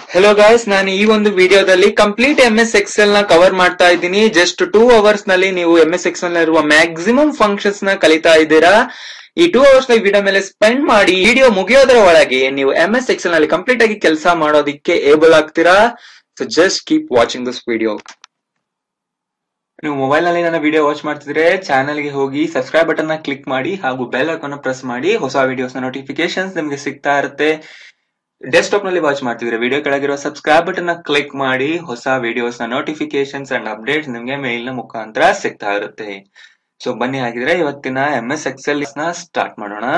hello guys ನಾನು ಈ ಒಂದು ವಿಡಿಯೋದಲ್ಲಿ ಕಂಪ್ಲೀಟ್ ಎಂ ಎಸ್ ಎಕ್ಸೆಲ್ ನ ಕವರ್ ಮಾಡ್ತಾ ಇದ್ದೀನಿ ಜಸ್ಟ್ ಟೂ ಅವರ್ಸ್ ನಲ್ಲಿ ನೀವು ಎಂ ಎಸ್ ಎಕ್ಸೆಲ್ ನ ಇರುವ ಮ್ಯಾಕ್ಸಿಮಮ್ ಫಂಕ್ಷನ್ಸ್ ನ ಕಲಿತಾ ಇದ್ದೀರಾ ಈ ಟೂ ಅವರ್ಸ್ ನ ವಿಡಿಯೋ ಮೇಲೆ ಸ್ಪೆಂಡ್ ಮಾಡಿ ವಿಡಿಯೋ ಮುಗಿಯೋದರ ಒಳಗೆ ನೀವು ಎಂ ಎಸ್ ಎಕ್ಸೆಲ್ ನಲ್ಲಿ ಕಂಪ್ಲೀಟ್ ಆಗಿ ಕೆಲಸ ಮಾಡೋದಿಕ್ಕೆ ಏಬಲ್ ಆಗ್ತೀರಾ so just keep watching this video ನೀವು ಮೊಬೈಲ್ ನಲ್ಲಿ ನನ್ನ ವಿಡಿಯೋ ವಾಚ್ ಮಾಡ್ತಿದ್ರೆ ಚಾನೆಲ್ ಗೆ ಹೋಗಿ ಸಬ್ಸ್ಕ್ರೈಬ್ ಬಟನ್ ನ ಕ್ಲಿಕ್ ಮಾಡಿ ಹಾಗೂ ಬೆಲ್ ಐಕಾನ್ ಪ್ರೆಸ್ ಮಾಡಿ ಹೊಸ ವಿಡಿಯೋಸ್ ನ ನೋಟಿಫಿಕೇಶನ್ಸ್ ನಿಮಗೆ ಸಿಗ್ತಾ ಇರುತ್ತೆ ಡೆಸ್ಕ್ಟಾಪ್ ನಲ್ಲಿ ವಾಚ್ ಮಾಡ್ತಿದ್ರೆ ವಿಡಿಯೋ ಕೆಳಗಿರೋ ಸಬ್ಸ್ಕ್ರೈಬ್ ಬಟನ್ ನ ಕ್ಲಿಕ್ ಮಾಡಿ ಹೊಸ ವಿಡಿಯೋಸ್ ನ ನೋಟಿಫಿಕೇಶನ್ಸ್ ಅಂಡ್ ಅಪ್ಡೇಟ್ಸ್ ನಿಮಗೆ ಮೇಲ್ ನ ಮುಖಾಂತರ ಸಿಗ್ತಾ ಇರುತ್ತೆ ಸೊ ಬನ್ನಿ ಹಾಗಿದ್ರೆ ಇವತ್ತಿನ ಎಂ ಎಸ್ ಎಕ್ಸೆಲ್ ನ ಸ್ಟಾರ್ಟ್ ಮಾಡೋಣ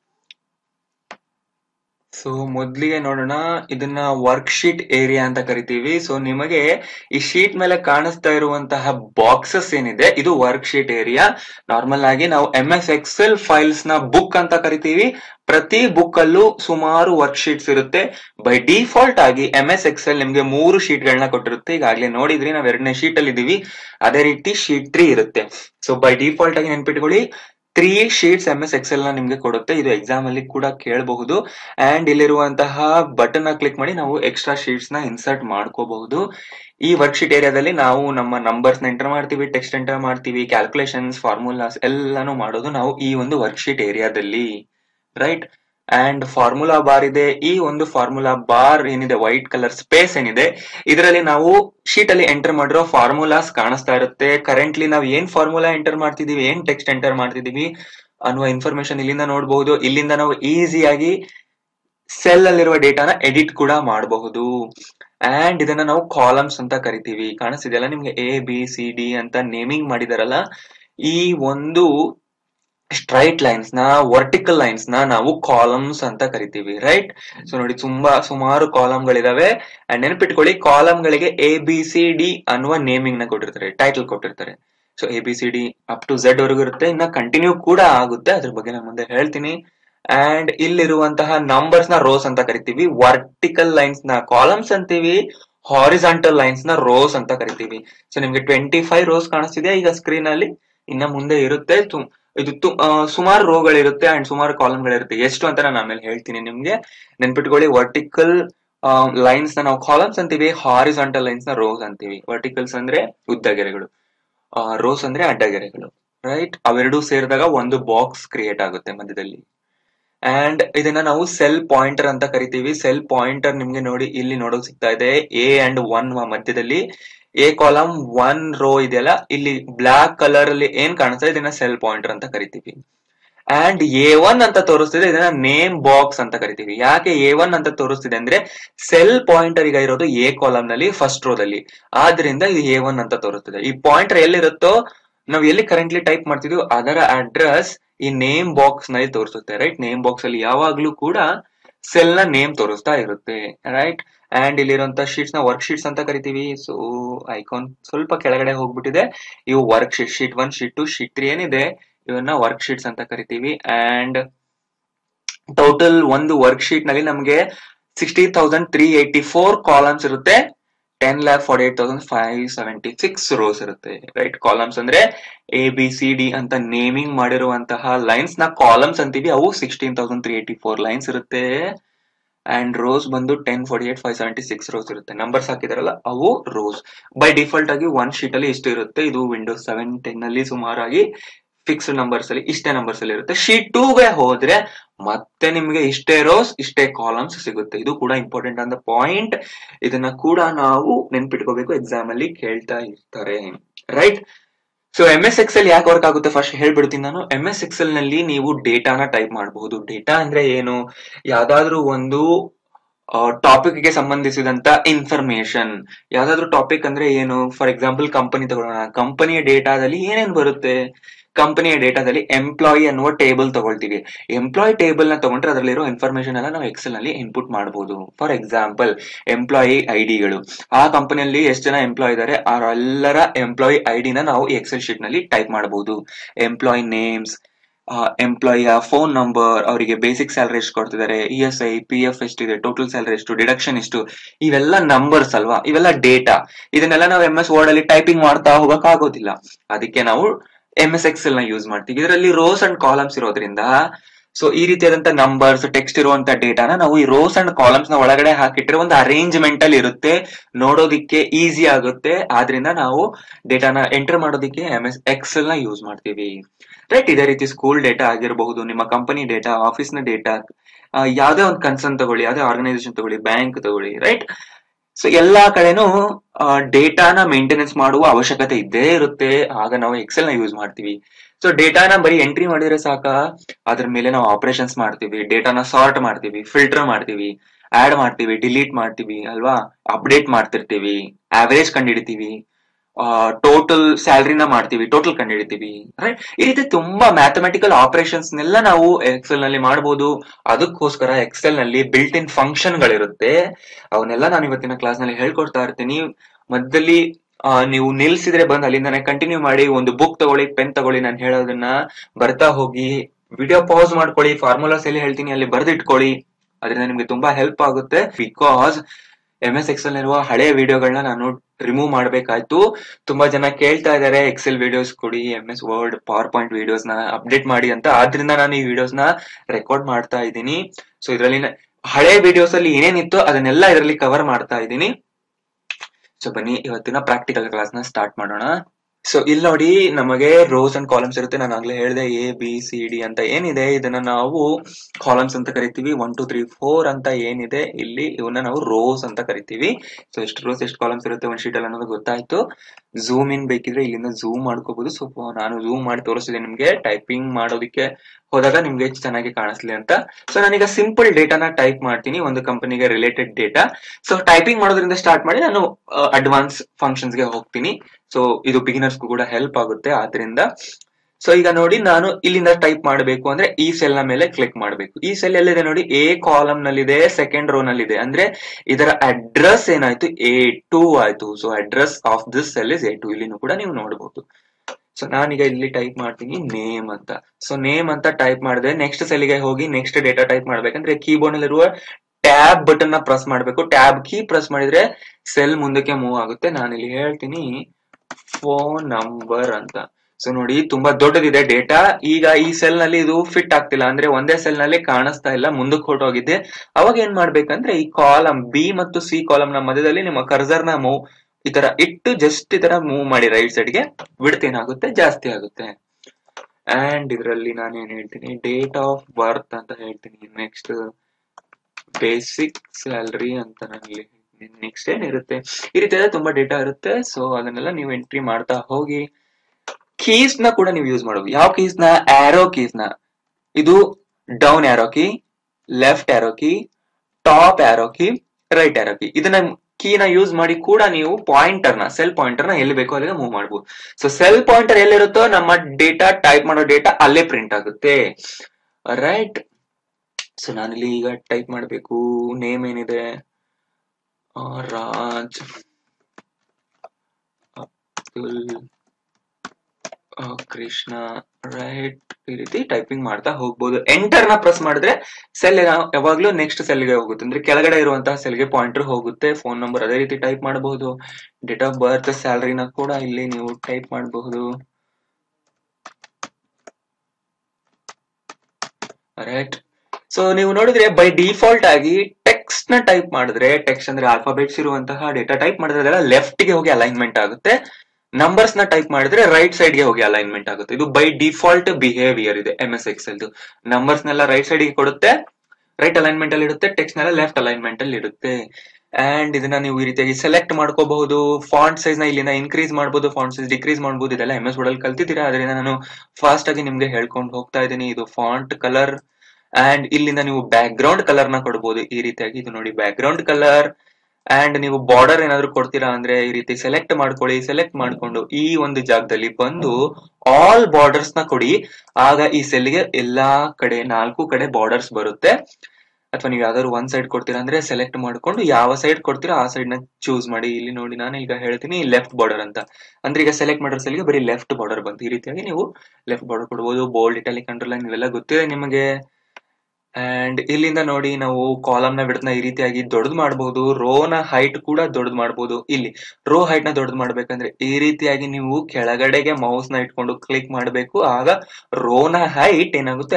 ಸೊ ಮೊದ್ಲಿಗೆ ನೋಡೋಣ ಇದನ್ನ ವರ್ಕ್ ಶೀಟ್ ಏರಿಯಾ ಅಂತ ಕರಿತೀವಿ ಸೊ ನಿಮಗೆ ಈ ಶೀಟ್ ಮೇಲೆ ಕಾಣಿಸ್ತಾ ಇರುವಂತಹ ಬಾಕ್ಸಸ್ ಏನಿದೆ ಇದು ವರ್ಕ್ ಶೀಟ್ ಏರಿಯಾ ನಾರ್ಮಲ್ ಆಗಿ ನಾವು ಎಂ ಎಸ್ ಎಕ್ಸೆಲ್ ಫೈಲ್ಸ್ ನ ಬುಕ್ ಅಂತ ಕರಿತೀವಿ ಪ್ರತಿ ಬುಕ್ ಅಲ್ಲೂ ಸುಮಾರು ವರ್ಕ್ ಶೀಟ್ಸ್ ಇರುತ್ತೆ ಬೈ ಡಿಫಾಲ್ಟ್ ಆಗಿ ಎಂ ಎಸ್ ಎಕ್ಸೆಲ್ ನಿಮ್ಗೆ ಮೂರು ಶೀಟ್ ಗಳನ್ನ ಕೊಟ್ಟಿರುತ್ತೆ ಈಗಾಗಲೇ ನೋಡಿದ್ರಿ ನಾವ್ ಎರಡನೇ ಶೀಟ್ ಅಲ್ಲಿ ಇದೀವಿ ಅದೇ ರೀತಿ ಶೀಟ್ ತ್ರೀ ಇರುತ್ತೆ ಸೊ ಬೈ ಡಿಫಾಲ್ಟ್ ಆಗಿ ನೆನ್ಪಿಟ್ಕೊಳ್ಳಿ three sheets M S Excel ನ ನಿಮ್ಗೆ ಕೊಡುತ್ತೆ ಇದು ಎಕ್ಸಾಮ್ ಅಲ್ಲಿ ಕೂಡ ಕೇಳಬಹುದು ಅಂಡ್ ಇಲ್ಲಿರುವಂತಹ ಬಟನ್ ನ ಕ್ಲಿಕ್ ಮಾಡಿ ನಾವು ಎಕ್ಸ್ಟ್ರಾ ಶೀಟ್ಸ್ ನ ಇನ್ಸರ್ಟ್ ಮಾಡ್ಕೋಬಹುದು ಈ ವರ್ಕ್ ಶೀಟ್ ಏರಿಯಾದಲ್ಲಿ ನಾವು ನಮ್ಮ ನಂಬರ್ಸ್ ನ ಎಂಟರ್ ಮಾಡ್ತೀವಿ ಟೆಕ್ಸ್ಟ್ ಎಂಟರ್ ಮಾಡ್ತೀವಿ ಕ್ಯಾಲ್ಕುಲೇಷನ್ಸ್ ಫಾರ್ಮುಲಾಸ್ ಎಲ್ಲಾನು ಮಾಡೋದು ನಾವು ಈ ಒಂದು ವರ್ಕ್ ಶೀಟ್ ಏರಿಯಾದಲ್ಲಿ ರೈಟ್ ಅಂಡ್ ಫಾರ್ಮುಲಾ ಬಾರ್ ಇದೆ ಈ ಒಂದು ಫಾರ್ಮುಲಾ ಬಾರ್ ಏನಿದೆ ವೈಟ್ ಕಲರ್ ಸ್ಪೇಸ್ ಏನಿದೆ ಇದರಲ್ಲಿ ನಾವು ಶೀಟ್ ಅಲ್ಲಿ ಎಂಟರ್ ಮಾಡಿರೋ ಫಾರ್ಮುಲಾಸ್ ಕಾಣಿಸ್ತಾ ಇರುತ್ತೆ ಕರೆಂಟ್ಲಿ ನಾವು ಏನ್ ಫಾರ್ಮುಲಾ ಎಂಟರ್ ಮಾಡ್ತಿದೀವಿ ಏನ್ ಟೆಕ್ಸ್ಟ್ ಎಂಟರ್ ಮಾಡ್ತಿದೀವಿ ಅನ್ನುವ ಇನ್ಫಾರ್ಮೇಶನ್ ಇಲ್ಲಿಂದ ನೋಡಬಹುದು ಇಲ್ಲಿಂದ ನಾವು ಈಸಿಯಾಗಿ ಸೆಲ್ ಅಲ್ಲಿರುವ ಡೇಟಾನ ಎಡಿಟ್ ಕೂಡ ಮಾಡಬಹುದು ಅಂಡ್ ಇದನ್ನ ನಾವು ಕಾಲಮ್ಸ್ ಅಂತ ಕರಿತೀವಿ ಕಾಣಿಸ್ತಿದೆಯಲ್ಲ ನಿಮ್ಗೆ ಎ ಬಿ ಸಿ ಡಿ ಅಂತ ನೇಮಿಂಗ್ ಮಾಡಿದಾರಲ್ಲ ಈ ಒಂದು ಸ್ಟ್ರೈಟ್ ಲೈನ್ಸ್ ನ ವರ್ಟಿಕಲ್ ಲೈನ್ಸ್ ನ ನಾವು ಕಾಲಮ್ಸ್ ಅಂತ ಕರಿತೀವಿ ರೈಟ್ ಸೊ ನೋಡಿ ತುಂಬಾ ಸುಮಾರು ಕಾಲಮ್ ಗಳಿದಾವೆ ಅಂಡ್ ನೆನಪಿಟ್ಕೊಳ್ಳಿ ಕಾಲಮ್ ಗಳಿಗೆ ಎ ಬಿ ಸಿ ಡಿ ಅನ್ನುವ ನೇಮಿಂಗ್ ನ ಕೊಟ್ಟಿರ್ತಾರೆ ಟೈಟಲ್ ಕೊಟ್ಟಿರ್ತಾರೆ so A B C D up to Z ವರೆಗೂ ಇರುತ್ತೆ ಇನ್ನ ಕಂಟಿನ್ಯೂ ಕೂಡ ಆಗುತ್ತೆ ಅದ್ರ ಬಗ್ಗೆ ನಾನು ಮುಂದೆ ಹೇಳ್ತೀನಿ ಅಂಡ್ ಇಲ್ಲಿರುವಂತಹ ನಂಬರ್ಸ್ ನ ರೋಸ್ ಅಂತ ಕರಿತೀವಿ ವರ್ಟಿಕಲ್ ಲೈನ್ಸ್ ನ ಕಾಲಮ್ಸ್ ಅಂತೀವಿ ಹಾರಿಸಾಂಟಲ್ ಲೈನ್ಸ್ ನ ರೋಸ್ ಅಂತ ಕರಿತೀವಿ ಸೊ ನಿಮ್ಗೆ ಟ್ವೆಂಟಿ ಫೈವ್ ರೋಸ್ ಕಾಣಿಸ್ತಿದೆ ಈಗ ಸ್ಕ್ರೀನ್ ಅಲ್ಲಿ ಇನ್ನ ಮುಂದೆ ಇರುತ್ತೆ ಇದು ಸುಮಾರು ರೋಗಳಿರುತ್ತೆ ಅಂಡ್ ಸುಮಾರು ಕಾಲಮ್ಗಳಿರುತ್ತೆ ಎಷ್ಟು ಅಂತ ನಾನು ಆಮೇಲೆ ಹೇಳ್ತೀನಿ ನಿಮ್ಗೆ ನೆನ್ಪಿಟ್ಕೊಳ್ಳಿ ವರ್ಟಿಕಲ್ ಲೈನ್ಸ್ ನ ನಾವು ಕಾಲಮ್ಸ್ ಅಂತೀವಿ ಹಾರಿಸಾಂಟಲ್ ಲೈನ್ಸ್ ನ ರೋಸ್ ಅಂತೀವಿ ವರ್ಟಿಕಲ್ಸ್ ಅಂದ್ರೆ ಉದ್ದಗೆರೆಗಳು ರೋಸ್ ಅಂದ್ರೆ ಅಡ್ಡಗೆರೆಗಳು ರೈಟ್ ಅವೆರಡೂ ಸೇರಿದಾಗ ಒಂದು ಬಾಕ್ಸ್ ಕ್ರಿಯೇಟ್ ಆಗುತ್ತೆ ಮಧ್ಯದಲ್ಲಿ ಅಂಡ್ ಇದನ್ನ ನಾವು ಸೆಲ್ ಪಾಯಿಂಟರ್ ಅಂತ ಕರಿತೀವಿ ಸೆಲ್ ಪಾಯಿಂಟರ್ ನಿಮ್ಗೆ ನೋಡಿ ಇಲ್ಲಿ ನೋಡೋಕ್ ಸಿಗ್ತಾ ಇದೆ ಎ ಅಂಡ್ ಒನ್ ಮಧ್ಯದಲ್ಲಿ ಎ ಕಾಲಮ್ ಒನ್ ರೋ ಇದೆಯಲ್ಲ ಇಲ್ಲಿ ಬ್ಲಾಕ್ ಕಲರ್ ಅಲ್ಲಿ ಏನ್ ಕಾಣಿಸ್ತಾ ಇದನ್ನ ಸೆಲ್ ಪಾಯಿಂಟರ್ ಅಂತ ಕರಿತೀವಿ ಅಂಡ್ ಎ ಒನ್ ಅಂತ ತೋರಿಸ್ತಿದೆ ಇದನ್ನ ನೇಮ್ ಬಾಕ್ಸ್ ಅಂತ ಕರಿತೀವಿ ಯಾಕೆ ಎ ಒನ್ ಅಂತ ತೋರಿಸ್ತಿದೆ ಅಂದ್ರೆ ಸೆಲ್ ಪಾಯಿಂಟರ್ ಈಗ ಇರೋದು ಎ ಕಾಲಮ್ ನಲ್ಲಿ ಫಸ್ಟ್ ರೋದಲ್ಲಿ ಆದ್ರಿಂದ ಇದು ಎ ಒನ್ ಅಂತ ತೋರಿಸ್ತಿದೆ ಈ ಪಾಯಿಂಟರ್ ಎಲ್ಲಿರುತ್ತೋ ನಾವು ಎಲ್ಲಿ ಕರೆಂಟ್ಲಿ ಟೈಪ್ ಮಾಡ್ತಿದ್ವಿ ಅದರ ಅಡ್ರೆಸ್ ಈ ನೇಮ್ ಬಾಕ್ಸ್ ನಲ್ಲಿ ತೋರಿಸುತ್ತೆ ರೈಟ್ ನೇಮ್ ಬಾಕ್ಸ್ ಅಲ್ಲಿ ಯಾವಾಗ್ಲೂ ಕೂಡ ಸೆಲ್ ನ ನೇಮ್ ತೋರಿಸ್ತಾ ಇರುತ್ತೆ ರೈಟ್ ಅಂಡ್ ಇಲ್ಲಿರುವಂತ ಶೀಟ್ಸ್ ನ ವರ್ಕ್ ಶೀಟ್ಸ್ ಅಂತ ಕರಿತೀವಿ ಸೊ ಐಕಾನ್ ಸ್ವಲ್ಪ ಕೆಳಗಡೆ ಹೋಗ್ಬಿಟ್ಟಿದೆ ಇವು worksheet sheet one sheet two sheet three ಏನಿದೆ ಇವನ್ನ ವರ್ಕ್ ಶೀಟ್ಸ್ ಅಂತ ಕರಿತೀವಿ ಅಂಡ್ ಟೋಟಲ್ ಒಂದು ವರ್ಕ್ ಶೀಟ್ ನಲ್ಲಿ ನಮಗೆ sixty thousand three eighty four columns ಇರುತ್ತೆ ten lakh forty eight thousand five seventy six rows ಇರುತ್ತೆ ರೈಟ್ ಕಾಲಮ್ಸ್ ಅಂದ್ರೆ ಎ ಬಿ ಸಿ ಡಿ ಅಂತ ನೇಮಿಂಗ್ ಮಾಡಿರುವಂತಹ ಲೈನ್ಸ್ ನ ಕಾಲಮ್ಸ್ ಅಂತೀವಿ ಅವು sixteen thousand three eighty four lines ಇರುತ್ತೆ ಅಂಡ್ ರೋಸ್ ಬಂದು ten forty eight five seventy six rows ಇರುತ್ತೆ ನಂಬರ್ಸ್ ಹಾಕಿದಾರಲ್ಲ ಅವು ರೋಸ್ ಬೈ ಡಿಫಾಲ್ಟ್ ಆಗಿ ಒನ್ ಶೀಟ್ ಅಲ್ಲಿ ಇಷ್ಟು ಇರುತ್ತೆ ಇದು ವಿಂಡೋಸ್ ಸೆವೆನ್ ಟೆನ್ ಅಲ್ಲಿ ಸುಮಾರಾಗಿ ಫಿಕ್ಸ್ಡ್ ನಂಬರ್ಸ್ ಅಲ್ಲಿ ಇಷ್ಟೇ ನಂಬರ್ಸ್ ಅಲ್ಲಿ ಇರುತ್ತೆ ಶೀಟ್ ಟೂಗೆ ಹೋದ್ರೆ ಮತ್ತೆ ನಿಮ್ಗೆ ಇಷ್ಟೇ ರೋಸ್ ಇಷ್ಟೇ ಕಾಲಮ್ಸ್ ಸಿಗುತ್ತೆ ಇದು ಕೂಡ ಇಂಪಾರ್ಟೆಂಟ್ ಅಂತ ಪಾಯಿಂಟ್ ಇದನ್ನ ಕೂಡ ನಾವು ನೆನ್ಪಿಟ್ಕೋಬೇಕು ಎಕ್ಸಾಮ್ ಅಲ್ಲಿ ಕೇಳ್ತಾ ಇರ್ತಾರೆ right so M S Excel ಯಾಕೆ ವರ್ಕ್ ಆಗುತ್ತೆ ಫಸ್ಟ್ ಹೇಳ್ಬಿಡ್ತೀನಿ ನಾನು ಎಂ ಎಸ್ ಎಕ್ಸೆಲ್ ನಲ್ಲಿ ನೀವು ಡೇಟಾನ ಟೈಪ್ ಮಾಡಬಹುದು ಡೇಟಾ ಅಂದ್ರೆ ಏನು ಯಾವ್ದಾದ್ರು ಒಂದು ಟಾಪಿಕ್ ಗೆ ಸಂಬಂಧಿಸಿದಂತ ಇನ್ಫಾರ್ಮೇಶನ್ ಯಾವ್ದಾದ್ರು ಟಾಪಿಕ್ ಅಂದ್ರೆ ಏನು ಫಾರ್ ಎಕ್ಸಾಂಪಲ್ ಕಂಪನಿ ತಗೊಳ್ಳೋಣ ಕಂಪನಿಯ ಡೇಟಾದಲ್ಲಿ ಏನೇನ್ ಬರುತ್ತೆ ಕಂಪನಿಯ ಡೇಟಾದಲ್ಲಿ ಎಂಪ್ಲಾಯಿ ಅನ್ನುವ ಟೇಬಲ್ ತಗೊಳ್ತೀವಿ ಎಂಪ್ಲಾಯಿ ಟೇಬಲ್ ನ ತಗೊಂಡ್ರೆ ಅದರಲ್ಲಿರೋ ಇನ್ಫಾರ್ಮೇಶನ್ ಎಲ್ಲ ನಾವು ಎಕ್ಸೆಲ್ ನಲ್ಲಿ ಇನ್ಪುಟ್ ಮಾಡಬಹುದು ಫಾರ್ ಎಕ್ಸಾಂಪಲ್ ಎಂಪ್ಲಾಯಿ ಐಡಿಗಳು ಆ ಕಂಪನಿಯಲ್ಲಿ ಎಷ್ಟು ಜನ ಎಂಪ್ಲಾಯ್ ಇದ್ದಾರೆ ಅವರೆಲ್ಲರ ಎಂಪ್ಲಾಯಿ ಐಡಿನ ನಾವು ಎಕ್ಸೆಲ್ ಶೀಟ್ ನಲ್ಲಿ ಟೈಪ್ ಮಾಡಬಹುದು ಎಂಪ್ಲಾಯಿ ನೇಮ್ಸ್ ಎಂಪ್ಲಾಯಿಯ ಫೋನ್ ನಂಬರ್ ಅವರಿಗೆ ಬೇಸಿಕ್ ಸ್ಯಾಲರಿ ಎಷ್ಟು ಕೊಡ್ತಿದ್ದಾರೆ E S I P F ಎಷ್ಟಿದೆ ಟೋಟಲ್ ಸ್ಯಾಲರಿ ಎಷ್ಟು ಡಿಡಕ್ಷನ್ ಎಷ್ಟು ಇವೆಲ್ಲ ನಂಬರ್ಸ್ ಅಲ್ವಾ ಇವೆಲ್ಲ ಡೇಟಾ ಇದನ್ನೆಲ್ಲ ನಾವು ಎಂ ಎಸ್ ವರ್ಡ್ ಅಲ್ಲಿ ಟೈಪಿಂಗ್ ಮಾಡ್ತಾ ಹೋಗಕ್ ಆಗೋದಿಲ್ಲ ಅದಕ್ಕೆ ನಾವು ಎಂ ಎಸ್ ಎಕ್ಸೆಲ್ ನ ಯೂಸ್ ಮಾಡ್ತೀವಿ ಇದರಲ್ಲಿ ರೋಸ್ ಅಂಡ್ ಕಾಲಮ್ಸ್ ಇರೋದ್ರಿಂದ ಸೊ ಈ ರೀತಿಯಾದಂತ ನಂಬರ್ಸ್ ಟೆಕ್ಸ್ಟ್ ಇರುವಂತ ಡೇಟಾನ ನಾವು ಈ ರೋಸ್ ಅಂಡ್ ಕಾಲಮ್ಸ್ ನ ಒಳಗಡೆ ಹಾಕಿಟ್ರೆ ಒಂದು ಅರೇಂಜ್ಮೆಂಟ್ ಅಲ್ಲಿ ಇರುತ್ತೆ ನೋಡೋದಿಕ್ಕೆ ಈಸಿ ಆಗುತ್ತೆ ಆದ್ರಿಂದ ನಾವು ಡೇಟಾನ ಎಂಟರ್ ಮಾಡೋದಿಕ್ಕೆ ಎಂ ಎಸ್ ಎಕ್ಸೆಲ್ ನ ಯೂಸ್ ಮಾಡ್ತೀವಿ ರೈಟ್ ಇದೇ ರೀತಿ ಸ್ಕೂಲ್ ಡೇಟಾ ಆಗಿರಬಹುದು ನಿಮ್ಮ ಕಂಪನಿ ಡೇಟಾ ಆಫೀಸ್ ನ ಡೇಟಾ ಯಾವ್ದೇ ಒಂದು ಕನ್ಸರ್ನ್ ತಗೊಳ್ಳಿ ಯಾವ್ದೇ ಆರ್ಗನೈಸೇಷನ್ ತಗೊಳ್ಳಿ ಬ್ಯಾಂಕ್ ತಗೊಳ್ಳಿ ರೈಟ್ ಸೊ ಎಲ್ಲಾ ಕಡೆನೂ ಡೇಟಾನ ಮೇಂಟೆನೆನ್ಸ್ ಮಾಡುವ ಅವಶ್ಯಕತೆ ಇದ್ದೇ ಇರುತ್ತೆ ಆಗ ನಾವು ಎಕ್ಸೆಲ್ ನ ಯೂಸ್ ಮಾಡ್ತೀವಿ ಸೊ ಡೇಟಾನ ಬರೀ ಎಂಟ್ರಿ ಮಾಡಿದ್ರೆ ಸಾಕ ಅದ್ರ ಮೇಲೆ ನಾವು ಆಪರೇಷನ್ಸ್ ಮಾಡ್ತೀವಿ ಡೇಟಾನ ಸಾರ್ಟ್ ಮಾಡ್ತೀವಿ ಫಿಲ್ಟರ್ ಮಾಡ್ತೀವಿ ಆಡ್ ಮಾಡ್ತೀವಿ ಡಿಲೀಟ್ ಮಾಡ್ತೀವಿ ಅಲ್ವಾ ಅಪ್ಡೇಟ್ ಮಾಡ್ತಿರ್ತೀವಿ ಆವರೇಜ್ ಕಂಡಿಡಿತೀವಿ ಟೋಟಲ್ ಸ್ಯಾಲ್ರಿನ ಮಾಡ್ತೀವಿ ಟೋಟಲ್ ಕಂಡುಹಿಡಿತೀವಿ ರೈಟ್ ಈ ರೀತಿ ತುಂಬಾ ಮ್ಯಾಥಮೆಟಿಕಲ್ ಆಪರೇಷನ್ಸ್ ನೆಲ್ಲ ನಾವು ಎಕ್ಸೆಲ್ ನಲ್ಲಿ ಮಾಡಬಹುದು ಅದಕ್ಕೋಸ್ಕರ ಎಕ್ಸೆಲ್ ನಲ್ಲಿ ಬಿಲ್ಟ್ ಇನ್ ಫಂಕ್ಷನ್ ಗಳಿರುತ್ತೆ ಅವನ್ನೆಲ್ಲ ನಾನು ಇವತ್ತಿನ ಕ್ಲಾಸ್ ನಲ್ಲಿ ಹೇಳ್ಕೊಡ್ತಾ ಇರ್ತೀನಿ ಮಧ್ಯದಲ್ಲಿ ಆ, ನೀವು ನಿಲ್ಸಿದ್ರೆ ಬಂದು ಅಲ್ಲಿಂದಾನೆ ಕಂಟಿನ್ಯೂ ಮಾಡಿ ಒಂದು ಬುಕ್ ತಗೊಳ್ಳಿ ಪೆನ್ ತಗೊಳ್ಳಿ ನಾನು ಹೇಳೋದನ್ನ ಬರ್ತಾ ಹೋಗಿ ವಿಡಿಯೋ ಪಾಸ್ ಮಾಡ್ಕೊಳ್ಳಿ ಫಾರ್ಮುಲಾಸ್ ಎಲ್ಲಿ ಹೇಳ್ತೀನಿ ಅಲ್ಲಿ ಬರ್ದಿಟ್ಕೊಳ್ಳಿ ಅದರಿಂದ ನಿಮ್ಗೆ ತುಂಬಾ ಹೆಲ್ಪ್ ಆಗುತ್ತೆ ಬಿಕಾಸ್ ಎಂ ಎಸ್ ಎಕ್ಸೆಲ್ ಇರುವ ಹಳೆ ವಿಡಿಯೋಗಳನ್ನ ನಾನು ರಿಮೂವ್ ಮಾಡ್ಬೇಕಾಯ್ತು ತುಂಬಾ ಜನ ಕೇಳ್ತಾ ಇದಾರೆ ಎಕ್ಸೆಲ್ ವಿಡಿಯೋಸ್ ಕೊಡಿ M S Word PowerPoint videos ನ ಅಪ್ಡೇಟ್ ಮಾಡಿ ಅಂತ ಆದ್ರಿಂದ ನಾನು ಈ ವಿಡಿಯೋಸ್ ನ ರೆಕಾರ್ಡ್ ಮಾಡ್ತಾ ಇದ್ದೀನಿ ಸೊ ಇದರಲ್ಲಿ ಹಳೆ ವಿಡಿಯೋಸ್ ಅಲ್ಲಿ ಏನೇನಿತ್ತು ಅದನ್ನೆಲ್ಲ ಇದರಲ್ಲಿ ಕವರ್ ಮಾಡ್ತಾ ಇದ್ದೀನಿ ಸೊ ಬನ್ನಿ ಇವತ್ತಿನ ಪ್ರಾಕ್ಟಿಕಲ್ ಕ್ಲಾಸ್ ನ ಸ್ಟಾರ್ಟ್ ಮಾಡೋಣ ಸೊ ಇಲ್ಲಿ ನೋಡಿ ನಮಗೆ ರೋಸ್ ಅಂಡ್ ಕಾಲಮ್ಸ್ ಇರುತ್ತೆ ನಾನು ಆಗ್ಲೇ ಹೇಳಿದೆ ಎ ಬಿ ಸಿ ಡಿ ಅಂತ ಏನಿದೆ ಇದನ್ನ ನಾವು ಕಾಲಮ್ಸ್ ಅಂತ ಕರಿತೀವಿ ಒನ್ ಟು ತ್ರೀ ಫೋರ್ ಅಂತ ಏನಿದೆ ಇಲ್ಲಿ ಇವನ್ನ ನಾವು ರೋಸ್ ಅಂತ ಕರಿತೀವಿ ಸೊ ಎಷ್ಟು ರೋಸ್ ಎಷ್ಟು ಕಾಲಮ್ಸ್ ಇರುತ್ತೆ ಒಂದ್ ಶೀಟ್ ಅಲ್ಲಿ ಅನ್ನೋದು ಗೊತ್ತಾಯ್ತು ಝೂಮ್ ಇನ್ ಬೇಕಿದ್ರೆ ಇಲ್ಲಿಂದ ಝೂಮ್ ಮಾಡ್ಕೋಬಹುದು ಸೊ ನಾನು ಝೂಮ್ ಮಾಡಿ ತೋರಿಸಿದೆ ನಿಮ್ಗೆ ಟೈಪಿಂಗ್ ಮಾಡೋದಕ್ಕೆ ಹೋದಾಗ ನಿಮ್ಗೆ ಹೆಚ್ಚು ಚೆನ್ನಾಗಿ ಕಾಣಿಸ್ಲಿ ಅಂತ ಸೊ ನಾನೀಗ ಸಿಂಪಲ್ ಡೇಟಾನ ಟೈಪ್ ಮಾಡ್ತೀನಿ ಒಂದು ಕಂಪನಿಗೆ ರಿಲೇಟೆಡ್ ಡೇಟಾ ಸೊ ಟೈಪಿಂಗ್ ಮಾಡೋದ್ರಿಂದ ಸ್ಟಾರ್ಟ್ ಮಾಡಿ ನಾನು ಅಡ್ವಾನ್ಸ್ ಫಂಕ್ಷನ್ಸ್ ಗೆ ಹೋಗ್ತೀನಿ ಸೊ ಇದು ಬಿಗಿನರ್ಸ್ ಕೂಡ ಹೆಲ್ಪ್ ಆಗುತ್ತೆ ಆದ್ರಿಂದ ಸೊ ಈಗ ನೋಡಿ ನಾನು ಇಲ್ಲಿಂದ ಟೈಪ್ ಮಾಡಬೇಕು ಅಂದ್ರೆ ಈ ಸೆಲ್ ನ ಮೇಲೆ ಕ್ಲಿಕ್ ಮಾಡಬೇಕು ಈ ಸೆಲ್ ಎಲ್ಲಿದೆ ನೋಡಿ ಎ ಕಾಲಮ್ ನಲ್ಲಿದೆ ಸೆಕೆಂಡ್ ರೋ ನಲ್ಲಿದೆ ಅಂದ್ರೆ ಇದರ ಅಡ್ರೆಸ್ ಏನಾಯ್ತು ಎ ಟೂ ಆಯ್ತು so address of this cell is A two ಇಲ್ಲಿನೂ ಕೂಡ ನೀವು ನೋಡಬಹುದು ಸೊ ನಾನೀಗ ಇಲ್ಲಿ ಟೈಪ್ ಮಾಡ್ತೀನಿ ನೇಮ್ ಅಂತ ಸೊ ನೇಮ್ ಅಂತ ಟೈಪ್ ಮಾಡಿದ್ರೆ ನೆಕ್ಸ್ಟ್ ಸೆಲ್ಗೆ ಹೋಗಿ ನೆಕ್ಸ್ಟ್ ಡೇಟಾ ಟೈಪ್ ಮಾಡ್ಬೇಕಂದ್ರೆ ಕೀಬೋರ್ಡ್ ನಲ್ಲಿರುವ ಟ್ಯಾಬ್ ಬಟನ್ ನ ಪ್ರೆಸ್ ಮಾಡಬೇಕು ಟ್ಯಾಬ್ ಕೀ ಪ್ರೆಸ್ ಮಾಡಿದ್ರೆ ಸೆಲ್ ಮುಂದಕ್ಕೆ ಮೂವ್ ಆಗುತ್ತೆ ನಾನು ಇಲ್ಲಿ ಹೇಳ್ತೀನಿ ಫೋನ್ ನಂಬರ್ ಅಂತ ಸೊ ನೋಡಿ ತುಂಬಾ ದೊಡ್ಡದಿದೆ ಡೇಟಾ ಈಗ ಈ ಸೆಲ್ ನಲ್ಲಿ ಇದು ಫಿಟ್ ಆಗ್ತಿಲ್ಲ ಅಂದ್ರೆ ಒಂದೇ ಸೆಲ್ ನಲ್ಲಿ ಕಾಣಿಸ್ತಾ ಇಲ್ಲ ಮುಂದಕ್ಕೆ ಹೊರಟೋಗಿದೆ ಅವಾಗ ಏನ್ ಮಾಡ್ಬೇಕಂದ್ರೆ ಈ ಕಾಲಮ್ ಬಿ ಮತ್ತು ಸಿ ಕಾಲಮ್ ನ ಮಧ್ಯದಲ್ಲಿ ನಿಮ್ಮ ಕರ್ಸರ್ ನ ಮೂವ್ ಈ ತರ ಇಟ್ಟು ಜಸ್ಟ್ ಈ ತರ ಮೂವ್ ಮಾಡಿ ರೈಟ್ ಸೈಡ್ ಗೆ ಬಿಡ್ತ್ ಏನಾಗುತ್ತೆ ಜಾಸ್ತಿ ಆಗುತ್ತೆ ಅಂಡ್ ಇದರಲ್ಲಿ ನಾನು ಏನ್ ಹೇಳ್ತೀನಿ ಡೇಟ್ ಆಫ್ ಬರ್ತ್ ಅಂತ ಹೇಳ್ತೀನಿ ನೆಕ್ಸ್ಟ್ ಬೇಸಿಕ್ ಸ್ಯಾಲರಿ ಅಂತ ನನಗೆ ನೆಕ್ಸ್ಟ್ ಏನಿರುತ್ತೆ ಈ ರೀತಿಯಾದ ತುಂಬಾ ಡೇಟಾ ಇರುತ್ತೆ ಸೊ ಅದನ್ನೆಲ್ಲ ನೀವು ಎಂಟ್ರಿ ಮಾಡ್ತಾ ಹೋಗಿ ಕೀಸ್ ನ ಕೂಡ ನೀವು ಯೂಸ್ ಮಾಡಬಹುದು ಯಾವ ಕೀಸ್ ನ ಆರೋ ಕೀಸ್ ನ ಇದು down arrow key left arrow key top arrow key right arrow key ಇದನ್ನ ಕೀನ ಯೂಸ್ ಮಾಡಿ ಕೂಡ ನೀವು ಪಾಯಿಂಟರ್ ನ ಸೆಲ್ ಪಾಯಿಂಟರ್ ನ ಎಲ್ಲಿ ಬೇಕೋ ಅಲ್ಲಿಗೆ ಮೂವ್ ಮಾಡಬಹುದು ಸೊ ಸೆಲ್ ಪಾಯಿಂಟರ್ ಎಲ್ಲಿರುತ್ತೋ ನಮ್ಮ ಡೇಟಾ ಟೈಪ್ ಮಾಡೋ ಡೇಟಾ ಅಲ್ಲೇ ಪ್ರಿಂಟ್ ಆಗುತ್ತೆ ರೈಟ್ ಸೊ ನಾನಿಲ್ಲಿ ಈಗ ಟೈಪ್ ಮಾಡಬೇಕು ನೇಮ್ ಏನಿದೆ ಆ, ರಾಜ್ ಅಬ್ದುಲ್ ಆ, ಕೃಷ್ಣ ರೈಟ್ ಈ ರೀತಿ ಟೈಪಿಂಗ್ ಮಾಡ್ತಾ ಹೋಗ್ಬೋದು ಎಂಟರ್ ನ ಪ್ರೆಸ್ ಮಾಡಿದ್ರೆ ಸೆಲ್ ಯಾವಾಗ್ಲೂ ನೆಕ್ಸ್ಟ್ ಸೆಲ್ಗೆ ಹೋಗುತ್ತೆ ಅಂದ್ರೆ ಕೆಳಗಡೆ ಇರುವಂತಹ ಸೆಲ್ಗೆ ಪಾಯಿಂಟರ್ ಹೋಗುತ್ತೆ ಫೋನ್ ನಂಬರ್ ಅದೇ ರೀತಿ ಟೈಪ್ ಮಾಡಬಹುದು ಡೇಟ್ ಆಫ್ ಬರ್ತ್ ಸ್ಯಾಲರಿನ ಕೂಡ ಇಲ್ಲಿ ನೀವು ಟೈಪ್ ಮಾಡಬಹುದು ರೈಟ್ ಸೊ ನೀವು ನೋಡಿದ್ರೆ ಬೈ ಡಿಫಾಲ್ಟ್ ಆಗಿ ಟೆಕ್ಸ್ಟ್ ನ ಟೈಪ್ ಮಾಡಿದ್ರೆ ಟೆಕ್ಸ್ಟ್ ಅಂದ್ರೆ ಆಲ್ಫಾಬೆಟ್ಸ್ ಇರುವಂತಹ ಡೇಟಾ ಟೈಪ್ ಮಾಡಿದ್ರೆ ಅದೆಲ್ಲ ಲೆಫ್ಟ್ ಗೆ ಹೋಗಿ ಅಲೈನ್ಮೆಂಟ್ ಆಗುತ್ತೆ ನಂಬರ್ಸ್ ನ ಟೈಪ್ ಮಾಡಿದ್ರೆ ರೈಟ್ ಸೈಡ್ ಗೆ ಹೋಗಿ ಅಲೈನ್ಮೆಂಟ್ ಆಗುತ್ತೆ ಇದು ಬೈ ಡಿಫಾಲ್ಟ್ ಬಿಹೇವಿಯರ್ ಇದೆ ಎಂ ಎಸ್ ಎಕ್ಸೆಲ್ ನಂಬರ್ಸ್ ನೆಲ್ಲ ರೈಟ್ ಸೈಡ್ ಗೆ ಕೊಡುತ್ತೆ ರೈಟ್ ಅಲೈನ್ಮೆಂಟ್ ಅಲ್ಲಿ ಇರುತ್ತೆ ಟೆಕ್ಸ್ಟ್ ನೆಲ್ಲ ಲೆಫ್ಟ್ ಅಲೈನ್ಮೆಂಟ್ ಅಲ್ಲಿ ಇರುತ್ತೆ ಅಂಡ್ ಇದನ್ನ ನೀವು ಈ ರೀತಿಯಾಗಿ ಸೆಲೆಕ್ಟ್ ಮಾಡ್ಕೋಬಹುದು ಫಾಂಟ್ ಸೈಜ್ ನ ಇಲ್ಲಿಂದ ಇನ್ಕ್ರೀಸ್ ಮಾಡಬಹುದು ಫಾಂಟ್ ಸೈಜ್ ಡಿಕ್ರೀಸ್ ಮಾಡಬಹುದು ಇದೆಲ್ಲ ಎಂ ಎಸ್ ವರ್ಡ್ ಅಲ್ಲಿ ಕಲ್ತಿದ್ದೀರಾ ಅದರಿಂದ ನಾನು ಫಾಸ್ಟ್ ಆಗಿ ನಿಮ್ಗೆ ಹೇಳ್ಕೊಂಡು ಹೋಗ್ತಾ ಇದ್ದೀನಿ ಇದು ಫಾಂಟ್ ಕಲರ್ ಅಂಡ್ ಇಲ್ಲಿಂದ ನೀವು ಬ್ಯಾಕ್ ಗ್ರೌಂಡ್ ಕಲರ್ ನ ಕೊಡಬಹುದು ಈ ರೀತಿಯಾಗಿ ಇದು ನೋಡಿ ಬ್ಯಾಕ್ ಗ್ರೌಂಡ್ ಕಲರ್ ಅಂಡ್ ನೀವು ಬಾರ್ಡರ್ ಏನಾದ್ರು ಕೊಡ್ತೀರಾ ಅಂದ್ರೆ ಈ ರೀತಿ ಸೆಲೆಕ್ಟ್ ಮಾಡ್ಕೊಳ್ಳಿ ಸೆಲೆಕ್ಟ್ ಮಾಡ್ಕೊಂಡು ಈ ಒಂದು ಜಾಗದಲ್ಲಿ ಬಂದು ಆಲ್ ಬಾರ್ಡರ್ಸ್ ನ ಕೊಡಿ ಆಗ ಈ ಸೆಲ್ಗೆ ಎಲ್ಲಾ ಕಡೆ ನಾಲ್ಕು ಕಡೆ ಬಾರ್ಡರ್ಸ್ ಬರುತ್ತೆ ಅಥವಾ ನೀವು ಯಾವ್ದಾದ್ರು ಒಂದ್ ಸೈಡ್ ಕೊಡ್ತೀರಾ ಅಂದ್ರೆ ಸೆಲೆಕ್ಟ್ ಮಾಡ್ಕೊಂಡು ಯಾವ ಸೈಡ್ ಕೊಡ್ತೀರಾ ಆ ಸೈಡ್ ನ ಚೂಸ್ ಮಾಡಿ ಇಲ್ಲಿ ನೋಡಿ ನಾನು ಈಗ ಹೇಳ್ತೀನಿ ಲೆಫ್ಟ್ ಬಾರ್ಡರ್ ಅಂತ ಅಂದ್ರೆ ಈಗ ಸೆಲೆಕ್ಟ್ ಮಾಡಿರೋ ಸೆಲ್ಗೆ ಬರೀ ಲೆಫ್ಟ್ ಬಾರ್ಡರ್ ಬಂತು ಈ ರೀತಿಯಾಗಿ ನೀವು ಲೆಫ್ಟ್ ಬಾರ್ಡರ್ ಕೊಡ್ಬೋದು ಬೋಲ್ಡ್ ಇಟಾಲಿಕ್ ಅಂಡರ್ಲೈನ್ ಇವೆಲ್ಲ ಗೊತ್ತಿದೆ ನಿಮಗೆ ಅಂಡ್ ಇಲ್ಲಿಂದ ನೋಡಿ ನಾವು ಕಾಲಮ್ ನ ವಿಡ್ತ್ ನ ಈ ರೀತಿಯಾಗಿ ದೊಡ್ಡದು ಮಾಡಬಹುದು ರೋ ನ ಹೈಟ್ ಕೂಡ ದೊಡ್ಡದು ಮಾಡಬಹುದು ಇಲ್ಲಿ ರೋ ಹೈಟ್ ನ ದೊಡ್ಡದು ಮಾಡ್ಬೇಕಂದ್ರೆ ಈ ರೀತಿಯಾಗಿ ನೀವು ಕೆಳಗಡೆಗೆ ಮೌಸ್ ನ ಇಟ್ಕೊಂಡು ಕ್ಲಿಕ್ ಮಾಡಬೇಕು ಆಗ ರೋ ನ ಹೈಟ್ ಏನಾಗುತ್ತೆ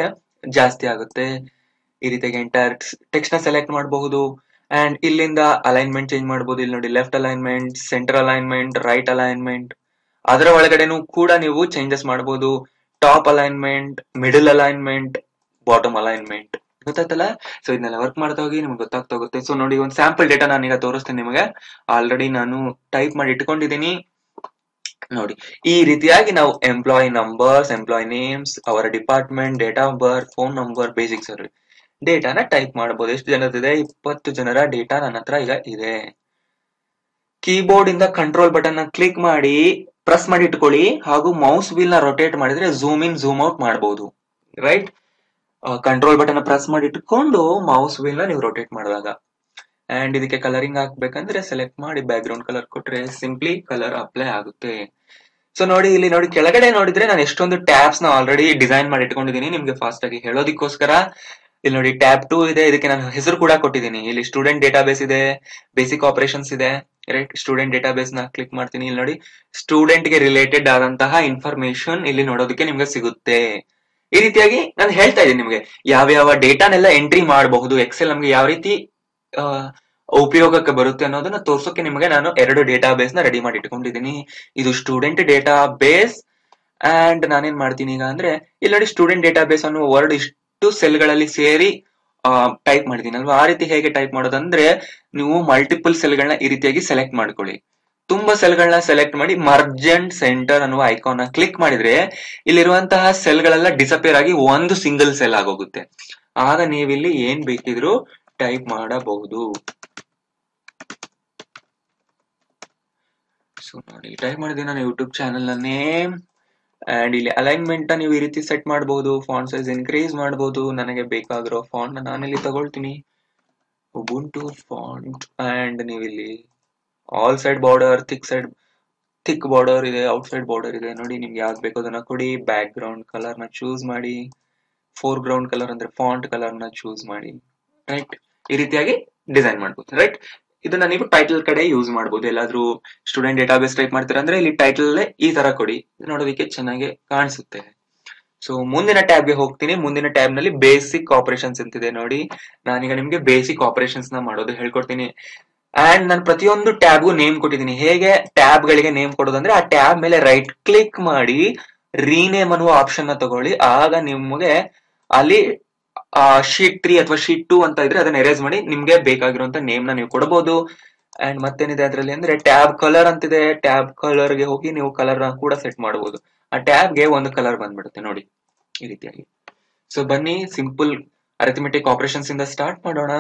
ಜಾಸ್ತಿ ಆಗುತ್ತೆ ಈ ರೀತಿಯಾಗಿ ಎಂಟೈರ್ ಟೆಕ್ಸ್ಟ್ ನ ಸೆಲೆಕ್ಟ್ ಮಾಡಬಹುದು ಅಂಡ್ ಇಲ್ಲಿಂದ ಅಲೈನ್ಮೆಂಟ್ ಚೇಂಜ್ ಮಾಡಬಹುದು ಇಲ್ಲಿ ನೋಡಿ left alignment centre alignment right alignment ಅದರ ಒಳಗಡೆನೂ ಕೂಡ ನೀವು ಚೇಂಜಸ್ ಮಾಡಬಹುದು top alignment middle alignment bottom alignment ಗೊತ್ತಾಯ್ತಲ್ಲ ಸೊ ಇದನ್ನೆಲ್ಲ ವರ್ಕ್ ಮಾಡ್ತಾ ಹೋಗಿ ನಿಮ್ಗೆ ಗೊತ್ತಾಗ್ತಾ ಹೋಗುತ್ತೆ ಸೊ ನೋಡಿ ಒಂದು ಸ್ಯಾಂಪಲ್ ಡೇಟಾ ನಾನೀಗ ತೋರಿಸ್ತೇನೆ ನಿಮಗೆ ಆಲ್ರೆಡಿ ನಾನು ಟೈಪ್ ಮಾಡಿ ಇಟ್ಕೊಂಡಿದ್ದೀನಿ ನೋಡಿ ಈ ರೀತಿಯಾಗಿ ನಾವು ಎಂಪ್ಲಾಯ್ ನಂಬರ್ಸ್ ಎಂಪ್ಲಾಯ್ ನೇಮ್ಸ್ ಅವರ department date of birth phone number basic ಸರ್ವಿ ಡೇಟಾನ ಟೈಪ್ ಮಾಡಬಹುದು ಎಷ್ಟು ಜನರದಿದೆ ಇಪ್ಪತ್ತು ಜನರ ಡೇಟಾ ನನ್ನ ಹತ್ರ ಈಗ ಇದೆ ಕೀಬೋರ್ಡ್ ಇಂದ ಕಂಟ್ರೋಲ್ ಬಟನ್ ನ ಕ್ಲಿಕ್ ಮಾಡಿ ಪ್ರೆಸ್ ಮಾಡಿ ಇಟ್ಕೊಳ್ಳಿ ಹಾಗೂ ಮೌಸ್ ವೀಲ್ ನ ರೊಟೇಟ್ ಮಾಡಿದ್ರೆ ಝೂಮ್ ಇನ್ ಝೂಮ್ ಔಟ್ ಮಾಡಬಹುದು ರೈಟ್ ಕಂಟ್ರೋಲ್ ಬಟನ್ ಪ್ರೆಸ್ ಮಾಡಿ ಇಟ್ಕೊಂಡು ಮೌಸ್ ವೀಲ್ ನ ನೀವು ರೊಟೇಟ್ ಮಾಡಿದಾಗ ಅಂಡ್ ಇದಕ್ಕೆ ಕಲರಿಂಗ್ ಹಾಕ್ಬೇಕಂದ್ರೆ ಸೆಲೆಕ್ಟ್ ಮಾಡಿ ಬ್ಯಾಕ್ ಗ್ರೌಂಡ್ ಕಲರ್ ಕೊಟ್ರೆ ಸಿಂಪ್ಲಿ ಕಲರ್ ಅಪ್ಲೈ ಆಗುತ್ತೆ ಸೊ ನೋಡಿ ಇಲ್ಲಿ ನೋಡಿ ಕೆಳಗಡೆ ನೋಡಿದ್ರೆ ನಾನು ಎಷ್ಟೊಂದು ಟ್ಯಾಬ್ಸ್ ನ ಆಲ್ರೆಡಿ ಡಿಸೈನ್ ಮಾಡಿ ಇಟ್ಕೊಂಡಿದ್ದೀನಿ ನಿಮ್ಗೆ ಫಾಸ್ಟ್ ಆಗಿ ಹೇಳೋದಕ್ಕೋಸ್ಕರ ಇಲ್ಲಿ ನೋಡಿ ಟ್ಯಾಬ್ ಟೂ ಇದೆ ಇದಕ್ಕೆ ನಾನು ಹೆಸರು ಕೂಡ ಕೊಟ್ಟಿದ್ದೀನಿ ಇಲ್ಲಿ ಸ್ಟೂಡೆಂಟ್ ಡೇಟಾಬೇಸ್ ಇದೆ ಬೇಸಿಕ್ ಆಪರೇಷನ್ಸ್ ಇದೆ ರೈಟ್ ಸ್ಟೂಡೆಂಟ್ ಡೇಟಾಬೇಸ್ ನ ಕ್ಲಿಕ್ ಮಾಡ್ತೀನಿ ಇಲ್ಲಿ ನೋಡಿ ಸ್ಟೂಡೆಂಟ್ ಗೆ ರಿಲೇಟೆಡ್ ಆದಂತಹ ಇನ್ಫಾರ್ಮೇಶನ್ ಇಲ್ಲಿ ನೋಡೋದಕ್ಕೆ ನಿಮ್ಗೆ ಸಿಗುತ್ತೆ ಈ ರೀತಿಯಾಗಿ ನಾನು ಹೇಳ್ತಾ ಇದ್ದೀನಿ ನಿಮ್ಗೆ ಯಾವ ಯಾವ ಡೇಟಾನೆಲ್ಲ ಎಂಟ್ರಿ ಮಾಡಬಹುದು ಎಕ್ಸೆಲ್ ನಮ್ಗೆ ಯಾವ ರೀತಿ ಆ, ಉಪಯೋಗಕ್ಕೆ ಬರುತ್ತೆ ಅನ್ನೋದನ್ನ ತೋರ್ಸೋಕೆ ನಿಮಗೆ ನಾನು ಎರಡು ಡೇಟಾ ಬೇಸ್ ನ ರೆಡಿ ಮಾಡಿ ಇಟ್ಕೊಂಡಿದ್ದೀನಿ ಇದು ಸ್ಟೂಡೆಂಟ್ ಡೇಟಾ ಬೇಸ್ ಅಂಡ್ ನಾನೇನ್ ಮಾಡ್ತೀನಿ ಈಗ ಅಂದ್ರೆ ಇಲ್ಲಿ ನೋಡಿ ಸ್ಟೂಡೆಂಟ್ ಡೇಟಾ ಬೇಸ್ ಅನ್ನೋ ವರ್ಡ್ ಇಷ್ಟು ಸೆಲ್ ಗಳಲ್ಲಿ ಸೇರಿ ಟೈಪ್ ಮಾಡಿದ್ದೀನಿ ಅಲ್ವಾ ಆ ರೀತಿ ಹೇಗೆ ಟೈಪ್ ಮಾಡೋದಂದ್ರೆ ನೀವು ಮಲ್ಟಿಪಲ್ ಸೆಲ್ಗಳನ್ನ ಈ ರೀತಿಯಾಗಿ ಸೆಲೆಕ್ಟ್ ಮಾಡ್ಕೊಳ್ಳಿ ತುಂಬಾ ಸೆಲ್ಗಳನ್ನ ಸೆಲೆಕ್ಟ್ ಮಾಡಿ ಮರ್ಜೆಂಟ್ ಸೆಂಟರ್ ಅನ್ನುವ ಐಕಾನ್ ನ ಕ್ಲಿಕ್ ಮಾಡಿದ್ರೆ ಇಲ್ಲಿರುವಂತಹ ಸೆಲ್ಗಳೆಲ್ಲ ಡಿಸಪಿಯರ್ ಆಗಿ ಒಂದು ಸಿಂಗಲ್ ಸೆಲ್ ಆಗೋಗುತ್ತೆ ಆಗ ನೀವಿಲ್ಲಿ ಏನ್ ಬೇಕಿದ್ರು ಟೈಪ್ ಮಾಡಬಹುದು ಸೊ ನೋಡಿ ಟೈಪ್ ಮಾಡಿದ್ದೀನಿ ನಾನು ಯೂಟ್ಯೂಬ್ ಚಾನೆಲ್ ನ ನೇಮ್ ಅಂಡ್ ಇಲ್ಲಿ ಅಲೈನ್ಮೆಂಟ್ ನೀವು ಈ ರೀತಿ ಸೆಟ್ ಮಾಡಬಹುದು ಫಾಂಟ್ ಸೈಜ್ ಇನ್ಕ್ರೀಸ್ ಮಾಡಬಹುದು ನನಗೆ ಬೇಕಾಗಿರೋ ಫಾಂಟ್ ನಾನಿಲ್ಲಿ ತಗೊಳ್ತೀನಿ ಉಬುಂಟು ಫಾಂಟ್ ಅಂಡ್ ನೀವಿಲ್ಲಿ all side border thick side thick border ಇದೆ ಔಟ್ ಸೈಡ್ ಬಾರ್ಡರ್ ಇದೆ ನೋಡಿ ನಿಮ್ಗೆ ಯಾವ್ದು ಬೇಕೋ ಅದನ್ನ ಕೊಡಿ ಬ್ಯಾಕ್ ಗ್ರೌಂಡ್ ಕಲರ್ ನ ಚೂಸ್ ಮಾಡಿ ಫೋರ್ ಗ್ರೌಂಡ್ ಕಲರ್ ಅಂದ್ರೆ ಫಾಂಟ್ ಕಲರ್ ನ ಚೂಸ್ ಮಾಡಿ ರೈಟ್ ಈ ರೀತಿಯಾಗಿ ಡಿಸೈನ್ ಮಾಡ್ಬೋದು ರೈಟ್ ಇದನ್ನ ನೀವು ಟೈಟಲ್ ಕಡೆ ಯೂಸ್ ಮಾಡಬಹುದು ಎಲ್ಲಾದ್ರೂ ಸ್ಟೂಡೆಂಟ್ ಡೇಟಾಬೇಸ್ ಟೈಪ್ ಮಾಡ್ತೀರಾ ಅಂದ್ರೆ ಇಲ್ಲಿ ಟೈಟಲ್ ಈ ತರ ಕೊಡಿ ನೋಡೋದಕ್ಕೆ ಚೆನ್ನಾಗಿ ಕಾಣಿಸುತ್ತೆ ಸೊ ಮುಂದಿನ ಟ್ಯಾಬ್ ಗೆ ಹೋಗ್ತೀನಿ ಮುಂದಿನ ಟ್ಯಾಬ್ ನಲ್ಲಿ ಬೇಸಿಕ್ ಆಪರೇಷನ್ಸ್ ಅಂತಿದೆ ನೋಡಿ ನಾನೀಗ ನಿಮ್ಗೆ ಬೇಸಿಕ್ ಆಪರೇಷನ್ಸ್ ನ ಮಾಡೋದು ಹೇಳ್ಕೊಡ್ತೀನಿ ಅಂಡ್ ನಾನು ಪ್ರತಿಯೊಂದು ಟ್ಯಾಬ್ಗೂ ನೇಮ್ ಕೊಟ್ಟಿದ್ದೀನಿ ಹೇಗೆ ಟ್ಯಾಬ್ ಗಳಿಗೆ ನೇಮ್ ಕೊಡೋದಂದ್ರೆ ಆ ಟ್ಯಾಬ್ ಮೇಲೆ ರೈಟ್ ಕ್ಲಿಕ್ ಮಾಡಿ ರೀನೇಮ್ ಅನ್ನುವ ಆಪ್ಷನ್ ನ ತಗೊಳ್ಳಿ ಆಗ ನಿಮಗೆ ಅಲ್ಲಿ ಶೀಟ್ ತ್ರೀ ಅಥವಾ ಶೀಟ್ ಟೂ ಅಂತ ಇದ್ರೆ ಅದನ್ನ ಎರೇಸ್ ಮಾಡಿ ನಿಮ್ಗೆ ಬೇಕಾಗಿರುವಂತ ನೇಮ್ ನ ನೀವು ಕೊಡಬಹುದು ಅಂಡ್ ಮತ್ತೇನಿದೆ ಅದರಲ್ಲಿ ಅಂದ್ರೆ ಟ್ಯಾಬ್ ಕಲರ್ ಅಂತಿದೆ ಟ್ಯಾಬ್ ಕಲರ್ ಗೆ ಹೋಗಿ ನೀವು ಕಲರ್ ನ ಕೂಡ ಸೆಟ್ ಮಾಡಬಹುದು ಆ ಟ್ಯಾಬ್ ಗೆ ಒಂದು ಕಲರ್ ಬಂದ್ಬಿಡುತ್ತೆ ನೋಡಿ ಈ ರೀತಿಯಾಗಿ ಸೊ ಬನ್ನಿ ಸಿಂಪಲ್ ಅರಿಥಮೆಟಿಕ್ ಆಪರೇಷನ್ಸ್ ಇಂದ ಸ್ಟಾರ್ಟ್ ಮಾಡೋಣ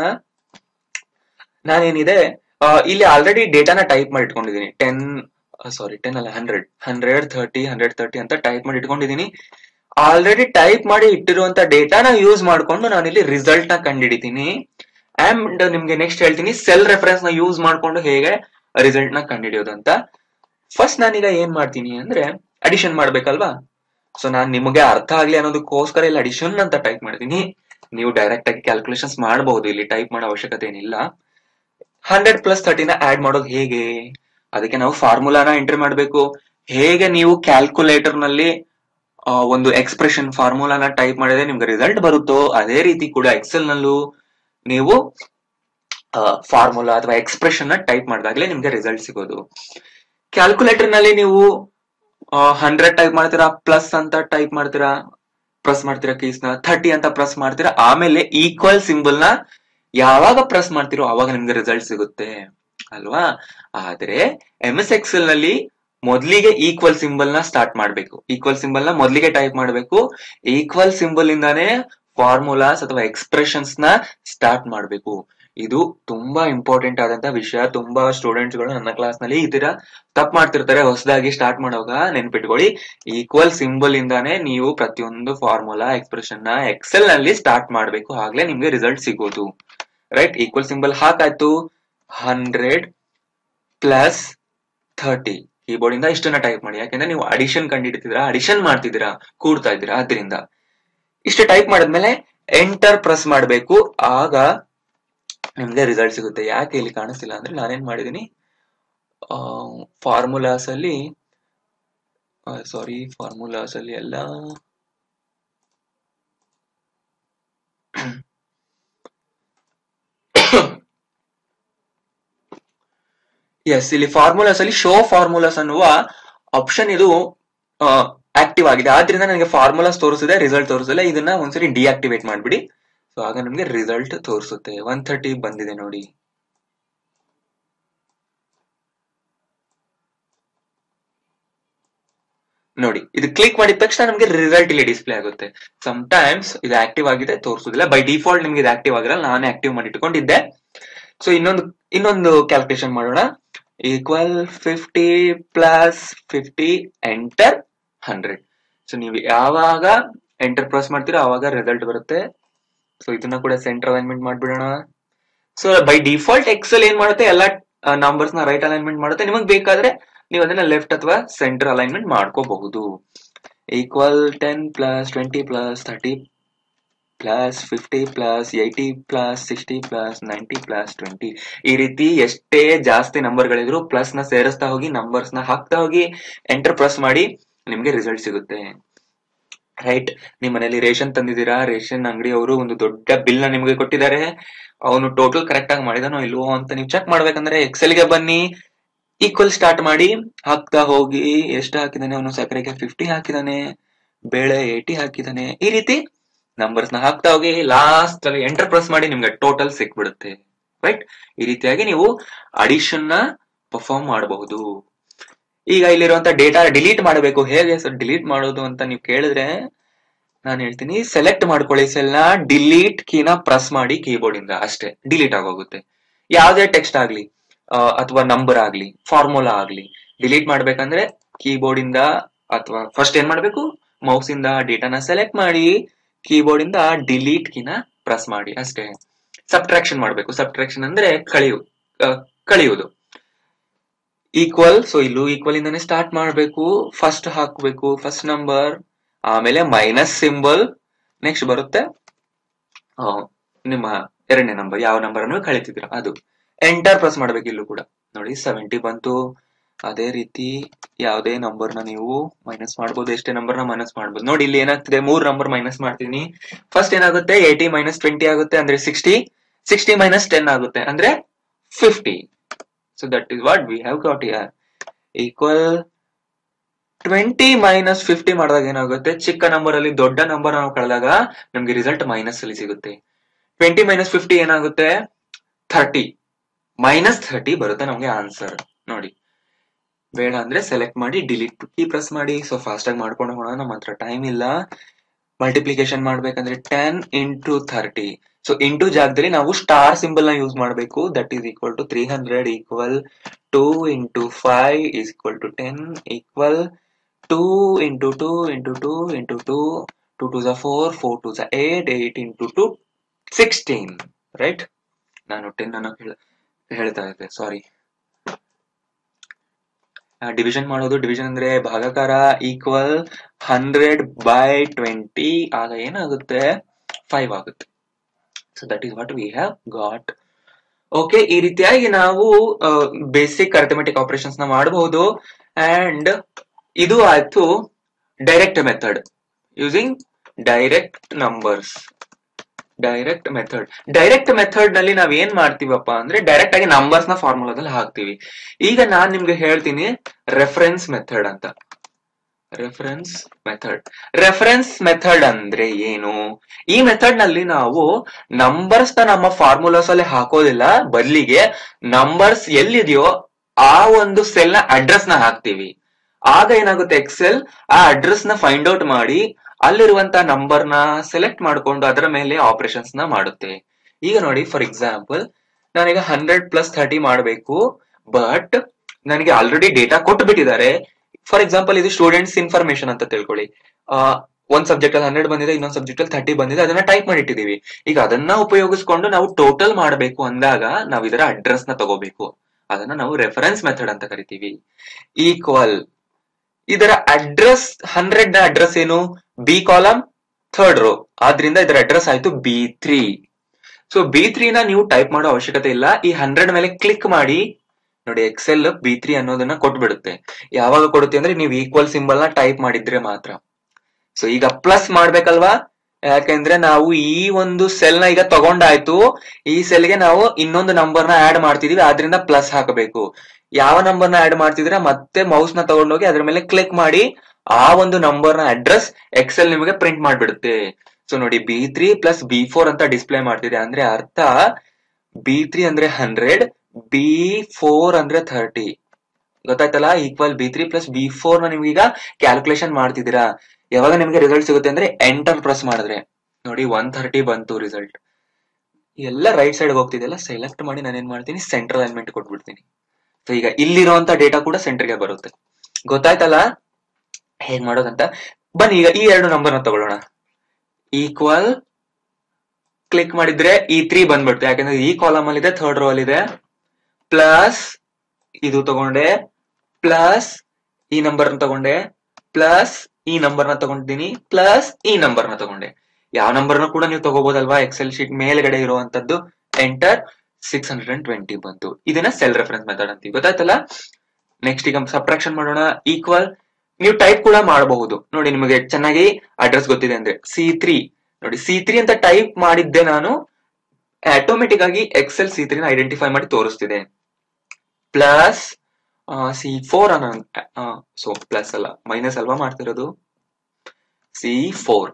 ನಾನೇನಿದೆ ಆ, ಇಲ್ಲಿ ಆಲ್ರೆಡಿ ಡೇಟಾನ ಟೈಪ್ ಮಾಡಿ ಇಟ್ಕೊಂಡಿದ್ದೀನಿ ಟೆನ್ ಸಾರಿ ಟೆನ್ ಅಲ್ಲ hundred hundred thirty hundred thirty ಅಂತ ಟೈಪ್ ಮಾಡಿ ಇಟ್ಕೊಂಡಿದ್ದೀನಿ ಆಲ್ರೆಡಿ ಟೈಪ್ ಮಾಡಿ ಇಟ್ಟಿರುವಂತ ಡೇಟಾನ ಯೂಸ್ ಮಾಡ್ಕೊಂಡು ನಾನು ಇಲ್ಲಿ ರಿಸಲ್ಟ್ ನ ಕಂಡಿಡಿತೀನಿ ಅಂಡ್ ನಿಮ್ಗೆ ನೆಕ್ಸ್ಟ್ ಹೇಳ್ತೀನಿ ಸೆಲ್ ರೆಫರೆನ್ಸ್ ನ ಯೂಸ್ ಮಾಡ್ಕೊಂಡು ಹೇಗೆ ರಿಸಲ್ಟ್ ನ ಕಂಡಿಡಿಯೋದು ಅಂತ ಫಸ್ಟ್ ನಾನೀಗ ಏನ್ ಮಾಡ್ತೀನಿ ಅಂದ್ರೆ ಅಡಿಷನ್ ಮಾಡ್ಬೇಕಲ್ವಾ ಸೊ ನಾನ್ ನಿಮಗೆ ಅರ್ಥ ಆಗ್ಲಿ ಅನ್ನೋದಕ್ಕೋಸ್ಕರ ಇಲ್ಲಿ ಅಡಿಷನ್ ಅಂತ ಟೈಪ್ ಮಾಡ್ತೀನಿ ನೀವು ಡೈರೆಕ್ಟ್ ಆಗಿ ಕ್ಯಾಲ್ಕುಲೇಷನ್ಸ್ ಮಾಡಬಹುದು ಇಲ್ಲಿ ಟೈಪ್ ಮಾಡೋ ಅವಶ್ಯಕತೆ ಏನಿಲ್ಲ ಹಂಡ್ರೆಡ್ ಪ್ಲಸ್ ತರ್ಟಿನ ಆಡ್ ಮಾಡೋದು ಹೇಗೆ ಅದಕ್ಕೆ ನಾವು ಫಾರ್ಮುಲಾನ ಎಂಟ್ರಿ ಮಾಡಬೇಕು ಹೇಗೆ ನೀವು ಕ್ಯಾಲ್ಕುಲೇಟರ್ ನಲ್ಲಿ ಆ, ಒಂದು ಎಕ್ಸ್ಪ್ರೆಷನ್ ಫಾರ್ಮುಲಾನ ಟೈಪ್ ಮಾಡಿದ್ರೆ ನಿಮ್ಗೆ ರಿಸಲ್ಟ್ ಬರುತ್ತೋ ಅದೇ ರೀತಿ ಕೂಡ ಎಕ್ಸೆಲ್ ನಲ್ಲೂ ನೀವು ಫಾರ್ಮುಲಾ ಅಥವಾ ಎಕ್ಸ್ಪ್ರೆಷನ್ ನ ಟೈಪ್ ಮಾಡಿದಾಗಲೇ ನಿಮ್ಗೆ ರಿಸಲ್ಟ್ ಸಿಗೋದು ಕ್ಯಾಲ್ಕುಲೇಟರ್ ನಲ್ಲಿ ನೀವು ಹಂಡ್ರೆಡ್ ಟೈಪ್ ಮಾಡ್ತೀರಾ ಪ್ಲಸ್ ಅಂತ ಟೈಪ್ ಮಾಡ್ತೀರಾ ಪ್ರೆಸ್ ಮಾಡ್ತೀರಾ ಕೀಸ್ ನ ಥರ್ಟಿ ಅಂತ ಪ್ರೆಸ್ ಮಾಡ್ತೀರಾ ಆಮೇಲೆ ಈಕ್ವಲ್ ಸಿಂಬಲ್ ನ ಯಾವಾಗ ಪ್ರೆಸ್ ಮಾಡ್ತೀರೋ ಅವಾಗ ನಿಮ್ಗೆ ರಿಸಲ್ಟ್ ಸಿಗುತ್ತೆ ಅಲ್ವಾ ಆದ್ರೆ ಎಂ ಎಸ್ ಎಕ್ಸೆಲ್ ನಲ್ಲಿ ಮೊದಲಿಗೆ ಈಕ್ವಲ್ ಸಿಂಬಲ್ ನ ಸ್ಟಾರ್ಟ್ ಮಾಡ್ಬೇಕು ಈಕ್ವಲ್ ಸಿಂಬಲ್ ನ ಮೊದಲಿಗೆ ಟೈಪ್ ಮಾಡ್ಬೇಕು ಈಕ್ವಲ್ ಸಿಂಬಲ್ ಇಂದಾನೇ ಫಾರ್ಮುಲಾಸ್ ಅಥವಾ ಎಕ್ಸ್ಪ್ರೆಷನ್ಸ್ ನ ಸ್ಟಾರ್ಟ್ ಮಾಡ್ಬೇಕು ಇದು ತುಂಬಾ ಇಂಪಾರ್ಟೆಂಟ್ ಆದಂತ ವಿಷಯ ತುಂಬಾ ಸ್ಟೂಡೆಂಟ್ಸ್ ಗಳು ನನ್ನ ಕ್ಲಾಸ್ ನಲ್ಲಿ ಈ ತರ ತಪ್ಪು ಮಾಡ್ತಿರ್ತಾರೆ ಹೊಸದಾಗಿ ಸ್ಟಾರ್ಟ್ ಮಾಡುವಾಗ ನೆನ್ಪಿಟ್ಕೊಳ್ಳಿ ಈಕ್ವಲ್ ಸಿಂಬಲ್ ಇಂದಾನೇ ನೀವು ಪ್ರತಿಯೊಂದು ಫಾರ್ಮುಲಾ ಎಕ್ಸ್ಪ್ರೆಷನ್ ನ ಎಕ್ಸೆಲ್ ನಲ್ಲಿ ಸ್ಟಾರ್ಟ್ ಮಾಡ್ಬೇಕು ಆಗ್ಲೇ ನಿಮ್ಗೆ ರಿಸಲ್ಟ್ ಸಿಗೋದು ರೈಟ್ ಈಕ್ವಲ್ ಸಿಂಬಲ್ ಹಾಕಾಯ್ತು ಹಂಡ್ರೆಡ್ ಪ್ಲಸ್ ಥರ್ಟಿ ಕೀಬೋರ್ಡ್ ಇಂದ ಇಷ್ಟನ್ನ ಟೈಪ್ ಮಾಡಿ ಯಾಕೆಂದ್ರೆ ನೀವು ಅಡಿಷನ್ ಕಂಡಿಡ್ತಿದ್ದೀರಾ ಅಡಿಷನ್ ಮಾಡ್ತಿದ್ದೀರಾ ಕೂಡ್ತಾ ಇದ್ದೀರಾ ಅದರಿಂದ ಇಷ್ಟು ಟೈಪ್ ಮಾಡಿದ್ಮೇಲೆ ಎಂಟರ್ ಪ್ರೆಸ್ ಮಾಡಬೇಕು ಆಗ ನಿಮ್ಗೆ ರಿಸಲ್ಟ್ ಸಿಗುತ್ತೆ ಯಾಕೆ ಇಲ್ಲಿ ಕಾಣಿಸ್ತಿಲ್ಲ ಅಂದ್ರೆ ನಾನೇನ್ ಮಾಡಿದೀನಿ ಫಾರ್ಮುಲಾಸ್ ಅಲ್ಲಿ ಸಾರಿ ಫಾರ್ಮುಲಾಸ್ ಅಲ್ಲಿ ಎಲ್ಲ ಎಸ್ ಇಲ್ಲಿ ಫಾರ್ಮುಲಾಸ್ ಅಲ್ಲಿ ಶೋ ಫಾರ್ಮುಲಾಸ್ ಅನ್ನುವ ಆಪ್ಷನ್ ಇದು ಆಕ್ಟಿವ್ ಆಗಿದೆ ಆದ್ರಿಂದ ನನಗೆ ಫಾರ್ಮುಲಾಸ್ ತೋರಿಸಿದೆ ರಿಸಲ್ಟ್ ತೋರಿಸಿಲ್ಲ ಇದನ್ನ ಒಂದ್ಸರಿ ಡಿಆಕ್ಟಿವೇಟ್ ಮಾಡ್ಬಿಡಿ ಸೊ ಆಗ ನಮಗೆ ರಿಸಲ್ಟ್ ತೋರಿಸುತ್ತೆ ಒನ್ ಥರ್ಟಿ ಬಂದಿದೆ ನೋಡಿ ನೋಡಿ ಇದು ಕ್ಲಿಕ್ ಮಾಡಿದ ತಕ್ಷಣ ನಮಗೆ ರಿಸಲ್ಟ್ ಇಲ್ಲಿ ಡಿಸ್ಪ್ಲೇ ಆಗುತ್ತೆ ಸಮ್ ಟೈಮ್ಸ್ ಇದು ಆಕ್ಟಿವ್ ಆಗಿದೆ ತೋರಿಸುದಿಲ್ಲ ಬೈ ಡಿಫಾಲ್ಟ್ ನಿಮ್ಗೆ ಇದು ಆಕ್ಟಿವ್ ಆಗಿರಲ್ಲ ನಾನೇ ಆಕ್ಟಿವ್ ಮಾಡಿ ಇಟ್ಕೊಂಡಿದ್ದೆ ಸೊ ಇನ್ನೊಂದು ಇನ್ನೊಂದು ಕ್ಯಾಲ್ಕುಲೇಷನ್ ಮಾಡೋಣ equal fifty plus fifty enter hundred so ನೀವು ಯಾವಾಗ ಎಂಟರ್ ಪ್ರೆಸ್ ಮಾಡ್ತೀರೋ ಆವಾಗ ರಿಸಲ್ಟ್ ಬರುತ್ತೆ ಸೊ ಇದನ್ನ ಕೂಡ ಸೆಂಟರ್ ಅಲೈನ್ಮೆಂಟ್ ಮಾಡ್ಬಿಡೋಣ ಸೊ ಬೈ ಡಿಫಾಲ್ಟ್ ಎಕ್ಸೆಲ್ ಏನ್ ಮಾಡುತ್ತೆ ಎಲ್ಲ ನಂಬರ್ಸ್ ನ ರೈಟ್ ಅಲೈನ್ಮೆಂಟ್ ಮಾಡುತ್ತೆ ನಿಮಗೆ ಬೇಕಾದ್ರೆ ನೀವು ಅದನ್ನ ಲೆಫ್ಟ್ ಅಥವಾ ಸೆಂಟರ್ ಅಲೈನ್ಮೆಂಟ್ ಮಾಡ್ಕೋಬಹುದು equal ten plus twenty plus thirty plus fifty plus eighty plus sixty plus ninety plus twenty ಈ ರೀತಿ ಎಷ್ಟೇ ಜಾಸ್ತಿ ನಂಬರ್ಗಳಿದ್ರು ಪ್ಲಸ್ ನ ಸೇರಿಸ್ತಾ ಹೋಗಿ ನಂಬರ್ಸ್ ನ ಹಾಕ್ತಾ ಹೋಗಿ ಎಂಟರ್ ಪ್ರೆಸ್ ಮಾಡಿ ನಿಮ್ಗೆ ರಿಸಲ್ಟ್ ಸಿಗುತ್ತೆ ರೈಟ್ ನಿಮ್ ಮನೇಲಿ ರೇಷನ್ ತಂದಿದ್ದೀರಾ ರೇಷನ್ ಅಂಗಡಿ ಅವರು ಒಂದು ದೊಡ್ಡ ಬಿಲ್ ನ ನಿಮಗೆ ಕೊಟ್ಟಿದ್ದಾರೆ ಅವನು ಟೋಟಲ್ ಕರೆಕ್ಟ್ ಆಗಿ ಮಾಡಿದಾನೋ ಇಲ್ವೋ ಅಂತ ನೀವು ಚೆಕ್ ಮಾಡ್ಬೇಕಂದ್ರೆ ಎಕ್ಸೆಲ್ ಗೆ ಬನ್ನಿ ಈಕ್ವಲ್ ಸ್ಟಾರ್ಟ್ ಮಾಡಿ ಹಾಕ್ತಾ ಹೋಗಿ ಎಷ್ಟು ಹಾಕಿದಾನೆ ಅವನು ಸಕ್ಕರೆಗೆ ಫಿಫ್ಟಿ ಹಾಕಿದಾನೆ ಬೇಳೆ ಏಟಿ ಹಾಕಿದಾನೆ ಈ ರೀತಿ ನಂಬರ್ಸ್ ನ ಹಾಕ್ತಾ ಹೋಗಿ ಲಾಸ್ಟ್ ಅಲ್ಲಿ ಎಂಟರ್ ಪ್ರೆಸ್ ಮಾಡಿ ನಿಮ್ಗೆ ಟೋಟಲ್ ಸಿಕ್ಬಿಡುತ್ತೆ ರೈಟ್ ಈ ರೀತಿಯಾಗಿ ನೀವು ಅಡಿಷನ್ ನ ಪರ್ಫಾರ್ಮ್ ಮಾಡಬಹುದು ಈಗ ಇಲ್ಲಿರುವಂತ ಡೇಟಾ ಡಿಲೀಟ್ ಮಾಡಬೇಕು ಹೇಗೆ ಸರ್ ಡಿಲೀಟ್ ಮಾಡೋದು ಅಂತ ನೀವು ಕೇಳಿದ್ರೆ ನಾನು ಹೇಳ್ತೀನಿ ಸೆಲೆಕ್ಟ್ ಮಾಡ್ಕೊಳ್ಳಿ ಸೆಲ್ ನ ಡಿಲೀಟ್ ಕೀನ ಪ್ರೆಸ್ ಮಾಡಿ ಕೀಬೋರ್ಡ್ ಇಂದ ಅಷ್ಟೇ ಡಿಲೀಟ್ ಆಗೋಗುತ್ತೆ ಯಾವುದೇ ಟೆಕ್ಸ್ಟ್ ಆಗ್ಲಿ ಅಥವಾ ನಂಬರ್ ಆಗ್ಲಿ ಫಾರ್ಮುಲಾ ಆಗ್ಲಿ ಡಿಲೀಟ್ ಮಾಡ್ಬೇಕಂದ್ರೆ ಕೀಬೋರ್ಡ್ ಇಂದ ಅಥವಾ ಫಸ್ಟ್ ಏನ್ ಮಾಡ್ಬೇಕು ಮೌಸ್ ಇಂದ ಡೇಟಾನ ಸೆಲೆಕ್ಟ್ ಮಾಡಿ ಕೀಬೋರ್ಡ್ ಇಂದ ಡಿಲೀಟ್ ಕೀನ ಪ್ರೆಸ್ ಮಾಡಿ ಅಷ್ಟೇ ಸಬ್ಟ್ರಾಕ್ಷನ್ ಮಾಡ್ಬೇಕು ಸಬ್ಟ್ರಾಕ್ಷನ್ ಅಂದ್ರೆ ಕಳಿಯು ಕಳಿಯುವುದು ಈಕ್ವಲ್ ಸೊ ಇಲ್ಲೂ ಈಕ್ವಲ್ ಇಂದಾನೆ ಸ್ಟಾರ್ಟ್ ಮಾಡಬೇಕು ಫಸ್ಟ್ ಹಾಕ್ಬೇಕು ಫಸ್ಟ್ ನಂಬರ್ ಆಮೇಲೆ ಮೈನಸ್ ಸಿಂಬಲ್ ನೆಕ್ಸ್ಟ್ ಬರುತ್ತೆ ನಿಮ್ಮ ಎರಡನೇ ನಂಬರ್ ಯಾವ ನಂಬರ್ ಅನ್ನು ಕಳಿತಿದ್ದೀರಾ ಅದು ಎಂಟರ್ ಪ್ರೆಸ್ ಮಾಡ್ಬೇಕು ಇಲ್ಲೂ ಕೂಡ ನೋಡಿ ಸೆವೆಂಟಿ ಬಂತು ಅದೇ ರೀತಿ ಯಾವುದೇ ನಂಬರ್ ನ ನೀವು ಮೈನಸ್ ಮಾಡಬಹುದು ಎಷ್ಟೇ ನಂಬರ್ ನ ಮೈನಸ್ ಮಾಡಬಹುದು ನೋಡಿ ಇಲ್ಲಿ ಏನಾಗ್ತಿದೆ ಮೂರ್ ನಂಬರ್ ಮೈನಸ್ ಮಾಡ್ತೀನಿ ಫಸ್ಟ್ ಏನಾಗುತ್ತೆ ಏಯ್ಟಿ ಮೈನಸ್ ಟ್ವೆಂಟಿ ಆಗುತ್ತೆ ಅಂದ್ರೆ ಸಿಕ್ಸ್ಟಿ ಸಿಕ್ಸ್ಟಿ ಮೈನಸ್ ಟೆನ್ ಆಗುತ್ತೆ ಅಂದ್ರೆ fifty so that is what we have got here equal twenty minus fifty ಮಾಡಿದಾಗ ಏನಾಗುತ್ತೆ ಚಿಕ್ಕ ನಂಬರ್ ಅಲ್ಲಿ ದೊಡ್ಡ ನಂಬರ್ ನಾವು ಕಳೆದಾಗ ನಮ್ಗೆ ರಿಸಲ್ಟ್ ಮೈನಸ್ ಅಲ್ಲಿ ಸಿಗುತ್ತೆ ಟ್ವೆಂಟಿ ಮೈನಸ್ ಫಿಫ್ಟಿ ಏನಾಗುತ್ತೆ ಥರ್ಟಿ ಮೈನಸ್ ಥರ್ಟಿ ಬರುತ್ತೆ ನಮ್ಗೆ ಆನ್ಸರ್ ನೋಡಿ ಬೇಡ ಅಂದ್ರೆ ಸೆಲೆಕ್ಟ್ ಮಾಡಿ ಡಿಲೀಟ್ ಕೀ ಪ್ರೆಸ್ ಮಾಡಿ ಸೊ ಫಾಸ್ಟ್ ಆಗಿ ಮಾಡ್ಕೊಂಡು ಹೋಗೋಣ ನಮ್ಮ ಹತ್ರ ಟೈಮ್ ಇಲ್ಲ ಮಲ್ಟಿಪ್ಲಿಕೇಶನ್ ಮಾಡ್ಬೇಕಂದ್ರೆ ten into thirty so into ಜಾಗದಲ್ಲಿ ನಾವು ಸ್ಟಾರ್ ಸಿಂಬಲ್ ನ ಯೂಸ್ ಮಾಡಬೇಕು that is equal to three hundred equal two into five is equal to ten equal two into two into two into two two to ಝ four four two is eight eight into two sixteen right ನಾನು ten ಅನ್ನು ಹೇಳ್ತಾ ಇದ್ದೆ sorry division ಮಾಡೋದು division ಅಂದ್ರೆ ಭಾಗಾಕಾರ equal hundred by twenty ಆಗ ಏನಾಗುತ್ತೆ five ಆಗುತ್ತೆ so that is what we have got okay ಈ ರೀತಿಯಾಗಿ ನಾವು ಬೇಸಿಕ್ ಅರ್ಥಮೆಟಿಕ್ ಆಪರೇಷನ್ಸ್ ನ ಮಾಡಬಹುದು ಅಂಡ್ ಇದು ಆಯ್ತು direct method using direct numbers direct method direct method ನಲ್ಲಿ ನಾವ್ ಏನ್ ಮಾಡ್ತೀವಪ್ಪ ಅಂದ್ರೆ ಡೈರೆಕ್ಟ್ ಆಗಿ ನಂಬರ್ಸ್ ನ ಫಾರ್ಮುಲಾದಲ್ಲಿ ಹಾಕ್ತಿವಿ ಈಗ ನಾನ್ ನಿಮ್ಗೆ ಹೇಳ್ತೀನಿ ರೆಫರೆನ್ಸ್ ಮೆಥಡ್ ಅಂತ ರೆಫರೆನ್ಸ್ ಮೆಥಡ್ ರೆಫರೆನ್ಸ್ ಮೆಥಡ್ ಅಂದ್ರೆ ಏನು ಈ ಮೆಥಡ್ ನಲ್ಲಿ ನಾವು ನಂಬರ್ಸ್ ನ ನಮ್ಮ ಫಾರ್ಮುಲಾಸ್ ಅಲ್ಲಿ ಹಾಕೋದಿಲ್ಲ ಬದಲಿಗೆ ನಂಬರ್ಸ್ ಎಲ್ಲಿದೆಯೋ ಆ ಒಂದು ಸೆಲ್ ನ ಅಡ್ರೆಸ್ ನ ಹಾಕ್ತಿವಿ ಆಗ ಏನಾಗುತ್ತೆ ಎಕ್ಸೆಲ್ ಆ ಅಡ್ರೆಸ್ ನ ಫೈಂಡ್ ಔಟ್ ಮಾಡಿ ಅಲ್ಲಿರುವಂತ ನಂಬರ್ ನ ಸೆಲೆಕ್ಟ್ ಮಾಡ್ಕೊಂಡು ಅದರ ಮೇಲೆ ಆಪರೇಷನ್ಸ್ ನ ಮಾಡುತ್ತೆ ಈಗ ನೋಡಿ ಫಾರ್ ಎಕ್ಸಾಂಪಲ್ ನಾನೀಗ ಹಂಡ್ರೆಡ್ ಪ್ಲಸ್ ಥರ್ಟಿ ಮಾಡಬೇಕು ಬಟ್ ನನಗೆ ಆಲ್ರೆಡಿ ಡೇಟಾ ಕೊಟ್ಟು ಬಿಟ್ಟಿದ್ದಾರೆ ಫಾರ್ ಎಕ್ಸಾಂಪಲ್ ಇದು ಸ್ಟೂಡೆಂಟ್ಸ್ ಇನ್ಫಾರ್ಮೇಶನ್ ಅಂತ ತಿಳ್ಕೊಳ್ಳಿ ಒಂದ್ ಸಬ್ಜೆಕ್ಟ್ ಅಲ್ಲಿ ಹಂಡ್ರೆಡ್ ಬಂದಿದೆ ಇನ್ನೊಂದ್ ಸಬ್ಜೆಕ್ಟ್ ಅಲ್ಲಿ ಥರ್ಟಿ ಬಂದಿದೆ ಅದನ್ನ ಟೈಪ್ ಮಾಡಿಟ್ಟಿದೀವಿ ಈಗ ಅದನ್ನ ಉಪಯೋಗಿಸ್ಕೊಂಡು ನಾವು ಟೋಟಲ್ ಮಾಡಬೇಕು ಅಂದಾಗ ನಾವು ಇದರ ಅಡ್ರೆಸ್ ನ ತಗೋಬೇಕು ಅದನ್ನ ನಾವು ರೆಫರೆನ್ಸ್ ಮೆಥಡ್ ಅಂತ ಕರಿತೀವಿ ಈಕ್ವಲ್ ಇದರ ಅಡ್ರೆಸ್ ಹಂಡ್ರೆಡ್ ನ ಅಡ್ರೆಸ್ ಏನು ಬಿ ಕಾಲಮ್ ಥರ್ಡ್ ರೋ ಆದ್ರಿಂದ ಇದರ ಅಡ್ರೆಸ್ ಆಯ್ತು B three so B three ನ ನೀವು ಟೈಪ್ ಮಾಡೋ ಅವಶ್ಯಕತೆ ಇಲ್ಲ ಈ ಹಂಡ್ರೆಡ್ ಮೇಲೆ ಕ್ಲಿಕ್ ಮಾಡಿ ನೋಡಿ ಎಕ್ಸೆಲ್ ಬಿ ತ್ರೀ ಅನ್ನೋದನ್ನ ಕೊಟ್ಬಿಡುತ್ತೆ ಯಾವಾಗ ಕೊಡುತ್ತೆ ಅಂದ್ರೆ ನೀವು ಈಕ್ವಲ್ ಸಿಂಬಲ್ ನ ಟೈಪ್ ಮಾಡಿದ್ರೆ ಮಾತ್ರ ಸೊ ಈಗ ಪ್ಲಸ್ ಮಾಡ್ಬೇಕಲ್ವಾ ಯಾಕೆಂದ್ರೆ ನಾವು ಈ ಒಂದು ಸೆಲ್ ನ ಈಗ ತಗೊಂಡಾಯ್ತು ಈ ಸೆಲ್ ಗೆ ನಾವು ಇನ್ನೊಂದು ನಂಬರ್ ನ ಆಡ್ ಮಾಡ್ತಿದೀವಿ ಆದ್ರಿಂದ ಪ್ಲಸ್ ಹಾಕಬೇಕು ಯಾವ ನಂಬರ್ ನ ಆಡ್ ಮಾಡ್ತಿದ್ರೆ ಮತ್ತೆ ಮೌಸ್ ನ ತಗೊಂಡೋಗಿ ಅದ್ರ ಮೇಲೆ ಕ್ಲಿಕ್ ಮಾಡಿ ಆ ಒಂದು ನಂಬರ್ ನ ಅಡ್ರೆಸ್ ಎಕ್ಸೆಲ್ ನಿಮಗೆ ಪ್ರಿಂಟ್ ಮಾಡ್ಬಿಡುತ್ತೆ ಸೊ ನೋಡಿ B three plus B four ಅಂತ ಡಿಸ್ಪ್ಲೇ ಮಾಡ್ತಿದೆ ಅಂದ್ರೆ ಅರ್ಥ ಬಿ ತ್ರೀ ಅಂದ್ರೆ ಹಂಡ್ರೆಡ್ ಬಿ ಫೋರ್ ಅಂದ್ರೆ ಥರ್ಟಿ ಗೊತ್ತಾಯ್ತಲ್ಲ equal B three plus B four ನ ನಿಮ್ಗೆ ಈಗ ಕ್ಯಾಲ್ಕುಲೇಷನ್ ಮಾಡ್ತಿದ್ದೀರಾ ಯಾವಾಗ ನಿಮ್ಗೆ ರಿಸಲ್ಟ್ ಸಿಗುತ್ತೆ ಅಂದ್ರೆ ಎಂಟರ್ ಪ್ರೆಸ್ ಮಾಡಿದ್ರೆ ನೋಡಿ ಒನ್ ಥರ್ಟಿ ಬಂತು ರಿಸಲ್ಟ್ ಎಲ್ಲ ರೈಟ್ ಸೈಡ್ ಹೋಗ್ತಿದೆಲ್ಲ ಸೆಲೆಕ್ಟ್ ಮಾಡಿ ನಾನು ಏನ್ ಮಾಡ್ತೀನಿ ಸೆಂಟ್ರಲ್ ಅಲೈನ್ಮೆಂಟ್ ಕೊಟ್ಬಿಡ್ತೀನಿ ಸೊ ಈಗ ಇಲ್ಲಿರುವಂತ ಡೇಟಾ ಕೂಡ ಸೆಂಟರ್ಗೆ ಬರುತ್ತೆ ಗೊತ್ತಾಯ್ತಲ್ಲ ಹೇಗ್ ಮಾಡೋದಂತ ಬನ್ನಿ ಈಗ ಈ ಎರಡು ನಂಬರ್ನ ತಗೊಳ್ಳೋಣ ಈಕ್ವಲ್ ಕ್ಲಿಕ್ ಮಾಡಿದ್ರೆ ಈ ತ್ರೀ ಬಂದ್ಬಿಡ್ತು ಯಾಕಂದ್ರೆ ಈ ಕಾಲಮ್ ಅಲ್ಲಿ ಇದೆ ಥರ್ಡ್ ರೋ ಅಲ್ಲಿ ಇದೆ ಪ್ಲಸ್ ಇದು ತಗೊಂಡೆ ಪ್ಲಸ್ ಈ ನಂಬರ್ ತಗೊಂಡೆ ಪ್ಲಸ್ ಈ ನಂಬರ್ ನ ತಗೊಂಡಿದ್ದೀನಿ ಪ್ಲಸ್ ಈ ನಂಬರ್ ನ ತಗೊಂಡೆ ಯಾವ ನಂಬರ್ ನ ಕೂಡ ನೀವು ತಗೋಬಹುದಲ್ವಾ ಎಕ್ಸೆಲ್ ಶೀಟ್ ಮೇಲ್ಗಡೆ ಇರುವಂತದ್ದು enter six hundred and twenty ಬಂತು ಇದನ್ನ ಸೆಲ್ ರೆಫರೆನ್ಸ್ ಮೆಥಡ್ ಅಂತೀವಿ ಗೊತ್ತಾಯ್ತಲ್ಲ ನೆಕ್ಸ್ಟ್ ಈಗ ಸಬ್ಟ್ರಾಕ್ಷನ್ ಮಾಡೋಣ ಈಕ್ವಲ್ ನೀವು ಟೈಪ್ ಕೂಡ ಮಾಡಬಹುದು ನೋಡಿ ನಿಮಗೆ ಚೆನ್ನಾಗಿ ಅಡ್ರೆಸ್ ಗೊತ್ತಿದೆ ಅಂದ್ರೆ ಸಿ ತ್ರೀ ನೋಡಿ ಸಿ ತ್ರೀ ಅಂತ ಟೈಪ್ ಮಾಡಿದ್ದೆ ನಾನು ಆಟೋಮೆಟಿಕ್ ಆಗಿ ಎಕ್ಸೆಲ್ ಸಿ ತ್ರೀ ನ ಐಡೆಂಟಿಫೈ ಮಾಡಿ ತೋರಿಸ್ತಿದೆ ಪ್ಲಸ್ ಸಿ ಫೋರ್ ಅನ್ನ ಸೊ ಪ್ಲಸ್ ಅಲ್ಲ ಮೈನಸ್ ಅಲ್ವಾ ಮಾಡ್ತಿರೋದು ಸಿ ಫೋರ್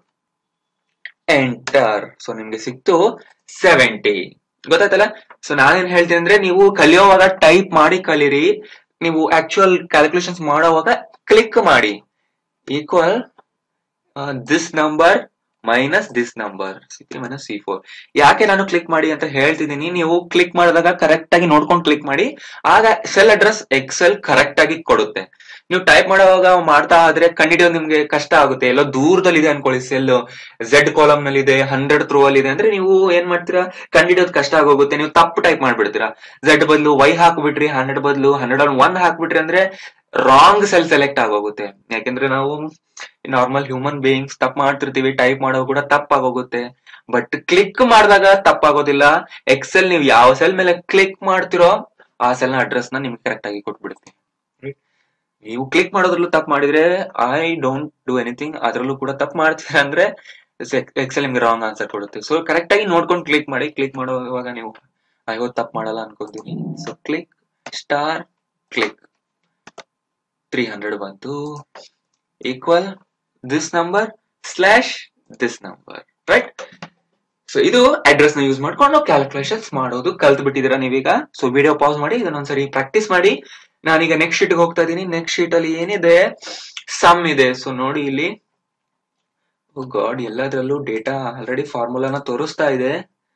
ಎಂಟರ್ ಸೊ ನಿಮ್ಗೆ ಸಿಕ್ತು ಸೆವೆಂಟಿ ಗೊತ್ತಾಯ್ತಲ್ಲ ಸೊ ನಾನೇನ್ ಹೇಳ್ತೀನಿ ಅಂದ್ರೆ ನೀವು ಕಲಿಯೋವಾಗ ಟೈಪ್ ಮಾಡಿ ಕಲೀರಿ ನೀವು ಆಕ್ಚುಯಲ್ ಕ್ಯಾಲ್ಕುಲೇಷನ್ಸ್ ಮಾಡೋವಾಗ ಕ್ಲಿಕ್ ಮಾಡಿ equal this number minus this number C three minus C four ಯಾಕೆ ನಾನು ಕ್ಲಿಕ್ ಮಾಡಿ ಅಂತ ಹೇಳ್ತಿದ್ದೀನಿ ನೀವು ಕ್ಲಿಕ್ ಮಾಡಿದಾಗ ಕರೆಕ್ಟ್ ಆಗಿ ನೋಡ್ಕೊಂಡು ಕ್ಲಿಕ್ ಮಾಡಿ ಆಗ ಸೆಲ್ ಅಡ್ರೆಸ್ ಎಕ್ಸೆಲ್ ಕರೆಕ್ಟ್ ಆಗಿ ಕೊಡುತ್ತೆ ನೀವು ಟೈಪ್ ಮಾಡುವಾಗ ಮಾಡ್ತಾ ಆದ್ರೆ ಕಂಡಿಡಿಯೋದು ನಿಮ್ಗೆ ಕಷ್ಟ ಆಗುತ್ತೆ ಎಲ್ಲೋ ದೂರದಲ್ಲಿ ಇದೆ ಅನ್ಕೊಳ್ಳಿ ಸೆಲ್ ಝೆಡ್ ಕಾಲಮ್ ನಲ್ಲಿ ಇದೆ ಹಂಡ್ರೆಡ್ ಥ್ರೂ ಅಲ್ಲಿ ಇದೆ ಅಂದ್ರೆ ನೀವು ಏನ್ ಮಾಡ್ತೀರಾ ಕಂಡಿಡಿಯೋದು ಕಷ್ಟ ಆಗೋಗುತ್ತೆ ನೀವು ತಪ್ಪು ಟೈಪ್ ಮಾಡ್ಬಿಡ್ತೀರಾ ಝೆಡ್ ಬದಲು ವೈ ಹಾಕ್ಬಿಟ್ರಿ ಹಂಡ್ರೆಡ್ ಬದಲು ಹಂಡ್ರೆಡ್ ಆನ್ ಒನ್ ಹಾಕ್ಬಿಟ್ರಿ ಅಂದ್ರೆ ರಾಂಗ್ ಸೆಲ್ ಸೆಲೆಕ್ಟ್ ಆಗೋಗುತ್ತೆ ಯಾಕೆಂದ್ರೆ ನಾವು ನಾರ್ಮಲ್ ಹ್ಯೂಮನ್ ಬೀಯಿಂಗ್ಸ್ ತಪ್ಪು ಮಾಡ್ತಿರ್ತೀವಿ ಟೈಪ್ ಮಾಡೋ ಕೂಡ ತಪ್ಪಾಗೋಗುತ್ತೆ ಬಟ್ ಕ್ಲಿಕ್ ಮಾಡಿದಾಗ ತಪ್ಪಾಗೋದಿಲ್ಲ ಎಕ್ಸೆಲ್ ನೀವು ಯಾವ ಸೆಲ್ ಮೇಲೆ ಕ್ಲಿಕ್ ಮಾಡ್ತಿರೋ ಆ ಸೆಲ್ ನ ಅಡ್ರೆಸ್ ನ ನಿಮ್ಗೆ ಕರೆಕ್ಟ್ ಆಗಿ ಕೊಟ್ಬಿಡುತ್ತೆ ನೀವು ಕ್ಲಿಕ್ ಮಾಡೋದ್ರಲ್ಲೂ ತಪ್ಪು ಮಾಡಿದ್ರೆ ಐ ಡೋಂಟ್ ಡೂ ಎನಿಥಿಂಗ್ ಅದ್ರಲ್ಲೂ ಕೂಡ ತಪ್ಪು ಮಾಡ್ತೀರಾ ಅಂದ್ರೆ ಎಕ್ಸೆಲ್ ನಿಮ್ಗೆ ರಾಂಗ್ ಆನ್ಸರ್ ಕೊಡುತ್ತೆ ಸೊ ಕರೆಕ್ಟ್ ಆಗಿ ನೋಡ್ಕೊಂಡು ಕ್ಲಿಕ್ ಮಾಡಿ ಕ್ಲಿಕ್ ಮಾಡುವಾಗ ನೀವು ಐವತ್ತು ತಪ್ಪು ಮಾಡಲ್ಲ ಅನ್ಕೊಂತೀನಿ so click star click three hundred ಬಂತು equal this number slash this number right so ಇದು ಅಡ್ರೆಸ್ ನ ಯೂಸ್ ಮಾಡ್ಕೊಂಡು ಕ್ಯಾಲ್ಕುಲೇಷನ್ಸ್ ಮಾಡೋದು ಕಲ್ತ್ ಬಿಟ್ಟಿದ್ದೀರಾ ನೀವೀಗ ಸೊ ವಿಡಿಯೋ ಪಾಸ್ ಮಾಡಿ ಇದನ್ನೊಂದ್ಸರಿ ಪ್ರಾಕ್ಟೀಸ್ ಮಾಡಿ ನಾನೀಗ ನೆಕ್ಸ್ಟ್ ಶೀಟ್ ಹೋಗ್ತಾ ಇದ್ದೀನಿ ನೆಕ್ಸ್ಟ್ ಶೀಟ್ ಅಲ್ಲಿ ಏನಿದೆ ಸಮ್ ಇದೆ ಸೊ ನೋಡಿ ಇಲ್ಲಿ ಗಾಡ್ ಎಲ್ಲದರಲ್ಲೂ ಡೇಟಾ ಆಲ್ರೆಡಿ ಫಾರ್ಮುಲಾನ ತೋರಿಸ್ತಾ ಇದೆ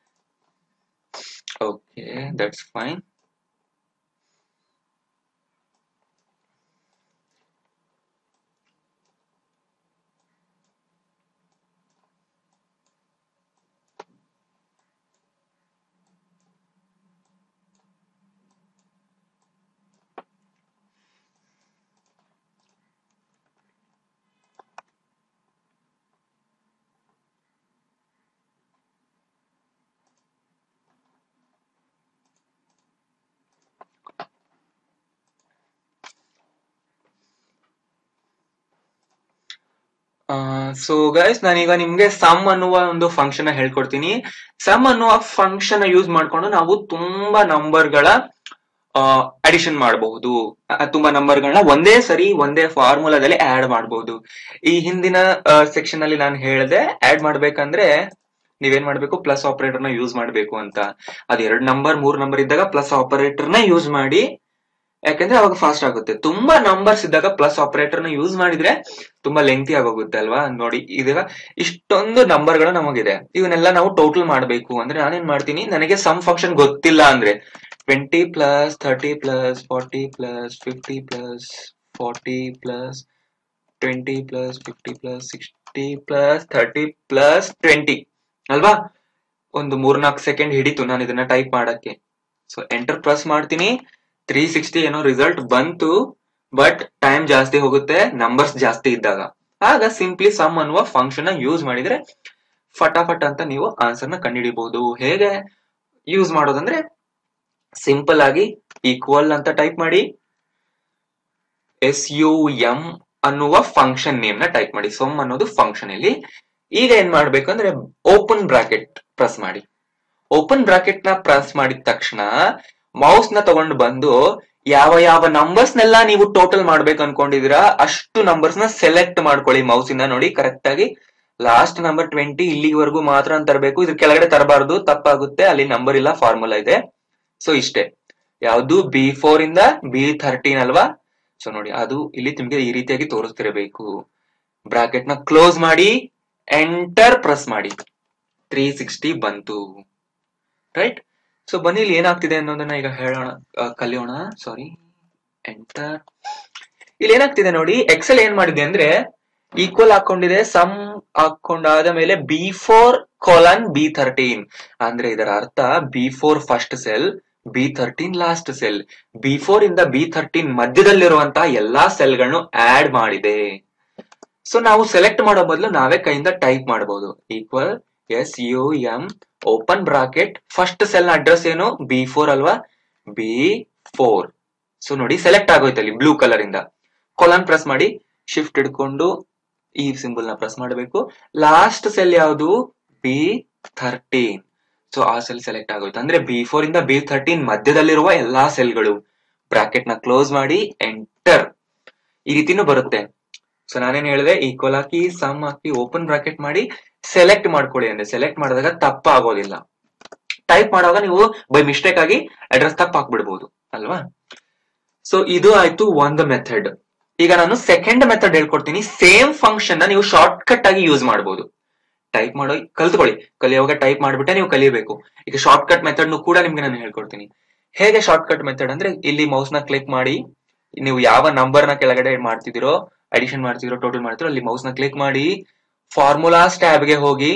okay that's fine so guys ನಾನೀಗ ನಿಮ್ಗೆ ಸಮ್ ಅನ್ನುವ ಒಂದು ಫಂಕ್ಷನ್ ಹೇಳ್ಕೊಡ್ತೀನಿ ಸಮ್ ಅನ್ನುವ ಫಂಕ್ಷನ್ ಯೂಸ್ ಮಾಡ್ಕೊಂಡು ನಾವು ತುಂಬಾ ನಂಬರ್ಗಳ ಅಡಿಷನ್ ಮಾಡಬಹುದು ತುಂಬಾ ನಂಬರ್ಗಳನ್ನ ಒಂದೇ ಸರಿ ಒಂದೇ ಫಾರ್ಮುಲಾದಲ್ಲಿ ಆಡ್ ಮಾಡಬಹುದು ಈ ಹಿಂದಿನ ಸೆಕ್ಷನ್ ಅಲ್ಲಿ ನಾನು ಹೇಳಿದೆ ಆಡ್ ಮಾಡ್ಬೇಕಂದ್ರೆ ನೀವೇನ್ ಮಾಡ್ಬೇಕು ಪ್ಲಸ್ ಆಪರೇಟರ್ ನ ಯೂಸ್ ಮಾಡ್ಬೇಕು ಅಂತ ಅದ್ ಎರಡ್ ನಂಬರ್ ಮೂರ್ ನಂಬರ್ ಇದ್ದಾಗ ಪ್ಲಸ್ ಆಪರೇಟರ್ ನ ಯೂಸ್ ಮಾಡಿ ಯಾಕಂದ್ರೆ ಅವಾಗ ಫಾಸ್ಟ್ ಆಗುತ್ತೆ ತುಂಬಾ ನಂಬರ್ಸ್ ಇದ್ದಾಗ ಪ್ಲಸ್ ಆಪರೇಟರ್ ನ ಯೂಸ್ ಮಾಡಿದ್ರೆ ತುಂಬಾ ಲೆಂತಿ ಆಗೋಗುತ್ತೆ ಅಲ್ವಾ ನೋಡಿ ಇದೀಗ ಇಷ್ಟೊಂದು ನಂಬರ್ಗಳು ನಮಗಿದೆ ಇವನ್ನೆಲ್ಲ ನಾವು ಟೋಟಲ್ ಮಾಡಬೇಕು ಅಂದ್ರೆ ನಾನೇನ್ ಮಾಡ್ತೀನಿ ನನಗೆ ಸಮ್ ಫಂಕ್ಷನ್ ಗೊತ್ತಿಲ್ಲ ಅಂದ್ರೆ twenty plus thirty plus forty plus fifty plus forty plus twenty plus fifty plus sixty plus thirty plus twenty ಅಲ್ವಾ ಒಂದು ಮೂರ್ನಾಲ್ಕು ಸೆಕೆಂಡ್ ಹಿಡಿತು ನಾನು ಇದನ್ನ ಟೈಪ್ ಮಾಡಕ್ಕೆ ಸೊ ಎಂಟರ್ ಪ್ರೆಸ್ ಮಾಡ್ತೀನಿ ತ್ರೀ ಸಿಕ್ಸ್ಟಿ ಏನೋ ರಿಸಲ್ಟ್ ಬಂತು ಬಟ್ ಟೈಮ್ ಜಾಸ್ತಿ ಹೋಗುತ್ತೆ ನಂಬರ್ಸ್ ಜಾಸ್ತಿ ಇದ್ದಾಗ ಆಗ ಸಿಂಪ್ಲಿ ಸಮ್ ಅನ್ನುವ ಫಂಕ್ಷನ್ ಯೂಸ್ ಮಾಡಿದ್ರೆ ಫಟಾಫಟ್ ಅಂತ ನೀವು ಆನ್ಸರ್ ನ ಕಂಡುಹಿಡಿಬಹುದು ಹೇಗೆ ಯೂಸ್ ಮಾಡೋದಂದ್ರೆ ಸಿಂಪಲ್ ಆಗಿ ಈಕ್ವಲ್ ಅಂತ ಟೈಪ್ ಮಾಡಿ ಎಸ್ ಯು ಎಂ ಅನ್ನುವ ಫಂಕ್ಷನ್ ನೇಮ್ ನ ಟೈಪ್ ಮಾಡಿ ಸೊಮ್ ಅನ್ನೋದು ಫಂಕ್ಷನ್ ಇಲ್ಲಿ ಈಗ ಏನ್ ಮಾಡ್ಬೇಕು ಅಂದ್ರೆ ಓಪನ್ ಬ್ರಾಕೆಟ್ ಪ್ರೆಸ್ ಮಾಡಿ ಓಪನ್ ಬ್ರಾಕೆಟ್ ನ ಪ್ರೆಸ್ ಮಾಡಿದ ತಕ್ಷಣ ಮೌಸ್ ನ ತಗೊಂಡು ಬಂದು ಯಾವ ಯಾವ ನಂಬರ್ಸ್ ನೆಲ್ಲ ನೀವು ಟೋಟಲ್ ಮಾಡ್ಬೇಕು ಅನ್ಕೊಂಡಿದೀರಾ ಅಷ್ಟು ನಂಬರ್ಸ್ ನ ಸೆಲೆಕ್ಟ್ ಮಾಡ್ಕೊಳ್ಳಿ ಮೌಸ್ ಇಂದ ನೋಡಿ ಕರೆಕ್ಟ್ ಆಗಿ ಲಾಸ್ಟ್ ನಂಬರ್ ಟ್ವೆಂಟಿ ಇಲ್ಲಿವರೆಗೂ ಮಾತ್ರ ಅಂತ ತರಬೇಕು ಇದ್ರ ಕೆಳಗಡೆ ತರಬಾರ್ದು ತಪ್ಪಾಗುತ್ತೆ ಅಲ್ಲಿ ನಂಬರ್ ಇಲ್ಲ ಫಾರ್ಮುಲಾ ಇದೆ ಸೊ ಇಷ್ಟೇ ಯಾವ್ದು ಬಿ ಫೋರ್ ಇಂದ ಬಿ ಥರ್ಟೀನ್ ಅಲ್ವಾ ಸೊ ನೋಡಿ ಅದು ಇಲ್ಲಿ ನಿಮ್ಗೆ ಈ ರೀತಿಯಾಗಿ ತೋರಿಸ್ತಿರಬೇಕು ಬ್ರಾಕೆಟ್ ನ ಕ್ಲೋಸ್ ಮಾಡಿ ಎಂಟರ್ ಪ್ರೆಸ್ ಮಾಡಿ ತ್ರೀ ಸಿಕ್ಸ್ಟಿ ಬಂತು ರೈಟ್ ಸೊ ಬನ್ನಿ ಇಲ್ಲಿ ಏನಾಗ್ತಿದೆ ಅನ್ನೋದನ್ನ ಈಗ ಹೇಳೋಣ ಆ, ಕಲಿಯೋಣ ಸಾರಿ ಎಂಟರ್ ಇಲ್ಲಿ ಏನಾಗ್ತಿದೆ ನೋಡಿ ಎಕ್ಸೆಲ್ ಏನ್ ಮಾಡಿದೆ ಅಂದ್ರೆ ಈಕ್ವಲ್ ಹಾಕೊಂಡಿದೆ ಸಮ್ ಹಾಕೊಂಡಾದ ಮೇಲೆ B four colon B thirteen ಅಂದ್ರೆ ಇದರ ಅರ್ಥ B four first cell B thirteen last cell B four ಇಂದ ಬಿ ಥರ್ಟೀನ್ ಮಧ್ಯದಲ್ಲಿರುವಂತಹ ಎಲ್ಲಾ ಸೆಲ್ಗಳನ್ನು ಆಡ್ ಮಾಡಿದೆ ಸೊ ನಾವು ಸೆಲೆಕ್ಟ್ ಮಾಡೋ ಬದಲು ನಾವೇ ಕೈಯಿಂದ ಟೈಪ್ ಮಾಡಬಹುದು equal S U M open bracket first cell ನ ಅಡ್ರೆಸ್ ಏನು ಬಿ ಫೋರ್ ಅಲ್ವಾ ಬಿ ಫೋರ್ ಸೊ ನೋಡಿ ಸೆಲೆಕ್ಟ್ ಆಗೋಯ್ತು ಅಲ್ಲಿ ಬ್ಲೂ ಕಲರ್ ಇಂದ ಕೊಲನ್ ಪ್ರೆಸ್ ಮಾಡಿ ಶಿಫ್ಟ್ ಹಿಡ್ಕೊಂಡು ಈ ಸಿಂಬಲ್ ನ ಪ್ರೆಸ್ ಮಾಡಬೇಕು ಲಾಸ್ಟ್ ಸೆಲ್ ಯಾವುದು ಬಿ ಥರ್ಟೀನ್ ಸೊ ಆ ಸೆಲ್ ಸೆಲೆಕ್ಟ್ ಆಗೋಯ್ತು ಅಂದ್ರೆ ಬಿ ಫೋರ್ ಇಂದ ಬಿ ಥರ್ಟೀನ್ ಮಧ್ಯದಲ್ಲಿರುವ ಎಲ್ಲಾ ಸೆಲ್ಗಳು ಬ್ರಾಕೆಟ್ ನ ಕ್ಲೋಸ್ ಮಾಡಿ ಎಂಟರ್ ಈ ರೀತಿನೂ ಬರುತ್ತೆ ಸೊ ನಾನೇನ್ ಹೇಳಿದೆ ಈಕ್ವಲ್ ಹಾಕಿ ಸಮ್ ಹಾಕಿ ಓಪನ್ ಬ್ರಾಕೆಟ್ ಮಾಡಿ ಸೆಲೆಕ್ಟ್ ಮಾಡ್ಕೊಳ್ಳಿ ಅಂದ್ರೆ ಸೆಲೆಕ್ಟ್ ಮಾಡಿದಾಗ ತಪ್ಪ ಆಗೋದಿಲ್ಲ ಟೈಪ್ ಮಾಡುವಾಗ ನೀವು ಬೈ ಮಿಸ್ಟೇಕ್ ಆಗಿ ಅಡ್ರೆಸ್ ತಪ್ಪ ಹಾಕ್ಬಿಡ್ಬೋದು ಅಲ್ವಾ ಸೊ ಇದು ಆಯ್ತು ಒಂದು ಮೆಥಡ್ ಈಗ ನಾನು ಸೆಕೆಂಡ್ ಮೆಥಡ್ ಹೇಳ್ಕೊಡ್ತೀನಿ ಸೇಮ್ ಫಂಕ್ಷನ್ ನ ನೀವು ಶಾರ್ಟ್ ಕಟ್ ಆಗಿ ಯೂಸ್ ಮಾಡಬಹುದು ಟೈಪ್ ಮಾಡೋ ಕಲ್ತ್ಕೊಳ್ಳಿ ಕಲಿಯುವಾಗ ಟೈಪ್ ಮಾಡ್ಬಿಟ್ಟೆ ನೀವು ಕಲಿಯಬೇಕು ಈಗ ಶಾರ್ಟ್ ಕಟ್ ಮೆಥಡ್ ಕೂಡ ನಿಮ್ಗೆ ನಾನು ಹೇಳ್ಕೊಡ್ತೀನಿ ಹೇಗೆ ಶಾರ್ಟ್ ಕಟ್ ಮೆಥಡ್ ಅಂದ್ರೆ ಇಲ್ಲಿ ಮೌಸ್ ನ ಕ್ಲಿಕ್ ಮಾಡಿ ನೀವು ಯಾವ ನಂಬರ್ ನ ಕೆಳಗಡೆ ಮಾಡ್ತಿದ್ದೀರೋ ಅಡಿಷನ್ ಮಾಡ್ತಿರೋ ಟೋಟಲ್ ಮಾಡ್ತಿರೋ ಅಲ್ಲಿ ಮೌಸ್ ನ ಕ್ಲಿಕ್ ಮಾಡಿ ಫಾರ್ಮುಲಾಸ್ ಟ್ಯಾಬ್ ಗೆ ಹೋಗಿ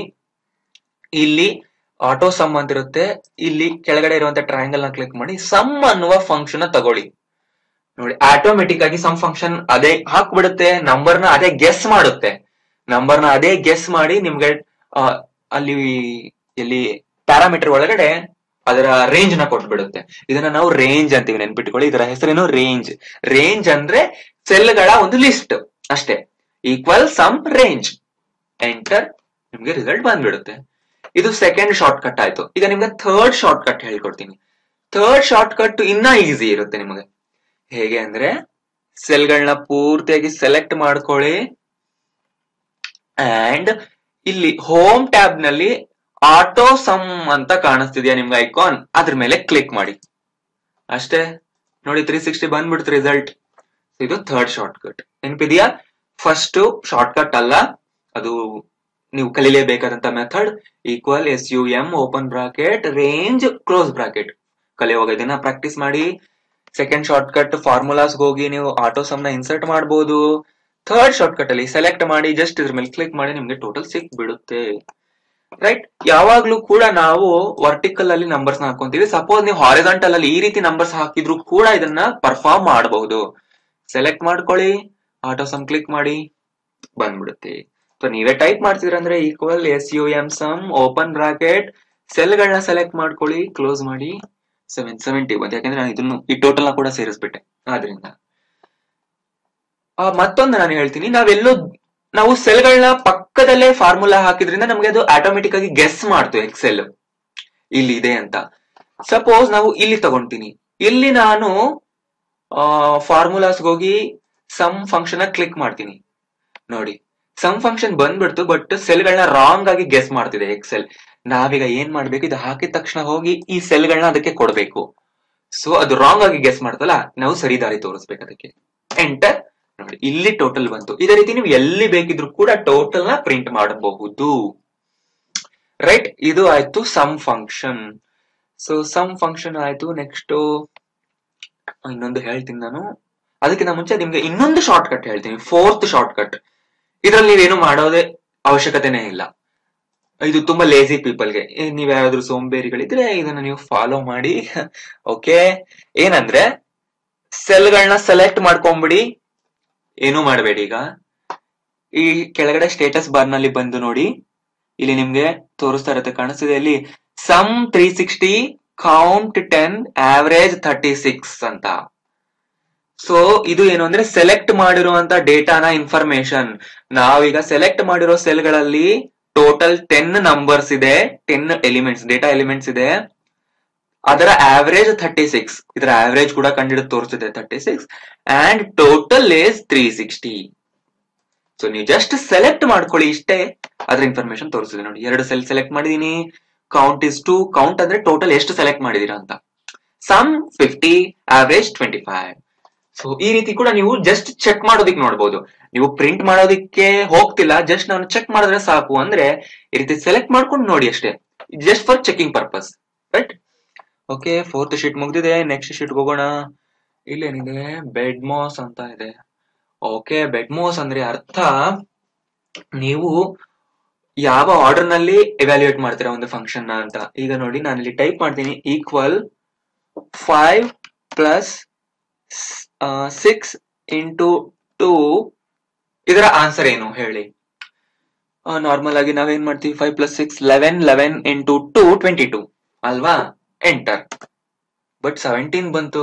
ಇಲ್ಲಿ ಆಟೋ ಸಮ್ ಅಂತ ಇರುತ್ತೆ ಇಲ್ಲಿ ಕೆಳಗಡೆ ಇರುವಂತ ಟ್ರಯಾಂಗಲ್ ನ ಕ್ಲಿಕ್ ಮಾಡಿ ಸಮ್ ಅನ್ನುವ ಫಂಕ್ಷನ್ ತಗೊಳ್ಳಿ ನೋಡಿ ಆಟೋಮೆಟಿಕ್ ಆಗಿ ಸಮ್ ಫಂಕ್ಷನ್ ಅದೇ ಹಾಕ್ಬಿಡುತ್ತೆ ನಂಬರ್ ನ ಅದೇ ಗೆಸ್ ಮಾಡುತ್ತೆ ನಂಬರ್ ನ ಅದೇ ಗೆಸ್ ಮಾಡಿ ನಿಮ್ಗೆ ಆ, ಅಲ್ಲಿ ಎಲ್ಲಿ ಪ್ಯಾರಾಮೀಟರ್ ಒಳಗಡೆ ಅದರ ರೇಂಜ್ ನ ಕೊಟ್ಬಿಡುತ್ತೆ ಇದನ್ನ ನಾವು ರೇಂಜ್ ಅಂತೀವಿ ನೆನ್ಪಿಟ್ಕೊಳ್ಳಿ ಇದರ ಹೆಸರೇನು ರೇಂಜ್ ರೇಂಜ್ ಅಂದ್ರೆ ಸೆಲ್ಗಳ ಒಂದು ಲಿಸ್ಟ್ ಅಷ್ಟೇ ಈಕ್ವಲ್ ಸಮ್ ರೇಂಜ್ ಎಂಟರ್ ನಿಮ್ಗೆ ರಿಸಲ್ಟ್ ಬಂದ್ಬಿಡುತ್ತೆ ಇದು ಸೆಕೆಂಡ್ ಶಾರ್ಟ್ ಕಟ್ ಆಯ್ತು ಈಗ ನಿಮ್ಗೆ ಥರ್ಡ್ ಶಾರ್ಟ್ ಕಟ್ ಹೇಳ್ಕೊಡ್ತೀನಿ ಥರ್ಡ್ ಶಾರ್ಟ್ ಕಟ್ ಇನ್ನ ಈಸಿ ಇರುತ್ತೆ ನಿಮಗೆ ಹೇಗೆ ಅಂದ್ರೆ ಸೆಲ್ಗಳನ್ನ ಪೂರ್ತಿಯಾಗಿ ಸೆಲೆಕ್ಟ್ ಮಾಡ್ಕೊಳ್ಳಿ ಅಂಡ್ ಇಲ್ಲಿ ಹೋಮ್ ಟ್ಯಾಬ್ ನಲ್ಲಿ ಆಟೋ ಸಮ್ ಅಂತ ಕಾಣಿಸ್ತಿದ್ಯಾ ನಿಮ್ಗೆ ಐಕಾನ್ ಅದ್ರ ಮೇಲೆ ಕ್ಲಿಕ್ ಮಾಡಿ ಅಷ್ಟೇ ನೋಡಿ ತ್ರೀ ಸಿಕ್ಸ್ಟಿ ಬಂದ್ಬಿಡ್ತು ರಿಸಲ್ಟ್ ಇದು ಥರ್ಡ್ ಶಾರ್ಟ್ ಕಟ್ ನೆನಪಿದ್ಯಾ ಫಸ್ಟ್ ಶಾರ್ಟ್ ಕಟ್ ಅಲ್ಲ ಅದು ನೀವು ಕಲಿಲೇಬೇಕಾದಂತ method equal S U M open bracket range close bracket ಕಲಿಯುವಾಗ ಇದನ್ನ ಪ್ರಾಕ್ಟೀಸ್ ಮಾಡಿ ಸೆಕೆಂಡ್ ಶಾರ್ಟ್ ಕಟ್ ಫಾರ್ಮುಲಾಸ್ ಹೋಗಿ ನೀವು ಆಟೋ ಸಮ್ ನ ಇನ್ಸರ್ಟ್ ಮಾಡಬಹುದು ಥರ್ಡ್ ಶಾರ್ಟ್ ಕಟ್ ಅಲ್ಲಿ ಸೆಲೆಕ್ಟ್ ಮಾಡಿ ಜಸ್ಟ್ ಇದ್ರ ಮೇಲೆ ಕ್ಲಿಕ್ ಮಾಡಿ ನಿಮ್ಗೆ ಟೋಟಲ್ ಸಿಕ್ ಬಿಡುತ್ತೆ ರೈಟ್ ಯಾವಾಗ್ಲೂ ಕೂಡ ನಾವು ವರ್ಟಿಕಲ್ ಅಲ್ಲಿ ನಂಬರ್ಸ್ ಹಾಕೊಂತೀವಿ ಸಪೋಸ್ ನೀವು ಹಾರಿಜಾಂಟಲ್ ಅಲ್ಲಿ ಈ ರೀತಿ ನಂಬರ್ಸ್ ಹಾಕಿದ್ರು ಕೂಡ ಇದನ್ನ ಪರ್ಫಾರ್ಮ್ ಮಾಡಬಹುದು ಸೆಲೆಕ್ಟ್ ಮಾಡ್ಕೊಳ್ಳಿ ಆಟೋ ಸಮ್ ಕ್ಲಿಕ್ ಮಾಡಿ ಬಂದ್ಬಿಡುತ್ತೆ ಸೊ ನೀವೇ ಟೈಪ್ ಮಾಡ್ತಿದ್ರಂದ್ರೆ equal S U M sum open bracket ಸೆಲ್ಗಳನ್ನ ಸೆಲೆಕ್ಟ್ ಮಾಡ್ಕೊಳ್ಳಿ ಕ್ಲೋಸ್ ಮಾಡಿ ಸೆವೆನ್ ಸೆವೆಂಟಿ ಬಂತು ಯಾಕಂದ್ರೆ ನಾನು ಇದನ್ನು ಈ ಟೋಟಲ್ ನ ಕೂಡ ಸೇರಿಸ್ಬಿಟ್ಟೆ ಆದ್ರಿಂದ ಆ, ಮತ್ತೊಂದು ನಾನು ಹೇಳ್ತೀನಿ ನಾವೆಲ್ಲೋ ನಾವು ಸೆಲ್ಗಳನ್ನ ಪಕ್ಕದಲ್ಲೇ ಫಾರ್ಮುಲಾ ಹಾಕಿದ್ರಿಂದ ನಮಗೆ ಅದು ಆಟೋಮೆಟಿಕ್ ಆಗಿ ಗೆಸ್ ಮಾಡ್ತು ಎಕ್ಸೆಲ್ ಇಲ್ಲಿ ಇದೆ ಅಂತ ಸಪೋಸ್ ನಾವು ಇಲ್ಲಿ ತಗೊಂತೀನಿ ಇಲ್ಲಿ ನಾನು ಫಾರ್ಮುಲಾಸ್ ಹೋಗಿ ಸಮ್ ಫಂಕ್ಷನ್ ಕ್ಲಿಕ್ ಮಾಡ್ತೀನಿ ನೋಡಿ ಸಮ್ ಫಂಕ್ಷನ್ ಬಂದ್ಬಿಡ್ತು ಬಟ್ ಸೆಲ್ಗಳನ್ನ ರಾಂಗ್ ಆಗಿ ಗೆಸ್ ಮಾಡ್ತಿದೆ ಎಕ್ಸೆಲ್ ನಾವೀಗ ಏನ್ ಮಾಡ್ಬೇಕು ಇದು ಹಾಕಿದ ತಕ್ಷಣ ಹೋಗಿ ಈ ಸೆಲ್ಗಳನ್ನ ಅದಕ್ಕೆ ಕೊಡ್ಬೇಕು ಸೊ ಅದು ರಾಂಗ್ ಆಗಿ ಗೆಸ್ ಮಾಡ್ತಲ್ಲ ನಾವು ಸರಿ ದಾರಿ ತೋರಿಸ್ಬೇಕು ಅದಕ್ಕೆ ಎಂಟರ್ ನೋಡಿ ಇಲ್ಲಿ ಟೋಟಲ್ ಬಂತು ಇದೇ ರೀತಿ ನೀವು ಎಲ್ಲಿ ಬೇಕಿದ್ರು ಕೂಡ ಟೋಟಲ್ ನ ಪ್ರಿಂಟ್ ಮಾಡಬಹುದು ರೈಟ್ ಇದು ಆಯ್ತು sum function so sum function ಆಯ್ತು ನೆಕ್ಸ್ಟ್ ಇನ್ನೊಂದು ಹೇಳ್ತೀನಿ ನಾನು ಅದಕ್ಕಿಂತ ಮುಂಚೆ ನಿಮ್ಗೆ ಇನ್ನೊಂದು ಶಾರ್ಟ್ ಕಟ್ ಹೇಳ್ತೀನಿ ಫೋರ್ತ್ ಶಾರ್ಟ್ ಕಟ್ ಇದ್ರಲ್ಲಿ ನೀವೇನು ಮಾಡೋದೇ ಅವಶ್ಯಕತೆನೇ ಇಲ್ಲ ಇದು ತುಂಬಾ ಲೇಜಿ ಪೀಪಲ್ಗೆ ನೀವ್ ಯಾರಾದ್ರೂ ಸೋಂಬೇರಿಗಳಿದ್ರೆ ಇದನ್ನ ನೀವು ಫಾಲೋ ಮಾಡಿ ಓಕೆ ಏನಂದ್ರೆ ಸೆಲ್ಗಳನ್ನ ಸೆಲೆಕ್ಟ್ ಮಾಡ್ಕೊಂಬಿಡಿ ಏನೂ ಮಾಡಬೇಡಿ ಈಗ ಈ ಕೆಳಗಡೆ ಸ್ಟೇಟಸ್ ಬಾರ್ ನಲ್ಲಿ ಬಂದು ನೋಡಿ ಇಲ್ಲಿ ನಿಮ್ಗೆ ತೋರಿಸ್ತಾ ಇರುತ್ತೆ ಕಾಣಿಸ್ತಿದೆ ಇಲ್ಲಿ sum three sixty count ten average thirty six ಅಂತ ಸೊ ಇದು ಏನು ಅಂದ್ರೆ ಸೆಲೆಕ್ಟ್ ಮಾಡಿರುವಂತ ಡೇಟಾನ ಇನ್ಫಾರ್ಮೇಶನ್ ನಾವೀಗ ಸೆಲೆಕ್ಟ್ ಮಾಡಿರೋ ಸೆಲ್ಗಳಲ್ಲಿ ಟೋಟಲ್ ಟೆನ್ ನಂಬರ್ಸ್ ಇದೆ ಟೆನ್ ಎಲಿಮೆಂಟ್ಸ್ ಡೇಟಾ ಎಲಿಮೆಂಟ್ಸ್ ಇದೆ ಅದರ ಆವರೇಜ್ ಥರ್ಟಿ ಸಿಕ್ಸ್ ಇದರ ಆವರೇಜ್ ಕೂಡ ಕಂಡಿಡಿದು ತೋರಿಸಿದೆ thirty six and total is three sixty so ನೀವು ಜಸ್ಟ್ ಸೆಲೆಕ್ಟ್ ಮಾಡ್ಕೊಳ್ಳಿ ಇಷ್ಟೇ ಅದ್ರ ಇನ್ಫಾರ್ಮೇಶನ್ ತೋರಿಸಿದೆ ನೋಡಿ ಎರಡು ಸೆಲ್ ಸೆಲೆಕ್ಟ್ ಮಾಡಿದೀನಿ ಕೌಂಟ್ ಇಸ್ ಟು ಕೌಂಟ್ ಅಂದ್ರೆ ಟೋಟಲ್ ಎಷ್ಟು ಸೆಲೆಕ್ಟ್ ಮಾಡಿದೀರಾ ಅಂತ sum fifty average twenty five so ಈ ರೀತಿ ಕೂಡ ನೀವು ಜಸ್ಟ್ ಚೆಕ್ ಮಾಡೋದಿಕ್ ನೋಡ್ಬೋದು ನೀವು ಪ್ರಿಂಟ್ ಮಾಡೋದಿಕ್ಕೆ ಹೋಗ್ತಿಲ್ಲ ಜಸ್ಟ್ ನಾನು ಚೆಕ್ ಮಾಡಿದ್ರೆ ಸಾಕು ಅಂದ್ರೆ ಈ ರೀತಿ ಸೆಲೆಕ್ಟ್ ಮಾಡ್ಕೊಂಡು ನೋಡಿ ಅಷ್ಟೇ just for checking purpose right okay fourth sheet ಮುಗ್ದಿದೆ ನೆಕ್ಸ್ಟ್ ಶೀಟ್ ಹೋಗೋಣ ಇಲ್ಲೇನಿದೆ ಬೆಡ್ ಮಾಸ್ ಅಂತ ಇದೆ ಓಕೆ ಬೆಡ್ ಮಾಸ್ ಅಂದ್ರೆ ಅರ್ಥ ನೀವು ಯಾವ ಆರ್ಡರ್ ನಲ್ಲಿ ಎವ್ಯಾಲ್ಯೂಯೇಟ್ ಮಾಡ್ತೀರಾ ಒಂದು ಫಂಕ್ಷನ್ ಅಂತ ಈಗ ನೋಡಿ ನಾನು ಇಲ್ಲಿ ಟೈಪ್ ಮಾಡ್ತೀನಿ equal five plus six into two ಇದರ ಆನ್ಸರ್ ಏನು ಹೇಳಿ ನಾರ್ಮಲ್ ಆಗಿ ನಾವೇನ್ ಮಾಡ್ತೀವಿ five plus six eleven eleven into two twenty two ಅಲ್ವಾ ಎಂಟರ್ ಬಟ್ ಸೆವೆಂಟೀನ್ ಬಂತು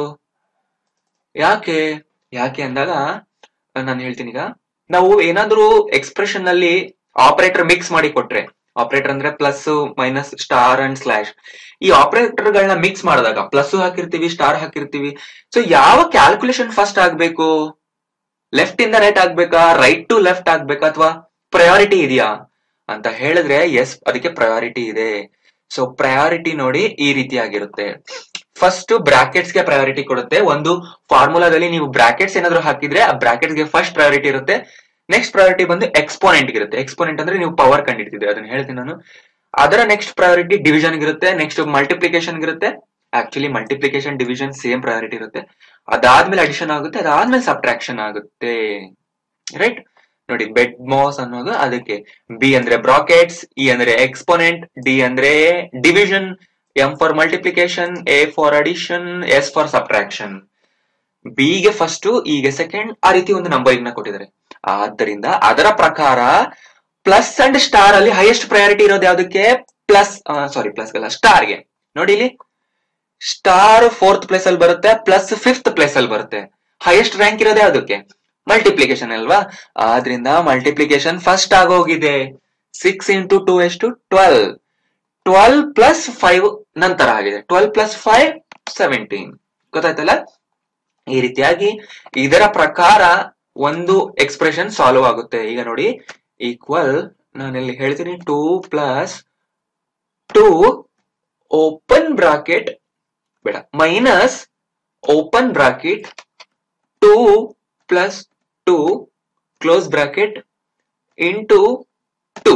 ಯಾಕೆ ಯಾಕೆ ಅಂದಾಗ ನಾನು ಹೇಳ್ತೀನಿ ಈಗ ನಾವು ಏನಾದ್ರೂ ಎಕ್ಸ್ಪ್ರೆಷನ್ ನಲ್ಲಿ ಆಪರೇಟರ್ ಮಿಕ್ಸ್ ಮಾಡಿ ಕೊಟ್ರೆ ಆಪರೇಟರ್ ಅಂದ್ರೆ plus minus star and slash ಈ ಆಪರೇಟರ್ ಗಳನ್ನ ಮಿಕ್ಸ್ ಮಾಡಿದಾಗ ಪ್ಲಸ್ ಹಾಕಿರ್ತೀವಿ ಸ್ಟಾರ್ ಹಾಕಿರ್ತೀವಿ ಸೊ ಯಾವ ಕ್ಯಾಲ್ಕುಲೇಷನ್ ಫಸ್ಟ್ ಆಗ್ಬೇಕು ಲೆಫ್ಟ್ ಇಂದ ರೈಟ್ ಆಗ್ಬೇಕಾ ರೈಟ್ ಟು ಲೆಫ್ಟ್ ಆಗ್ಬೇಕಾ ಅಥವಾ ಪ್ರಯಾರಿಟಿ ಇದೆಯಾ ಅಂತ ಹೇಳಿದ್ರೆ ಎಸ್ ಅದಕ್ಕೆ ಪ್ರಯಾರಿಟಿ ಇದೆ ಸೊ ಪ್ರಯಾರಿಟಿ ನೋಡಿ ಈ ರೀತಿಯಾಗಿರುತ್ತೆ ಫಸ್ಟ್ ಬ್ರಾಕೆಟ್ಸ್ ಗೆ ಪ್ರಯಾರಿಟಿ ಕೊಡುತ್ತೆ ಒಂದು ಫಾರ್ಮುಲಾದಲ್ಲಿ ನೀವು ಬ್ರಾಕೆಟ್ಸ್ ಏನಾದ್ರು ಹಾಕಿದ್ರೆ ಆ ಬ್ರಾಕೆಟ್ಸ್ ಗೆ ಫಸ್ಟ್ ಪ್ರಯಾರಿಟಿ ಇರುತ್ತೆ ನೆಕ್ಸ್ಟ್ ಪ್ರಯಾರಿಟಿ ಬಂದು ಎಕ್ಸ್ಪೋನೆಂಟ್ ಇರುತ್ತೆ ಎಕ್ಸ್ಪೋನೆಂಟ್ ಅಂದ್ರೆ ನೀವು ಪವರ್ ಕಂಡಿಡ್ತಿದ್ರೆ ಅದನ್ನ ಹೇಳ್ತೀನಿ ನಾನು ಅದರ ನೆಕ್ಸ್ಟ್ ಪ್ರಯಾರಿಟಿ ಡಿವಿಷನ್ ಇರುತ್ತೆ ನೆಕ್ಸ್ಟ್ ಮಲ್ಟಿಪ್ಲಿಕೇಶನ್ ಇರುತ್ತೆ actually multiplication division same priority ಇರುತ್ತೆ ಅದಾದ್ಮೇಲೆ ಅಡಿಷನ್ ಆಗುತ್ತೆ ಅದಾದ್ಮೇಲೆ ಸಬ್ಟ್ರಾಕ್ಷನ್ ಆಗುತ್ತೆ ರೈಟ್ ನೋಡಿ ಬೆಡ್ ಮಾಸ್ ಅನ್ನೋದು ಅದಕ್ಕೆ ಬಿ ಅಂದ್ರೆ ಬ್ರಾಕೆಟ್ಸ್ ಇ ಅಂದ್ರೆ ಎಕ್ಸ್ಪೋನೆಂಟ್ ಡಿ ಅಂದ್ರೆ division M for multiplication A for addition S for subtraction B ಗೆ ಫಸ್ಟ್ ಈಗ ಸೆಕೆಂಡ್ ಆ ರೀತಿ ಒಂದು ನಂಬರಿಂಗ್ ನ ಕೊಟ್ಟಿದ್ದಾರೆ ಆದ್ದರಿಂದ ಅದರ ಪ್ರಕಾರ ಪ್ಲಸ್ ಅಂಡ್ ಸ್ಟಾರ್ ಅಲ್ಲಿ ಹೈಯೆಸ್ಟ್ ಪ್ರಯಾರಿಟಿ ಇರೋದು ಯಾವ್ದಕ್ಕೆ ಪ್ಲಸ್ ಸಾರಿ ಪ್ಲಸ್ ಅಲ್ಲ ಸ್ಟಾರ್ ಗೆ ನೋಡಿ ಇಲ್ಲಿ ಸ್ಟಾರ್ ಫೋರ್ತ್ ಪ್ಲೇಸ್ ಅಲ್ಲಿ ಬರುತ್ತೆ ಪ್ಲಸ್ ಫಿಫ್ತ್ ಪ್ಲೇಸ್ ಅಲ್ಲಿ ಬರುತ್ತೆ ಹೈಯೆಸ್ಟ್ ರ್ಯಾಂಕ್ ಇರೋದು ಯಾವ್ದಕ್ಕೆ ಮಲ್ಟಿಪ್ಲಿಕೇಶನ್ ಅಲ್ವಾ ಆದ್ರಿಂದ ಮಲ್ಟಿಪ್ಲಿಕೇಶನ್ ಫಸ್ಟ್ ಆಗೋಗಿದೆ ಸಿಕ್ಸ್ ಇಂಟು ಟೂ ಎಷ್ಟು ಟ್ವೆಲ್ ಟ್ವೆಲ್ ಪ್ಲಸ್ ಫೈವ್ ನಂತರ ಆಗಿದೆ ಟ್ವೆಲ್ ಪ್ಲಸ್ ಫೈವ್ ಸೆವೆಂಟೀನ್ ಗೊತ್ತಾಯ್ತಲ್ಲ ಈ ರೀತಿಯಾಗಿ ಇದರ ಪ್ರಕಾರ ಒಂದು ಎಕ್ಸ್ಪ್ರೆಷನ್ ಸಾಲ್ವ್ ಆಗುತ್ತೆ ಈಗ ನೋಡಿ ಈಕ್ವಲ್ ನಾನಿಲ್ಲಿ ಹೇಳ್ತೀನಿ two plus two open bracket ಬೇಡ minus open bracket two plus two close bracket into two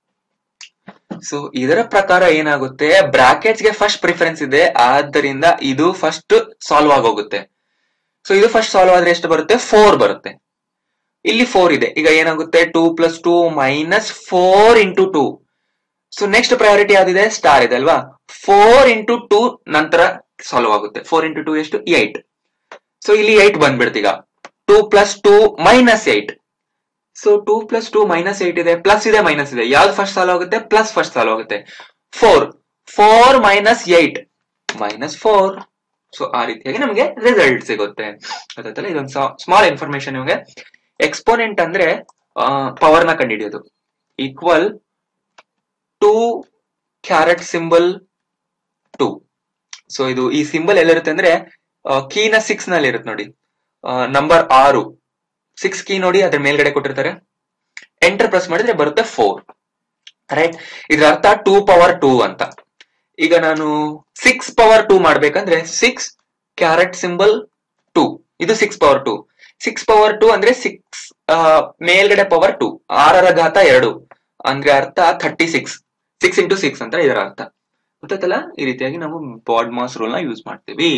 so ಇದರ ಪ್ರಕಾರ ಏನಾಗುತ್ತೆ ಬ್ರಾಕೆಟ್ಸ್ ಗೆ ಫಸ್ಟ್ ಪ್ರಿಫರೆನ್ಸ್ ಇದೆ ಆದ್ದರಿಂದ ಇದು ಫಸ್ಟ್ ಸಾಲ್ವ್ ಆಗೋಗುತ್ತೆ ಸೊ ಇದು ಫಸ್ಟ್ ಸಾಲ್ವ್ ಆದ್ರೆ ಎಷ್ಟು ಬರುತ್ತೆ ಫೋರ್ ಬರುತ್ತೆ ಇಲ್ಲಿ ಫೋರ್ ಇದೆ ಈಗ ಏನಾಗುತ್ತೆ two plus two minus four into two so next priority ಯಾವ್ದಿದೆ ಸ್ಟಾರ್ ಇದೆ ಅಲ್ವಾ ಫೋರ್ ಇಂಟು ಟೂ ನಂತರ ಸಾಲ್ವ್ ಆಗುತ್ತೆ ಫೋರ್ ಇಂಟು ಟೂ ಎಷ್ಟು ಏಟ್ ಸೊ ಇಲ್ಲಿ ಏಟ್ ಬಂದ್ಬಿಡ್ತು ಈಗ two plus two minus eight so two plus two minus eight ಇದೆ ಪ್ಲಸ್ ಇದೆ ಮೈನಸ್ ಇದೆ ಯಾವ್ದು ಫಸ್ಟ್ ಸಾಲ್ವ್ ಆಗುತ್ತೆ ಪ್ಲಸ್ ಫಸ್ಟ್ ಸಾಲ್ವ್ ಆಗುತ್ತೆ four four minus eight minus four so ಆ ರೀತಿಯಾಗಿ ನಮಗೆ ರಿಸಲ್ಟ್ ಸಿಗುತ್ತೆ ಗೊತ್ತಾಯ್ತಲ್ಲ ಇದೊಂದು ಸ್ಮಾಲ್ ಇನ್ಫಾರ್ಮೇಶನ್ ನಿಮಗೆ ಎಕ್ಸ್ಪೋನೆಂಟ್ ಅಂದ್ರೆ ಪವರ್ ನ ಕಂಡುಹಿಡಿಯೋದು equal two caret symbol two so ಇದು ಈ ಸಿಂಬಲ್ ಎಲ್ಲಿರುತ್ತೆ ಅಂದ್ರೆ ಕೀನ ಸಿಕ್ಸ್ ನಲ್ಲಿ ಇರುತ್ತೆ ನೋಡಿ ನಂಬರ್ ಆರು ಸಿಕ್ಸ್ ಕೀ ನೋಡಿ ಅದ್ರ ಮೇಲ್ಗಡೆ ಕೊಟ್ಟಿರ್ತಾರೆ ಎಂಟರ್ ಪ್ರೆಸ್ ಮಾಡಿದ್ರೆ ಬರುತ್ತೆ ಫೋರ್ ರೈಟ್ ಇದ್ರ ಅರ್ಥ ಟೂ ಪವರ್ ಟೂ ಅಂತ ಈಗ ನಾನು ಸಿಕ್ಸ್ ಪವರ್ ಟೂ ಮಾಡ್ಬೇಕಂದ್ರೆ ಸಿಕ್ಸ್ ಕ್ಯಾರೆಟ್ ಸಿಂಬಲ್ ಟೂ ಇದು six power two six power two ಅಂದ್ರೆ ಸಿಕ್ಸ್ ಮೇಲ್ಗಡೆ ಪವರ್ ಟೂ ಆರರ ಘಾತ ಎರಡು ಅಂದ್ರೆ ಅರ್ಥ thirty six six into six ಅಂತ ಇದರ ಅರ್ಥ ಗೊತ್ತಾಯ್ತಲ್ಲ ಈ ರೀತಿಯಾಗಿ ನಾವು ಬಾಡ್ ಮಾಸ್ ರೂಲ್ ನ ಯೂಸ್ ಮಾಡ್ತೀವಿ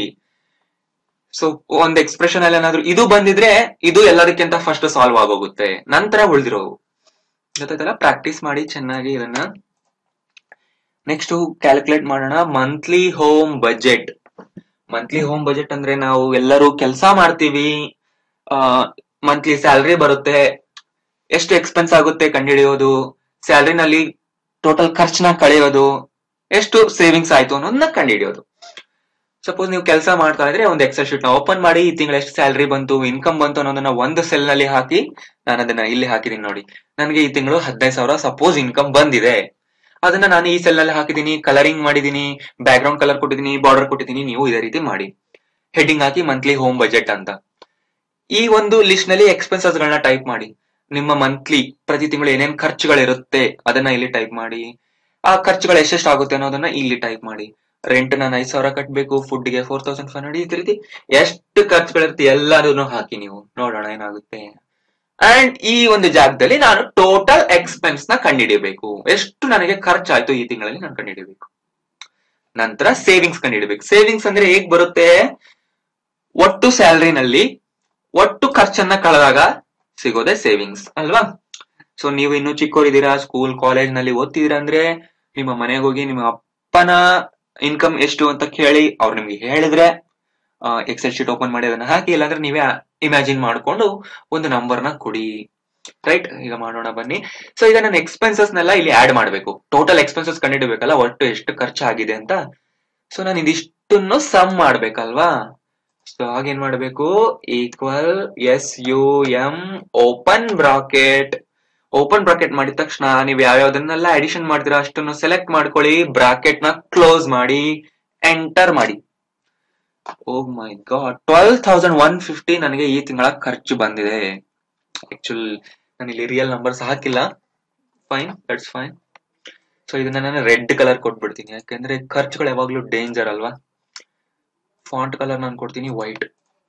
ಸೊ ಒಂದ್ ಎಕ್ಸ್ಪ್ರೆಷನ್ ಅಲ್ಲಿ ಏನಾದ್ರು ಇದು ಬಂದಿದ್ರೆ ಇದು ಎಲ್ಲದಕ್ಕಿಂತ ಫಸ್ಟ್ ಸಾಲ್ವ್ ಆಗೋಗುತ್ತೆ ನಂತರ ಉಳಿದಿರೋವು ಗೊತ್ತಾಯ್ತಲ್ಲ ಪ್ರಾಕ್ಟೀಸ್ ಮಾಡಿ ಚೆನ್ನಾಗಿ ಇದನ್ನ ನೆಕ್ಸ್ಟ್ ಕ್ಯಾಲ್ಕುಲೇಟ್ ಮಾಡೋಣ monthly home budget monthly home budget ಅಂದ್ರೆ ನಾವು ಎಲ್ಲರೂ ಕೆಲಸ ಮಾಡ್ತೀವಿ ಮಂತ್ಲಿ ಸ್ಯಾಲ್ರಿ ಬರುತ್ತೆ ಎಷ್ಟು ಎಕ್ಸ್ಪೆನ್ಸ್ ಆಗುತ್ತೆ ಕಂಡುಹಿಡಿಯೋದು ಸ್ಯಾಲ್ರಿನಲ್ಲಿ ಟೋಟಲ್ ಖರ್ಚನ್ನ ಕಳೆಯೋದು ಎಷ್ಟು ಸೇವಿಂಗ್ಸ್ ಆಯ್ತು ಅನ್ನೋದನ್ನ ಕಂಡುಹಿಡಿಯೋದು ಸಪೋಸ್ ನೀವು ಕೆಲಸ ಮಾಡ್ತಾ ಇದ್ರೆ ಒಂದು ಎಕ್ಸೆಲ್ ಶೀಟ್ ನ ಓಪನ್ ಮಾಡಿ ಈ ತಿಂಗಳ ಎಷ್ಟು ಸ್ಯಾಲರಿ ಬಂತು ಇನ್ಕಮ್ ಬಂತು ಅನ್ನೋದನ್ನ ಒಂದು ಸೆಲ್ ನಲ್ಲಿ ಹಾಕಿ ನಾನು ಅದನ್ನ ಇಲ್ಲಿ ಹಾಕಿದೀನಿ ನೋಡಿ ನನಗೆ ಈ ತಿಂಗಳು ಹದಿನೈದು ಸಾವಿರ ಸಪೋಸ್ ಇನ್ಕಮ್ ಬಂದಿದೆ ಅದನ್ನ ನಾನು ಈ ಸೆಲ್ ನಲ್ಲಿ ಹಾಕಿದೀನಿ ಕಲರಿಂಗ್ ಮಾಡಿದೀನಿ ಬ್ಯಾಕ್ ಗ್ರೌಂಡ್ ಕಲರ್ ಕೊಟ್ಟಿದ್ದೀನಿ ಬಾರ್ಡರ್ ಕೊಟ್ಟಿದ್ದೀನಿ ನೀವು ಇದೇ ರೀತಿ ಮಾಡಿ ಹೆಡ್ಡಿಂಗ್ ಹಾಕಿ ಮಂತ್ಲಿ ಹೋಮ್ ಬಜೆಟ್ ಅಂತ ಈ ಒಂದು ಲಿಸ್ಟ್ ನಲ್ಲಿ ಎಕ್ಸ್ಪೆನ್ಸಸ್ ಗಳನ್ನ ಟೈಪ್ ಮಾಡಿ ನಿಮ್ಮ ಮಂತ್ಲಿ ಪ್ರತಿ ತಿಂಗಳು ಏನೇನ್ ಖರ್ಚುಗಳಿರುತ್ತೆ ಅದನ್ನ ಇಲ್ಲಿ ಟೈಪ್ ಮಾಡಿ ಆ ಖರ್ಚುಗಳು ಎಷ್ಟೆಷ್ಟು ಆಗುತ್ತೆ ಅನ್ನೋದನ್ನ ಇಲ್ಲಿ ಟೈಪ್ ಮಾಡಿ ರೆಂಟ್ ನಾನು ಐದ್ ಸಾವಿರ ಕಟ್ಟಬೇಕು ಫುಡ್ ಗೆ ಫೋರ್ ತೌಸಂಡ್ ಫೈವ್ ಹಂಡ್ರೆಡ್ ಈ ರೀತಿ ಎಷ್ಟು ಖರ್ಚುಗಳಿರುತ್ತೆ ಎಲ್ಲದನ್ನು ಹಾಕಿ ನೀವು ನೋಡೋಣ ಏನಾಗುತ್ತೆ ಅಂಡ್ ಈ ಒಂದು ಜಾಗದಲ್ಲಿ ನಾನು ಟೋಟಲ್ ಎಕ್ಸ್ಪೆನ್ಸ್ ನ ಕಂಡುಹಿಡಿಯಬೇಕು ಎಷ್ಟು ನನಗೆ ಖರ್ಚಾಯ್ತು ಈ ತಿಂಗಳಲ್ಲಿ ನಾನು ಕಂಡುಹಿಡಿಯಬೇಕು ನಂತರ ಸೇವಿಂಗ್ಸ್ ಕಂಡುಹಿಡಬೇಕು ಸೇವಿಂಗ್ಸ್ ಅಂದ್ರೆ ಹೇಗ್ ಬರುತ್ತೆ ಒಟ್ಟು ಸ್ಯಾಲರಿನಲ್ಲಿ ಒಟ್ಟು ಖರ್ಚನ್ನ ಕಳೆದಾಗ ಸಿಗೋದೆ ಸೇವಿಂಗ್ಸ್ ಅಲ್ವಾ ಸೊ ನೀವು ಇನ್ನು ಚಿಕ್ಕವರಿದ್ದೀರಾ ಸ್ಕೂಲ್ ಕಾಲೇಜ್ ನಲ್ಲಿ ಓದ್ತಿದ್ದೀರಾ ಅಂದ್ರೆ ನಿಮ್ಮ ಮನೆಗೆ ಹೋಗಿ ನಿಮ್ಮ ಅಪ್ಪನ ಇನ್ಕಮ್ ಎಷ್ಟು ಅಂತ ಕೇಳಿ ಅವ್ರು ನಿಮ್ಗೆ ಹೇಳಿದ್ರೆ ಎಕ್ಸೆಲ್ ಶೀಟ್ ಓಪನ್ ಮಾಡಿ ಅದನ್ನ ಹಾಕಿ ಇಲ್ಲಾಂದ್ರೆ ನೀವೇ ಇಮ್ಯಾಜಿನ್ ಮಾಡ್ಕೊಂಡು ಒಂದು ನಂಬರ್ ನ ಕೊಡಿ ರೈಟ್ ಈಗ ಮಾಡೋಣ ಬನ್ನಿ ಸೊ ಈಗ ನಾನು ಎಕ್ಸ್ಪೆನ್ಸಸ್ ನೆಲ್ಲ ಇಲ್ಲಿ ಆಡ್ ಮಾಡಬೇಕು ಟೋಟಲ್ ಎಕ್ಸ್ಪೆನ್ಸಸ್ ಕಂಡಿಡಬೇಕಲ್ಲ ಒಟ್ಟು ಎಷ್ಟು ಖರ್ಚಾಗಿದೆ ಅಂತ ಸೊ ನಾನು ಇದಿಷ್ಟನ್ನು ಸಮ್ ಮಾಡ್ಬೇಕಲ್ವಾ ಸೊ ಹಾಗೇನ್ ಮಾಡ್ಬೇಕು equal S U M open bracket open bracket ಮಾಡಿದ ತಕ್ಷಣ ನೀವು ಯಾವ್ಯಾವ್ದನ್ನೆಲ್ಲ ಅಡಿಷನ್ ಮಾಡ್ತೀರಾ ಅಷ್ಟನ್ನು ಸೆಲೆಕ್ಟ್ ಮಾಡ್ಕೊಳ್ಳಿ ಬ್ರಾಕೆಟ್ ನ ಕ್ಲೋಸ್ ಮಾಡಿ ಎಂಟರ್ ಮಾಡಿ oh my god twelve thousand one fifty ನನಗೆ ಈ ತಿಂಗಳ ಖರ್ಚು ಬಂದಿದೆ ಆಕ್ಚುಲ್ ನಾನು ಇಲ್ಲಿ ರಿಯಲ್ ನಂಬರ್ಸ್ ಹಾಕಿಲ್ಲ ಫೈನ್ ದಟ್ಸ್ ಫೈನ್ ಸೊ ಇದನ್ನ ನಾನು ರೆಡ್ ಕಲರ್ ಕೊಟ್ಬಿಡ್ತೀನಿ ಯಾಕಂದ್ರೆ ಖರ್ಚುಗಳು ಯಾವಾಗ್ಲೂ ಡೇಂಜರ್ ಅಲ್ವಾ ಫಾಂಟ್ ಕಲರ್ ನಾನು ಕೊಡ್ತೀನಿ ವೈಟ್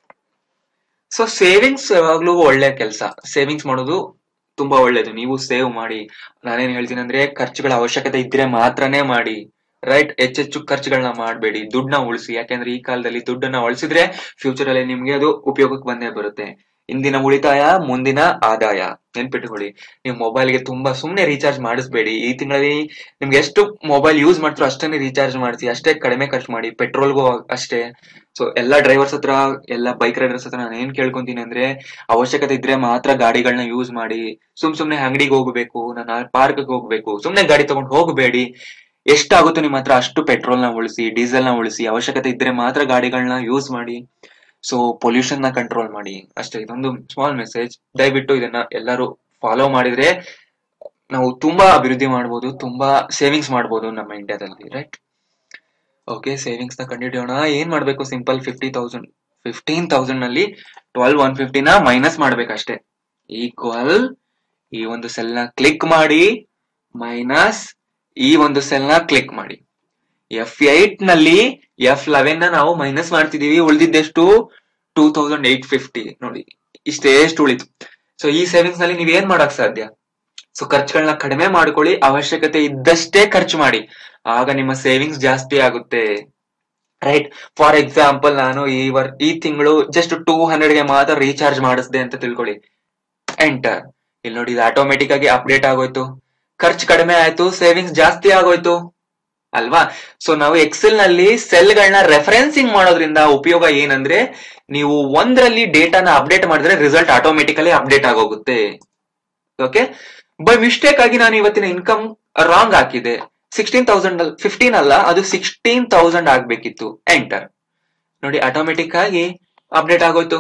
ಸೊ ಸೇವಿಂಗ್ಸ್ ಯಾವಾಗ್ಲೂ ಒಳ್ಳೆ ಕೆಲಸ ಸೇವಿಂಗ್ಸ್ ಮಾಡೋದು ತುಂಬಾ ಒಳ್ಳೇದು ನೀವು ಸೇವ್ ಮಾಡಿ ನಾನೇನ್ ಹೇಳ್ತೀನಿ ಅಂದ್ರೆ ಖರ್ಚುಗಳ ಅವಶ್ಯಕತೆ ಇದ್ರೆ ಮಾತ್ರನೇ ಮಾಡಿ ರೈಟ್ ಹೆಚ್ಚೆಚ್ಚು ಖರ್ಚುಗಳನ್ನ ಮಾಡಬೇಡಿ ದುಡ್ಡನ್ನ ಉಳಿಸಿ ಯಾಕೆಂದ್ರೆ ಈ ಕಾಲದಲ್ಲಿ ದುಡ್ಡನ್ನ ಉಳಿಸಿದ್ರೆ ಫ್ಯೂಚರ್ ಅಲ್ಲಿ ನಿಮ್ಗೆ ಅದು ಉಪಯೋಗಕ್ಕೆ ಬಂದೇ ಬರುತ್ತೆ ಇಂದಿನ ಉಳಿತಾಯ ಮುಂದಿನ ಆದಾಯ ನೆನ್ಪಿಟ್ಕೊಳ್ಳಿ ನೀವು ಮೊಬೈಲ್ಗೆ ತುಂಬಾ ಸುಮ್ನೆ ರೀಚಾರ್ಜ್ ಮಾಡಿಸ್ಬೇಡಿ ಈ ತಿಂಗಳಲ್ಲಿ ನಿಮ್ಗೆ ಎಷ್ಟು ಮೊಬೈಲ್ ಯೂಸ್ ಮಾಡ್ತೀರೋ ಅಷ್ಟೇ ರೀಚಾರ್ಜ್ ಮಾಡಿಸಿ ಅಷ್ಟೇ ಕಡಿಮೆ ಖರ್ಚು ಮಾಡಿ ಪೆಟ್ರೋಲ್ಗೂ ಅಷ್ಟೇ ಸೊ ಎಲ್ಲಾ ಡ್ರೈವರ್ಸ್ ಹತ್ರ ಎಲ್ಲ ಬೈಕ್ ರೈಡರ್ಸ್ ಹತ್ರ ನಾನು ಏನ್ ಕೇಳ್ಕೊಂತೀನಿ ಅಂದ್ರೆ ಅವಶ್ಯಕತೆ ಇದ್ರೆ ಮಾತ್ರ ಗಾಡಿಗಳನ್ನ ಯೂಸ್ ಮಾಡಿ ಸುಮ್ ಸುಮ್ನೆ ಅಂಗಡಿಗೆ ಹೋಗ್ಬೇಕು ನಾನು ಪಾರ್ಕ್ ಹೋಗ್ಬೇಕು ಸುಮ್ನೆ ಗಾಡಿ ತಗೊಂಡು ಹೋಗಬೇಡಿ ಎಷ್ಟಾಗುತ್ತೋ ನಿಮ್ಮ ಹತ್ರ ಅಷ್ಟು ಪೆಟ್ರೋಲ್ ನ ಉಳಿಸಿ ಡೀಸೆಲ್ ನ ಉಳಿಸಿ ಅವಶ್ಯಕತೆ ಇದ್ರೆ ಮಾತ್ರ ಗಾಡಿಗಳನ್ನ ಯೂಸ್ ಮಾಡಿ ಸೊ ಪೊಲ್ಯೂಷನ್ ನ ಕಂಟ್ರೋಲ್ ಮಾಡಿ ಅಷ್ಟೇ ಇದೊಂದು ಸ್ಮಾಲ್ ಮೆಸೇಜ್ ದಯವಿಟ್ಟು ಇದನ್ನ ಎಲ್ಲರೂ ಫಾಲೋ ಮಾಡಿದ್ರೆ ನಾವು ತುಂಬಾ ಅಭಿವೃದ್ಧಿ ಮಾಡ್ಬೋದು ತುಂಬಾ ಸೇವಿಂಗ್ಸ್ ಮಾಡ್ಬೋದು ನಮ್ಮ ಇಂಡಿಯಾದಲ್ಲಿ ರೈಟ್ ಓಕೆ ಸೇವಿಂಗ್ಸ್ ನ ಕಂಡುಹಿಡಿಯೋಣ ಏನ್ ಮಾಡ್ಬೇಕು simple fifty thousand fifteen thousand ನಲ್ಲಿ ಟ್ವೆಲ್ ಒನ್ ಫಿಫ್ಟಿನ ಮೈನಸ್ ಮಾಡ್ಬೇಕಷ್ಟೇ ಈಕ್ವಲ್ ಈ ಒಂದು ಸೆಲ್ ನ ಕ್ಲಿಕ್ ಮಾಡಿ ಮೈನಸ್ ಈ ಒಂದು ಸೆಲ್ ನ ಕ್ಲಿಕ್ ಮಾಡಿ ಎಫ್ ಏಟ್ ನಲ್ಲಿ ಎಫ್ ಲೆವೆನ್ ನ ನಾವು ಮೈನಸ್ ಮಾಡ್ತಿದೀವಿ ಉಳಿದಿದ್ದೆಷ್ಟು ಟೂ ತೌಸಂಡ್ ಏಟ್ ಫಿಫ್ಟಿ ನೋಡಿ ಇಷ್ಟೇ ಎಷ್ಟು ಉಳಿತು ಸೊ ಈ ಸೇವಿಂಗ್ಸ್ ನಲ್ಲಿ ನೀವ್ ಏನ್ ಮಾಡಕ್ ಸಾಧ್ಯ ಸೊ ಖರ್ಚುಗಳನ್ನ ಕಡಿಮೆ ಮಾಡ್ಕೊಳ್ಳಿ ಅವಶ್ಯಕತೆ ಇದ್ದಷ್ಟೇ ಖರ್ಚು ಮಾಡಿ ಆಗ ನಿಮ್ಮ ಸೇವಿಂಗ್ಸ್ ಜಾಸ್ತಿ ಆಗುತ್ತೆ ರೈಟ್ ಫಾರ್ ಎಕ್ಸಾಂಪಲ್ ನಾನು ಈ ವರ್ ಈ ತಿಂಗಳು ಜಸ್ಟ್ ಟೂ ಹಂಡ್ರೆಡ್ ಗೆ ಮಾತ್ರ ರೀಚಾರ್ಜ್ ಮಾಡಿಸ್ದೆ ಅಂತ ತಿಳ್ಕೊಳ್ಳಿ ಎಂಟರ್ ಇಲ್ಲಿ ನೋಡಿ ಇದು ಆಟೋಮೆಟಿಕ್ ಆಗಿ ಅಪ್ಡೇಟ್ ಆಗೋಯ್ತು ಖರ್ಚು ಕಡಿಮೆ ಆಯ್ತು ಸೇವಿಂಗ್ಸ್ ಜಾಸ್ತಿ ಆಗೋಯ್ತು ಅಲ್ವಾ ಸೊ ನಾವು ಎಕ್ಸೆಲ್ ನಲ್ಲಿ ಸೆಲ್ ಗಳನ್ನ ರೆಫರೆನ್ಸಿಂಗ್ ಮಾಡೋದ್ರಿಂದ ಉಪಯೋಗ ಏನಂದ್ರೆ ನೀವು ಒಂದರಲ್ಲಿ ಡೇಟಾನ ಅಪ್ಡೇಟ್ ಮಾಡಿದ್ರೆ ರಿಸಲ್ಟ್ ಆಟೋಮೆಟಿಕಲಿ ಅಪ್ಡೇಟ್ ಆಗೋಗುತ್ತೆ ಓಕೆ ಬೈ ಮಿಸ್ಟೇಕ್ ಆಗಿ ನಾನು ಇವತ್ತಿನ ಇನ್ಕಮ್ ರಾಂಗ್ ಹಾಕಿದೆ ಸಿಕ್ಸ್ಟೀನ್ ತೌಸಂಡ್ ಫಿಫ್ಟೀನ್ ಅಲ್ಲ ಅದು ಸಿಕ್ಸ್ಟೀನ್ ತೌಸಂಡ್ ಆಗ್ಬೇಕಿತ್ತು ಎಂಟರ್ ನೋಡಿ ಆಟೋಮೆಟಿಕ್ ಆಗಿ ಅಪ್ಡೇಟ್ ಆಗೋಯ್ತು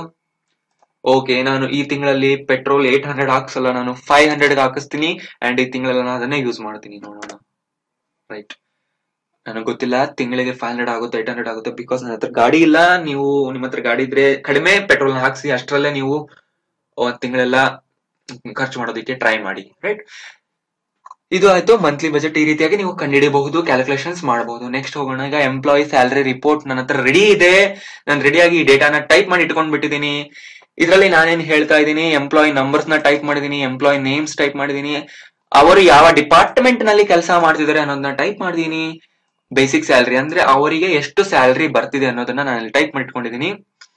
ಓಕೆ ನಾನು ಈ ತಿಂಗಳಲ್ಲಿ ಪೆಟ್ರೋಲ್ ಏಟ್ ಹಂಡ್ರೆಡ್ ಹಾಕ್ಸಲ್ಲ ನಾನು ಫೈವ್ ಹಂಡ್ರೆಡ್ ಹಾಕಿಸ್ತೀನಿ ಅಂಡ್ ಈ ತಿಂಗಳಲ್ಲಿ ನಾನು ಅದನ್ನೇ ಯೂಸ್ ಮಾಡ್ತೀನಿ ನೋಡೋಣ ರೈಟ್ ನನಗೆ ಗೊತ್ತಿಲ್ಲ ತಿಂಗಳಿಗೆ ಫೈವ್ ಹಂಡ್ರೆಡ್ ಆಗುತ್ತೆ ಏಟ್ ಹಂಡ್ರೆಡ್ ಆಗುತ್ತೆ ಬಿಕಾಸ್ ನನ್ನ ಹತ್ರ ಗಾಡಿ ಇಲ್ಲ ನೀವು ನಿಮ್ಮ ಹತ್ರ ಗಾಡಿ ಇದ್ರೆ ಕಡಿಮೆ ಪೆಟ್ರೋಲ್ ಹಾಕ್ಸಿ ಅಷ್ಟರಲ್ಲೇ ನೀವು ಒಂದ್ ತಿಂಗಳೆಲ್ಲ ಖರ್ಚು ಮಾಡೋದಕ್ಕೆ ಟ್ರೈ ಮಾಡಿ ರೈಟ್ ಇದು ಆಯ್ತು ಮಂತ್ಲಿ ಬಜೆಟ್ ಈ ರೀತಿಯಾಗಿ ನೀವು ಕಂಡುಹಿಡಿಯಬಹುದು ಕ್ಯಾಲ್ಕುಲೇಷನ್ಸ್ ಮಾಡಬಹುದು ನೆಕ್ಸ್ಟ್ ಹೋಗೋಣ ಈಗ ಎಂಪ್ಲಾಯಿ ಸ್ಯಾಲರಿ ರಿಪೋರ್ಟ್ ನನ್ನ ಹತ್ರ ರೆಡಿ ಇದೆ ನಾನು ರೆಡಿಯಾಗಿ ಈ ಡೇಟಾನ ಟೈಪ್ ಮಾಡಿ ಇಟ್ಕೊಂಡ್ ಬಿಟ್ಟಿದ್ದೀನಿ ಇದರಲ್ಲಿ ನಾನೇನ್ ಹೇಳ್ತಾ ಇದ್ದೀನಿ ಎಂಪ್ಲಾಯಿ ನಂಬರ್ಸ್ ನ ಟೈಪ್ ಮಾಡಿದೀನಿ ಎಂಪ್ಲಾಯಿ ನೇಮ್ಸ್ ಟೈಪ್ ಮಾಡಿದೀನಿ ಅವರು ಯಾವ ಡಿಪಾರ್ಟ್ಮೆಂಟ್ ನಲ್ಲಿ ಕೆಲಸ ಮಾಡ್ತಿದ್ದಾರೆ ಅನ್ನೋದನ್ನ ಟೈಪ್ ಮಾಡಿದೀನಿ ಬೇಸಿಕ್ ಸ್ಯಾಲರಿ ಅಂದ್ರೆ ಅವರಿಗೆ ಎಷ್ಟು ಸ್ಯಾಲರಿ ಬರ್ತಿದೆ ಅನ್ನೋದನ್ನ ನಾನು ಟೈಪ್ ಮಾಡಿ ಇಟ್ಕೊಂಡಿದ್ದೀನಿ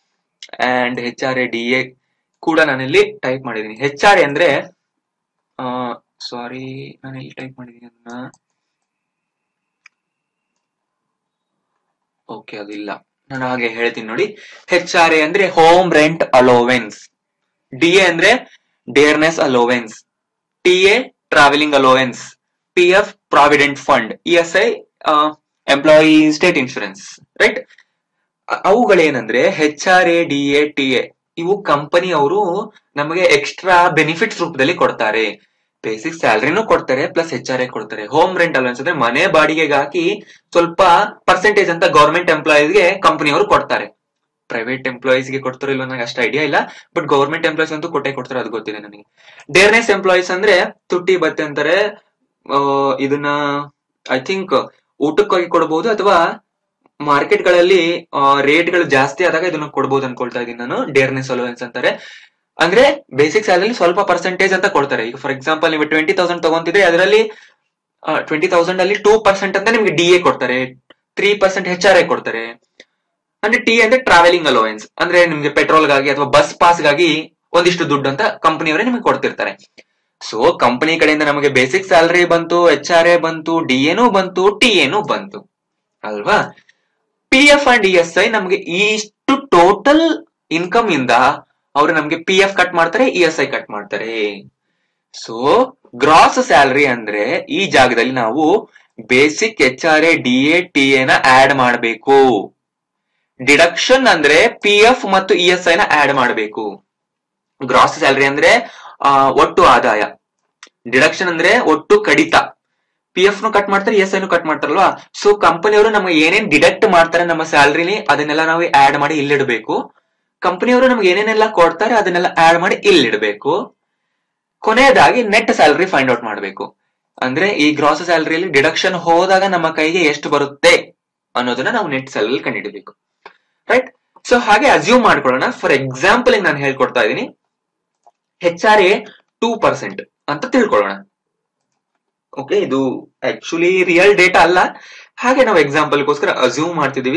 and H R A D A ಕೂಡ ನಾನಿಲ್ಲಿ ಟೈಪ್ ಮಾಡಿದೀನಿ ಹೆಚ್ ಆರ್ ಎ ಅಂದ್ರೆ ಸಾರಿ ನಾನು ಇಲ್ಲಿ ಟೈಪ್ ಮಾಡಿದೀನಿ ಅದನ್ನ ಓಕೆ ಅದಿಲ್ಲ ನಾನು ಹಾಗೆ ಹೇಳ್ತೀನಿ ನೋಡಿ ಹೆಚ್ ಆರ್ ಎ ಅಂದ್ರೆ home rent allowance D A ಅಂದ್ರೆ dearness allowance T A travelling allowance P F provident fund E S I employee state insurance right ಅ- ಅವುಗಳೇನಂದ್ರೆ H R A D A T A ಇವು company ಅವರು ನಮಗೆ extra benefits ರೂಪದಲ್ಲಿ ಕೊಡ್ತಾರೆ basic ಸ್ಯಾಲರಿನೂ ಕೊಡ್ತಾರೆ ಪ್ಲಸ್ ಹೆಚ್ ಆರ್ ಎ ಕೊಡ್ತಾರೆ ಹೋಮ್ ರೆಂಟ್ ಅಲವೆನ್ಸ್ ಅಂದ್ರೆ ಮನೆ ಬಾಡಿಗೆಗೆ ಹಾಕಿ ಸ್ವಲ್ಪ ಪರ್ಸೆಂಟೇಜ್ ಅಂತ ಗೌರ್ಮೆಂಟ್ ಎಂಪ್ಲಾಯೀಸ್ಗೆ ಕಂಪನಿಯವರು ಕೊಡ್ತಾರೆ ಪ್ರೈವೇಟ್ ಎಂಪ್ಲಾಯೀಸ್ ಗೆ ಕೊಡ್ತಾರೋ ಇಲ್ಲೋ ನನಗೆ ಅಷ್ಟು ಐಡಿಯಾ ಇಲ್ಲ ಬಟ್ ಗೌರ್ಮೆಂಟ್ ಎಂಪ್ಲಾಯೀಸ್ ಅಂತೂ ಕೊಟ್ಟೆ ಕೊಡ್ತಾರೆ ಅದು ಗೊತ್ತಿದೆ ನನಗೆ ಡೇರ್ನೆಸ್ ಎಂಪ್ಲಾಯೀಸ್ ಅಂದ್ರೆ ತುಟ್ಟಿ ಬತ್ತೆ ಅಂತಾರೆ ಆ, ಇದನ್ನ ಐ ಥಿಂಕ್ ಊಟಕ್ಕಾಗಿ ಕೊಡಬಹುದು ಅಥವಾ ಮಾರ್ಕೆಟ್ ಗಳಲ್ಲಿ ರೇಟ್ ಗಳು ಜಾಸ್ತಿ ಆದಾಗ ಇದನ್ನ ಕೊಡಬಹುದು ಅನ್ಕೊಳ್ತಾ ಇದೀನಿ ನಾನು ಡೇರ್ನೆಸ್ ಅಲೋವೆನ್ಸ್ ಅಂತಾರೆ ಅಂದ್ರೆ ಬೇಸಿಕ್ ಸ್ಯಾಲರಿ ಸ್ವಲ್ಪ ಪರ್ಸೆಂಟೇಜ್ ಅಂತ ಕೊಡ್ತಾರೆ ಈಗ ಫಾರ್ ಎಕ್ಸಾಂಪಲ್ ನೀವು ಟ್ವೆಂಟಿ ತೌಸಂಡ್ ತಗೊಂತಿದ್ರೆ ಅದರಲ್ಲಿ ಟ್ವೆಂಟಿ ತೌಸಂಡ್ ಅಲ್ಲಿ ಟೂ ಪರ್ಸೆಂಟ್ ಅಂತ ನಿಮ್ಗೆ ಡಿ ಎ ಕೊಡ್ತಾರೆ three percent H R A ಕೊಡ್ತಾರೆ ಅಂದ್ರೆ ಟಿ ಅಂದ್ರೆ ಟ್ರಾವೆಲಿಂಗ್ ಅಲೋವೆನ್ಸ್ ಅಂದ್ರೆ ನಿಮ್ಗೆ ಪೆಟ್ರೋಲ್ ಗಾಗಿ ಅಥವಾ ಬಸ್ ಪಾಸ್ ಗಾಗಿ ಒಂದಿಷ್ಟು ದುಡ್ಡು ಅಂತ ಕಂಪನಿಯವರೇ ನಿಮಗೆ ಕೊಡ್ತಿರ್ತಾರೆ ಸೊ ಕಂಪನಿ ಕಡೆಯಿಂದ ನಮಗೆ ಬೇಸಿಕ್ ಸ್ಯಾಲರಿ ಬಂತು ಎಚ್ ಆರ್ ಎ ಬಂತು ಡಿ ಎನೂ ಬಂತು ಟಿ ಎನೂ ಬಂತು ಅಲ್ವಾ P F and E S I ನಮಗೆ ಇಷ್ಟು ಟೋಟಲ್ ಇನ್ಕಮ್ ಇಂದ ಅವರು ನಮಗೆ ಪಿ ಎಫ್ ಕಟ್ ಮಾಡ್ತಾರೆ ಇ ಎಸ್ ಐ ಕಟ್ ಮಾಡ್ತಾರೆ ಸೊ ಗ್ರಾಸ್ ಸ್ಯಾಲರಿ ಅಂದ್ರೆ ಈ ಜಾಗದಲ್ಲಿ ನಾವು basic H R A D A T ಎನ ಆಡ್ ಮಾಡಬೇಕು ಡಿಡಕ್ಷನ್ ಅಂದ್ರೆ ಪಿ ಎಫ್ ಮತ್ತು ಇ ಎಸ್ ಐ ನ ಆಡ್ ಮಾಡಬೇಕು ಗ್ರಾಸ್ ಸ್ಯಾಲರಿ ಅಂದ್ರೆ ಆ, ಒಟ್ಟು ಆದಾಯ ಡಿಡಕ್ಷನ್ ಅಂದ್ರೆ ಒಟ್ಟು ಕಡಿತ ಪಿ ಎಫ್ ನು ಕಟ್ ಮಾಡ್ತಾರೆ ಎಸ್ ಐನು ಕಟ್ ಮಾಡ್ತಾರಲ್ವಾ ಸೊ ಕಂಪನಿಯವರು ನಮಗೆ ಏನೇನ್ ಡಿಡಕ್ಟ್ ಮಾಡ್ತಾರೆ ನಮ್ಮ ಸ್ಯಾಲರಿಲಿ ಅದನ್ನೆಲ್ಲ ನಾವು ಆಡ್ ಮಾಡಿ ಇಲ್ಲಿಡಬೇಕು ಕಂಪನಿಯವರು ನಮ್ಗೆ ಏನೇನೆಲ್ಲ ಕೊಡ್ತಾರೆ ಅದನ್ನೆಲ್ಲ ಆಡ್ ಮಾಡಿ ಇಲ್ಲಿಡಬೇಕು ಕೊನೆಯದಾಗಿ ನೆಟ್ ಸ್ಯಾಲರಿ ಫೈಂಡ್ ಔಟ್ ಮಾಡಬೇಕು ಅಂದ್ರೆ ಈ ಗ್ರಾಸ್ ಸ್ಯಾಲರಿಯಲ್ಲಿ ಡಿಡಕ್ಷನ್ ಹೋದಾಗ ನಮ್ಮ ಕೈಗೆ ಎಷ್ಟು ಬರುತ್ತೆ ಅನ್ನೋದನ್ನ ನಾವು ನೆಟ್ ಸ್ಯಾಲರಿ ಕಂಡುಹಿಡಬೇಕು ರೈಟ್ ಸೊ ಹಾಗೆ ಅಸ್ಯೂಮ್ ಮಾಡ್ಕೊಳ್ಳೋಣ ಫಾರ್ ಎಕ್ಸಾಂಪಲ್ ನಾನು ಹೇಳ್ಕೊಡ್ತಾ ಇದ್ದೀನಿ H R A two percent ಅಂತ ತಿಳ್ಕೊಳ್ಳೋಣ ಓಕೆ ಇದು ಆಕ್ಚುಲಿ ರಿಯಲ್ ಡೇಟಾ ಅಲ್ಲ ಹಾಗೆ ನಾವು ಎಕ್ಸಾಂಪಲ್ಗೋಸ್ಕರ ಅಸ್ಯೂಮ್ ಮಾಡ್ತಿದೀವಿ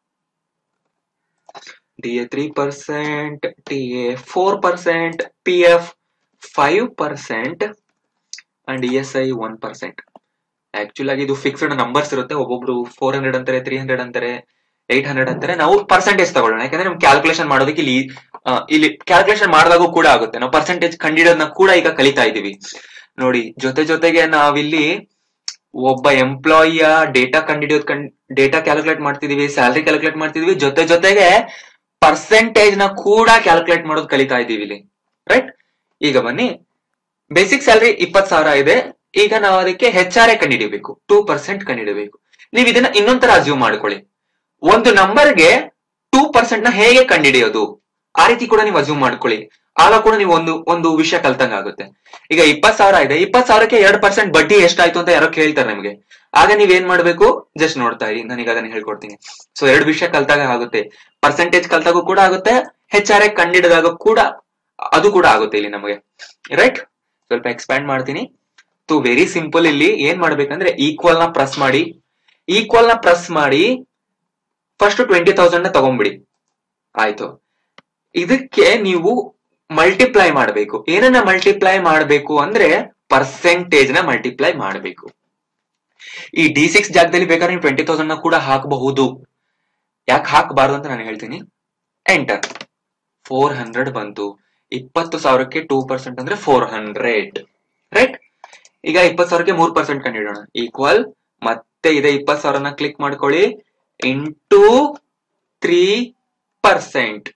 D A three percent T A four percent P F five percent and E S I one percent actual ಆಗಿ ಇದು ಫಿಕ್ಸ್ಡ್ ನಂಬರ್ಸ್ ಇರುತ್ತೆ ಒಬ್ಬೊಬ್ರು ಫೋರ್ ಹಂಡ್ರೆಡ್ ಅಂತಾರೆ ತ್ರೀ ಹಂಡ್ರೆಡ್ ಅಂತಾರೆ ಏಟ್ ಹಂಡ್ರೆಡ್ ಅಂತಾರೆ ನಾವು ಪರ್ಸೆಂಟೇಜ್ ತಗೊಳ್ಳೋಣ ಯಾಕಂದ್ರೆ ನಮ್ಗೆ ಕ್ಯಾಲ್ಕುಲೇಷನ್ ಮಾಡೋದಕ್ಕೆ ಇಲ್ಲಿ ಆ, ಇಲ್ಲಿ ಕ್ಯಾಲ್ಕುಲೇಷನ್ ಮಾಡಿದಾಗೂ ಕೂಡ ಆಗುತ್ತೆ ನಾವು ಪರ್ಸೆಂಟೇಜ್ ಕಂಡಿಡೋದನ್ನ ಕೂಡ ಈಗ ಕಲಿತಾ ಇದೀವಿ ನೋಡಿ ಜೊತೆ ಜೊತೆಗೆ ನಾವಿಲ್ಲಿ ಒಬ್ಬ ಎಂಪ್ಲಾಯಿಯ ಡೇಟಾ ಕಂಡಿಡಿಯೋದ್ ಕಣ್ ಡೇಟಾ ಕ್ಯಾಲ್ಕುಲೇಟ್ ಮಾಡ್ತಿದೀವಿ ಸ್ಯಾಲರಿ ಕ್ಯಾಲ್ಕುಲೇಟ್ ಮಾಡ್ತಿದೀವಿ ಜೊತೆ ಜೊತೆಗೆ ಪರ್ಸೆಂಟೇಜ್ ನ ಕೂಡ ಕ್ಯಾಲ್ಕುಲೇಟ್ ಮಾಡೋದು ಕಲಿತಾ ಇದೀವಿ ಇಲ್ಲಿ ರೈಟ್ ಈಗ ಬನ್ನಿ ಬೇಸಿಕ್ ಸ್ಯಾಲರಿ ಇಪ್ಪತ್ ಸಾವಿರ ಇದೆ ಈಗ ನಾವು ಅದಕ್ಕೆ ಹೆಚ್ ಆರ್ ಎ ಕಂಡಿಡಿಬೇಕು ಟೂ ಪರ್ಸೆಂಟ್ ಕಂಡಿಡಬೇಕು ನೀವು ಇದನ್ನ ಇನ್ನೊಂದ್ ತರ ಅಸ್ಯೂಮ್ ಮಾಡ್ಕೊಳ್ಳಿ ಒಂದು ನಂಬರ್ಗೆ ಟೂ ಪರ್ಸೆಂಟ್ ನ ಹೇಗೆ ಕಂಡಿಡಿಯೋದು ಆ ರೀತಿ ಕೂಡ ನೀವು ಅಸ್ಯೂಮ್ ಮಾಡ್ಕೊಳ್ಳಿ ಆಗ ಕೂಡ ನೀವು ಒಂದು ಒಂದು ವಿಷಯ ಕಲ್ತಂಗ ಆಗುತ್ತೆ ಈಗ ಇಪ್ಪತ್ ಸಾವಿರ ಇದೆ ಇಪ್ಪತ್ ಸಾವಿರಕ್ಕೆ ಎರಡ್ ಪರ್ಸೆಂಟ್ ಬಡ್ಡಿ ಎಷ್ಟಾಯ್ತು ಅಂತ ಯಾರೋ ಕೇಳ್ತಾರೆ ನಿಮ್ಗೆ ಆಗ ನೀವ್ ಏನ್ ಮಾಡ್ಬೇಕು ಜಸ್ಟ್ ನೋಡ್ತಾ ಇರಿ ನಾನೀಗ ಅದನ್ನ ಹೇಳ್ಕೊಡ್ತೀನಿ ಸೊ ಎರಡು ವಿಷಯ ಕಲ್ತಾಗ ಆಗುತ್ತೆ ಪರ್ಸೆಂಟೇಜ್ ಕಲ್ತಾಗೂ ಕೂಡ ಆಗುತ್ತೆ ಹೆಚ್ ಆರ್ ಎ ಕಂಡಿಡಿದಾಗ ಕೂಡ ಅದು ಕೂಡ ಆಗುತ್ತೆ ಇಲ್ಲಿ ನಮಗೆ ರೈಟ್ ಸ್ವಲ್ಪ ಎಕ್ಸ್ಪ್ಯಾಂಡ್ ಮಾಡ್ತೀನಿ ಟು ವೆರಿ ಸಿಂಪಲ್ ಇಲ್ಲಿ ಏನ್ ಮಾಡ್ಬೇಕಂದ್ರೆ ಈಕ್ವಲ್ ನ ಪ್ರೆಸ್ ಮಾಡಿ ಈಕ್ವಲ್ ನ ಪ್ರೆಸ್ ಮಾಡಿ ಫಸ್ಟ್ ಟ್ವೆಂಟಿ ತೌಸಂಡ್ ನ ತಗೊಂಡ್ಬಿಡಿ ಆಯ್ತು ಇದಕ್ಕೆ ನೀವು ಮಲ್ಟಿಪ್ಲೈ ಮಾಡಬೇಕು ಏನನ್ನ ಮಲ್ಟಿಪ್ಲೈ ಮಾಡಬೇಕು ಅಂದ್ರೆ ಪರ್ಸೆಂಟೇಜ್ ನ ಮಲ್ಟಿಪ್ಲೈ ಮಾಡಬೇಕು ಈ ಡಿ ಸಿಕ್ಸ್ ಜಾಗದಲ್ಲಿ ಬೇಕಾದ್ರೆ ನೀವು ಟ್ವೆಂಟಿ ತೌಸಂಡ್ ನ ಕೂಡ ಹಾಕಬಹುದು ಯಾಕೆ ಹಾಕಬಾರ್ದು ಅಂತ ನಾನು ಹೇಳ್ತೀನಿ ಎಂಟರ್ ಫೋರ್ ಹಂಡ್ರೆಡ್ ಬಂತು ಇಪ್ಪತ್ತು ಸಾವಿರಕ್ಕೆ ಟೂ ಪರ್ಸೆಂಟ್ ಅಂದ್ರೆ ಫೋರ್ ಹಂಡ್ರೆಡ್ ರೈಟ್ ಈಗ ಇಪ್ಪತ್ತು ಸಾವಿರಕ್ಕೆ ಮೂರ್ ಪರ್ಸೆಂಟ್ ಕಂಡಿಡೋಣ ಈಕ್ವಲ್ ಮತ್ತೆ ಇದೆ ಇಪ್ಪತ್ತು ಸಾವಿರನ ಕ್ಲಿಕ್ ಮಾಡ್ಕೊಳ್ಳಿ into three percent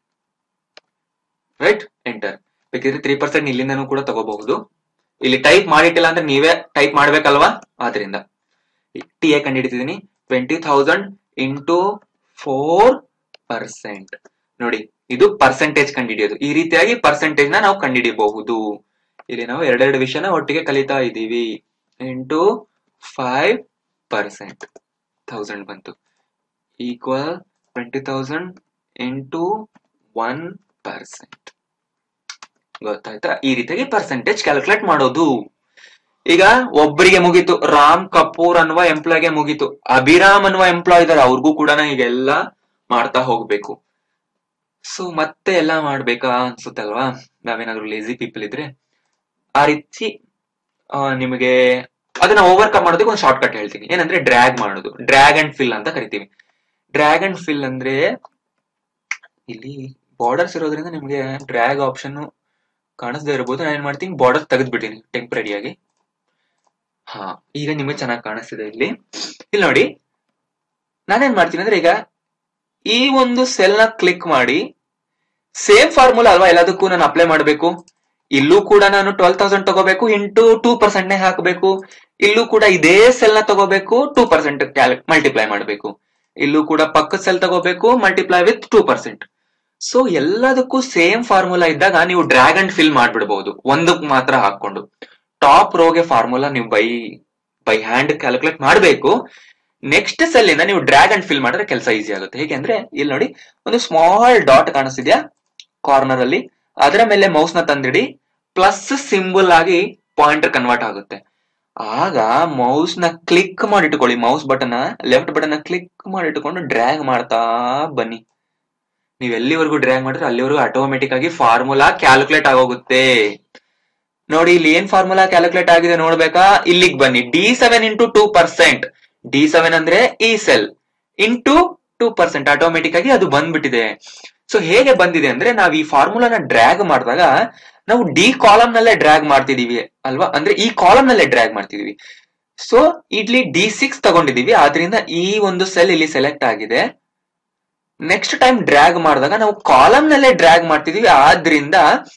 right enter ಬೇಕಿದ್ರೆ ತ್ರೀ ಪರ್ಸೆಂಟ್ ಇಲ್ಲಿಂದನೂ ಕೂಡ ತಗೋಬಹುದು ಇಲ್ಲಿ ಟೈಪ್ ಮಾಡಿಟ್ಟಿಲ್ಲ ಅಂದ್ರೆ ನೀವೇ ಟೈಪ್ ಮಾಡ್ಬೇಕಲ್ವಾ ಆದ್ರಿಂದ ಟಿ ಎ ಕಂಡಿಡಿತಿದ್ದೀನಿ twenty thousand into four percent ನೋಡಿ ಇದು ಪರ್ಸೆಂಟೇಜ್ ಕಂಡಿಡಿಯೋದು ಈ ರೀತಿಯಾಗಿ ಪರ್ಸೆಂಟೇಜ್ ನ ನಾವು ಕಂಡಿಡಿಬಹುದು ಇಲ್ಲಿ ನಾವು ಎರಡೆರಡು ವಿಷಯನ ಒಟ್ಟಿಗೆ ಕಲಿತಾ ಇದ್ದೀವಿ ಇಂಟು ಫೈವ್ ಪರ್ಸೆಂಟ್ ಥೌಸಂಡ್ ಬಂತು equal twenty thousand into one percent ಗೊತ್ತಾಯ್ತಾ ಈ ರೀತಿಯಾಗಿ ಪರ್ಸೆಂಟೇಜ್ ಕ್ಯಾಲ್ಕುಲೇಟ್ ಮಾಡೋದು ಈಗ ಒಬ್ಬರಿಗೆ ಮುಗೀತು ರಾಮ್ ಕಪೂರ್ ಅನ್ನುವ ಎಂಪ್ಲಾಯ್ಗೆ ಮುಗೀತು ಅಭಿರಾಮ್ ಅನ್ನುವ ಎಂಪ್ಲಾಯ್ ಇದಾರೆ ಅವ್ರಿಗೂ ಕೂಡ ಈಗೆಲ್ಲ ಮಾಡ್ತಾ ಹೋಗ್ಬೇಕು ಸೊ ಮತ್ತೆ ಎಲ್ಲ ಮಾಡ್ಬೇಕಾ ಅನ್ಸುತ್ತಲ್ವಾ ನಾವೇನಾದ್ರೂ ಲೇಸಿ ಪೀಪಲ್ ಇದ್ರೆ ಆ ರೀತಿ ಆ, ನಿಮಗೆ ಅದನ್ನ ಓವರ್ಕಮ್ ಮಾಡೋದಕ್ಕೆ ಒಂದು ಶಾರ್ಟ್ ಕಟ್ ಹೇಳ್ತೀನಿ ಏನಂದ್ರೆ ಡ್ರ್ಯಾಗ್ ಮಾಡೋದು ಡ್ರ್ಯಾಗ್ ಅಂಡ್ ಫಿಲ್ ಅಂತ ಕರಿತೀವಿ ಡ್ರ್ಯಾಗ್ ಅಂಡ್ ಫಿಲ್ ಅಂದ್ರೆ ಇಲ್ಲಿ ಬಾರ್ಡರ್ಸ್ ಇರೋದ್ರಿಂದ ನಿಮಗೆ ಡ್ರ್ಯಾಗ್ ಆಪ್ಷನ್ ಕಾಣಿಸ್ದೇ ಇರಬಹುದು ನಾನು ಏನ್ ಮಾಡ್ತೀನಿ ಬಾರ್ಡರ್ ತೆಗೆದ್ಬಿಟ್ಟಿನಿ ಟೆಂಪ್ರರಿಯಾಗಿ ಹಾ ಈಗ ನಿಮಗೆ ಚೆನ್ನಾಗಿ ಕಾಣಿಸ್ತಿದೆ ಇಲ್ಲಿ ಇಲ್ಲಿ ನೋಡಿ ನಾನೇನ್ ಮಾಡ್ತೀನಿ ಅಂದ್ರೆ ಈಗ ಈ ಒಂದು ಸೆಲ್ ನ ಕ್ಲಿಕ್ ಮಾಡಿ ಸೇಮ್ ಫಾರ್ಮುಲಾ ಅಲ್ವಾ ಎಲ್ಲದಕ್ಕೂ ನಾನು ಅಪ್ಲೈ ಮಾಡಬೇಕು ಇಲ್ಲೂ ಕೂಡ ನಾನು ಟ್ವೆಲ್ ತೌಸಂಡ್ ತಗೋಬೇಕು ಇಂಟು ಟೂ ಪರ್ಸೆಂಟ್ ನೇ ಹಾಕಬೇಕು ಇಲ್ಲೂ ಕೂಡ ಇದೇ ಸೆಲ್ ನ ತಗೋಬೇಕು ಟೂ ಪರ್ಸೆಂಟ್ ಮಲ್ಟಿಪ್ಲೈ ಮಾಡಬೇಕು ಇಲ್ಲೂ ಕೂಡ ಪಕ್ಕದ ಸೆಲ್ ತಗೋಬೇಕು multiply with two percent so ಎಲ್ಲದಕ್ಕೂ ಸೇಮ್ ಫಾರ್ಮುಲಾ ಇದ್ದಾಗ ನೀವು ಡ್ರ್ಯಾಗ್ ಅಂಡ್ ಫಿಲ್ ಮಾಡ್ಬಿಡ್ಬಹುದು ಒಂದಕ್ಕೆ ಮಾತ್ರ ಹಾಕೊಂಡು ಟಾಪ್ ರೋಗೆ ಫಾರ್ಮುಲಾ ನೀವು ಬೈ ಬೈ ಹ್ಯಾಂಡ್ ಕ್ಯಾಲ್ಕುಲೇಟ್ ಮಾಡಬೇಕು ನೆಕ್ಸ್ಟ್ ಸೆಲ್ ಇಂದ ನೀವು ಡ್ರ್ಯಾಗ್ ಅಂಡ್ ಫಿಲ್ ಮಾಡಿದ್ರೆ ಕೆಲಸ ಈಸಿ ಆಗುತ್ತೆ ಹೇಗೆ ಅಂದ್ರೆ ಇಲ್ಲಿ ನೋಡಿ ಒಂದು ಸ್ಮಾಲ್ ಡಾಟ್ ಕಾಣಿಸ್ತಿದ್ಯಾ ಕಾರ್ನರ್ ಅಲ್ಲಿ ಅದರ ಮೇಲೆ ಮೌಸ್ ನ ತಂದಿಡಿ ಪ್ಲಸ್ ಸಿಂಬಲ್ ಆಗಿ ಪಾಯಿಂಟರ್ ಕನ್ವರ್ಟ್ ಆಗುತ್ತೆ ಆಗ ಮೌಸ್ ನ ಕ್ಲಿಕ್ ಮಾಡಿಟ್ಕೊಳ್ಳಿ mouse button left button click ಮಾಡಿಟ್ಕೊಂಡು ಡ್ರ್ಯಾಗ್ ಮಾಡ್ತಾ ಬನ್ನಿ ನೀವು ಎಲ್ಲಿವರೆಗೂ ಡ್ರ್ಯಾಗ್ ಮಾಡಿದ್ರೆ ಅಲ್ಲಿವರೆಗೂ ಆಟೋಮೆಟಿಕ್ ಆಗಿ ಫಾರ್ಮುಲಾ ಕ್ಯಾಲ್ಕುಲೇಟ್ ಆಗೋಗುತ್ತೆ ನೋಡಿ ಇಲ್ಲಿ ಏನ್ ಫಾರ್ಮುಲಾ ಕ್ಯಾಲ್ಕುಲೇಟ್ ಆಗಿದೆ ನೋಡ್ಬೇಕಾ ಇಲ್ಲಿಗೆ ಬನ್ನಿ D seven into two percent D seven ಅಂದ್ರೆ ಈ cell into two percent automatic ಆಗಿ ಅದು ಬಂದ್ಬಿಟ್ಟಿದೆ ಸೊ ಹೇಗೆ ಬಂದಿದೆ ಅಂದ್ರೆ ನಾವು ಈ ಫಾರ್ಮುಲಾನ ಡ್ರ್ಯಾಗ್ ಮಾಡಿದಾಗ ನಾವು ಡಿ ಕಾಲಮ್ ನಲ್ಲೇ ಡ್ರ್ಯಾಗ್ ಮಾಡ್ತಿದೀವಿ ಅಲ್ವಾ ಅಂದ್ರೆ ಈ ಕಾಲಮ್ ನಲ್ಲೇ ಡ್ರ್ಯಾಗ್ ಮಾಡ್ತಿದೀವಿ ಸೊ ಇಲ್ಲಿ ಡಿ ಸಿಕ್ಸ್ ತಗೊಂಡಿದೀವಿ ಆದ್ರಿಂದ ಈ ಒಂದು ಸೆಲ್ ಇಲ್ಲಿ ಸೆಲೆಕ್ಟ್ ಆಗಿದೆ ನೆಕ್ಸ್ಟ್ ಟೈಮ್ ಡ್ರ್ಯಾಗ್ ಮಾಡಿದಾಗ ನಾವು ಕಾಲಮ್ ನಲ್ಲೇ ಡ್ರ್ಯಾಗ್ ಮಾಡ್ತಿದೀವಿ ಆದ್ರಿಂದ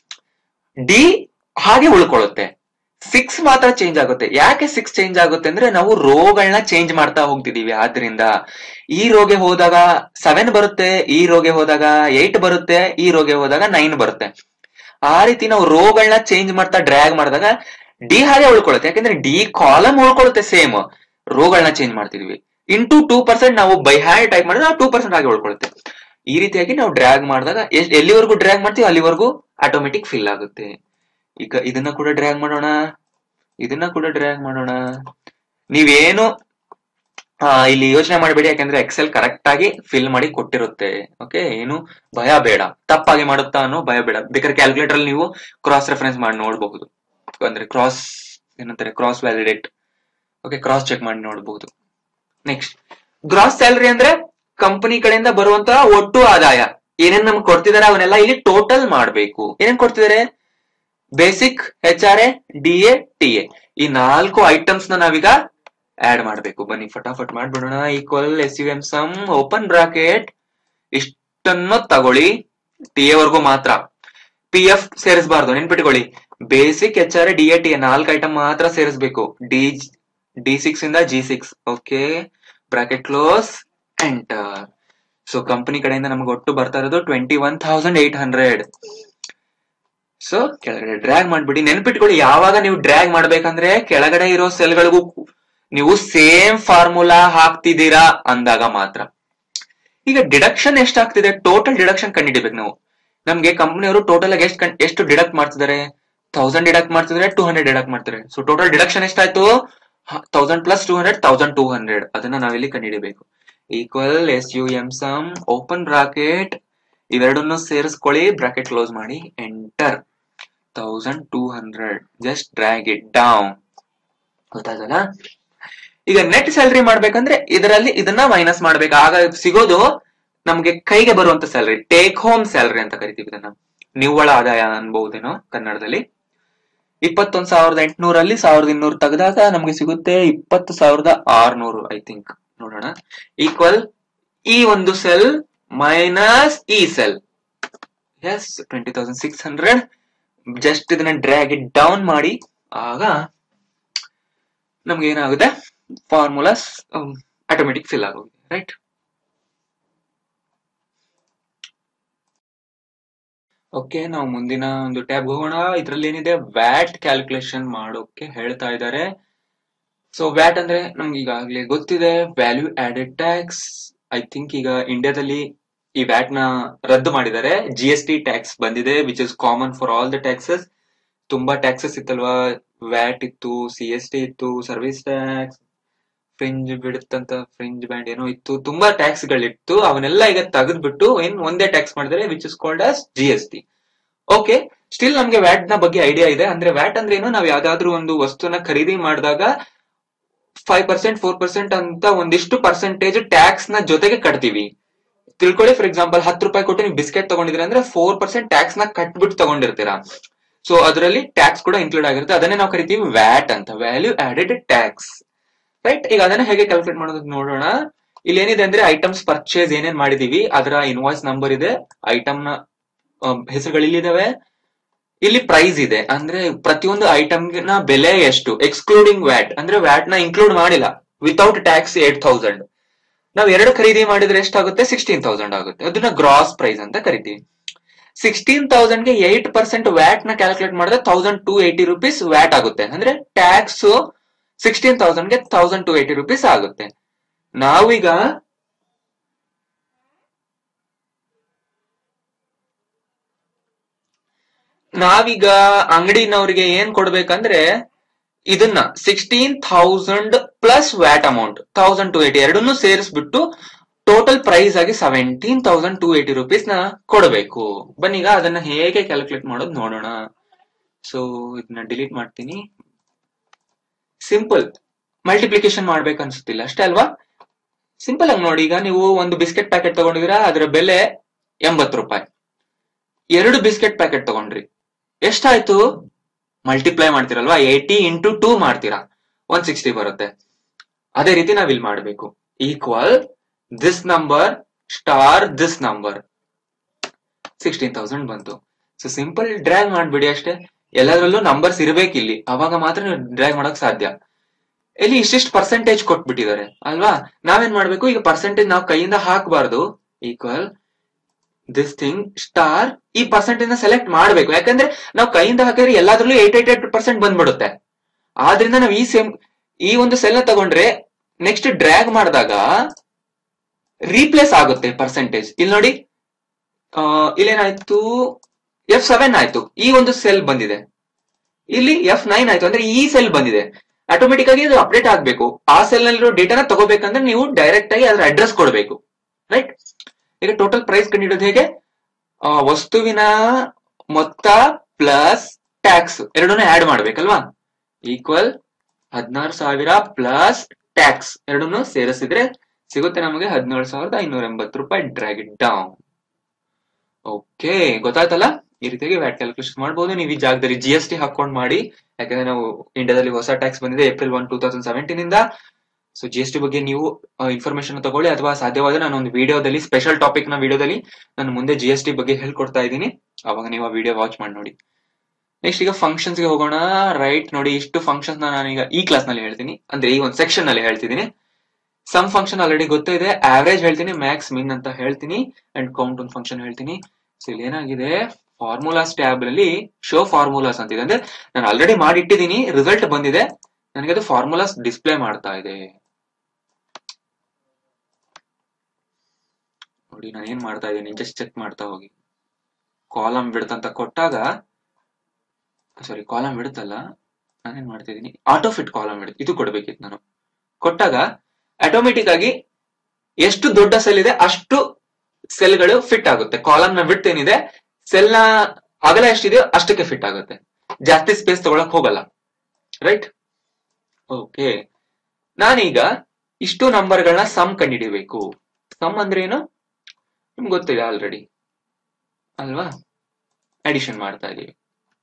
ಡಿ ಹಾಗೆ ಉಳ್ಕೊಳ್ಳುತ್ತೆ ಸಿಕ್ಸ್ ಮಾತ್ರ ಚೇಂಜ್ ಆಗುತ್ತೆ ಯಾಕೆ ಸಿಕ್ಸ್ ಚೇಂಜ್ ಆಗುತ್ತೆ ಅಂದ್ರೆ ನಾವು ರೋಗಳನ್ನ ಚೇಂಜ್ ಮಾಡ್ತಾ ಹೋಗ್ತಿದೀವಿ ಆದ್ರಿಂದ ಈ ರೋಗೆ ಹೋದಾಗ ಸೆವೆನ್ ಬರುತ್ತೆ ಈ ರೋಗೆ ಹೋದಾಗ ಏಟ್ ಬರುತ್ತೆ ಈ ರೋಗೆ ಹೋದಾಗ ನೈನ್ ಬರುತ್ತೆ ಆ ರೀತಿ ನಾವು ರೋಗಳನ್ನ ಚೇಂಜ್ ಮಾಡ್ತಾ ಡ್ರ್ಯಾಗ್ ಮಾಡಿದಾಗ ಡಿ ಹಾಗೆ ಉಳ್ಕೊಳ್ಳುತ್ತೆ ಯಾಕಂದ್ರೆ ಡಿ ಕಾಲಮ್ ಉಳ್ಕೊಳ್ಳುತ್ತೆ ಸೇಮ್ ರೋಗಳನ್ನ ಚೇಂಜ್ ಮಾಡ್ತಿದೀವಿ ಇಂಟು ಟೂ ಪರ್ಸೆಂಟ್ ನಾವು ಬೈ ಹ್ಯಾಂಡ್ ಟೈಪ್ ಮಾಡಿದ್ರೆ ನಾವು ಟೂ ಪರ್ಸೆಂಟ್ ಹಾಗೆ ಉಳ್ಕೊಳ್ಳುತ್ತೆ ಈ ರೀತಿಯಾಗಿ ನಾವು ಡ್ರ್ಯಾಗ್ ಮಾಡಿದಾಗ ಎಷ್ಟ್ ಎಲ್ಲಿವರೆಗೂ ಡ್ರ್ಯಾಗ್ ಮಾಡ್ತೀವಿ ಅಲ್ಲಿವರೆಗೂ ಆಟೋಮೆಟಿಕ್ ಫಿಲ್ ಆಗುತ್ತೆ ಈಗ ಇದನ್ನ ಕೂಡ ಡ್ರ್ಯಾಗ್ ಮಾಡೋಣ ಇದನ್ನ ಕೂಡ ಡ್ರ್ಯಾಗ್ ಮಾಡೋಣ ನೀವೇನು ಆ, ಇಲ್ಲಿ ಯೋಚನೆ ಮಾಡಬೇಡಿ ಯಾಕಂದ್ರೆ ಎಕ್ಸೆಲ್ ಕರೆಕ್ಟ್ ಆಗಿ ಫಿಲ್ ಮಾಡಿ ಕೊಟ್ಟಿರುತ್ತೆ ಓಕೆ ಏನು ಭಯ ಬೇಡ ತಪ್ಪಾಗಿ ಮಾಡುತ್ತಾ ಅನ್ನೋ ಭಯ ಬೇಡ ಬೇಕಾದ್ರೆ ಕ್ಯಾಲ್ಕುಲೇಟರ್ ಅಲ್ಲಿ ನೀವು ಕ್ರಾಸ್ ರೆಫರೆನ್ಸ್ ಮಾಡಿ ನೋಡಬಹುದು ಅಂದ್ರೆ ಕ್ರಾಸ್ ಏನಂತಾರೆ cross validate okay cross check ಮಾಡಿ ನೋಡಬಹುದು ನೆಕ್ಸ್ಟ್ ಗ್ರಾಸ್ ಸ್ಯಾಲರಿ ಅಂದ್ರೆ ಕಂಪನಿ ಕಡೆಯಿಂದ ಬರುವಂತಹ ಒಟ್ಟು ಆದಾಯ ಏನೇನ್ ನಮ್ಗೆ ಕೊಡ್ತಿದಾರೆ ಅವನ್ನೆಲ್ಲ ಇಲ್ಲಿ ಟೋಟಲ್ ಮಾಡ್ಬೇಕು ಏನೇನ್ ಕೊಡ್ತಿದಾರೆ basic H R A D A T A ಈ ನಾಲ್ಕು ಐಟಮ್ಸ್ ನ ನಾವೀಗ ಆಡ್ ಮಾಡ್ಬೇಕು ಬನ್ನಿ ಫಟಾಫಟ್ ಮಾಡ್ಬಿಡೋಣ equal S U M sum open bracket ಇಷ್ಟನ್ನು ತಗೊಳ್ಳಿ ಟಿ ಎ ವರ್ಗೂ ಮಾತ್ರ ಪಿ ಎಫ್ ಸೇರಿಸಬಾರ್ದು ನೆನ್ಪಿಟ್ಕೊಳ್ಳಿ basic H R D A T A ನಾಲ್ಕು ಐಟಮ್ ಮಾತ್ರ ಸೇರಿಸಬೇಕು ಡಿ ಡಿ ಸಿಕ್ಸ್ ಇಂದ G six okay bracket close enter so company ಕಡೆಯಿಂದ ನಮ್ಗೆ ಒಟ್ಟು ಬರ್ತಾ ಇರೋದು twenty one thousand eight hundred so ಕೆಳಗಡೆ ಡ್ರ್ಯಾಗ್ ಮಾಡ್ಬಿಡಿ ನೆನ್ಪಿಟ್ಕೊಳ್ಳಿ ಯಾವಾಗ ನೀವು ಡ್ರ್ಯಾಗ್ ಮಾಡ್ಬೇಕಂದ್ರೆ ಕೆಳಗಡೆ ಇರೋ ಸೆಲ್ಗಳಿಗೂ ನೀವು ಸೇಮ್ ಫಾರ್ಮುಲಾ ಹಾಕ್ತಿದ್ದೀರಾ ಅಂದಾಗ ಮಾತ್ರ ಈಗ ಡಿಡಕ್ಷನ್ ಎಷ್ಟಾಗ್ತಿದೆ ಟೋಟಲ್ ಡಿಡಕ್ಷನ್ ಕಂಡಿಡಿಬೇಕು ನಾವು ನಮ್ಗೆ ಕಂಪನಿಯವರು ಟೋಟಲ್ ಆಗಿ ಎಷ್ಟು ಎಷ್ಟು ಡಿಡಕ್ಟ್ ಮಾಡ್ತಿದ್ದಾರೆ ತೌಸಂಡ್ ಡಿಡಕ್ಟ್ ಮಾಡ್ತಿದ್ರೆ ಟೂ ಹಂಡ್ರೆಡ್ ಡಿಡಕ್ಟ್ ಮಾಡ್ತಾರೆ ಸೊ ಟೋಟಲ್ ಡಿಡಕ್ಷನ್ ಎಷ್ಟಾಯ್ತು thousand plus two hundred thousand two hundred ಅದನ್ನ ನಾವಿಲ್ಲಿ ಕಂಡುಹಿಡಿಬೇಕು equal S U M sum open bracket ಇವೆರಡನ್ನು ಸೇರಿಸ್ಕೊಳ್ಳಿ ಬ್ರಾಕೆಟ್ ಕ್ಲೋಸ್ ಮಾಡಿ enter thousand two hundred just drag it down ಗೊತ್ತಾಗಲ್ಲ ಈಗ ನೆಟ್ ಸ್ಯಾಲರಿ ಮಾಡ್ಬೇಕಂದ್ರೆ ಇದರಲ್ಲಿ ಇದನ್ನ ಮೈನಸ್ ಮಾಡ್ಬೇಕು ಆಗ ಸಿಗೋದು ನಮ್ಗೆ ಕೈಗೆ ಬರುವಂತ ಸ್ಯಾಲರಿ ಟೇಕ್ ಹೋಮ್ ಸ್ಯಾಲರಿ ಅಂತ ಕರಿತೀವಿ ಇದನ್ನ ನಿವ್ವಳ ಆದಾಯ ಅನ್ಬಹುದೇನೋ ಕನ್ನಡದಲ್ಲಿ ಇಪ್ಪತ್ತೊಂದ್ ಸಾವಿರದ ಎಂಟುನೂರಲ್ಲಿ ಸಾವಿರದ ಇನ್ನೂರು ತೆಗೆದಾಗ ನಮ್ಗೆ ಸಿಗುತ್ತೆ ಇಪ್ಪತ್ತು ಸಾವಿರದ ಆರ್ನೂರು ಐ ಥಿಂಕ್ ನೋಡೋಣ ಈಕ್ವಲ್ ಈ ಒಂದು ಸೆಲ್ ಮೈನಸ್ ಈ cell S twenty thousand six hundred just ಇದನ್ನ ಡ್ರ್ಯಾಗ್ ಇಟ್ ಡೌನ್ ಮಾಡಿ ಆಗ ನಮ್ಗೆ ಏನಾಗುತ್ತೆ ಫಾರ್ಮುಲಾಸ್ ಆಟೋಮೆಟಿಕ್ ಫಿಲ್ ಆಗೋಗಿದೆ ರೈಟ್ ಓಕೆ ನಾವು ಮುಂದಿನ ಒಂದು ಟ್ಯಾಬ್ ಹೋಗೋಣ ಇದ್ರಲ್ಲಿ ಏನಿದೆ ವ್ಯಾಟ್ ಕ್ಯಾಲ್ಕುಲೇಷನ್ ಮಾಡೋಕೆ ಹೇಳ್ತಾ ಇದ್ದಾರೆ ಸೊ ವ್ಯಾಟ್ ಅಂದ್ರೆ ನಮ್ಗೆ ಈಗಾಗಲೇ ಗೊತ್ತಿದೆ value added tax I think ಈಗ ಇಂಡಿಯಾದಲ್ಲಿ ಈ ವ್ಯಾಟ್ ನ ರದ್ದು ಮಾಡಿದ್ದಾರೆ ಜಿ ಎಸ್ ಟಿ ಟ್ಯಾಕ್ಸ್ ಬಂದಿದೆ which is common for all the taxes ತುಂಬಾ ಟ್ಯಾಕ್ಸಸ್ ಇತ್ತಲ್ವಾ ವ್ಯಾಟ್ ಇತ್ತು ಸಿ ಎಸ್ ಟಿ ಇತ್ತು ಸರ್ವಿಸ್ ಟ್ಯಾಕ್ಸ್ ಫ್ರಿಂಜ್ ಬಿಡುತ್ತಂತ ಫ್ರಿಂಜ್ ಬ್ಯಾಂಡ್ ಏನೋ ಇತ್ತು ತುಂಬಾ ಟ್ಯಾಕ್ಸ್ ಗಳಿತ್ತು ಅವನ್ನೆಲ್ಲ ಈಗ ತೆಗೆದ್ಬಿಟ್ಟು ಏನ್ ಒಂದೇ ಟ್ಯಾಕ್ಸ್ ಮಾಡಿದರೆ which is called as G S T okay still ನಮ್ಗೆ ವ್ಯಾಟ್ ನ ಬಗ್ಗೆ ಐಡಿಯಾ ಇದೆ ಅಂದ್ರೆ ವ್ಯಾಟ್ ಅಂದ್ರೆ ಏನು ನಾವು ಯಾವ್ದಾದ್ರು ಒಂದು ವಸ್ತುನ ಖರೀದಿ ಮಾಡಿದಾಗ ಫೈವ್ ಪರ್ಸೆಂಟ್ ಫೋರ್ ಪರ್ಸೆಂಟ್ ಅಂತ ಒಂದಿಷ್ಟು ಪರ್ಸೆಂಟೇಜ್ ಟ್ಯಾಕ್ಸ್ ನ ಜೊತೆಗೆ ಕಟ್ತೀವಿ ತಿಳ್ಕೊಳ್ಳಿ ಫಾರ್ ಎಕ್ಸಾಂಪಲ್ ಹತ್ತು ರೂಪಾಯಿ ಕೊಟ್ಟು ನೀವು ಬಿಸ್ಕೆಟ್ ತಗೊಂಡಿದ್ರೆ ಅಂದ್ರೆ ಫೋರ್ ಪರ್ಸೆಂಟ್ ಟ್ಯಾಕ್ಸ್ ನ ಕಟ್ಬಿಟ್ಟು ತಗೊಂಡಿರ್ತೀರಾ ಸೊ ಅದರಲ್ಲಿ ಟ್ಯಾಕ್ಸ್ ಕೂಡ ಇನ್ಕ್ಲೂಡ್ ಆಗಿರುತ್ತೆ ಅದನ್ನೇ ನಾವು ಕರಿತೀವಿ ವ್ಯಾಟ್ ಅಂತ ವ್ಯಾಲ್ಯೂ ಆಡೆಡ್ ಟ್ಯಾಕ್ಸ್ ರೈಟ್ ಈಗ ಅದನ್ನ ಹೇಗೆ ಕ್ಯಾಲ್ಕುಲೇಟ್ ಮಾಡೋದು ನೋಡೋಣ ಇಲ್ಲಿ ಏನಿದೆ ಅಂದ್ರೆ ಐಟಮ್ಸ್ ಪರ್ಚೇಸ್ ಏನೇನ್ ಮಾಡಿದೀವಿ ಅದರ ಇನ್ವಾಯ್ಸ್ ನಂಬರ್ ಇದೆ ಐಟಮ್ ನ ಹೆಸರುಗಳು ಇಲ್ಲಿದಾವೆ ಇಲ್ಲಿ ಪ್ರೈಸ್ ಇದೆ ಅಂದ್ರೆ ಪ್ರತಿಯೊಂದು ಐಟಮ್ ನ ಬೆಲೆ ಎಷ್ಟು ಎಕ್ಸ್ಕ್ಲೂಡಿಂಗ್ ವ್ಯಾಟ್ ಅಂದ್ರೆ ವ್ಯಾಟ್ ನ ಇನ್ಕ್ಲೂಡ್ ಮಾಡಿಲ್ಲ ವಿತೌಟ್ ಟ್ಯಾಕ್ಸ್ ಏಟ್ ತೌಸಂಡ್ ನಾವ್ ಎರಡು ಖರೀದಿ ಮಾಡಿದ್ರೆ ಎಷ್ಟಾಗುತ್ತೆ ಸಿಕ್ಸ್ಟೀನ್ ತೌಸಂಡ್ ಆಗುತ್ತೆ ಅದನ್ನ ಗ್ರಾಸ್ ಪ್ರೈಸ್ ಅಂತ ಕರಿತೀವಿ ಸಿಕ್ಸ್ಟೀನ್ ತೌಸಂಡ್ ಗೆ ಏಟ್ ಪರ್ಸೆಂಟ್ ವ್ಯಾಟ್ ನ ಕ್ಯಾಲ್ಕುಲೇಟ್ ಮಾಡಿದ್ರೆ thousand two eighty rupees VAT ಆಗುತ್ತೆ ಅಂದ್ರೆ ಟ್ಯಾಕ್ಸ್ ಸಿಕ್ಸ್ಟೀನ್ ತೌಸಂಡ್ ಗೆ ತೌಸಂಡ್ ಟೂ ಏಟಿ ರುಪೀಸ್ ಆಗುತ್ತೆ ನಾವೀಗ ನಾವೀಗ ಅಂಗಡಿನವ್ರಿಗೆ ಏನ್ ಕೊಡ್ಬೇಕಂದ್ರೆ ಇದನ್ನ sixteen thousand plus VAT amount thousand two eighty ಎರಡನ್ನೂ ಸೇರಿಸ್ಬಿಟ್ಟು ಟೋಟಲ್ ಪ್ರೈಸ್ ಆಗಿ seventeen thousand two eighty rupees ನ ಕೊಡಬೇಕು ಬನ್ನೀಗ ಅದನ್ನ ಹೇಗೆ ಕ್ಯಾಲ್ಕುಲೇಟ್ ಮಾಡೋದು ನೋಡೋಣ ಸೊ ಇದನ್ನ ಡಿಲೀಟ್ ಮಾಡ್ತೀನಿ ಸಿಂಪಲ್ ಮಲ್ಟಿಪ್ಲಿಕೇಶನ್ ಮಾಡ್ಬೇಕು ಅನ್ಸುತ್ತಿಲ್ಲ ಅಷ್ಟೇ ಅಲ್ವಾ ಸಿಂಪಲ್ ಆಗಿ ನೋಡಿ ಈಗ ನೀವು ಒಂದು ಬಿಸ್ಕೆಟ್ ಪ್ಯಾಕೆಟ್ ತಗೊಂಡಿದ್ದೀರಾ ಅದರ ಬೆಲೆ ಎಂಬತ್ತು ರೂಪಾಯಿ ಎರಡು ಬಿಸ್ಕೆಟ್ ಪ್ಯಾಕೆಟ್ ತಗೊಂಡ್ರಿ ಎಷ್ಟಾಯ್ತು ಮಲ್ಟಿಪ್ಲೈ ಮಾಡ್ತೀರಲ್ವಾ ಏಟಿ ಇಂಟು ಟೂ ಮಾಡ್ತೀರಾ ಒನ್ ಸಿಕ್ಸ್ಟಿ ಬರುತ್ತೆ ಅದೇ ರೀತಿ ನಾವ್ ಇಲ್ಲಿ ಮಾಡಬೇಕು equal this number star this number sixteen thousand ಬಂತು ಸೊ ಸಿಂಪಲ್ ಡ್ರ್ಯಾಗ್ ಮಾಡ್ಬಿಡಿ ಅಷ್ಟೇ ಎಲ್ಲದರಲ್ಲೂ ನಂಬರ್ಸ್ ಇರ್ಬೇಕು ಇಲ್ಲಿ ಅವಾಗ ಮಾತ್ರ ನೀವು ಡ್ರ್ಯಾಗ್ ಮಾಡಕ್ ಸಾಧ್ಯ ಇಲ್ಲಿ ಇಷ್ಟಿಷ್ಟು ಪರ್ಸೆಂಟೇಜ್ ಕೊಟ್ಬಿಟ್ಟಿದ್ದಾರೆ ಅಲ್ವಾ ನಾವೇನ್ ಮಾಡ್ಬೇಕು ಈಗ ಪರ್ಸೆಂಟೇಜ್ ನಾವು ಕೈಯಿಂದ ಹಾಕಬಾರ್ದು ಈಕ್ವಲ್ ದಿಸ್ ಥಿಂಗ್ ಸ್ಟಾರ್ ಈ ಪರ್ಸೆಂಟೇಜ್ ನ ಸೆಲೆಕ್ಟ್ ಮಾಡ್ಬೇಕು ಯಾಕಂದ್ರೆ ನಾವು ಕೈಯಿಂದ ಹಾಕಿದ್ರೆ ಎಲ್ಲಾದ್ರಲ್ಲೂ ಏಟ್ ಏಟ್ ಏಟ್ ಪರ್ಸೆಂಟ್ ಬಂದ್ಬಿಡುತ್ತೆ ಆದ್ರಿಂದ ನಾವು ಈ ಸೇಮ್ ಈ ಒಂದು ಸೆಲ್ ನ ತಗೊಂಡ್ರೆ ನೆಕ್ಸ್ಟ್ ಡ್ರ್ಯಾಗ್ ಮಾಡಿದಾಗ ರೀಪ್ಲೇಸ್ ಆಗುತ್ತೆ ಪರ್ಸೆಂಟೇಜ್ ಇಲ್ಲಿ ನೋಡಿ ಆ, ಇಲ್ಲೇನಾಯ್ತು ಎಫ್ ಸೆವೆನ್ ಆಯ್ತು ಈ ಒಂದು ಸೆಲ್ ಬಂದಿದೆ ಇಲ್ಲಿ ಎಫ್ ನೈನ್ ಆಯ್ತು ಅಂದ್ರೆ ಈ ಸೆಲ್ ಬಂದಿದೆ ಆಟೋಮೆಟಿಕ್ ಆಗಿ ಅದು ಅಪ್ಡೇಟ್ ಆಗ್ಬೇಕು ಆ ಸೆಲ್ ನಲ್ಲಿರೋ ಡೇಟಾನ ತಗೋಬೇಕಂದ್ರೆ ನೀವು ಡೈರೆಕ್ಟ್ ಆಗಿ ಅದ್ರ ಅಡ್ರೆಸ್ ಕೊಡಬೇಕು ರೈಟ್ ಈಗ ಟೋಟಲ್ ಪ್ರೈಸ್ ಕಂಡುಹಿಡಿಯೋದು ಹೇಗೆ ಆ, ವಸ್ತುವಿನ ಮೊತ್ತ ಪ್ಲಸ್ ಟ್ಯಾಕ್ಸ್ ಎರಡನ್ನೂ ಆಡ್ ಮಾಡ್ಬೇಕಲ್ವಾ ಈಕ್ವಲ್ ಹದಿನಾರು ಸಾವಿರ ಪ್ಲಸ್ ಟ್ಯಾಕ್ಸ್ ಎರಡನ್ನೂ ಸೇರಿಸಿದ್ರೆ ಸಿಗುತ್ತೆ ನಮಗೆ ಹದಿನೇಳು ಸಾವಿರದ ಐನೂರ ಎಂಬತ್ತು ರೂಪಾಯಿ ಡ್ರ್ಯಾಗ್ ಇಟ್ ಡೌನ್ ಓಕೆ ಗೊತ್ತಾಯ್ತಲ್ಲ ಈ ರೀತಿಯಾಗಿ ವ್ಯಾಟ್ ಕ್ಯಾಲ್ಕುಲೇಷನ್ ಮಾಡಬಹುದು ನೀವು ಈ ಜಾಗದಲ್ಲಿ ಜಿ ಎಸ್ ಟಿ ಹಾಕೊಂಡ್ ಮಾಡಿ ಯಾಕಂದ್ರೆ ನಾವು ಇಂಡಿಯಾದಲ್ಲಿ ಹೊಸ ಟ್ಯಾಕ್ಸ್ ಬಂದಿದೆ April one two thousand seventeen ಇಂದ ಸೊ ಜಿ ಎಸ್ ಟಿ ಬಗ್ಗೆ ನೀವು ಇನ್ಫಾರ್ಮೇಶನ್ ತಗೊಳ್ಳಿ ಅಥವಾ ಸಾಧ್ಯವಾದ್ರೆ ನಾನು ಒಂದು ವಿಡಿಯೋದಲ್ಲಿ ಸ್ಪೆಷಲ್ ಟಾಪಿಕ್ ನ ವಿಡಿಯೋದಲ್ಲಿ ನಾನು ಮುಂದೆ ಜಿ ಎಸ್ ಟಿ ಬಗ್ಗೆ ಹೇಳ್ಕೊಡ್ತಾ ಇದ್ದೀನಿ ಅವಾಗ ನೀವು ಆ ವಿಡಿಯೋ ವಾಚ್ ಮಾಡಿ ನೋಡಿ ನೆಕ್ಸ್ಟ್ ಈಗ ಫಂಕ್ಷನ್ಸ್ ಗೆ ಹೋಗೋಣ ರೈಟ್ ನೋಡಿ ಇಷ್ಟು ಫಂಕ್ಷನ್ಸ್ ನಾನೀಗ ಈ ಕ್ಲಾಸ್ ನಲ್ಲಿ ಹೇಳ್ತೀನಿ ಅಂದ್ರೆ ಈ ಒಂದು ಸೆಕ್ಷನ್ ನಲ್ಲಿ ಹೇಳ್ತಿದ್ದೀನಿ ಸಮ್ ಫಂಕ್ಷನ್ ಆಲ್ರೆಡಿ ಗೊತ್ತಿದೆ ಆವರೇಜ್ ಹೇಳ್ತೀನಿ ಮ್ಯಾಕ್ಸ್ ಮಿನ್ ಅಂತ ಹೇಳ್ತೀನಿ ಅಂಡ್ ಕೌಂಟ್ ಒಂದು ಫಂಕ್ಷನ್ ಹೇಳ್ತೀನಿ ಸೊ ಇಲ್ಲಿ ಏನಾಗಿದೆ ಫಾರ್ಮುಲಾಸ್ ಟ್ಯಾಬ್ ಅಲ್ಲಿ ಶೋ ಫಾರ್ಮುಲಾಸ್ ಅಂತ ಇದೆ ಅಂದ್ರೆ ನಾನು ಆಲ್ರೆಡಿ ಮಾಡಿಟ್ಟಿದ್ದೀನಿ ರಿಸಲ್ಟ್ ಬಂದಿದೆ ನನಗೆ ಅದು ಫಾರ್ಮುಲಾಸ್ ಡಿಸ್ಪ್ಲೇ ಮಾಡ್ತಾ ಇದೆ ನೋಡಿ ನಾನು ಏನ್ ಮಾಡ್ತಾ ಇದ್ದೀನಿ ಜಸ್ಟ್ ಚೆಕ್ ಮಾಡ್ತಾ ಹೋಗಿ ಕಾಲಮ್ ಬಿಡ್ತಂತ ಕೊಟ್ಟಾಗ ಸಾರಿ ಕಾಲಮ್ ಬಿಡುತ್ತಲ್ಲ ನಾನೇನ್ ಮಾಡ್ತಾ ಇದ್ದೀನಿ ಆಟೋ ಫಿಟ್ ಕಾಲಮ್ ಬಿಡುತ್ತೆ ಇದು ಕೊಡ್ಬೇಕಿತ್ತು ನಾನು ಕೊಟ್ಟಾಗ ಆಟೋಮೆಟಿಕ್ ಆಗಿ ಎಷ್ಟು ದೊಡ್ಡ ಸೆಲ್ ಇದೆ ಅಷ್ಟು ಸೆಲ್ಗಳು ಫಿಟ್ ಆಗುತ್ತೆ ಕಾಲಮ್ ನ ಬಿಡ್ತ್ ಏನಿದೆ ಸೆಲ್ ನ ಅಗಲ ಎಷ್ಟಿದೆಯೋ ಅಷ್ಟಕ್ಕೆ ಫಿಟ್ ಆಗುತ್ತೆ ಜಾಸ್ತಿ ಸ್ಪೇಸ್ ತಗೊಳಕ್ ಹೋಗಲ್ಲ ರೈಟ್ ಓಕೆ ನಾನೀಗ ಇಷ್ಟು ನಂಬರ್ಗಳನ್ನ ಸಮ್ ಕಂಡುಹಿಡಿಬೇಕು ಸಮ್ ಅಂದ್ರೆ ಏನು ನಿಮ್ಗೆ ಗೊತ್ತಿದೆ ಆಲ್ರೆಡಿ ಅಲ್ವಾ ಅಡಿಷನ್ ಮಾಡ್ತಾ ಇದೀವಿ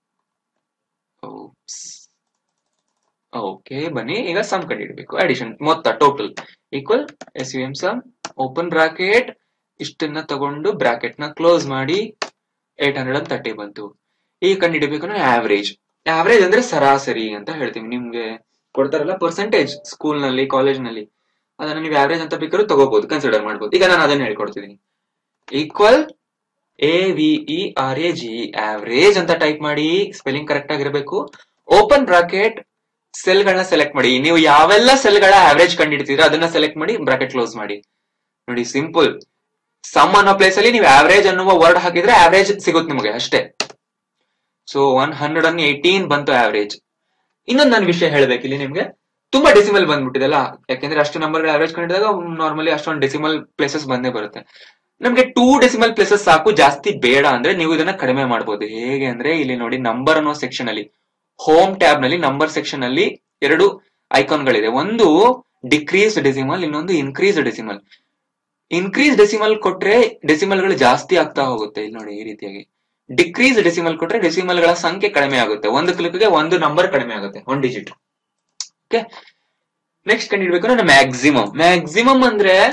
ಓಕೆ ಬನ್ನಿ ಈಗ ಸಮ್ ಕಂಡುಹಿಡಬೇಕು ಅಡಿಷನ್ ಮೊತ್ತ total equal S U M sum open bracket ಇಷ್ಟನ್ನ ತಗೊಂಡು ಬ್ರಾಕೆಟ್ ನ ಕ್ಲೋಸ್ ಮಾಡಿ ಏಟ್ ಹಂಡ್ರೆಡ್ ಅಂಡ್ ತರ್ಟಿ ಬಂತು ಈಗ ಕಂಡುಹಿಡಬೇಕು ಅಂದ್ರೆ ಆವರೇಜ್ ಆವರೇಜ್ ಅಂದ್ರೆ ಸರಾಸರಿ ಅಂತ ಹೇಳ್ತೀವಿ ನಿಮ್ಗೆ ಕೊಡ್ತಾರಲ್ಲ ಪರ್ಸೆಂಟೇಜ್ ಸ್ಕೂಲ್ ನಲ್ಲಿ ಕಾಲೇಜ್ ನಲ್ಲಿ ಅದನ್ನ ನೀವು ಆವರೇಜ್ ಅಂತ ಬೇಕಾದ್ರೂ ತಗೋಬಹುದು ಕನ್ಸಿಡರ್ ಮಾಡ್ಬೋದು ಈಗ ನಾನು ಅದನ್ನ ಹೇಳ್ಕೊಡ್ತಿದ್ದೀನಿ equal A V E R A G average ಅಂತ ಟೈಪ್ ಮಾಡಿ ಸ್ಪೆಲ್ಲಿಂಗ್ ಕರೆಕ್ಟ್ ಆಗಿರಬೇಕು ಓಪನ್ ಬ್ರಾಕೆಟ್ ಸೆಲ್ ಗಳನ್ನ ಸೆಲೆಕ್ಟ್ ಮಾಡಿ ನೀವು ಯಾವೆಲ್ಲ ಸೆಲ್ ಗಳ ಆವರೇಜ್ ಕಂಡಿಡ್ತೀರಾ ಅದನ್ನ ಸೆಲೆಕ್ಟ್ ಮಾಡಿ ಬ್ರಾಕೆಟ್ ಕ್ಲೋಸ್ ಮಾಡಿ ನೋಡಿ ಸಿಂಪಲ್ ಸಮ್ ಅನ್ನೋ ಪ್ಲೇಸ್ ಅಲ್ಲಿ ನೀವು ಆವರೇಜ್ ಅನ್ನುವ ವರ್ಡ್ ಹಾಕಿದ್ರೆ ಆವರೇಜ್ ಸಿಗುತ್ತೆ ನಿಮಗೆ ಅಷ್ಟೇ so one hundred and eighteen ಬಂತು ಆವರೇಜ್ ಇನ್ನೊಂದು ನಾನು ವಿಷಯ ಹೇಳ್ಬೇಕು ಇಲ್ಲಿ ನಿಮ್ಗೆ ತುಂಬಾ ಡೆಸಿಮಲ್ ಬಂದ್ಬಿಟ್ಟಿದೆಲ್ಲ ಯಾಕೆಂದ್ರೆ ಅಷ್ಟು ನಂಬರ್ ಆವರೇಜ್ ಕಂಡಿದಾಗ ನಾರ್ಮಲಿ ಅಷ್ಟೊಂದು ಡೆಸಿಮಲ್ ಪ್ಲೇಸಸ್ ಬಂದೇ ಬರುತ್ತೆ ನಮ್ಗೆ ಟೂ ಡೆಸಿಮಲ್ ಪ್ಲೇಸಸ್ ಸಾಕು ಜಾಸ್ತಿ ಬೇಡ ಅಂದ್ರೆ ನೀವು ಇದನ್ನ ಕಡಿಮೆ ಮಾಡಬಹುದು ಹೇಗೆ ಅಂದ್ರೆ ಇಲ್ಲಿ ನೋಡಿ ನಂಬರ್ ಅನ್ನೋ ಸೆಕ್ಷನ್ ಅಲ್ಲಿ ಹೋಮ್ ಟ್ಯಾಬ್ ನಲ್ಲಿ ನಂಬರ್ ಸೆಕ್ಷನ್ ಅಲ್ಲಿ ಎರಡು ಐಕಾನ್ ಗಳಿದೆ ಒಂದು ಡಿಕ್ರೀಸ್ ಡೆಸಿಮಲ್ ಇನ್ನೊಂದು ಇನ್ಕ್ರೀಸ್ ಡೆಸಿಮಲ್ ಇನ್ಕ್ರೀಸ್ ಡೆಸಿಮಲ್ ಕೊಟ್ರೆ ಡೆಸಿಮಲ್ ಗಳು ಜಾಸ್ತಿ ಆಗ್ತಾ ಹೋಗುತ್ತೆ ಇಲ್ಲಿ ನೋಡಿ ಈ ರೀತಿಯಾಗಿ ಡಿಕ್ರೀಸ್ ಡೆಸಿಮಲ್ ಕೊಟ್ರೆ ಡೆಸಿಮಲ್ ಗಳ ಸಂಖ್ಯೆ ಕಡಿಮೆ ಆಗುತ್ತೆ ಒಂದು ಕ್ಲಿಕ್ಗೆ ಒಂದು ನಂಬರ್ ಕಡಿಮೆ ಆಗುತ್ತೆ ಒನ್ ಡಿಜಿಟ್ ಓಕೆ ನೆಕ್ಸ್ಟ್ ಕಂಡಿಡ್ಬೇಕು ನಾನು ಮ್ಯಾಕ್ಸಿಮಮ್ ಮ್ಯಾಕ್ಸಿಮಮ್ ಅಂದ್ರೆ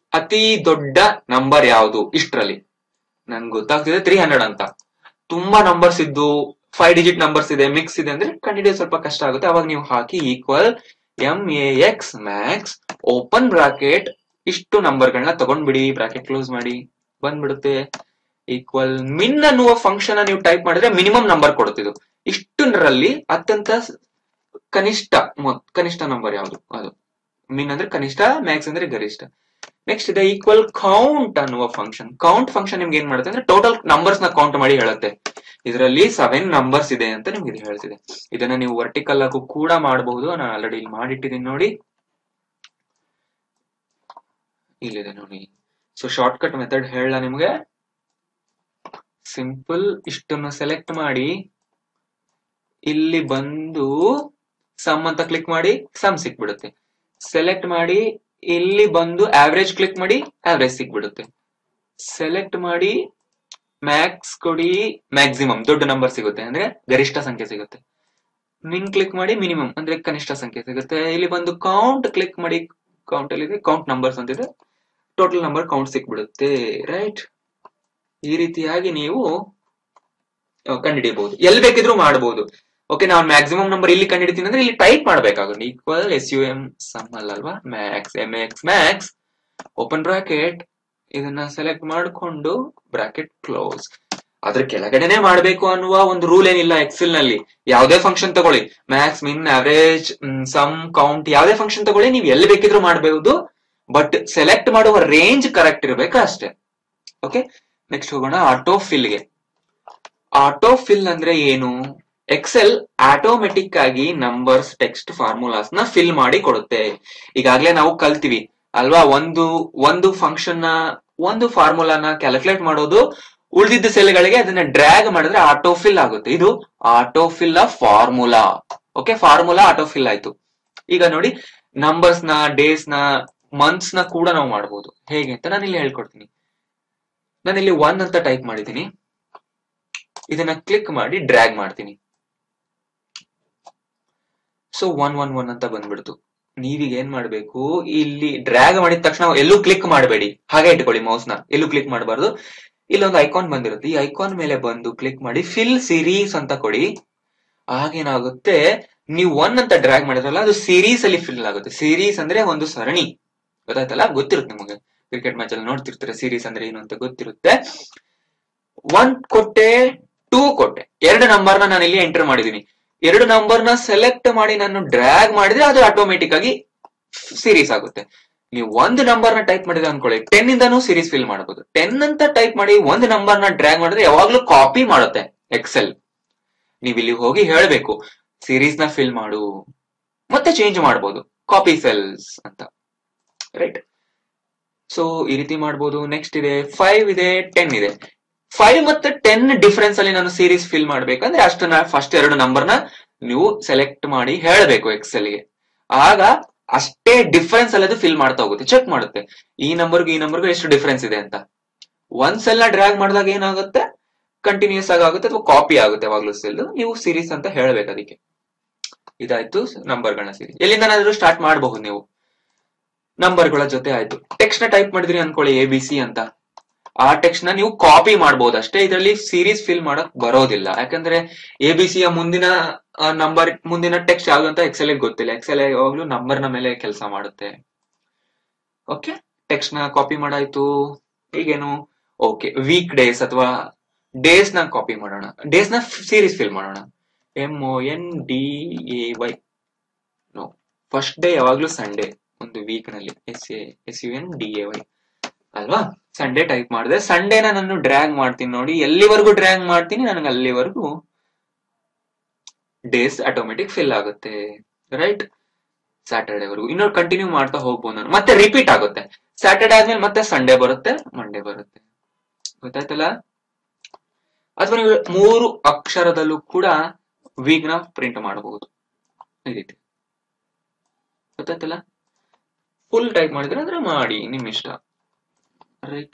ಅತಿ ದೊಡ್ಡ ನಂಬರ್ ಯಾವುದು ಇಷ್ಟ್ರಲ್ಲಿ ನನ್ಗೆ ಗೊತ್ತಾಗ್ತಿದೆ ತ್ರೀ ಹಂಡ್ರೆಡ್ ಅಂತ ತುಂಬಾ ನಂಬರ್ಸ್ ಇದ್ದು ಫೈವ್ ಡಿಜಿಟ್ ನಂಬರ್ಸ್ ಇದೆ ಮಿಕ್ಸ್ ಇದೆ ಅಂದ್ರೆ ಕಂಡಿಡಿಯೋದು ಸ್ವಲ್ಪ ಕಷ್ಟ ಆಗುತ್ತೆ ಅವಾಗ ನೀವು ಹಾಕಿ equal M A X max open bracket ಇಷ್ಟು ನಂಬರ್ಗಳನ್ನ ತಗೊಂಡ್ಬಿಡಿ ಬ್ರಾಕೆಟ್ ಕ್ಲೋಸ್ ಮಾಡಿ ಬಂದ್ಬಿಡುತ್ತೆ ಈಕ್ವಲ್ ಮಿನ್ ಅನ್ನುವ ಫಂಕ್ಷನ್ ನೀವು ಟೈಪ್ ಮಾಡಿದ್ರೆ ಮಿನಿಮಮ್ ನಂಬರ್ ಕೊಡುತ್ತಿದ್ದು ಇಷ್ಟರಲ್ಲಿ ಅತ್ಯಂತ ಕನಿಷ್ಠ ಮೊತ್ ಕನಿಷ್ಠ ನಂಬರ್ ಯಾವುದು ಅದು ಮಿನ್ ಅಂದ್ರೆ ಕನಿಷ್ಠ ಮ್ಯಾಕ್ಸ್ ಅಂದ್ರೆ ಗರಿಷ್ಠ ನೆಕ್ಸ್ಟ್ ಇದೆ ಈಕ್ವಲ್ ಕೌಂಟ್ ಅನ್ನುವ ಫಂಕ್ಷನ್ ಕೌಂಟ್ ಫಂಕ್ಷನ್ ನಿಮ್ಗೆ ಏನ್ ಮಾಡುತ್ತೆ ಅಂದ್ರೆ ಟೋಟಲ್ ನಂಬರ್ಸ್ ನ ಕೌಂಟ್ ಮಾಡಿ ಹೇಳುತ್ತೆ ಇದರಲ್ಲಿ ಸೆವೆನ್ ನಂಬರ್ಸ್ ಇದೆ ಅಂತ ನಿಮ್ಗೆ ಇದು ಹೇಳ್ತಿದೆ ಇದನ್ನ ನೀವು ವರ್ಟಿಕಲ್ ಆಗು ಕೂಡ ಮಾಡಬಹುದು ನಾನು ಆಲ್ರೆಡಿ ಇಲ್ಲಿ ಮಾಡಿಟ್ಟಿದ್ದೀನಿ ನೋಡಿ ಇಲ್ಲಿದೆ ನೋಡಿ ಸೊ ಶಾರ್ಟ್ ಕಟ್ ಮೆಥಡ್ ಹೇಳ ನಿಮ್ಗೆ ಸಿಂಪಲ್ ಇಷ್ಟನ್ನು ಸೆಲೆಕ್ಟ್ ಮಾಡಿ ಇಲ್ಲಿ ಬಂದು ಸಮ್ ಅಂತ ಕ್ಲಿಕ್ ಮಾಡಿ ಸಮ್ ಸಿಕ್ಬಿಡುತ್ತೆ ಸೆಲೆಕ್ಟ್ ಮಾಡಿ ಇಲ್ಲಿ ಬಂದು ಆವರೇಜ್ ಕ್ಲಿಕ್ ಮಾಡಿ ಆವರೇಜ್ ಸಿಕ್ಬಿಡುತ್ತೆ ಸೆಲೆಕ್ಟ್ ಮಾಡಿ ಮ್ಯಾಕ್ಸ್ ಕೊಡಿ ಮ್ಯಾಕ್ಸಿಮಮ್ ದೊಡ್ಡ ನಂಬರ್ ಸಿಗುತ್ತೆ ಅಂದ್ರೆ ಗರಿಷ್ಠ ಸಂಖ್ಯೆ ಸಿಗುತ್ತೆ ಮಿನ್ ಕ್ಲಿಕ್ ಮಾಡಿ ಮಿನಿಮಮ್ ಅಂದ್ರೆ ಕನಿಷ್ಠ ಸಂಖ್ಯೆ ಸಿಗುತ್ತೆ ಇಲ್ಲಿ ಬಂದು ಕೌಂಟ್ ಕ್ಲಿಕ್ ಮಾಡಿ ಕೌಂಟ್ ಅಲ್ಲಿ ಕೌಂಟ್ ನಂಬರ್ಸ್ ಅಂತಿದೆ ಟೋಟಲ್ ನಂಬರ್ ಕೌಂಟ್ ಸಿಕ್ಬಿಡುತ್ತೆ ರೈಟ್ ಈ ರೀತಿಯಾಗಿ ನೀವು ಕಂಡುಹಿಡಿಯಬಹುದು ಎಲ್ಲಿ ಬೇಕಿದ್ರು ಮಾಡಬಹುದು ಓಕೆ ನಾನು ಮ್ಯಾಕ್ಸಿಮಮ್ ನಂಬರ್ ಇಲ್ಲಿ ಕಂಡುಹಿಡಿತೀನಿ ಅಂದ್ರೆ ಇಲ್ಲಿ ಟೈಪ್ ಮಾಡಬೇಕಾಗುತ್ತೆ equal S U M sum ಅಲ್ವಾ max M X max open bracket ಇದನ್ನ ಸೆಲೆಕ್ಟ್ ಮಾಡಿಕೊಂಡು ಬ್ರಾಕೆಟ್ ಕ್ಲೋಸ್ ಅದ್ರ ಕೆಳಗಡೆನೆ ಮಾಡಬೇಕು ಅನ್ನುವ ಒಂದು ರೂಲ್ ಏನಿಲ್ಲ ಎಕ್ಸೆಲ್ ನಲ್ಲಿ ಯಾವುದೇ ಫಂಕ್ಷನ್ ತಗೊಳ್ಳಿ max min average sum count ಯಾವುದೇ ಫಂಕ್ಷನ್ ತಗೊಳ್ಳಿ ನೀವು ಎಲ್ಲಿ ಬೇಕಿದ್ರು ಮಾಡಬಹುದು ಬಟ್ ಸೆಲೆಕ್ಟ್ ಮಾಡುವ ರೇಂಜ್ ಕರೆಕ್ಟ್ ಇರಬೇಕು ಅಷ್ಟೇ ಓಕೆ ನೆಕ್ಸ್ಟ್ ಹೋಗೋಣ ಆಟೋ ಗೆ ಆಟೋ ಫಿಲ್ ಅಂದ್ರೆ ಏನು ಎಕ್ಸೆಲ್ ಆಟೋಮೆಟಿಕ್ ಆಗಿ ನಂಬರ್ಸ್ ಟೆಕ್ಸ್ಟ್ ಫಾರ್ಮುಲಾಸ್ ನ ಫಿಲ್ ಮಾಡಿ ಕೊಡುತ್ತೆ ಈಗಾಗಲೇ ನಾವು ಕಲ್ತೀವಿ ಅಲ್ವಾ ಒಂದು ಒಂದು ಫಂಕ್ಷನ್ ನ ಒಂದು ಫಾರ್ಮುಲಾನ ಕ್ಯಾಲ್ಕುಲೇಟ್ ಮಾಡೋದು ಉಳಿದಿದ್ದ ಸೆಲ್ಗಳಿಗೆ ಅದನ್ನ ಡ್ರ್ಯಾಗ್ ಮಾಡಿದ್ರೆ ಆಟೋ ಫಿಲ್ ಆಗುತ್ತೆ ಇದು auto fill of formula okay formula auto fill ಆಯ್ತು ಈಗ ನೋಡಿ ನಂಬರ್ಸ್ ನ ಡೇಸ್ ನ ಮಂತ್ಸ್ ನ ಕೂಡ ನಾವು ಮಾಡಬಹುದು ಹೇಗೆ ಅಂತ ನಾನು ಇಲ್ಲಿ ಹೇಳ್ಕೊಡ್ತೀನಿ ನಾನು ಇಲ್ಲಿ ಒನ್ ಅಂತ ಟೈಪ್ ಮಾಡಿದ್ದೀನಿ ಇದನ್ನ ಕ್ಲಿಕ್ ಮಾಡಿ ಡ್ರ್ಯಾಗ್ ಮಾಡ್ತೀನಿ ಸೊ ಒನ್ ಒನ್ ಒನ್ ಅಂತ ಬಂದ್ಬಿಡ್ತು ನೀವೀಗ ಏನ್ ಮಾಡ್ಬೇಕು ಇಲ್ಲಿ ಡ್ರ್ಯಾಗ್ ಮಾಡಿದ ತಕ್ಷಣ ಎಲ್ಲೂ ಕ್ಲಿಕ್ ಮಾಡಬೇಡಿ ಹಾಗೆ ಇಟ್ಕೊಳ್ಳಿ ಮೌಸ್ ನ ಎಲ್ಲೂ ಕ್ಲಿಕ್ ಮಾಡಬಾರ್ದು ಇಲ್ಲೊಂದು ಐಕಾನ್ ಬಂದಿರುತ್ತೆ ಈ ಐಕಾನ್ ಮೇಲೆ ಬಂದು ಕ್ಲಿಕ್ ಮಾಡಿ ಫಿಲ್ ಸಿರೀಸ್ ಅಂತ ಕೊಡಿ ಆಗೇನಾಗುತ್ತೆ ನೀವು ಒನ್ ಅಂತ ಡ್ರ್ಯಾಗ್ ಮಾಡಿದ್ರಲ್ಲ ಅದು ಸೀರೀಸ್ ಅಲ್ಲಿ ಫಿಲ್ ಆಗುತ್ತೆ ಸೀರೀಸ್ ಅಂದ್ರೆ ಒಂದು ಸರಣಿ ಗೊತ್ತಾಯ್ತಲ್ಲ ಗೊತ್ತಿರುತ್ತೆ ನಿಮಗೆ ಕ್ರಿಕೆಟ್ ಮ್ಯಾಚ್ ಅಲ್ಲಿ ನೋಡ್ತಿರ್ತೀರ ಸೀರೀಸ್ ಅಂದ್ರೆ ಏನು ಅಂತ ಗೊತ್ತಿರುತ್ತೆ ಒನ್ ಕೊಟ್ಟೆ ಟೂ ಕೊಟ್ಟೆ ಎರಡು ನಂಬರ್ ನ ನಾನು ಇಲ್ಲಿ ಎಂಟರ್ ಮಾಡಿದೀನಿ ಎರಡು ನಂಬರ್ ನ ಸೆಲೆಕ್ಟ್ ಮಾಡಿ ನಾನು ಡ್ರ್ಯಾಗ್ ಮಾಡಿದ್ರೆ ಅದು ಆಟೋಮೆಟಿಕ್ ಆಗಿ ಸೀರೀಸ್ ಆಗುತ್ತೆ ನೀವು ಒಂದು ನಂಬರ್ ನ ಟೈಪ್ ಮಾಡಿದ್ರೆ ಅನ್ಕೊಳ್ಳಿ ಟೆನ್ ಇಂದಾನು ಸೀರೀಸ್ ಫಿಲ್ ಮಾಡಬಹುದು ಟೆನ್ ಅಂತ ಟೈಪ್ ಮಾಡಿ ಒಂದು ನಂಬರ್ ನ ಡ್ರ್ಯಾಗ್ ಮಾಡಿದ್ರೆ ಯಾವಾಗ್ಲೂ ಕಾಪಿ ಮಾಡುತ್ತೆ ಎಕ್ಸೆಲ್ ನೀವು ಇಲ್ಲಿ ಹೋಗಿ ಹೇಳ್ಬೇಕು ಸೀರೀಸ್ ನ ಫಿಲ್ ಮಾಡು ಮತ್ತೆ ಚೇಂಜ್ ಮಾಡಬಹುದು ಕಾಪಿ ಸೆಲ್ಸ್ ಅಂತ ರೈಟ್ ಸೊ ಈ ರೀತಿ ಮಾಡಬಹುದು ನೆಕ್ಸ್ಟ್ ಇದೆ ಫೈವ್ ಇದೆ ಟೆನ್ ಇದೆ ಫೈವ್ ಮತ್ತೆ ಟೆನ್ ಡಿಫರೆನ್ಸ್ ಅಲ್ಲಿ ನಾನು ಸೀರೀಸ್ ಫಿಲ್ ಮಾಡ್ಬೇಕಂದ್ರೆ ಅಷ್ಟನ್ನ ಫಸ್ಟ್ ಎರಡು ನಂಬರ್ ನ ನೀವು ಸೆಲೆಕ್ಟ್ ಮಾಡಿ ಹೇಳಬೇಕು ಎಕ್ಸೆಲ್ ಗೆ ಆಗ ಅಷ್ಟೇ ಡಿಫರೆನ್ಸ್ ಅಲ್ಲಿ ಅದು ಫಿಲ್ ಮಾಡ್ತಾ ಹೋಗುತ್ತೆ ಚೆಕ್ ಮಾಡುತ್ತೆ ಈ ನಂಬರ್ಗೂ ಈ ನಂಬರ್ಗೂ ಎಷ್ಟು ಡಿಫರೆನ್ಸ್ ಇದೆ ಅಂತ ಒಂದ್ ಸೆಲ್ ನ ಡ್ರ್ಯಾಗ್ ಮಾಡಿದಾಗ ಏನಾಗುತ್ತೆ ಕಂಟಿನ್ಯೂಸ್ ಆಗಿ ಆಗುತ್ತೆ ಅಥವಾ ಕಾಪಿ ಆಗುತ್ತೆ ಯಾವಾಗ್ಲೂ ಸೆಲ್ ನೀವು ಸೀರೀಸ್ ಅಂತ ಹೇಳ್ಬೇಕು ಅದಕ್ಕೆ ಇದಾಯ್ತು ನಂಬರ್ಗಳನ್ನ ಸೀರೀಸ್ ಎಲ್ಲಿಂದನಾದ್ರೂ ಸ್ಟಾರ್ಟ್ ಮಾಡಬಹುದು ನೀವು ನಂಬರ್ಗಳ ಜೊತೆ ಆಯ್ತು ಟೆಕ್ಸ್ಟ್ ನ ಟೈಪ್ ಮಾಡಿದ್ರಿ ಅನ್ಕೊಳ್ಳಿ ಎ ಬಿ ಸಿ ಅಂತ ಆ ಟೆಕ್ಸ್ಟ್ ನ ನೀವು ಕಾಪಿ ಮಾಡಬಹುದು ಅಷ್ಟೇ ಇದರಲ್ಲಿ ಸೀರೀಸ್ ಫಿಲ್ ಮಾಡಕ್ ಬರೋದಿಲ್ಲ ಯಾಕಂದ್ರೆ ಎ ಬಿ ಯ ಮುಂದಿನ ನಂಬರ್ ಮುಂದಿನ ಟೆಕ್ಸ್ಟ್ ಯಾವ್ದು ಅಂತ ಎಕ್ಸೆಲ್ ಗೊತ್ತಿಲ್ಲ ಎಕ್ಸೆಲ್ ಯಾವಾಗ್ಲೂ ನಂಬರ್ ನ ಮೇಲೆ ಕೆಲಸ ಮಾಡುತ್ತೆ ಓಕೆ ಟೆಕ್ಸ್ಟ್ ನ ಕಾಪಿ ಮಾಡಾಯ್ತು ಈಗೇನು ಓಕೆ ವೀಕ್ ಡೇಸ್ ಅಥವಾ ಡೇಸ್ ನ ಕಾಪಿ ಮಾಡೋಣ ಡೇಸ್ ನ ಸೀರೀಸ್ ಫಿಲ್ ಮಾಡೋಣ M O N D A Y no first day ಯಾವಾಗ್ಲೂ ಸಂಡೇ ಒಂದು ವೀಕ್ ನಲ್ಲಿ S A S U N D A Y ಅಲ್ವಾ ಸಂಡೇ ಟೈಪ್ ಮಾಡಿದೆ ಸಂಡೇನ ನಾನು ಡ್ರ್ಯಾಗ್ ಮಾಡ್ತೀನಿ ನೋಡಿ ಎಲ್ಲಿವರೆಗೂ ಡ್ರ್ಯಾಗ್ ಮಾಡ್ತೀನಿ ನನಗೆ ಅಲ್ಲಿವರೆಗೂ ಡೇಸ್ ಆಟೋಮೆಟಿಕ್ ಫಿಲ್ ಆಗುತ್ತೆ ರೈಟ್ ಸ್ಯಾಟರ್ಡೇವರೆಗೂ ಇನ್ನೊಂದು ಕಂಟಿನ್ಯೂ ಮಾಡ್ತಾ ಹೋಗ್ಬೋದು ನಾನು ಮತ್ತೆ ರಿಪೀಟ್ ಆಗುತ್ತೆ ಸ್ಯಾಟರ್ಡೆ ಆದ್ಮೇಲೆ ಮತ್ತೆ ಸಂಡೇ ಬರುತ್ತೆ ಮಂಡೇ ಬರುತ್ತೆ ಗೊತ್ತಾಯ್ತಲ್ಲ ಅಥವಾ ನೀವು ಮೂರು ಅಕ್ಷರದಲ್ಲೂ ಕೂಡ ವೀಕ್ ನ ಪ್ರಿಂಟ್ ಮಾಡಬಹುದು ಈ ರೀತಿ ಗೊತ್ತಾಯ್ತಲ್ಲ ಫುಲ್ ಟೈಪ್ ಮಾಡಿದ್ರೆ ಅಂದ್ರೆ ಮಾಡಿ ನಿಮ್ ಇಷ್ಟ ರೈಟ್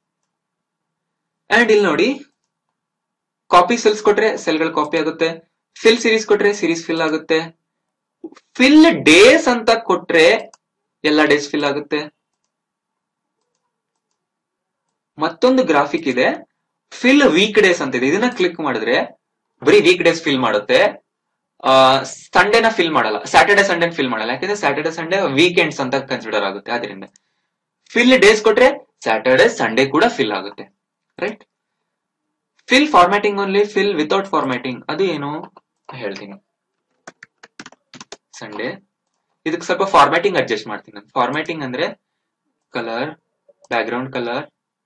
ಅಂಡ್ ಇಲ್ಲಿ ನೋಡಿ ಕಾಪಿ ಸೆಲ್ಸ್ ಕೊಟ್ರೆ ಸೆಲ್ಗಳು ಕಾಪಿ ಆಗುತ್ತೆ ಫಿಲ್ ಸೀರೀಸ್ ಕೊಟ್ರೆ ಸೀರೀಸ್ ಫಿಲ್ ಆಗುತ್ತೆ ಫಿಲ್ ಡೇಸ್ ಅಂತ ಕೊಟ್ರೆ ಎಲ್ಲ ಡೇಸ್ ಫಿಲ್ ಆಗುತ್ತೆ ಮತ್ತೊಂದು ಗ್ರಾಫಿಕ್ ಇದೆ ಫಿಲ್ ವೀಕ್ ಡೇಸ್ ಅಂತ ಇದೆ ಇದನ್ನ ಕ್ಲಿಕ್ ಮಾಡಿದ್ರೆ ಬರೀ ವೀಕ್ ಡೇಸ್ ಫಿಲ್ ಮಾಡುತ್ತೆ ಸಂಡೇನ ಫಿಲ್ ಮಾಡಲ್ಲ ಸ್ಯಾಟರ್ಡೆ ಸಂಡೇ ಫಿಲ್ ಮಾಡಲ್ಲ ಯಾಕಂದ್ರೆ ಸ್ಯಾಟರ್ಡೆ ಸಂಡೇ ವೀಕೆಂಡ್ಸ್ ಅಂತ ಕನ್ಸಿಡರ್ ಆಗುತ್ತೆ ಅದರಿಂದ ಫಿಲ್ ಡೇಸ್ ಕೊಟ್ರೆ ಸ್ಯಾಟರ್ಡೆ ಸಂಡೇ ಕೂಡ ಫಿಲ್ ಆಗುತ್ತೆ right fill formatting only fill without formatting ಅದು ಏನು ಹೇಳ್ತೀನಿ ಸಂಡೇ ಇದಕ್ಕೆ ಸ್ವಲ್ಪ ಫಾರ್ಮ್ಯಾಟಿಂಗ್ ಅಡ್ಜಸ್ಟ್ ಮಾಡ್ತೀನಿ ನಾನು ಫಾರ್ಮ್ಯಾಟಿಂಗ್ ಅಂದ್ರೆ colour background colour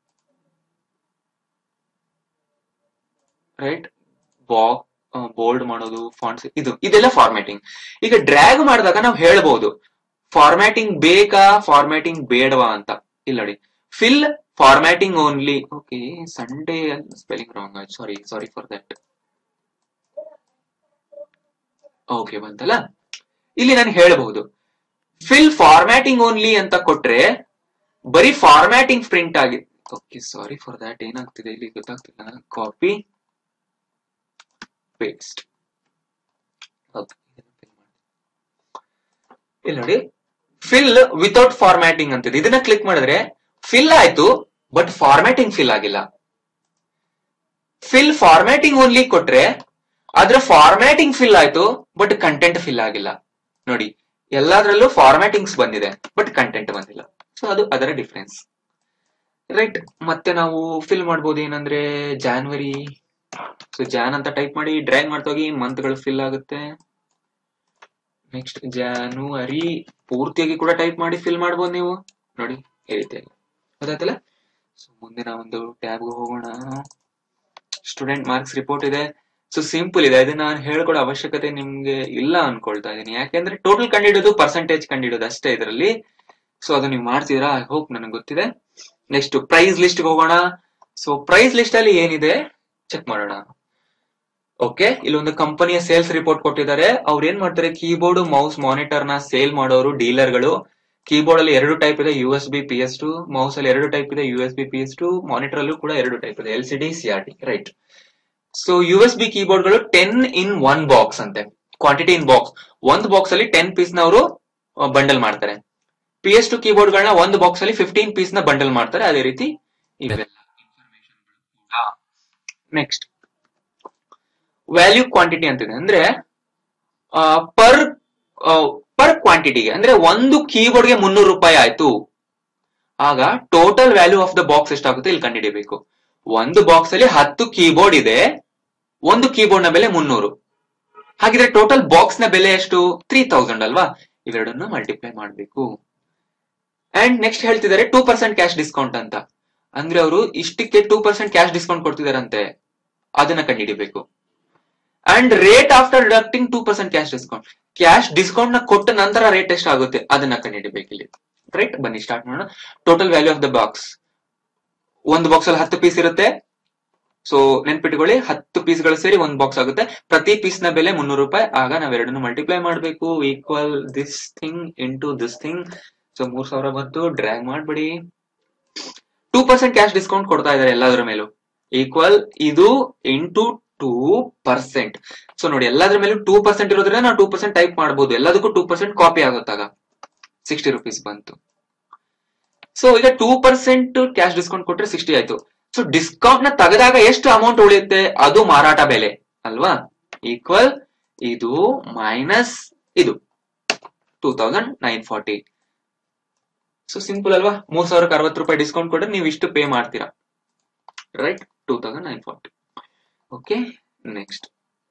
right back bold ಮಾಡೋದು ಫಾಂಟ್ಸ್ ಇದು ಇದೆಲ್ಲ ಫಾರ್ಮ್ಯಾಟಿಂಗ್ ಈಗ ಡ್ರ್ಯಾಗ್ ಮಾಡಿದಾಗ ನಾವು ಹೇಳ್ಬಹುದು ಫಾರ್ಮ್ಯಾಟಿಂಗ್ ಬೇಕಾ ಫಾರ್ಮ್ಯಾಟಿಂಗ್ ಬೇಡವಾ ಅಂತ ಇಲ್ಲ ನೋಡಿ fill formatting only okay Sunday spelling wrong ಆಯ್ತು sorry sorry for that okay ಬಂತಲ್ಲ ಇಲ್ಲಿ ನಾನು ಹೇಳಬಹುದು ಫಿಲ್ ಫಾರ್ಮ್ಯಾಟಿಂಗ್ ಓನ್ಲಿ ಅಂತ ಕೊಟ್ರೆ ಬರೀ ಫಾರ್ಮ್ಯಾಟಿಂಗ್ ಪ್ರಿಂಟ್ ಆಗಿ ಓಕೆ ಸಾರಿ ಫಾರ್ ದಟ್ ಏನಾಗ್ತಿದೆ ಇಲ್ಲಿ ಗೊತ್ತಾಗ್ತಿಲ್ಲ ಕಾಪಿ ಪೇಸ್ಟ್ ಇಲ್ಲಿ ನೋಡಿ ಫಿಲ್ ವಿತೌಟ್ ಫಾರ್ಮ್ಯಾಟಿಂಗ್ ಅಂತಿದೆ ಇದನ್ನ ಕ್ಲಿಕ್ ಮಾಡಿದ್ರೆ ಫಿಲ್ ಆಯ್ತು ಬಟ್ ಫಾರ್ಮ್ಯಾಟಿಂಗ್ ಫಿಲ್ ಆಗಿಲ್ಲ ಫಿಲ್ ಫಾರ್ಮ್ಯಾಟಿಂಗ್ ಓನ್ಲಿ ಕೊಟ್ರೆ ಆದ್ರೆ ಫಾರ್ಮ್ಯಾಟಿಂಗ್ ಫಿಲ್ ಆಯ್ತು ಬಟ್ ಕಂಟೆಂಟ್ ಫಿಲ್ ಆಗಿಲ್ಲ ನೋಡಿ ಎಲ್ಲಾದ್ರಲ್ಲೂ ಫಾರ್ಮ್ಯಾಟಿಂಗ್ಸ್ ಬಂದಿದೆ ಬಟ್ ಕಂಟೆಂಟ್ ಬಂದಿಲ್ಲ ಸೊ ಅದು ಅದರ ಡಿಫ್ರೆನ್ಸ್ ರೈಟ್ ಮತ್ತೆ ನಾವು ಫಿಲ್ ಮಾಡ್ಬೋದು ಏನಂದ್ರೆ ಜಾನ್ವರಿ ಸೊ ಜಾನ್ ಅಂತ ಟೈಪ್ ಮಾಡಿ ಡ್ರ್ಯಾಗ್ ಮಾಡ್ತೋಗಿ ಮಂತ್ ಗಳು ಫಿಲ್ ಆಗುತ್ತೆ ನೆಕ್ಸ್ಟ್ ಜಾನುವರಿ ಪೂರ್ತಿಯಾಗಿ ಕೂಡ ಟೈಪ್ ಮಾಡಿ ಫಿಲ್ ಮಾಡ್ಬೋದು ನೀವು ನೋಡಿ ಈ ರೀತಿಯಾಗಿ ಗೊತ್ತಾಯ್ತಲ್ಲ ಸೊ ಮುಂದಿನ ಒಂದು ಟ್ಯಾಬ್ ಹೋಗೋಣ ಸ್ಟೂಡೆಂಟ್ ಮಾರ್ಕ್ಸ್ ರಿಪೋರ್ಟ್ ಇದೆ ಸೊ ಸಿಂಪಲ್ ಇದೆ ಅದನ್ನ ನಾನು ಹೇಳ್ಕೊಡೋ ಅವಶ್ಯಕತೆ ನಿಮ್ಗೆ ಇಲ್ಲ ಅನ್ಕೊಳ್ತಾ ಇದೀನಿ ಯಾಕೆಂದ್ರೆ ಟೋಟಲ್ ಕಂಡಿಡೋದು ಪರ್ಸೆಂಟೇಜ್ ಕಂಡಿಡೋದು ಅಷ್ಟೇ ಇದರಲ್ಲಿ ಸೊ ಅದು ನೀವು ಮಾಡ್ತೀರಾ ಐ ಹೋಪ್ ನನಗೆ ಗೊತ್ತಿದೆ ನೆಕ್ಸ್ಟ್ ಪ್ರೈಸ್ ಲಿಸ್ಟ್ ಹೋಗೋಣ ಸೊ ಪ್ರೈಸ್ ಲಿಸ್ಟ್ ಅಲ್ಲಿ ಏನಿದೆ ಚೆಕ್ ಮಾಡೋಣ ಓಕೆ ಇಲ್ಲೊಂದು ಕಂಪನಿಯ ಸೇಲ್ಸ್ ರಿಪೋರ್ಟ್ ಕೊಟ್ಟಿದ್ದಾರೆ ಅವ್ರು ಏನ್ ಮಾಡ್ತಾರೆ ಕೀಬೋರ್ಡ್ ಮೌಸ್ ಮಾನಿಟರ್ ನ ಸೇಲ್ ಮಾಡೋರು ಡೀಲರ್ಗಳು ಕೀಬೋರ್ಡ್ ಅಲ್ಲಿ ಎರಡು ಟೈಪ್ ಇದೆ U S B P S two mouse ಅಲ್ಲಿ ಎರಡು ಟೈಪ್ ಇದೆ U S B P S two monitor ಅಲ್ಲೂ ಕೂಡ ಎರಡು ಟೈಪ್ ಇದೆ L C D C R T right so U S B keyboard ಗಳು ಟೆನ್ ಇನ್ ಒನ್ ಬಾಕ್ಸ್ ಅಂತೆ quantity in box ಒಂದು ಬಾಕ್ಸ್ ಅಲ್ಲಿ ಟೆನ್ ಪೀಸ್ ನ ಅವರು ಬಂಡಲ್ ಮಾಡ್ತಾರೆ ಪಿ ಎಸ್ ಟು ಕೀಬೋರ್ಡ್ ಗಳನ್ನ ಒಂದು ಬಾಕ್ಸ್ ಅಲ್ಲಿ ಫಿಫ್ಟೀನ್ ಪೀಸ್ ನ ಬಂಡಲ್ ಮಾಡ್ತಾರೆ ಅದೇ ರೀತಿ ಇವೆಲ್ಲ ನೆಕ್ಸ್ಟ್ ವ್ಯಾಲ್ಯೂ ಕ್ವಾಂಟಿಟಿ ಅಂತಿದೆ ಅಂದ್ರೆ ಪರ್ ಪರ್ ಕ್ವಾಂಟಿಟಿಗೆ ಅಂದ್ರೆ ಒಂದು ಕೀಬೋರ್ಡ್ಗೆ ಮುನ್ನೂರು ರೂಪಾಯಿ ಆಯ್ತು ಆಗ total value of the box ಎಷ್ಟಾಗುತ್ತೆ ಇಲ್ಲಿ ಕಂಡುಹಿಡಿಯಬೇಕು ಒಂದು ಬಾಕ್ಸ್ ಅಲ್ಲಿ ಹತ್ತು ಕೀಬೋರ್ಡ್ ಇದೆ ಒಂದು ಕೀಬೋರ್ಡ್ ನ ಬೆಲೆ ಮುನ್ನೂರು ಹಾಗಿದ್ರೆ ಟೋಟಲ್ ಬಾಕ್ಸ್ ನ ಬೆಲೆ ಎಷ್ಟು ತ್ರೀ ತೌಸಂಡ್ ಅಲ್ವಾ ಇವೆರಡನ್ನು ಮಲ್ಟಿಪ್ಲೈ ಮಾಡಬೇಕು ಅಂಡ್ ನೆಕ್ಸ್ಟ್ ಹೇಳ್ತಿದ್ದಾರೆ ಟೂ ಪರ್ಸೆಂಟ್ ಕ್ಯಾಶ್ ಡಿಸ್ಕೌಂಟ್ ಅಂತ ಅಂದ್ರೆ ಅವರು ಇಷ್ಟಕ್ಕೆ ಟೂ ಪರ್ಸೆಂಟ್ ಕ್ಯಾಶ್ ಡಿಸ್ಕೌಂಟ್ ಕೊಡ್ತಿದಾರಂತೆ ಅದನ್ನ ಕಂಡುಹಿಡಿಬೇಕು and rate after deducting two percent cash discount cash discount ನ ಕೊಟ್ಟ ನಂತರ ರೇಟ್ ಎಷ್ಟಾಗುತ್ತೆ ಅದನ್ನ ಕಂಡುಹಿಡಿಬೇಕು ಇಲ್ಲಿ ರೈಟ್ ಬನ್ನಿ ಸ್ಟಾರ್ಟ್ ಮಾಡೋಣ total value of the box ಒಂದು ಬಾಕ್ಸ್ ಅಲ್ಲಿ ಹತ್ತು ಪೀಸ್ ಇರುತ್ತೆ ಸೊ ನೆನ್ಪಿಟ್ಕೊಳ್ಳಿ ಹತ್ತು ಪೀಸ್ ಗಳು ಸೇರಿ ಒಂದು ಬಾಕ್ಸ್ ಆಗುತ್ತೆ ಪ್ರತಿ ಪೀಸ್ ನ ಬೆಲೆ ಮುನ್ನೂರು ರೂಪಾಯಿ ಆಗ ನಾವೆರಡನ್ನು ಮಲ್ಟಿಪ್ಲೈ ಮಾಡಬೇಕು equal this thing into this thing so ಮೂರ್ ಸಾವಿರ ಬಂತು ಡ್ರ್ಯಾಗ್ ಮಾಡ್ಬಿಡಿ ಟೂ ಪರ್ಸೆಂಟ್ ಕ್ಯಾಶ್ ಡಿಸ್ಕೌಂಟ್ ಕೊಡ್ತಾ ಇದಾರೆ ಎಲ್ಲಾದ್ರ ಮೇಲೂ ಈಕ್ವಲ್ ಇದು ಇಂಟು ಟೂ ಪರ್ಸೆಂಟ್ ಸೊ ನೋಡಿ ಎಲ್ಲಾದ್ರ ಮೇಲೂ ಟೂ ಪರ್ಸೆಂಟ್ ಇರೋದ್ರಿಂದ ನಾವು ಟೂ ಪರ್ಸೆಂಟ್ ಟೈಪ್ ಮಾಡಬಹುದು ಎಲ್ಲದಕ್ಕೂ ಟೂ ಪರ್ಸೆಂಟ್ ಕಾಪಿ ಆಗುತ್ತಾಗ ಸಿಕ್ಸ್ಟಿ ರುಪೀಸ್ ಬಂತು ಸೊ ಈಗ ಟೂ ಪರ್ಸೆಂಟ್ ಕ್ಯಾಶ್ ಡಿಸ್ಕೌಂಟ್ ಕೊಟ್ರೆ ಸಿಕ್ಸ್ಟಿ ಆಯ್ತು ಸೊ ಡಿಸ್ಕೌಂಟ್ ನ ತೆಗೆದಾಗ ಎಷ್ಟು ಅಮೌಂಟ್ ಉಳಿಯುತ್ತೆ ಅದು ಮಾರಾಟ ಬೆಲೆ ಅಲ್ವಾ ಈಕ್ವಲ್ ಇದು ಮೈನಸ್ ಇದು two thousand nine forty so simple ಅಲ್ವಾ ಮೂರ್ ಸಾವಿರಕ್ಕೆ ಅರವತ್ತು ರೂಪಾಯಿ ಡಿಸ್ಕೌಂಟ್ ಕೊಟ್ರೆ ನೀವು ಇಷ್ಟು ಪೇ ಮಾಡ್ತೀರಾ right two thousand nine forty okay next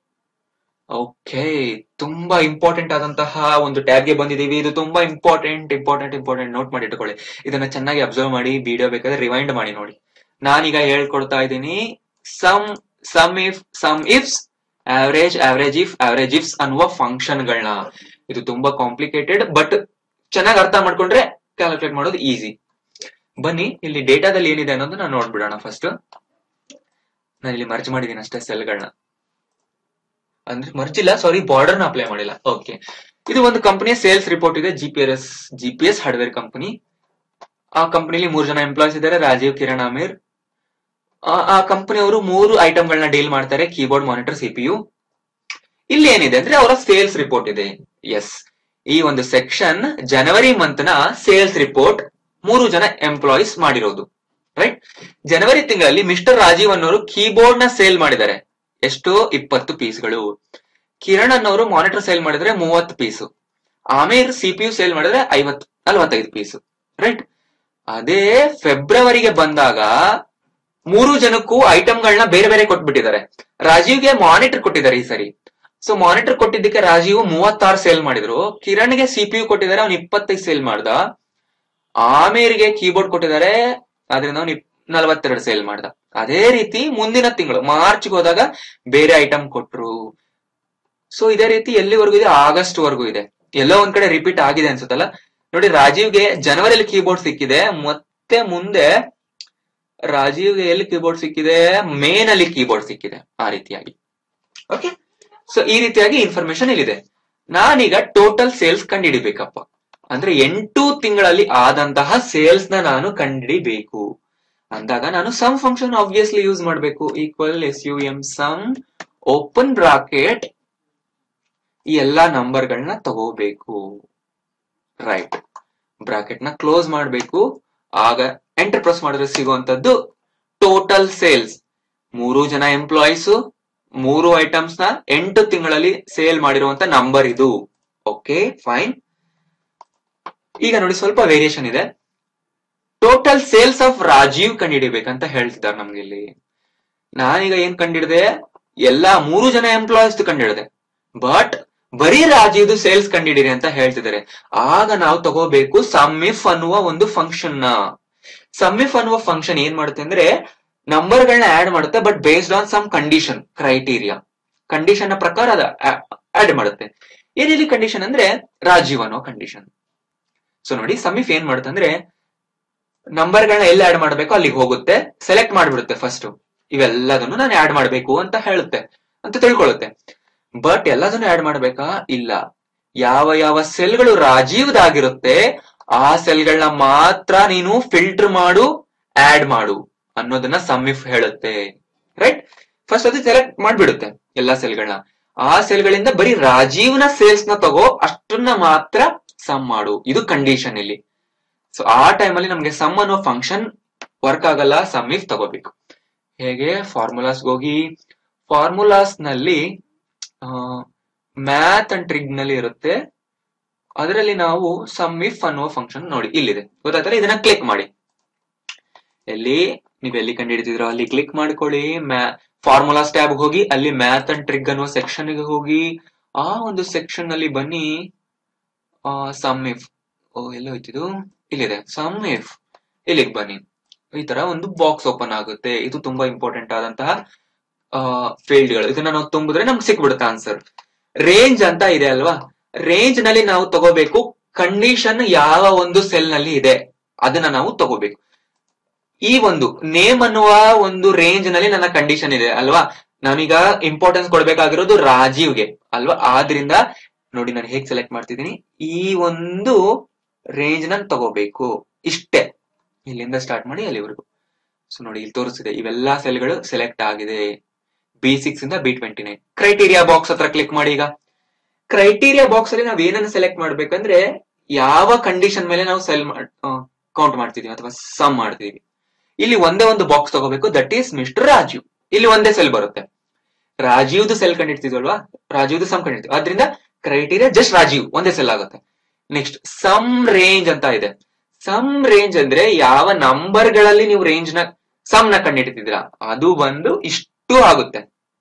okay ತುಂಬಾ ಇಂಪಾರ್ಟೆಂಟ್ ಆದಂತಹ ಒಂದು ಟ್ಯಾಬ್ ಗೆ ಬಂದಿದೀವಿ ಇದು ತುಂಬಾ ಇಂಪಾರ್ಟೆಂಟ್ ಇಂಪಾರ್ಟೆಂಟ್ ಇಂಪಾರ್ಟೆಂಟ್ ನೋಟ್ ಮಾಡಿ ಇಟ್ಕೊಳ್ಳಿ ಇದನ್ನ ಚೆನ್ನಾಗಿ ಅಬ್ಸರ್ವ್ ಮಾಡಿ ವಿಡಿಯೋ ಬೇಕಾದ್ರೆ ರಿವೈಂಡ್ ಮಾಡಿ ನೋಡಿ ನಾನೀಗ ಹೇಳ್ಕೊಡ್ತಾ ಇದ್ದೀನಿ sum sum if sum ifs average average if average ifs ಅನ್ನುವ ಫಂಕ್ಷನ್ ಗಳನ್ನ ಇದು ತುಂಬಾ ಕಾಂಪ್ಲಿಕೇಟೆಡ್ ಬಟ್ ಚೆನ್ನಾಗಿ ಅರ್ಥ ಮಾಡ್ಕೊಂಡ್ರೆ ಕ್ಯಾಲ್ಕುಲೇಟ್ ಮಾಡೋದು ಈಸಿ ಬನ್ನಿ ಇಲ್ಲಿ ಡೇಟಾದಲ್ಲಿ ಏನಿದೆ ಅನ್ನೋದು ನಾನು ನೋಡ್ಬಿಡೋಣ ಫಸ್ಟ್ ನಾನು ಇಲ್ಲಿ ಮರ್ಜ್ ಮಾಡಿದ್ದೀನಿ ಅಷ್ಟೇ ಸೆಲ್ಗಳನ್ನ ಅಂದ್ರೆ ಮರ್ಜ್ ಇಲ್ಲ ಸಾರಿ ಬಾರ್ಡರ್ ನ ಅಪ್ಲೈ ಮಾಡಿಲ್ಲ ಓಕೆ ಇದು ಒಂದು ಕಂಪನಿಯ ಸೇಲ್ಸ್ ರಿಪೋರ್ಟ್ ಇದೆ G P S G P S hardware company ಆ ಕಂಪನಿಲಿ ಮೂರು ಜನ ಎಂಪ್ಲಾಯ್ಸ್ ಇದ್ದಾರೆ ರಾಜೀವ್ ಕಿರಣ್ ಅಮೀರ್ ಆ ಕಂಪನಿಯವರು ಮೂರು ಐಟಮ್ ಗಳನ್ನ ಡೀಲ್ ಮಾಡ್ತಾರೆ ಕೀಬೋರ್ಡ್ ಮಾನಿಟರ್ ಸಿಪಿಯು ಇಲ್ಲಿ ಏನಿದೆ ಅಂದ್ರೆ ಅವರ ಸೇಲ್ಸ್ ರಿಪೋರ್ಟ್ ಇದೆ ಎಸ್ ಈ ಒಂದು ಸೆಕ್ಷನ್ ಜನವರಿ ಮಂತ್ ನ ಸೇಲ್ಸ್ ರಿಪೋರ್ಟ್ ಮೂರು ಜನ ಎಂಪ್ಲಾಯೀಸ್ ಮಾಡಿರೋದು ರೈಟ್ ಜನವರಿ ತಿಂಗಳಲ್ಲಿ ಮಿಸ್ಟರ್ ರಾಜೀವ್ ಅನ್ನೋರು ಕೀಬೋರ್ಡ್ ನ ಸೇಲ್ ಮಾಡಿದ್ದಾರೆ ಎಷ್ಟು ಇಪ್ಪತ್ತು ಪೀಸ್ಗಳು ಕಿರಣ್ ಅನ್ನೋರು ಮಾನಿಟರ್ ಸೇಲ್ ಮಾಡಿದ್ರೆ ಮೂವತ್ತು ಪೀಸು ಆಮೇರ್ ಸಿಪಿಯು ಸೇಲ್ ಮಾಡಿದ್ರೆ ಐವತ್ತು ನಲ್ವತ್ತೈದು ಪೀಸು ರೈಟ್ ಅದೇ ಫೆಬ್ರವರಿಗೆ ಬಂದಾಗ ಮೂರು ಜನಕ್ಕೂ ಐಟಮ್ಗಳನ್ನ ಬೇರೆ ಬೇರೆ ಕೊಟ್ಬಿಟ್ಟಿದ್ದಾರೆ ರಾಜೀವ್ಗೆ ಮಾನಿಟರ್ ಕೊಟ್ಟಿದ್ದಾರೆ ಈ ಸರಿ ಸೊ ಮಾನಿಟರ್ ಕೊಟ್ಟಿದ್ದಕ್ಕೆ ರಾಜೀವ್ ಮೂವತ್ತಾರು ಸೇಲ್ ಮಾಡಿದ್ರು ಕಿರಣ್ಗೆ ಸಿಪಿಯು ಕೊಟ್ಟಿದ್ದಾರೆ ಅವ್ನು ಇಪ್ಪತ್ತೈದು ಸೇಲ್ ಮಾಡ್ದ ಆಮೇರಿಗೆ ಕೀಬೋರ್ಡ್ ಕೊಟ್ಟಿದ್ದಾರೆ ಅದರಿಂದ ಅವ್ನು ನಲವತ್ತೆರಡು ಸೇಲ್ ಮಾಡ್ದ ಅದೇ ರೀತಿ ಮುಂದಿನ ತಿಂಗಳು ಮಾರ್ಚ್ಗೆ ಹೋದಾಗ ಬೇರೆ ಐಟಮ್ ಕೊಟ್ರು ಸೊ ಇದೇ ರೀತಿ ಎಲ್ಲಿವರೆಗೂ ಇದೆ ಆಗಸ್ಟ್ ವರೆಗೂ ಇದೆ ಎಲ್ಲೋ ಒಂದ್ ಕಡೆ ರಿಪೀಟ್ ಆಗಿದೆ ಅನ್ಸುತ್ತಲ್ಲ ನೋಡಿ ರಾಜೀವ್ಗೆ ಜನವರಿಯಲ್ಲಿ ಕೀಬೋರ್ಡ್ ಸಿಕ್ಕಿದೆ ಮತ್ತೆ ಮುಂದೆ ರಾಜೀವ್ಗೆ ಎಲ್ಲಿ ಕೀಬೋರ್ಡ್ ಸಿಕ್ಕಿದೆ ಮೇ ನಲ್ಲಿ ಕೀಬೋರ್ಡ್ ಸಿಕ್ಕಿದೆ ಆ ರೀತಿಯಾಗಿ ಓಕೆ ಸೊ ಈ ರೀತಿಯಾಗಿ ಇನ್ಫಾರ್ಮೇಶನ್ ಇಲ್ಲಿದೆ ನಾನೀಗ ಟೋಟಲ್ ಸೇಲ್ಸ್ ಕಂಡುಹಿಡಿಬೇಕಪ್ಪ ಅಂದ್ರೆ ಎಂಟು ತಿಂಗಳಲ್ಲಿ ಆದಂತಹ ಸೇಲ್ಸ್ ನ ನಾನು ಕಂಡುಹಿಡಿಬೇಕು ಅಂದಾಗ ನಾನು ಸಮ್ ಫಂಕ್ಷನ್ ಆಬ್ವಿಯಸ್ಲಿ ಯೂಸ್ ಮಾಡಬೇಕು equal S U M sum open bracket ಈ ಎಲ್ಲಾ ನಂಬರ್ಗಳನ್ನ ತಗೋಬೇಕು ರೈಟ್ ಬ್ರಾಕೆಟ್ ನ ಕ್ಲೋಸ್ ಮಾಡಬೇಕು ಆಗ ಎಂಟರ್ ಪ್ರೆಸ್ ಮಾಡಿದ್ರೆ ಸಿಗುವಂತದ್ದು ಟೋಟಲ್ ಸೇಲ್ಸ್ ಮೂರು ಜನ ಎಂಪ್ಲಾಯೀಸ್ ಮೂರು ಐಟಮ್ಸ್ ನ ಎಂಟು ತಿಂಗಳಲ್ಲಿ ಸೇಲ್ ಮಾಡಿರುವಂತ ನಂಬರ್ ಇದು ಓಕೆ ಫೈನ್ ಈಗ ನೋಡಿ ಸ್ವಲ್ಪ ವೇರಿಯೇಷನ್ ಇದೆ ಟೋಟಲ್ ಸೇಲ್ಸ್ ಆಫ್ ರಾಜೀವ್ ಕಂಡಿಡಿಬೇಕಂತ ಹೇಳ್ತಿದ್ದಾರೆ ನಮ್ಗೆ ಇಲ್ಲಿ ನಾನೀಗ ಏನ್ ಕಂಡಿಡಿದೆ ಎಲ್ಲಾ ಮೂರು ಜನ ಎಂಪ್ಲಾಯೀಸ್ ಕಂಡಿಡಿದೆ ಬಟ್ ಬರೀ ರಾಜೀವ್ದು ಸೇಲ್ಸ್ ಕಂಡಿಡಿರಿ ಅಂತ ಹೇಳ್ತಿದ್ದಾರೆ ಆಗ ನಾವು ತಗೋಬೇಕು ಸಮ್ಮಿಫ್ ಅನ್ನುವ ಒಂದು ಫಂಕ್ಷನ್ ನ ಸಮ್ಮಿಫ್ ಅನ್ನುವ ಫಂಕ್ಷನ್ ಏನ್ ಮಾಡುತ್ತೆ ಅಂದ್ರೆ ನಂಬರ್ ಗಳನ್ನ ಆಡ್ ಮಾಡುತ್ತೆ but based on some condition criteria condition ನ ಪ್ರಕಾರ ಅದ ಆಡ್ ಮಾಡುತ್ತೆ ಏನಿಲ್ಲಿ ಕಂಡೀಷನ್ ಅಂದ್ರೆ ರಾಜೀವ್ ಅನ್ನೋ ಕಂಡೀಷನ್ ಸೊ ನೋಡಿ ಸಮ್ಮಿಫ್ ಏನ್ ಮಾಡುತ್ತೆ ಅಂದ್ರೆ ನಂಬರ್ ಗಳನ್ನ ಎಲ್ಲಿ ಆಡ್ ಮಾಡಬೇಕು ಅಲ್ಲಿಗೆ ಹೋಗುತ್ತೆ ಸೆಲೆಕ್ಟ್ ಮಾಡ್ಬಿಡುತ್ತೆ ಫಸ್ಟ್ ಇವೆಲ್ಲದನ್ನು ನಾನು ಆಡ್ ಮಾಡಬೇಕು ಅಂತ ಹೇಳುತ್ತೆ ಅಂತ ತಿಳ್ಕೊಳ್ಳುತ್ತೆ ಬಟ್ ಎಲ್ಲದನ್ನು ಆಡ್ ಮಾಡ್ಬೇಕಾ ಇಲ್ಲ ಯಾವ ಯಾವ ಸೆಲ್ಗಳು ರಾಜೀವ್ದಾಗಿರುತ್ತೆ ಆ ಸೆಲ್ಗಳನ್ನ ಮಾತ್ರ ನೀನು ಫಿಲ್ಟರ್ ಮಾಡು ಆಡ್ ಮಾಡು ಅನ್ನೋದನ್ನ ಸಮ್ಮಿಫ್ ಹೇಳುತ್ತೆ ರೈಟ್ ಫಸ್ಟ್ ಅದು ಸೆಲೆಕ್ಟ್ ಮಾಡ್ಬಿಡುತ್ತೆ ಎಲ್ಲಾ ಸೆಲ್ಗಳನ್ನ ಆ ಸೆಲ್ಗಳಿಂದ ಬರೀ ರಾಜೀವ್ನ ಸೇಲ್ಸ್ ನ ತಗೋ ಅಷ್ಟನ್ನ ಮಾತ್ರ ಸಮ್ ಮಾಡು ಇದು ಕಂಡೀಷನ್ ಇಲ್ಲಿ ಸೊ ಆ ಟೈಮಲ್ಲಿ ನಮ್ಗೆ ಸಮ್ ಅನ್ನೋ ಫಂಕ್ಷನ್ ವರ್ಕ್ ಆಗಲ್ಲ ಸಮ್ ಇಫ್ ತಗೋಬೇಕು ಹೇಗೆ ಫಾರ್ಮುಲಾಸ್ ಹೋಗಿ ಫಾರ್ಮುಲಾಸ್ ನಲ್ಲಿ ಮ್ಯಾಥ್ ಅಂಡ್ ಟ್ರಿಗ್ ನಲ್ಲಿ ಇರುತ್ತೆ ಅದರಲ್ಲಿ ನಾವು ಸಮ್ ಇಫ್ ಅನ್ನುವ ಫಂಕ್ಷನ್ ನೋಡಿ ಇಲ್ಲಿದೆ ಗೊತ್ತಾಯ್ತಲ್ಲ ಇದನ್ನ ಕ್ಲಿಕ್ ಮಾಡಿ ಎಲ್ಲಿ ನೀವು ಎಲ್ಲಿ ಕಂಡುಹಿಡಿದಿದ್ರೋ ಅಲ್ಲಿ ಕ್ಲಿಕ್ ಮಾಡ್ಕೊಳ್ಳಿ ಮ್ಯಾ ಫಾರ್ಮುಲಾಸ್ ಟ್ಯಾಬ್ ಹೋಗಿ ಅಲ್ಲಿ ಮ್ಯಾಥ್ ಅಂಡ್ ಟ್ರಿಗ್ ಅನ್ನುವ ಸೆಕ್ಷನ್ ಗೆ ಹೋಗಿ ಆ ಒಂದು ಸೆಕ್ಷನ್ ನಲ್ಲಿ ಬನ್ನಿ ಸಮ್ ಇಫ್ ಓ ಎಲ್ಲ ಹೋಯ್ತಿದು ಇಲ್ಲಿದೆ ಸಮ್ ಇಫ್ ಇಲ್ಲಿಗೆ ಬನ್ನಿ ಈ ತರ ಒಂದು ಬಾಕ್ಸ್ ಓಪನ್ ಆಗುತ್ತೆ ಇದು ತುಂಬಾ ಇಂಪಾರ್ಟೆಂಟ್ ಆದಂತಹ ಫೀಲ್ಡ್ ಗಳು ಇದನ್ನ ನಾವು ತುಂಬಿದ್ರೆ ನಮ್ಗೆ ಸಿಕ್ಬಿಡುತ್ತೆ ಆನ್ಸರ್ ರೇಂಜ್ ಅಂತ ಇದೆ ಅಲ್ವಾ ರೇಂಜ್ ನಲ್ಲಿ ನಾವು ತಗೋಬೇಕು ಕಂಡೀಷನ್ ಯಾವ ಒಂದು ಸೆಲ್ ನಲ್ಲಿ ಇದೆ ಅದನ್ನ ನಾವು ತಗೋಬೇಕು ಈ ಒಂದು ನೇಮ್ ಅನ್ನುವ ಒಂದು ರೇಂಜ್ ನಲ್ಲಿ ನನ್ನ ಕಂಡೀಷನ್ ಇದೆ ಅಲ್ವಾ ನಾನೀಗ ಇಂಪಾರ್ಟೆನ್ಸ್ ಕೊಡ್ಬೇಕಾಗಿರೋದು ರಾಜೀವ್ಗೆ ಅಲ್ವಾ ಆದ್ರಿಂದ ನೋಡಿ ನಾನು ಹೇಗ್ ಸೆಲೆಕ್ಟ್ ಮಾಡ್ತಿದ್ದೀನಿ ಈ ಒಂದು ರೇಂಜ್ ನ ತಗೋಬೇಕು ಇಷ್ಟೇ ಇಲ್ಲಿಂದ ಸ್ಟಾರ್ಟ್ ಮಾಡಿ ಅಲ್ಲಿವರೆಗೂ ಸೊ ನೋಡಿ ಇಲ್ಲಿ ತೋರಿಸಿದೆ ಇವೆಲ್ಲಾ ಸೆಲ್ಗಳು ಸೆಲೆಕ್ಟ್ ಆಗಿದೆ ಬಿ ಸಿಕ್ಸ್ ಇಂದ B twenty nine criteria box ಹತ್ರ ಕ್ಲಿಕ್ ಮಾಡಿ ಈಗ ಕ್ರೈಟೀರಿಯಾ ಬಾಕ್ಸ್ ಅಲ್ಲಿ ನಾವ್ ಏನನ್ನ ಸೆಲೆಕ್ಟ್ ಮಾಡ್ಬೇಕಂದ್ರೆ ಯಾವ ಕಂಡೀಷನ್ ಮೇಲೆ ನಾವು ಸೆಲ್ ಕೌಂಟ್ ಮಾಡ್ತಿದೀವಿ ಅಥವಾ ಸಮ್ ಮಾಡ್ತಿದೀವಿ ಇಲ್ಲಿ ಒಂದೇ ಒಂದು ಬಾಕ್ಸ್ ತಗೋಬೇಕು ದಟ್ ಈಸ್ ಮಿಸ್ಟರ್ ರಾಜೀವ್ ಇಲ್ಲಿ ಒಂದೇ ಸೆಲ್ ಬರುತ್ತೆ ರಾಜೀವ್ದು ಸೆಲ್ ಕಂಡಿಡ್ತಿದ್ವಲ್ವಾ ರಾಜೀವ್ದು ಸಮ್ ಕಂಡಿಡ್ತೀವಿ ಆದ್ರಿಂದ ಕ್ರೈಟೀರಿಯಾ ಜಸ್ಟ್ ರಾಜೀವ್ ಒಂದೇ ಸೆಲ್ ಆಗುತ್ತೆ ನೆಕ್ಸ್ಟ್ ಸಮ್ ರೇಂಜ್ ಅಂತ ಇದೆ ಸಮ್ ರೇಂಜ್ ಅಂದ್ರೆ ಯಾವ ನಂಬರ್ ಗಳಲ್ಲಿ ನೀವು ರೇಂಜ್ ನ ಸಮ್ ನ ಕಂಡಿಡ್ತಿದ್ದೀರಾ ಅದು ಬಂದು ಇಷ್ಟು ಆಗುತ್ತೆ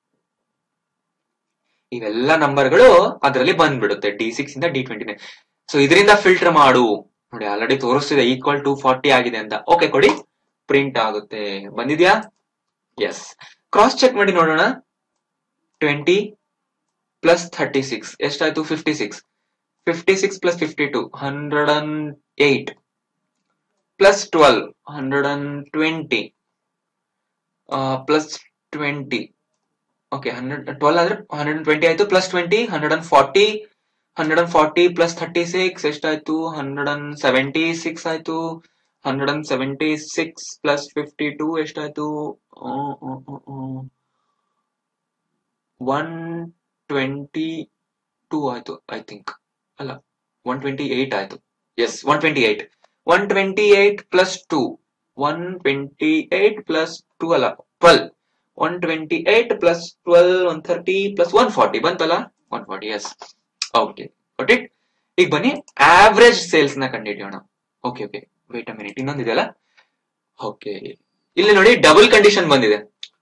ಇವೆಲ್ಲ ನಂಬರ್ಗಳು ಅದರಲ್ಲಿ ಬಂದ್ಬಿಡುತ್ತೆ ಡಿ ಸಿಕ್ಸ್ ಇಂದ ಡಿ ಟ್ವೆಂಟಿ ನೈನ್ ಸೊ ಇದರಿಂದ ಫಿಲ್ಟರ್ ಮಾಡು ನೋಡಿ ಆಲ್ರೆಡಿ ತೋರಿಸ್ತಿದೆ ಈಕ್ವಲ್ ಟು ಫಾರ್ಟಿ ಆಗಿದೆ ಅಂತ ಓಕೆ ಕೊಡಿ ಪ್ರಿಂಟ್ ಆಗುತ್ತೆ ಬಂದಿದ್ಯಾ ಎಸ್ ಕ್ರಾಸ್ ಚೆಕ್ ಮಾಡಿ ನೋಡೋಣ ಟ್ವೆಂಟಿ ಪ್ಲಸ್ ಥರ್ಟಿ ಸಿಕ್ಸ್ ಎಷ್ಟಾಯ್ತು fifty six fifty six plus fifty two hundred and eight plus twelve hundred and twenty plus twenty okay hundred twelve ಆದ್ರೆ hundred and twenty ಆಯ್ತು plus twenty hundred and forty hundred and forty plus thirty six ಎಷ್ಟಾಯ್ತು hundred and seventy six ಆಯ್ತು hundred and seventy six plus fifty two ಎಷ್ಟಾಯ್ತು one twenty two ಆಯ್ತು I think ಅಲ್ಲ one twenty eight ಆಯ್ತು S one twenty eight one twenty eight plus two one twenty eight plus two ಅಲ್ಲ twelve one twenty eight plus twelve one thirty plus one forty ಬಂತಲ್ಲ one forty yes okay got it ಈಗ ಬನ್ನಿ average sales ನ ಕಂಡುಹಿಡಿಯೋಣ okay okay wait a minute ಇನ್ನೊಂದಿದೆಯಲ್ಲ okay ಇಲ್ಲಿ ನೋಡಿ double condition ಬಂದಿದೆ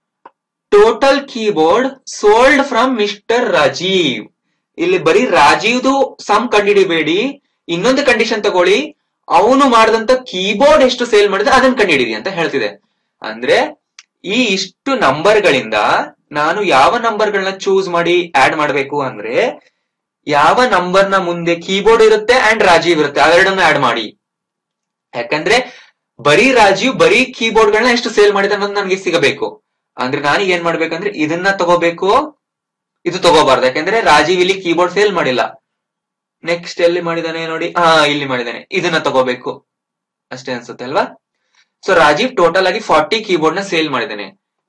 total keyboard sold from mister Rajeev ಇಲ್ಲಿ ಬರೀ ರಾಜೀವ್ದು ಸಮ್ ಕಂಡುಹಿಡಿಬೇಡಿ ಇನ್ನೊಂದು ಕಂಡೀಷನ್ ತಗೊಳ್ಳಿ ಅವನು ಮಾಡಿದಂತ ಕೀಬೋರ್ಡ್ ಎಷ್ಟು ಸೇಲ್ ಮಾಡಿದ್ರೆ ಅದನ್ನ ಕಂಡುಹಿಡಿದಿ ಅಂತ ಹೇಳ್ತಿದೆ ಅಂದ್ರೆ ಈ ಇಷ್ಟು ನಂಬರ್ ಗಳಿಂದ ನಾನು ಯಾವ ನಂಬರ್ ಗಳನ್ನ ಚೂಸ್ ಮಾಡಿ ಆಡ್ ಮಾಡಬೇಕು ಅಂದ್ರೆ ಯಾವ ನಂಬರ್ ನ ಮುಂದೆ ಕೀಬೋರ್ಡ್ ಇರುತ್ತೆ ಅಂಡ್ ರಾಜೀವ್ ಇರುತ್ತೆ ಅವೆರಡನ್ನು ಆಡ್ ಮಾಡಿ ಯಾಕಂದ್ರೆ ಬರೀ ರಾಜೀವ್ ಬರೀ ಕೀಬೋರ್ಡ್ ಗಳನ್ನ ಎಷ್ಟು ಸೇಲ್ ಮಾಡಿದ ಅನ್ನೋದು ನನಗೆ ಸಿಗಬೇಕು ಅಂದ್ರೆ ನಾನು ಏನ್ ಮಾಡ್ಬೇಕಂದ್ರೆ ಇದನ್ನ ತಗೋಬೇಕು ಇದು ತಗೋಬಾರ್ದು ಯಾಕಂದ್ರೆ ರಾಜೀವ್ ಇಲ್ಲಿ ಕೀಬೋರ್ಡ್ ಸೇಲ್ ಮಾಡಿಲ್ಲ ನೆಕ್ಸ್ಟ್ ಎಲ್ಲಿ ಮಾಡಿದಾನೆ ನೋಡಿ ಹಾ ಇಲ್ಲಿ ಮಾಡಿದಾನೆ ಇದನ್ನ ತಗೋಬೇಕು ಅಷ್ಟೇ ಅನ್ಸುತ್ತೆ ಅಲ್ವಾ ಸೊ ರಾಜೀವ್ ಟೋಟಲ್ ಆಗಿ ಫಾರ್ಟಿ ಕೀಬೋರ್ಡ್ ನ ಸೇಲ್ ಮಾಡಿದಾನೆ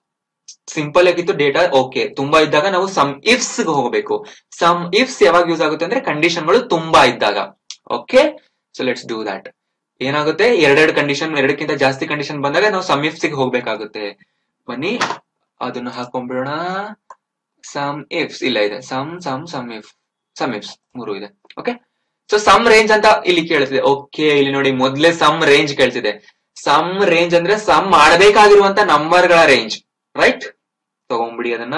ಸಿಂಪಲ್ ಆಗಿತ್ತು ಡೇಟಾ ಓಕೆ ತುಂಬಾ ಇದ್ದಾಗ ನಾವು ಸಮ್ ಇಫ್ಸ್ ಹೋಗಬೇಕು ಸಮ್ ಇಫ್ಸ್ ಯಾವಾಗ ಯೂಸ್ ಆಗುತ್ತೆ ಅಂದ್ರೆ ಕಂಡೀಷನ್ಗಳು ತುಂಬಾ ಇದ್ದಾಗ okay so let's do that ಏನಾಗುತ್ತೆ ಎರಡೆರಡು ಕಂಡೀಷನ್ ಎರಡಕ್ಕಿಂತ ಜಾಸ್ತಿ ಕಂಡೀಷನ್ ಬಂದಾಗ ನಾವು ಸಮ್ ಇಫ್ಸ್ ಗೆ ಹೋಗ್ಬೇಕಾಗುತ್ತೆ ಬನ್ನಿ ಅದನ್ನ ಹಾಕೊಂಡ್ಬಿಡೋಣ ಸಮ್ ಇಫ್ಸ್ ಇಲ್ಲ ಇದೆ sum sum sum if sum ifs ಮೂರು ಇದೆ ಓಕೆ ಸೊ ಸಮ್ ರೇಂಜ್ ಅಂತ ಇಲ್ಲಿ ಕೇಳ್ತಿದೆ ಓಕೆ ಇಲ್ಲಿ ನೋಡಿ ಮೊದ್ಲೇ ಸಮ್ ರೇಂಜ್ ಕೇಳ್ತಿದೆ ಸಮ್ ರೇಂಜ್ ಅಂದ್ರೆ ಸಮ್ ಮಾಡಬೇಕಾಗಿರುವಂತ ನಂಬರ್ ಗಳ ರೇಂಜ್ ರೈಟ್ ತಗೊಂಡ್ಬಿಡಿ ಅದನ್ನ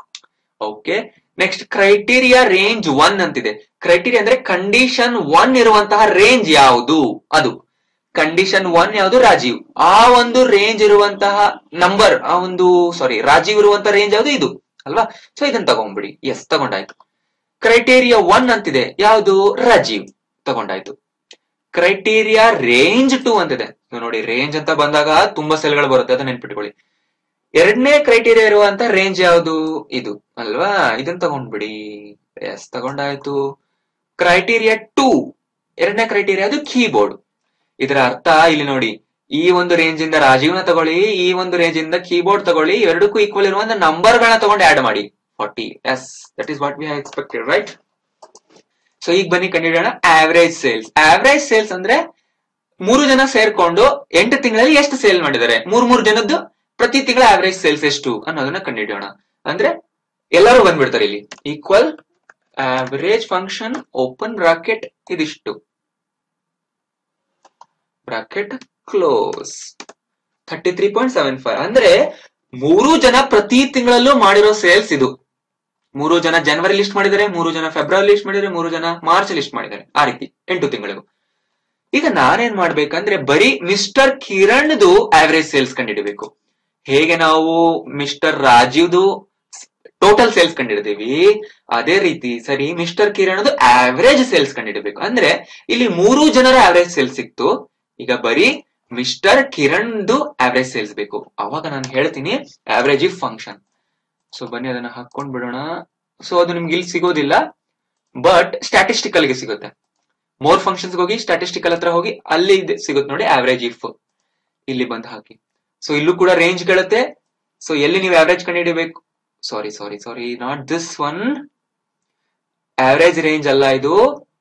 okay next criteria range one ಅಂತಿದೆ ಕ್ರೈಟೀರಿಯಾ ಅಂದ್ರೆ ಕಂಡೀಷನ್ ಒನ್ ಇರುವಂತಹ ರೇಂಜ್ ಯಾವುದು ಅದು ಕಂಡೀಷನ್ ಒನ್ ಯಾವುದು ರಾಜೀವ್ ಆ ಒಂದು ರೇಂಜ್ ಇರುವಂತಹ ನಂಬರ್ ಆ ಒಂದು ಸಾರಿ ರಾಜೀವ್ ಇರುವಂತಹ ರೇಂಜ್ ಯಾವುದು ಇದು ಅಲ್ವಾ ಸೊ ಇದನ್ನ ತಗೊಂಡ್ಬಿಡಿ ಎಸ್ ತಗೊಂಡಾಯ್ತು ಕ್ರೈಟೇರಿಯಾ ಒನ್ ಅಂತಿದೆ ಯಾವುದು ರಾಜೀವ್ ತಗೊಂಡಾಯ್ತು ಕ್ರೈಟೀರಿಯಾ ರೇಂಜ್ ಟೂ ಅಂತಿದೆ ನೀವು ನೋಡಿ ರೇಂಜ್ ಅಂತ ಬಂದಾಗ ತುಂಬಾ ಸೆಲ್ಗಳು ಬರುತ್ತೆ ಅದನ್ನ ನೆನ್ಪಿಟ್ಕೊಳ್ಳಿ ಎರಡನೇ ಕ್ರೈಟೀರಿಯಾ ಇರುವಂತ ರೇಂಜ್ ಯಾವುದು ಇದು ಅಲ್ವಾ ಇದನ್ನ ತಗೊಂಡ್ಬಿಡಿ ಎಸ್ ತಗೊಂಡಾಯ್ತು ಕ್ರೈಟೀರಿಯಾ ಟೂ ಎರಡನೇ ಕ್ರೈಟೀರಿಯಾ ಅದು ಕೀಬೋರ್ಡ್ ಇದರ ಅರ್ಥ ಇಲ್ಲಿ ನೋಡಿ ಈ ಒಂದು ರೇಂಜ್ ಇಂದ ರಾಜೀವ್ನ ತಗೊಳ್ಳಿ ಈ ಒಂದು ರೇಂಜ್ ಇಂದ ಕೀಬೋರ್ಡ್ ತಗೊಳ್ಳಿ ಎರಡಕ್ಕೂ ಈಕ್ವಲ್ ಇರುವಂತ ನಂಬರ್ ಗಳನ್ನ ತಗೊಂಡು ಆಡ್ ಮಾಡಿ forty yes that is what we have expected right so ಈಗ ಬನ್ನಿ ಕಂಡಿಡೋಣ ಆವರೇಜ್ ಸೇಲ್ಸ್ ಆವರೇಜ್ ಸೇಲ್ಸ್ ಅಂದ್ರೆ ಮೂರು ಜನ ಸೇರ್ಕೊಂಡು ಎಂಟು ತಿಂಗಳಲ್ಲಿ ಎಷ್ಟು ಸೇಲ್ ಮಾಡಿದ್ದಾರೆ ಮೂರ್ ಮೂರು ಜನದ್ದು ಪ್ರತಿ ತಿಂಗಳ ಆವರೇಜ್ ಸೇಲ್ಸ್ ಎಷ್ಟು ಅನ್ನೋದನ್ನ ಕಂಡುಹಿಡಿಯೋಣ ಅಂದ್ರೆ ಎಲ್ಲರೂ ಬಂದ್ಬಿಡ್ತಾರೆ ಇಲ್ಲಿ equal average function open bracket ಇದಿಷ್ಟು bracket close thirty three point seven five ಅಂದ್ರೆ ಮೂರು ಜನ ಪ್ರತಿ ತಿಂಗಳಲ್ಲೂ ಮಾಡಿರೋ ಸೇಲ್ಸ್ ಇದು ಮೂರು ಜನ ಜನವರಿ ಲಿಸ್ಟ್ ಮಾಡಿದ್ದಾರೆ ಮೂರು ಜನ ಫೆಬ್ರವರಿ ಲಿಸ್ಟ್ ಮಾಡಿದ್ದಾರೆ ಮೂರು ಜನ ಮಾರ್ಚ್ ಲಿಸ್ಟ್ ಮಾಡಿದ್ದಾರೆ ಆ ರೀತಿ ಎಂಟು ತಿಂಗಳಿಗೂ ಈಗ ನಾನೇನ್ ಮಾಡ್ಬೇಕಂದ್ರೆ ಬರೀ ಮಿಸ್ಟರ್ ಕಿರಣ್ದು ಆವರೇಜ್ ಸೇಲ್ಸ್ ಕಂಡಿಡಬೇಕು ಹೇಗೆ ನಾವು ಮಿಸ್ಟರ್ ರಾಜೀವ್ದು ಟೋಟಲ್ ಸೇಲ್ಸ್ ಕಂಡಿಡ್ತೀವಿ ಅದೇ ರೀತಿ ಸರಿ ಮಿಸ್ಟರ್ ಕಿರಣ್ದು ಆವರೇಜ್ ಸೇಲ್ಸ್ ಕಂಡಿಡಬೇಕು ಅಂದ್ರೆ ಇಲ್ಲಿ ಮೂರು ಜನರ ಆವರೇಜ್ ಸೇಲ್ಸ್ ಸಿಕ್ತು ಈಗ ಬರೀ ಮಿಸ್ಟರ್ ಕಿರಣ್ದು ಆವರೇಜ್ ಸೇಲ್ಸ್ ಬೇಕು ಅವಾಗ ನಾನು ಹೇಳ್ತೀನಿ ಆವರೇಜ್ ಇಫ್ ಫಂಕ್ಷನ್ ಸೊ ಬನ್ನಿ ಅದನ್ನ ಹಾಕೊಂಡ್ ಬಿಡೋಣ ಸೊ ಅದು ನಿಮ್ಗೆ ಇಲ್ಲಿ ಸಿಗೋದಿಲ್ಲ ಬಟ್ ಸ್ಟ್ಯಾಟಿಸ್ಟಿಕಲ್ ಗೆ ಸಿಗುತ್ತೆ ಮೋರ್ ಫಂಕ್ಷನ್ಸ್ ಹೋಗಿ ಸ್ಟ್ಯಾಟಿಸ್ಟಿಕಲ್ ಹತ್ರ ಹೋಗಿ ಅಲ್ಲಿ ಇದೆ- ಸಿಗುತ್ತೆ ನೋಡಿ ಆವರೇಜ್ ಇಫ್ ಇಲ್ಲಿ ಬಂದು ಹಾಕಿ ಸೊ ಇಲ್ಲೂ ಕೂಡ ರೇಂಜ್ ಕೇಳುತ್ತೆ ಸೊ ಎಲ್ಲಿ ನೀವು ಆವರೇಜ್ ಕಂಡುಹಿಡಿಬೇಕು sorry sorry sorry not this one average range ಅಲ್ಲ ಇದು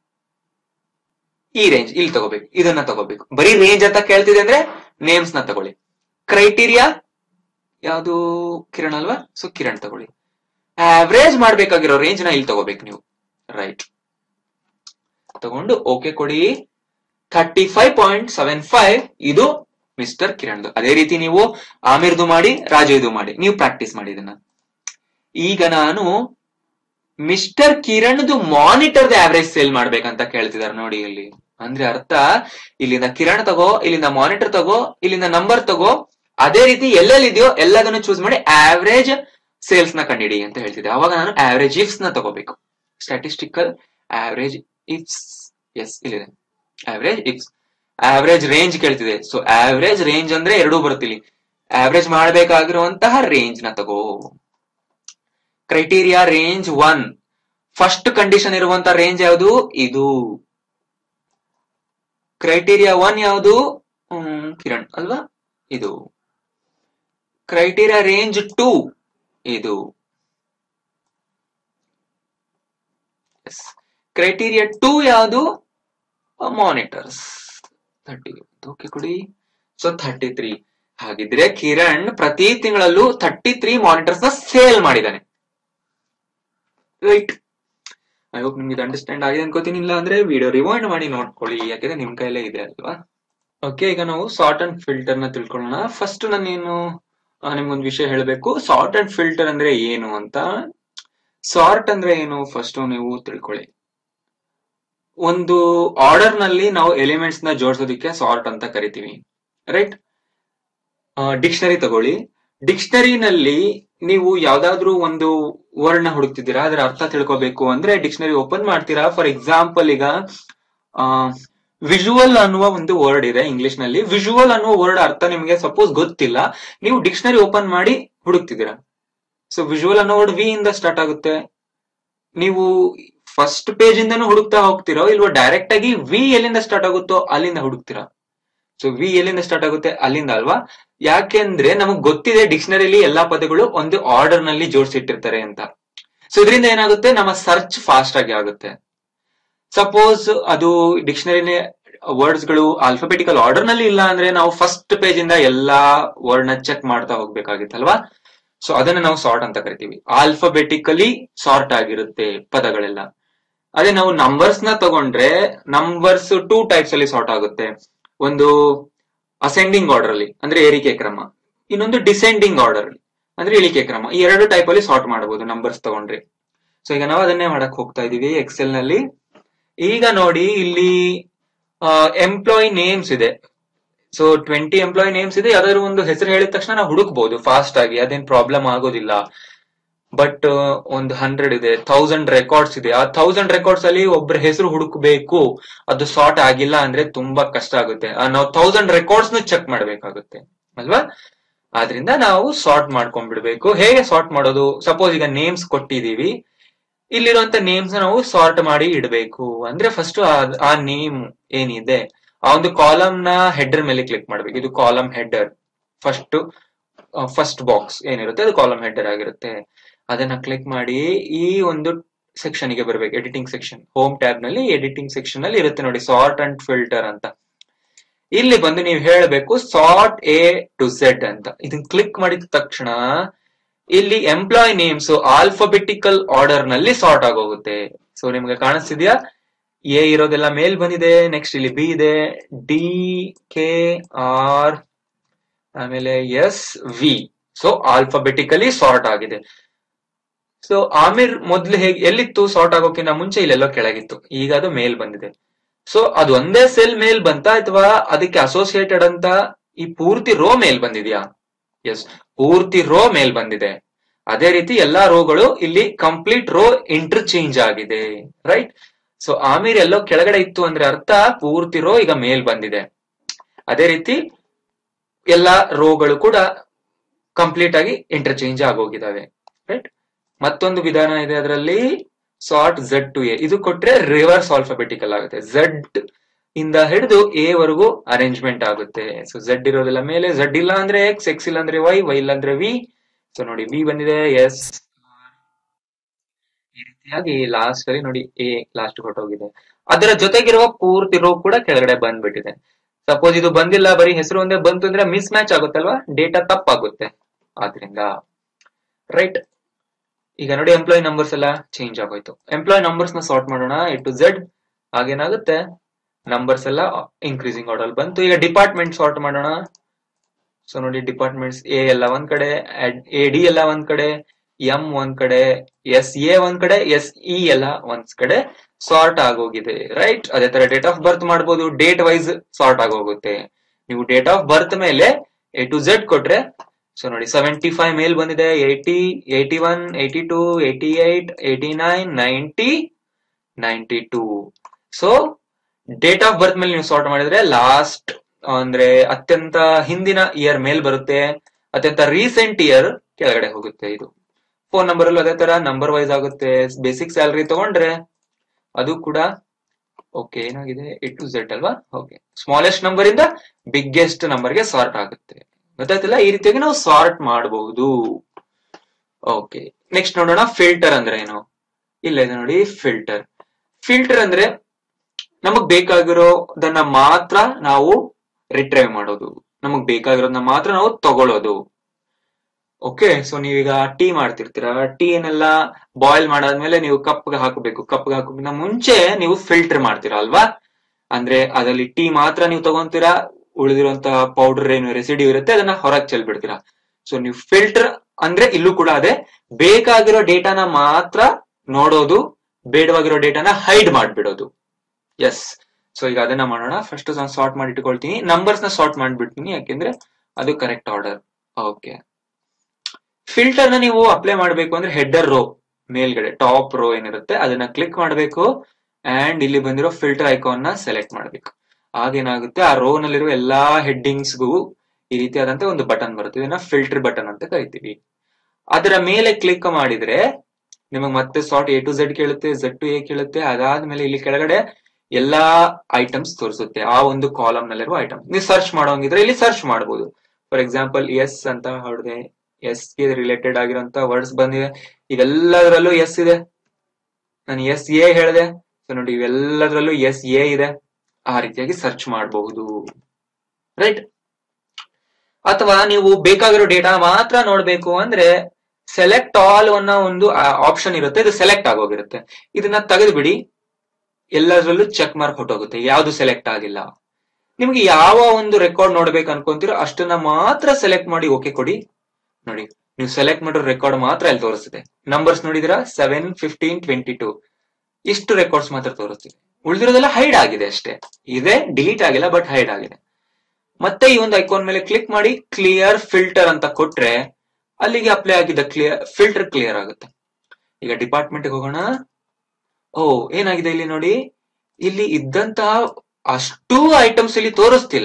ಈ ರೇಂಜ್ ಇಲ್ಲಿ ತಗೋಬೇಕು ಇದನ್ನ ತಗೋಬೇಕು ಬರೀ ರೇಂಜ್ ಅಂತ ಕೇಳ್ತಿದೆ ಅಂದ್ರೆ ನೇಮ್ಸ್ ನ ತಗೊಳ್ಳಿ ಕ್ರೈಟೀರಿಯಾ ಯಾವುದು ಕಿರಣ್ ಅಲ್ವಾ ಸೊ ಕಿರಣ್ ತಗೊಳ್ಳಿ ಆವರೇಜ್ ಮಾಡ್ಬೇಕಾಗಿರೋ ರೇಂಜ್ ನ ಇಲ್ಲಿ ತಗೋಬೇಕು ನೀವು ರೈಟ್ ತಗೊಂಡು ಓಕೆ ಕೊಡಿ thirty five point seven five ಇದು ಮಿಸ್ಟರ್ ಕಿರಣ್ದು ಅದೇ ರೀತಿ ನೀವು ಆಮಿರ್ದು ಮಾಡಿ ರಾಜುದು ಮಾಡಿ ನೀವು ಪ್ರಾಕ್ಟೀಸ್ ಮಾಡಿ ಇದನ್ನ ಈಗ ನಾನು ಮಿಸ್ಟರ್ ಕಿರಣ್ದು ಮಾನಿಟರ್ದ ಆವರೇಜ್ ಸೇಲ್ ಮಾಡ್ಬೇಕಂತ ಕೇಳ್ತಿದಾರೆ ನೋಡಿ ಇಲ್ಲಿ ಅಂದ್ರೆ ಅರ್ಥ ಇಲ್ಲಿಂದ ಕಿರಣ್ ತಗೋ ಇಲ್ಲಿಂದ ಮಾನಿಟರ್ ತಗೋ ಇಲ್ಲಿಂದ ನಂಬರ್ ತಗೋ ಅದೇ ರೀತಿ ಎಲ್ಲೆಲ್ಲಿ ಇದೆಯೋ ಎಲ್ಲದನ್ನು ಚೂಸ್ ಮಾಡಿ ಆವರೇಜ್ ಸೇಲ್ಸ್ ನ ಕಂಡಿಡಿ ಅಂತ ಹೇಳ್ತಿದ್ದೆ ಅವಾಗ ನಾನು ಆವರೇಜ್ ಇಫ್ಸ್ ನ ತಗೋಬೇಕು ಸ್ಟ್ಯಾಟಿಸ್ಟಿಕಲ್ ಆವರೇಜ್ ಇಫ್ಸ್ ಎಸ್ ಇಲ್ಲಿದೆ ಆವರೇಜ್ ಇಫ್ಸ್ ಆವರೇಜ್ ರೇಂಜ್ ಕೇಳ್ತಿದೆ ಸೊ ಆವರೇಜ್ ರೇಂಜ್ ಅಂದ್ರೆ ಎರಡೂ ಬರುತ್ತೆ ಇಲ್ಲಿ ಆವರೇಜ್ ಮಾಡಬೇಕಾಗಿರುವಂತಹ ರೇಂಜ್ ನ ತಗೋ criteria range one first condition ಇರುವಂತ ರೇಂಜ್ ಯಾವುದು ಇದು ಕ್ರೈಟೀರಿಯಾ ಒನ್ ಯಾವುದು ಹ್ಮ್, ಕಿರಣ್ ಅಲ್ವಾ ಇದು ಕ್ರೈಟೀರಿಯಾ ರೇಂಜ್ ಟೂ ಇದು ಕ್ರೈಟೀರಿಯಾ ಟೂ ಯಾವುದು ಮಾನಿಟರ್ಸ್ ಥರ್ಟಿ ಓಕೆ ಕೊಡಿ ಸೊ ಥರ್ಟಿ ತ್ರೀ ಹಾಗಿದ್ರೆ ಕಿರಣ್ ಪ್ರತಿ ತಿಂಗಳಲ್ಲೂ ಥರ್ಟಿ ತ್ರೀ ಮಾನಿಟರ್ಸ್ ನ ಸೇಲ್ ಮಾಡಿದಾನೆ ರೈಟ್ ಐ ಹೋಪ್ ನಿಮ್ಗೆ ಅಂಡರ್ಸ್ಟ್ಯಾಂಡ್ ಆಗಿದೆ ಅನ್ಕೋತೀನಿ ಇಲ್ಲ ಅಂದ್ರೆ ವಿಡಿಯೋ ರಿವೈಂಡ್ ಮಾಡಿ ನೋಡ್ಕೊಳ್ಳಿ ಯಾಕಂದ್ರೆ ನಿಮ್ ಕೈಲೇ ಇದೆ ಅಲ್ವಾ ಓಕೆ ಈಗ ನಾವು ಸಾರ್ಟ್ ಅಂಡ್ ಫಿಲ್ಟರ್ ನ ತಿಳ್ಕೊಳ್ಳೋಣ ಫಸ್ಟ್ ನಾನೇನು ಆ, ನಿಮ್ಗೊಂದು ವಿಷಯ ಹೇಳಬೇಕು ಸಾರ್ಟ್ ಅಂಡ್ ಫಿಲ್ಟರ್ ಅಂದ್ರೆ ಏನು ಅಂತ ಸಾರ್ಟ್ ಅಂದ್ರೆ ಏನು ಫಸ್ಟ್ ನೀವು ತಿಳ್ಕೊಳ್ಳಿ ಒಂದು ಆರ್ಡರ್ ನಲ್ಲಿ ನಾವು ಎಲಿಮೆಂಟ್ಸ್ ನ ಜೋಡಿಸೋದಕ್ಕೆ ಸಾರ್ಟ್ ಅಂತ ಕರಿತೀವಿ ರೈಟ್ ಡಿಕ್ಷನರಿ ತಗೊಳ್ಳಿ ಡಿಕ್ಷನರಿನಲ್ಲಿ ನೀವು ಯಾವ್ದಾದ್ರೂ ಒಂದು ವರ್ಡ್ ನ ಹುಡುಕ್ತಿದ್ದೀರಾ ಅದರ ಅರ್ಥ ತಿಳ್ಕೊಬೇಕು ಅಂದ್ರೆ ಡಿಕ್ಷನರಿ ಓಪನ್ ಮಾಡ್ತೀರಾ ಫಾರ್ ಎಕ್ಸಾಂಪಲ್ ಈಗ ವಿಜುವಲ್ ಅನ್ನುವ ಒಂದು ವರ್ಡ್ ಇದೆ ಇಂಗ್ಲಿಷ್ ನಲ್ಲಿ ವಿಜುವಲ್ ಅನ್ನುವ ವರ್ಡ್ ಅರ್ಥ ನಿಮಗೆ ಸಪೋಸ್ ಗೊತ್ತಿಲ್ಲ ನೀವು ಡಿಕ್ಷನರಿ ಓಪನ್ ಮಾಡಿ ಹುಡುಕ್ತಿದ್ದೀರಾ ಸೊ ವಿಜುವಲ್ ಅನ್ನೋ ವರ್ಡ್ ವಿ ಇಂದ ಸ್ಟಾರ್ಟ್ ಆಗುತ್ತೆ ನೀವು ಫಸ್ಟ್ ಪೇಜ್ ಇಂದನೂ ಹುಡುಕ್ತಾ ಹೋಗ್ತಿರೋ ಇಲ್ವಾ ಡೈರೆಕ್ಟ್ ಆಗಿ ವಿ ಎಲ್ಲಿಂದ ಸ್ಟಾರ್ಟ್ ಆಗುತ್ತೋ ಅಲ್ಲಿಂದ ಹುಡುಕ್ತೀರಾ ಸೊ ವಿ ಎಲ್ಲಿಂದ ಸ್ಟಾರ್ಟ್ ಆಗುತ್ತೆ ಅಲ್ಲಿಂದ ಅಲ್ವಾ ಯಾಕೆಂದ್ರೆ ನಮಗ್ ಗೊತ್ತಿದೆ ಡಿಕ್ಷನರಿಲಿ ಎಲ್ಲಾ ಪದಗಳು ಒಂದು ಆರ್ಡರ್ ನಲ್ಲಿ ಜೋಡಿಸಿಟ್ಟಿರ್ತಾರೆ ಅಂತ ಸೊ ಇದರಿಂದ ಏನಾಗುತ್ತೆ ನಮ್ಮ ಸರ್ಚ್ ಫಾಸ್ಟ್ ಆಗಿ ಆಗುತ್ತೆ ಸಪೋಸ್ ಅದು ಡಿಕ್ಷನರಿ ವರ್ಡ್ಸ್ ಗಳು ಆಲ್ಫಾಬೆಟಿಕಲ್ ಆರ್ಡರ್ ನಲ್ಲಿ ಇಲ್ಲ ಅಂದ್ರೆ ನಾವು ಫಸ್ಟ್ ಪೇಜ್ ಇಂದ ಎಲ್ಲಾ ವರ್ಡ್ ನ ಚೆಕ್ ಮಾಡ್ತಾ ಹೋಗ್ಬೇಕಾಗಿತ್ತಲ್ವಾ ಸೊ ಅದನ್ನ ನಾವು ಸಾರ್ಟ್ ಅಂತ ಕರಿತೀವಿ ಆಲ್ಫಾಬೆಟಿಕಲಿ ಸಾರ್ಟ್ ಆಗಿರುತ್ತೆ ಪದಗಳೆಲ್ಲ ಅದೇ ನಾವು ನಂಬರ್ಸ್ ನ ತಗೊಂಡ್ರೆ ನಂಬರ್ಸ್ ಟೂ ಟೈಪ್ಸ್ ಅಲ್ಲಿ ಸಾರ್ಟ್ ಆಗುತ್ತೆ ಒಂದು ಅಸೆಂಡಿಂಗ್ ಆರ್ಡರ್ ಅಲ್ಲಿ ಅಂದ್ರೆ ಏರಿಕೆ ಕ್ರಮ ಇನ್ನೊಂದು ಡಿಸೆಂಡಿಂಗ್ ಆರ್ಡರ್ ಅಲ್ಲಿ ಅಂದ್ರೆ ಇಳಿಕೆ ಕ್ರಮ ಈ ಎರಡು ಟೈಪ್ ಅಲ್ಲಿ ಸಾರ್ಟ್ ಮಾಡಬಹುದು ನಂಬರ್ಸ್ ತಗೊಂಡ್ರೆ ಸೊ ಈಗ ನಾವು ಅದನ್ನೇ ಮಾಡಕ್ ಹೋಗ್ತಾ ಇದೀವಿ ಎಕ್ಸೆಲ್ ನಲ್ಲಿ ಈಗ ನೋಡಿ ಇಲ್ಲಿ ಎಂಪ್ಲಾಯ್ ನೇಮ್ಸ್ ಇದೆ ಸೊ ಟ್ವೆಂಟಿ ಎಂಪ್ಲಾಯ್ ನೇಮ್ಸ್ ಇದೆ ಯಾವ್ದಾದ್ರು ಒಂದು ಹೆಸರು ಹೇಳಿದ ತಕ್ಷಣ ನಾವು ಹುಡುಕ್ಬಹುದು ಫಾಸ್ಟ್ ಆಗಿ ಅದೇನ್ ಪ್ರಾಬ್ಲಮ್ ಆಗೋದಿಲ್ಲ ಬಟ್ ಒಂದು ಹಂಡ್ರೆಡ್ ಇದೆ ಥೌಸಂಡ್ ರೆಕಾರ್ಡ್ಸ್ ಇದೆ ಆ ಥೌಸಂಡ್ ರೆಕಾರ್ಡ್ಸ್ ಅಲ್ಲಿ ಒಬ್ಬರ ಹೆಸರು ಹುಡುಕ್ಬೇಕು ಅದು ಸಾರ್ಟ್ ಆಗಿಲ್ಲ ಅಂದ್ರೆ ತುಂಬಾ ಕಷ್ಟ ಆಗುತ್ತೆ ಆ, ನಾವು ಥೌಸಂಡ್ ರೆಕಾರ್ಡ್ಸ್ ಚೆಕ್ ಮಾಡ್ಬೇಕಾಗುತ್ತೆ ಅಲ್ವಾ ಆದ್ರಿಂದ ನಾವು ಸಾರ್ಟ್ ಮಾಡ್ಕೊಂಡ್ಬಿಡ್ಬೇಕು ಹೇಗೆ ಸಾರ್ಟ್ ಮಾಡೋದು ಸಪೋಸ್ ಈಗ ನೇಮ್ಸ್ ಕೊಟ್ಟಿದೀವಿ ಇಲ್ಲಿರುವಂತ ನೇಮ್ಸ್ ನಾವು ಸಾರ್ಟ್ ಮಾಡಿ ಇಡಬೇಕು ಅಂದ್ರೆ ಫಸ್ಟ್ ಆ ನೇಮ್ ಏನಿದೆ ಆ ಒಂದು ಕಾಲಮ್ ನ ಹೆಡರ್ ಮೇಲೆ ಕ್ಲಿಕ್ ಮಾಡ್ಬೇಕು ಇದು column header first first box ಏನಿರುತ್ತೆ ಅದು ಕಾಲಮ್ ಹೆಡರ್ ಆಗಿರುತ್ತೆ ಅದನ್ನ ಕ್ಲಿಕ್ ಮಾಡಿ ಈ ಒಂದು ಸೆಕ್ಷನ್ ಗೆ ಬರ್ಬೇಕು ಎಡಿಟಿಂಗ್ ಸೆಕ್ಷನ್ ಹೋಮ್ ಟ್ಯಾಬ್ ನಲ್ಲಿ ಎಡಿಟಿಂಗ್ ಸೆಕ್ಷನ್ ಅಲ್ಲಿ ಇರುತ್ತೆ ನೋಡಿ ಸಾರ್ಟ್ ಅಂಡ್ ಫಿಲ್ಟರ್ ಅಂತ ಇಲ್ಲಿ ಬಂದು ನೀವು ಹೇಳಬೇಕು ಸಾರ್ಟ್ ಎ ಟು ಝೆಡ್ ಅಂತ ಇದನ್ನ ಕ್ಲಿಕ್ ಮಾಡಿದ ತಕ್ಷಣ ಇಲ್ಲಿ ಎಂಪ್ಲಾಯ್ ನೇಮ್ಸ್ ಆಲ್ಫಾಬೆಟಿಕಲ್ ಆರ್ಡರ್ ನಲ್ಲಿ ಸಾರ್ಟ್ ಆಗೋಗುತ್ತೆ ಸೊ ನಿಮ್ಗೆ ಕಾಣಿಸ್ತಿದ್ಯಾ ಎ ಇರೋದೆಲ್ಲ ಮೇಲ್ ಬಂದಿದೆ ನೆಕ್ಸ್ಟ್ ಇಲ್ಲಿ ಬಿ ಇದೆ ಡಿ ಕೆ ಆರ್ ಆಮೇಲೆ S V so alphabetically sort ಆಗಿದೆ ಸೊ ಆಮಿರ್ ಮೊದ್ಲು ಹೇಗೆ ಎಲ್ಲಿತ್ತು ಸಾರ್ಟ್ ಆಗೋಕ್ಕಿಂತ ಮುಂಚೆ ಇಲ್ಲೆಲ್ಲೋ ಕೆಳಗಿತ್ತು ಈಗ ಅದು ಮೇಲ್ ಬಂದಿದೆ ಸೊ ಅದು ಒಂದೇ ಸೆಲ್ ಮೇಲ್ ಬಂತ ಅಥವಾ ಅದಕ್ಕೆ ಅಸೋಸಿಯೇಟೆಡ್ ಅಂತ ಈ ಪೂರ್ತಿ ರೋ ಮೇಲ್ ಬಂದಿದ್ಯಾ ಎಸ್ ಪೂರ್ತಿ ರೋ ಮೇಲ್ ಬಂದಿದೆ ಅದೇ ರೀತಿ ಎಲ್ಲಾ ರೋಗಳು ಇಲ್ಲಿ ಕಂಪ್ಲೀಟ್ ರೋ ಇಂಟರ್ಚೇಂಜ್ ಆಗಿದೆ ರೈಟ್ ಸೊ ಆಮೀರ್ ಎಲ್ಲೋ ಕೆಳಗಡೆ ಇತ್ತು ಅಂದ್ರೆ ಅರ್ಥ ಪೂರ್ತಿ ರೋ ಈಗ ಮೇಲ್ ಬಂದಿದೆ ಅದೇ ರೀತಿ ಎಲ್ಲಾ ರೋಗಳು ಕೂಡ ಕಂಪ್ಲೀಟ್ ಆಗಿ ಇಂಟರ್ಚೇಂಜ್ ಆಗೋಗಿದಾವೆ ರೈಟ್ ಮತ್ತೊಂದು ವಿಧಾನ ಇದೆ ಅದರಲ್ಲಿ ಸಾರ್ಟ್ ಝೆಡ್ ಟು ಎ ಇದು ಕೊಟ್ರೆ ರಿವರ್ಸ್ ಆಲ್ಫಾಬೆಟಿಕಲ್ ಆಗುತ್ತೆ ಝೆಡ್ ಇಂದ ಹಿಡಿದು ಎ ವರೆಗೂ ಅರೇಂಜ್ಮೆಂಟ್ ಆಗುತ್ತೆ ಸೊ ಝೆಡ್ ಇರೋದೆಲ್ಲ ಮೇಲೆ ಝೆಡ್ ಇಲ್ಲ ಅಂದ್ರೆ ಎಕ್ಸ್ ಎಕ್ಸ್ ಇಲ್ಲ ಅಂದ್ರೆ ವೈ ವೈ ಇಲ್ಲ ಅಂದ್ರೆ ವಿ ಸೊ ನೋಡಿ ವಿ ಬಂದಿದೆ ಎಸ್ ಈ ರೀತಿಯಾಗಿ ಲಾಸ್ಟ್ ಅಲ್ಲಿ ನೋಡಿ ಎ ಲಾಸ್ಟ್ ಹೊಟ್ಟೋಗಿದೆ ಅದರ ಜೊತೆಗಿರುವ ಪೂರ್ತಿ ರೋ ಕೂಡ ಕೆಳಗಡೆ ಬಂದ್ಬಿಟ್ಟಿದೆ ಸಪೋಸ್ ಇದು ಬಂದಿಲ್ಲ ಬರೀ ಹೆಸರು ಒಂದೇ ಬಂತು ಅಂದ್ರೆ ಮಿಸ್ ಮ್ಯಾಚ್ ಆಗುತ್ತಲ್ವಾ ಡೇಟಾ ತಪ್ಪಾಗುತ್ತೆ ಆದ್ರಿಂದ ರೈಟ್ ಈಗ ನೋಡಿ ಎಂಪ್ಲಾಯ್ ನಂಬರ್ಸ್ ಎಲ್ಲ ಚೇಂಜ್ ಆಗೋಯ್ತು ಎಂಪ್ಲಾಯ್ ನಂಬರ್ಸ್ ನ ಸಾರ್ಟ್ ಮಾಡೋಣ ಎ ಟು ಝೆಡ್ ಆಗೇನಾಗುತ್ತೆ ನಂಬರ್ಸ್ ಎಲ್ಲ ಇನ್ಕ್ರೀಸಿಂಗ್ ಆರ್ಡರ್ ಬಂತು ಈಗ ಡಿಪಾರ್ಟ್ಮೆಂಟ್ ಸಾರ್ಟ್ ಮಾಡೋಣ ಸೊ ನೋಡಿ ಡಿಪಾರ್ಟ್ಮೆಂಟ್ಸ್ ಎ ಎಲ್ಲ ಒಂದ್ ಕಡೆ ಎ ಡಿ ಎಲ್ಲ ಒಂದ್ ಕಡೆ ಎಂ ಒಂದ್ ಕಡೆ ಎಸ್ ಎ ಒಂದ್ ಕಡೆ ಎಸ್ ಇ ಎಲ್ಲ ಒಂದ್ ಕಡೆ ಸಾರ್ಟ್ ಆಗೋಗಿದೆ ರೈಟ್ ಅದೇ ತರ ಡೇಟ್ ಆಫ್ ಬರ್ತ್ ಮಾಡ್ಬೋದು ಡೇಟ್ ವೈಸ್ ಸಾರ್ಟ್ ಆಗೋಗುತ್ತೆ ನೀವು ಡೇಟ್ ಆಫ್ ಬರ್ತ್ ಮೇಲೆ ಎ ಟು ಝೆಡ್ ಕೊಟ್ರೆ ಸೊ ನೋಡಿ ಸೆವೆಂಟಿ ಫೈವ್ ಮೇಲ್ ಬಂದಿದೆ eighty eighty one eighty two eighty eight eighty nine ninety ninety two so date of birth ಮೇಲೆ ನೀವು ಸಾರ್ಟ್ ಮಾಡಿದ್ರೆ ಲಾಸ್ಟ್ ಅಂದ್ರೆ ಅತ್ಯಂತ ಹಿಂದಿನ ಇಯರ್ ಮೇಲ್ ಬರುತ್ತೆ ಅತ್ಯಂತ ರೀಸೆಂಟ್ ಇಯರ್ ಕೆಳಗಡೆ ಹೋಗುತ್ತೆ ಇದು ಫೋನ್ ನಂಬರ್ ಅಲ್ಲೂ ಅದೇ ತರ ನಂಬರ್ ವೈಸ್ ಆಗುತ್ತೆ ಬೇಸಿಕ್ ಸ್ಯಾಲರಿ ತಗೊಂಡ್ರೆ ಅದು ಕೂಡ ಓಕೆ ಏನಾಗಿದೆ ಎ ಟು ಝೆಡ್ ಅಲ್ವಾ ಓಕೆ ಸ್ಮಾಲೆಸ್ಟ್ ನಂಬರ್ ಇಂದ ಬಿಗ್ಗೆಸ್ಟ್ ನಂಬರ್ಗೆ ಸಾರ್ಟ್ ಆಗುತ್ತೆ ಗೊತ್ತಾಯ್ತಲ್ಲ ಈ ರೀತಿಯಾಗಿ ನಾವು ಸಾರ್ಟ್ ಮಾಡಬಹುದು ಓಕೆ ನೆಕ್ಸ್ಟ್ ನೋಡೋಣ ಫಿಲ್ಟರ್ ಅಂದ್ರೆ ಏನು ಇಲ್ಲ ಇದೆ ನೋಡಿ ಫಿಲ್ಟರ್ ಫಿಲ್ಟರ್ ಅಂದ್ರೆ ನಮಗ್ ಬೇಕಾಗಿರೋದನ್ನ ಮಾತ್ರ ನಾವು ರಿಟ್ರೈವ್ ಮಾಡೋದು ನಮಗ್ ಬೇಕಾಗಿರೋದನ್ನ ಮಾತ್ರ ನಾವು ತಗೊಳ್ಳೋದು ಓಕೆ ಸೊ ನೀವೀಗ ಟೀ ಮಾಡ್ತಿರ್ತೀರಾ ಟೀ ಏನೆಲ್ಲ ಬಾಯ್ಲ್ ಮಾಡಾದ್ಮೇಲೆ ನೀವು ಕಪ್ಗೆ ಹಾಕಬೇಕು ಕಪ್ಗೆ ಹಾಕೋಕ್ಕಿಂತ ಮುಂಚೆ ನೀವು ಫಿಲ್ಟರ್ ಮಾಡ್ತೀರಾ ಅಲ್ವಾ ಅಂದ್ರೆ ಅದರಲ್ಲಿ ಟೀ ಮಾತ್ರ ನೀವು ತಗೊಂತೀರಾ ಉಳಿದಿರುವಂತಹ ಪೌಡರ್ ಏನು ರೆಸಿಡ್ಯೂ ಇರುತ್ತೆ ಅದನ್ನ ಹೊರಗೆ ಚೆಲ್ಬಿಡ್ತೀರಾ ಸೊ ನೀವು ಫಿಲ್ಟರ್ ಅಂದ್ರೆ ಇಲ್ಲೂ ಕೂಡ ಅದೇ ಬೇಕಾಗಿರೋ ಡೇಟಾನ ಮಾತ್ರ ನೋಡೋದು ಬೇಡವಾಗಿರೋ ಡೇಟಾನ ಹೈಡ್ ಮಾಡ್ಬಿಡೋದು ಎಸ್ ಸೊ ಈಗ ಅದನ್ನ ಮಾಡೋಣ ಫಸ್ಟ್ ನಾನು ಸಾರ್ಟ್ ಮಾಡಿ ಇಟ್ಕೊಳ್ತೀನಿ ನಂಬರ್ಸ್ ನ ಸಾರ್ಟ್ ಮಾಡ್ಬಿಡ್ತೀನಿ ಯಾಕೆಂದ್ರೆ ಅದು ಕರೆಕ್ಟ್ ಆರ್ಡರ್ ಓಕೆ ಫಿಲ್ಟರ್ ನ ನೀವು ಅಪ್ಲೈ ಮಾಡಬೇಕು ಅಂದ್ರೆ ಹೆಡರ್ ರೋ ಮೇಲ್ಗಡೆ ಟಾಪ್ ರೋ ಏನಿರುತ್ತೆ ಅದನ್ನ ಕ್ಲಿಕ್ ಮಾಡಬೇಕು ಅಂಡ್ ಇಲ್ಲಿ ಬಂದಿರೋ ಫಿಲ್ಟರ್ ಐಕಾನ್ ನ ಸೆಲೆಕ್ಟ್ ಮಾಡಬೇಕು ಆಗೇನಾಗುತ್ತೆ ಆ ರೋ ನಲ್ಲಿರುವ ಎಲ್ಲಾ ಹೆಡ್ಡಿಂಗ್ಸ್ಗೂ ಈ ರೀತಿಯಾದಂತ ಒಂದು ಬಟನ್ ಬರುತ್ತೆ ಇದನ್ನ ಫಿಲ್ಟರ್ ಬಟನ್ ಅಂತ ಕರಿತೀವಿ ಅದರ ಮೇಲೆ ಕ್ಲಿಕ್ ಮಾಡಿದ್ರೆ ನಿಮಗೆ ಮತ್ತೆ ಸಾರ್ಟ್ ಎ ಟು ಝೆಡ್ ಕೇಳುತ್ತೆ ಝೆಡ್ ಟು ಎ ಕೇಳುತ್ತೆ ಅದಾದ್ಮೇಲೆ ಇಲ್ಲಿ ಕೆಳಗಡೆ ಎಲ್ಲಾ ಐಟಮ್ಸ್ ತೋರಿಸುತ್ತೆ ಆ ಒಂದು ಕಾಲಮ್ ನಲ್ಲಿರುವ ಐಟಮ್ ನೀವು ಸರ್ಚ್ ಮಾಡೋಂಗಿದ್ರೆ ಇಲ್ಲಿ ಸರ್ಚ್ ಮಾಡಬಹುದು ಫಾರ್ ಎಕ್ಸಾಂಪಲ್ ಎಸ್ ಅಂತ ಹೊಡೆದೆ ಎಸ್ ಗೆ ರಿಲೇಟೆಡ್ ಆಗಿರೋಂತ ವರ್ಡ್ಸ್ ಬಂದಿದೆ ಇವೆಲ್ಲದರಲ್ಲೂ ಎಸ್ ಇದೆ ನಾನು ಎಸ್ ಎ ಹೇಳಿದೆ ಸೊ ನೋಡಿ ಇವೆಲ್ಲದರಲ್ಲೂ ಎಸ್ ಎ ಇದೆ ಆ ರೀತಿಯಾಗಿ ಸರ್ಚ್ ಮಾಡಬಹುದು ರೈಟ್ ಅಥವಾ ನೀವು ಬೇಕಾಗಿರೋ ಡೇಟಾ ಮಾತ್ರ ನೋಡ್ಬೇಕು ಅಂದ್ರೆ ಸೆಲೆಕ್ಟ್ ಆಲ್ ಅನ್ನೋ ಒಂದು ಆಪ್ಷನ್ ಇರುತ್ತೆ ಇದು ಸೆಲೆಕ್ಟ್ ಆಗೋಗಿರುತ್ತೆ ಇದನ್ನ ತೆಗೆದುಬಿಡಿ ಎಲ್ಲದರಲ್ಲೂ ಚೆಕ್ ಮಾರ್ಕ್ ಹೊಟ್ಟೋಗುತ್ತೆ ಯಾವ್ದು ಸೆಲೆಕ್ಟ್ ಆಗಿಲ್ಲ ನಿಮ್ಗೆ ಯಾವ ಒಂದು ರೆಕಾರ್ಡ್ ನೋಡ್ಬೇಕು ಅನ್ಕೊಂತೀರೋ ಅಷ್ಟನ್ನ ಮಾತ್ರ ಸೆಲೆಕ್ಟ್ ಮಾಡಿ ಓಕೆ ಕೊಡಿ ನೋಡಿ ನೀವು ಸೆಲೆಕ್ಟ್ ಮಾಡಿರೋ ರೆಕಾರ್ಡ್ ಮಾತ್ರ ಇಲ್ಲಿ ತೋರಿಸ್ತಿದೆ ನಂಬರ್ಸ್ ನೋಡಿದಿರಾ ಸೆವೆನ್ ಫಿಫ್ಟೀನ್ ಟ್ವೆಂಟಿ ಟೂ ಇಷ್ಟು ರೆಕಾರ್ಡ್ಸ್ ಮಾತ್ರ ತೋರಿಸ್ತಿದೆ ಉಳಿದಿರೋದೆಲ್ಲ ಹೈಡ್ ಆಗಿದೆ ಅಷ್ಟೇ ಇದೆ ಡಿಲೀಟ್ ಆಗಿಲ್ಲ ಬಟ್ ಹೈಡ್ ಆಗಿದೆ ಮತ್ತೆ ಈ ಒಂದು ಐಕಾನ್ ಮೇಲೆ ಕ್ಲಿಕ್ ಮಾಡಿ ಕ್ಲಿಯರ್ ಫಿಲ್ಟರ್ ಅಂತ ಕೊಟ್ರೆ ಅಲ್ಲಿಗೆ ಅಪ್ಲೈ ಆಗಿದ್ದ ಕ್ಲಿಯರ್ ಫಿಲ್ಟರ್ ಕ್ಲಿಯರ್ ಆಗುತ್ತೆ ಈಗ ಡಿಪಾರ್ಟ್ಮೆಂಟ್ ಹೋಗೋಣ ಓ ಏನಾಗಿದೆ ಇಲ್ಲಿ ನೋಡಿ ಇಲ್ಲಿ ಇದ್ದಂತಹ ಅಷ್ಟು ಐಟಮ್ಸ್ ಇಲ್ಲಿ ತೋರಿಸ್ತಿಲ್ಲ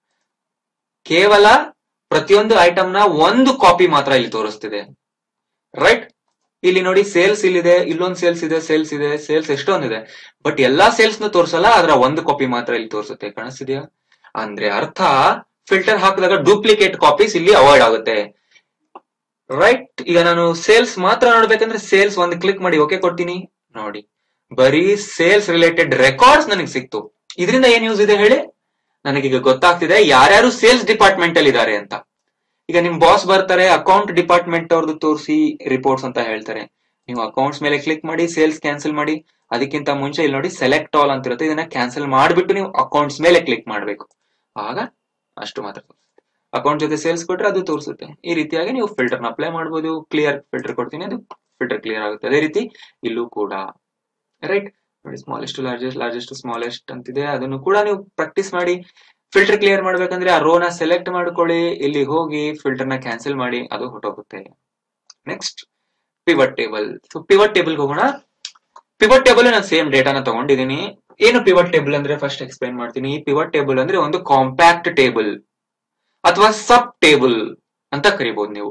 ಕೇವಲ ಪ್ರತಿಯೊಂದು ಐಟಮ್ ನ ಒಂದು ಕಾಪಿ ಮಾತ್ರ ಇಲ್ಲಿ ತೋರಿಸ್ತಿದೆ ರೈಟ್ ಇಲ್ಲಿ ನೋಡಿ ಸೇಲ್ಸ್ ಇಲ್ಲಿದೆ ಇಲ್ಲೊಂದು ಸೇಲ್ಸ್ ಇದೆ ಸೇಲ್ಸ್ ಇದೆ ಸೇಲ್ಸ್ ಎಷ್ಟೊಂದಿದೆ ಬಟ್ ಎಲ್ಲಾ ಸೇಲ್ಸ್ ನ ತೋರಿಸಲ್ಲ ಅದರ ಒಂದು ಕಾಪಿ ಮಾತ್ರ ಇಲ್ಲಿ ತೋರಿಸುತ್ತೆ ಕಾಣಿಸ್ತಿದ್ಯಾ ಅಂದ್ರೆ ಅರ್ಥ ಫಿಲ್ಟರ್ ಹಾಕಿದಾಗ ಡೂಪ್ಲಿಕೇಟ್ ಕಾಪೀಸ್ ಇಲ್ಲಿ ಅವಾಯ್ಡ್ ಆಗುತ್ತೆ ರೈಟ್ ಈಗ ನಾನು ಸೇಲ್ಸ್ ಮಾತ್ರ ನೋಡ್ಬೇಕಂದ್ರೆ ಸೇಲ್ಸ್ ಒಂದು ಕ್ಲಿಕ್ ಮಾಡಿ ಓಕೆ ಕೊಡ್ತೀನಿ ನೋಡಿ ಬರೀ ಸೇಲ್ಸ್ ರಿಲೇಟೆಡ್ ರೆಕಾರ್ಡ್ಸ್ ನನಗೆ ಸಿಕ್ತು ಇದರಿಂದ ಏನ್ ಯೂಸ್ ಇದೆ ಹೇಳಿ ನನಗೀಗ ಗೊತ್ತಾಗ್ತಿದೆ ಯಾರ್ಯಾರು ಸೇಲ್ಸ್ ಡಿಪಾರ್ಟ್ಮೆಂಟ್ ಅಲ್ಲಿ ಇದ್ದಾರೆ ಅಂತ ಈಗ ನಿಮ್ ಬಾಸ್ ಬರ್ತಾರೆ ಅಕೌಂಟ್ ಡಿಪಾರ್ಟ್ಮೆಂಟ್ ಅವ್ರದ್ದು ತೋರಿಸಿ ರಿಪೋರ್ಟ್ಸ್ ಅಂತ ಹೇಳ್ತಾರೆ ನೀವು ಅಕೌಂಟ್ಸ್ ಮೇಲೆ ಕ್ಲಿಕ್ ಮಾಡಿ ಸೇಲ್ಸ್ ಕ್ಯಾನ್ಸಲ್ ಮಾಡಿ ಅದಕ್ಕಿಂತ ಮುಂಚೆ ಇಲ್ಲಿ ನೋಡಿ ಸೆಲೆಕ್ಟ್ ಆಲ್ ಅಂತ ಇರುತ್ತೆ ಇದನ್ನ ಕ್ಯಾನ್ಸಲ್ ಮಾಡಿಬಿಟ್ಟು ನೀವು ಅಕೌಂಟ್ಸ್ ಮೇಲೆ ಕ್ಲಿಕ್ ಮಾಡಬೇಕು ಆಗ ಅಷ್ಟು ಮಾತ್ರ ಅಕೌಂಟ್ ಜೊತೆ ಸೇಲ್ಸ್ ಕೊಟ್ರೆ ಅದು ತೋರಿಸುತ್ತೆ ಈ ರೀತಿಯಾಗಿ ನೀವು ಫಿಲ್ಟರ್ ನ ಅಪ್ಲೈ ಮಾಡಬಹುದು ಕ್ಲಿಯರ್ ಫಿಲ್ಟರ್ ಕೊಡ್ತೀನಿ ಅದು ಫಿಲ್ಟರ್ ಕ್ಲಿಯರ್ ಆಗುತ್ತೆ ಅದೇ ರೀತಿ ಇಲ್ಲೂ ಕೂಡ ರೈಟ್ ನೋಡಿ ಸ್ಮಾಲೆಸ್ಟ್ ಲಾರ್ಜೆಸ್ಟ್ ಲಾರ್ಜೆಸ್ಟ್ ಸ್ಮಾಲೆಸ್ಟ್ ಅಂತಿದೆ ಅದನ್ನು ಕೂಡ ನೀವು ಪ್ರಾಕ್ಟೀಸ್ ಮಾಡಿ ಫಿಲ್ಟರ್ ಕ್ಲಿಯರ್ ಮಾಡ್ಬೇಕಂದ್ರೆ ಆ ರೋನ ಸೆಲೆಕ್ಟ್ ಮಾಡ್ಕೊಳ್ಳಿ ಇಲ್ಲಿ ಹೋಗಿ ಫಿಲ್ಟರ್ ನ ಕ್ಯಾನ್ಸಲ್ ಮಾಡಿ ಅದು ಹೊಟ್ಟೋಗುತ್ತೆ next pivot table so pivot table ಹೋಗೋಣ ಪಿವಟ್ ಟೇಬಲ್ ನಾನು ಸೇಮ್ ಡೇಟಾನ ತಗೊಂಡಿದ್ದೀನಿ ಏನು ಪಿವಟ್ ಟೇಬಲ್ ಅಂದ್ರೆ ಫಸ್ಟ್ ಎಕ್ಸ್ಪ್ಲೈನ್ ಮಾಡ್ತೀನಿ ಈ ಪಿವಟ್ ಟೇಬಲ್ ಅಂದ್ರೆ ಒಂದು ಕಾಂಪ್ಯಾಕ್ಟ್ ಟೇಬಲ್ ಅಥವಾ ಸಬ್ ಟೇಬಲ್ ಅಂತ ಕರಿಬಹುದು ನೀವು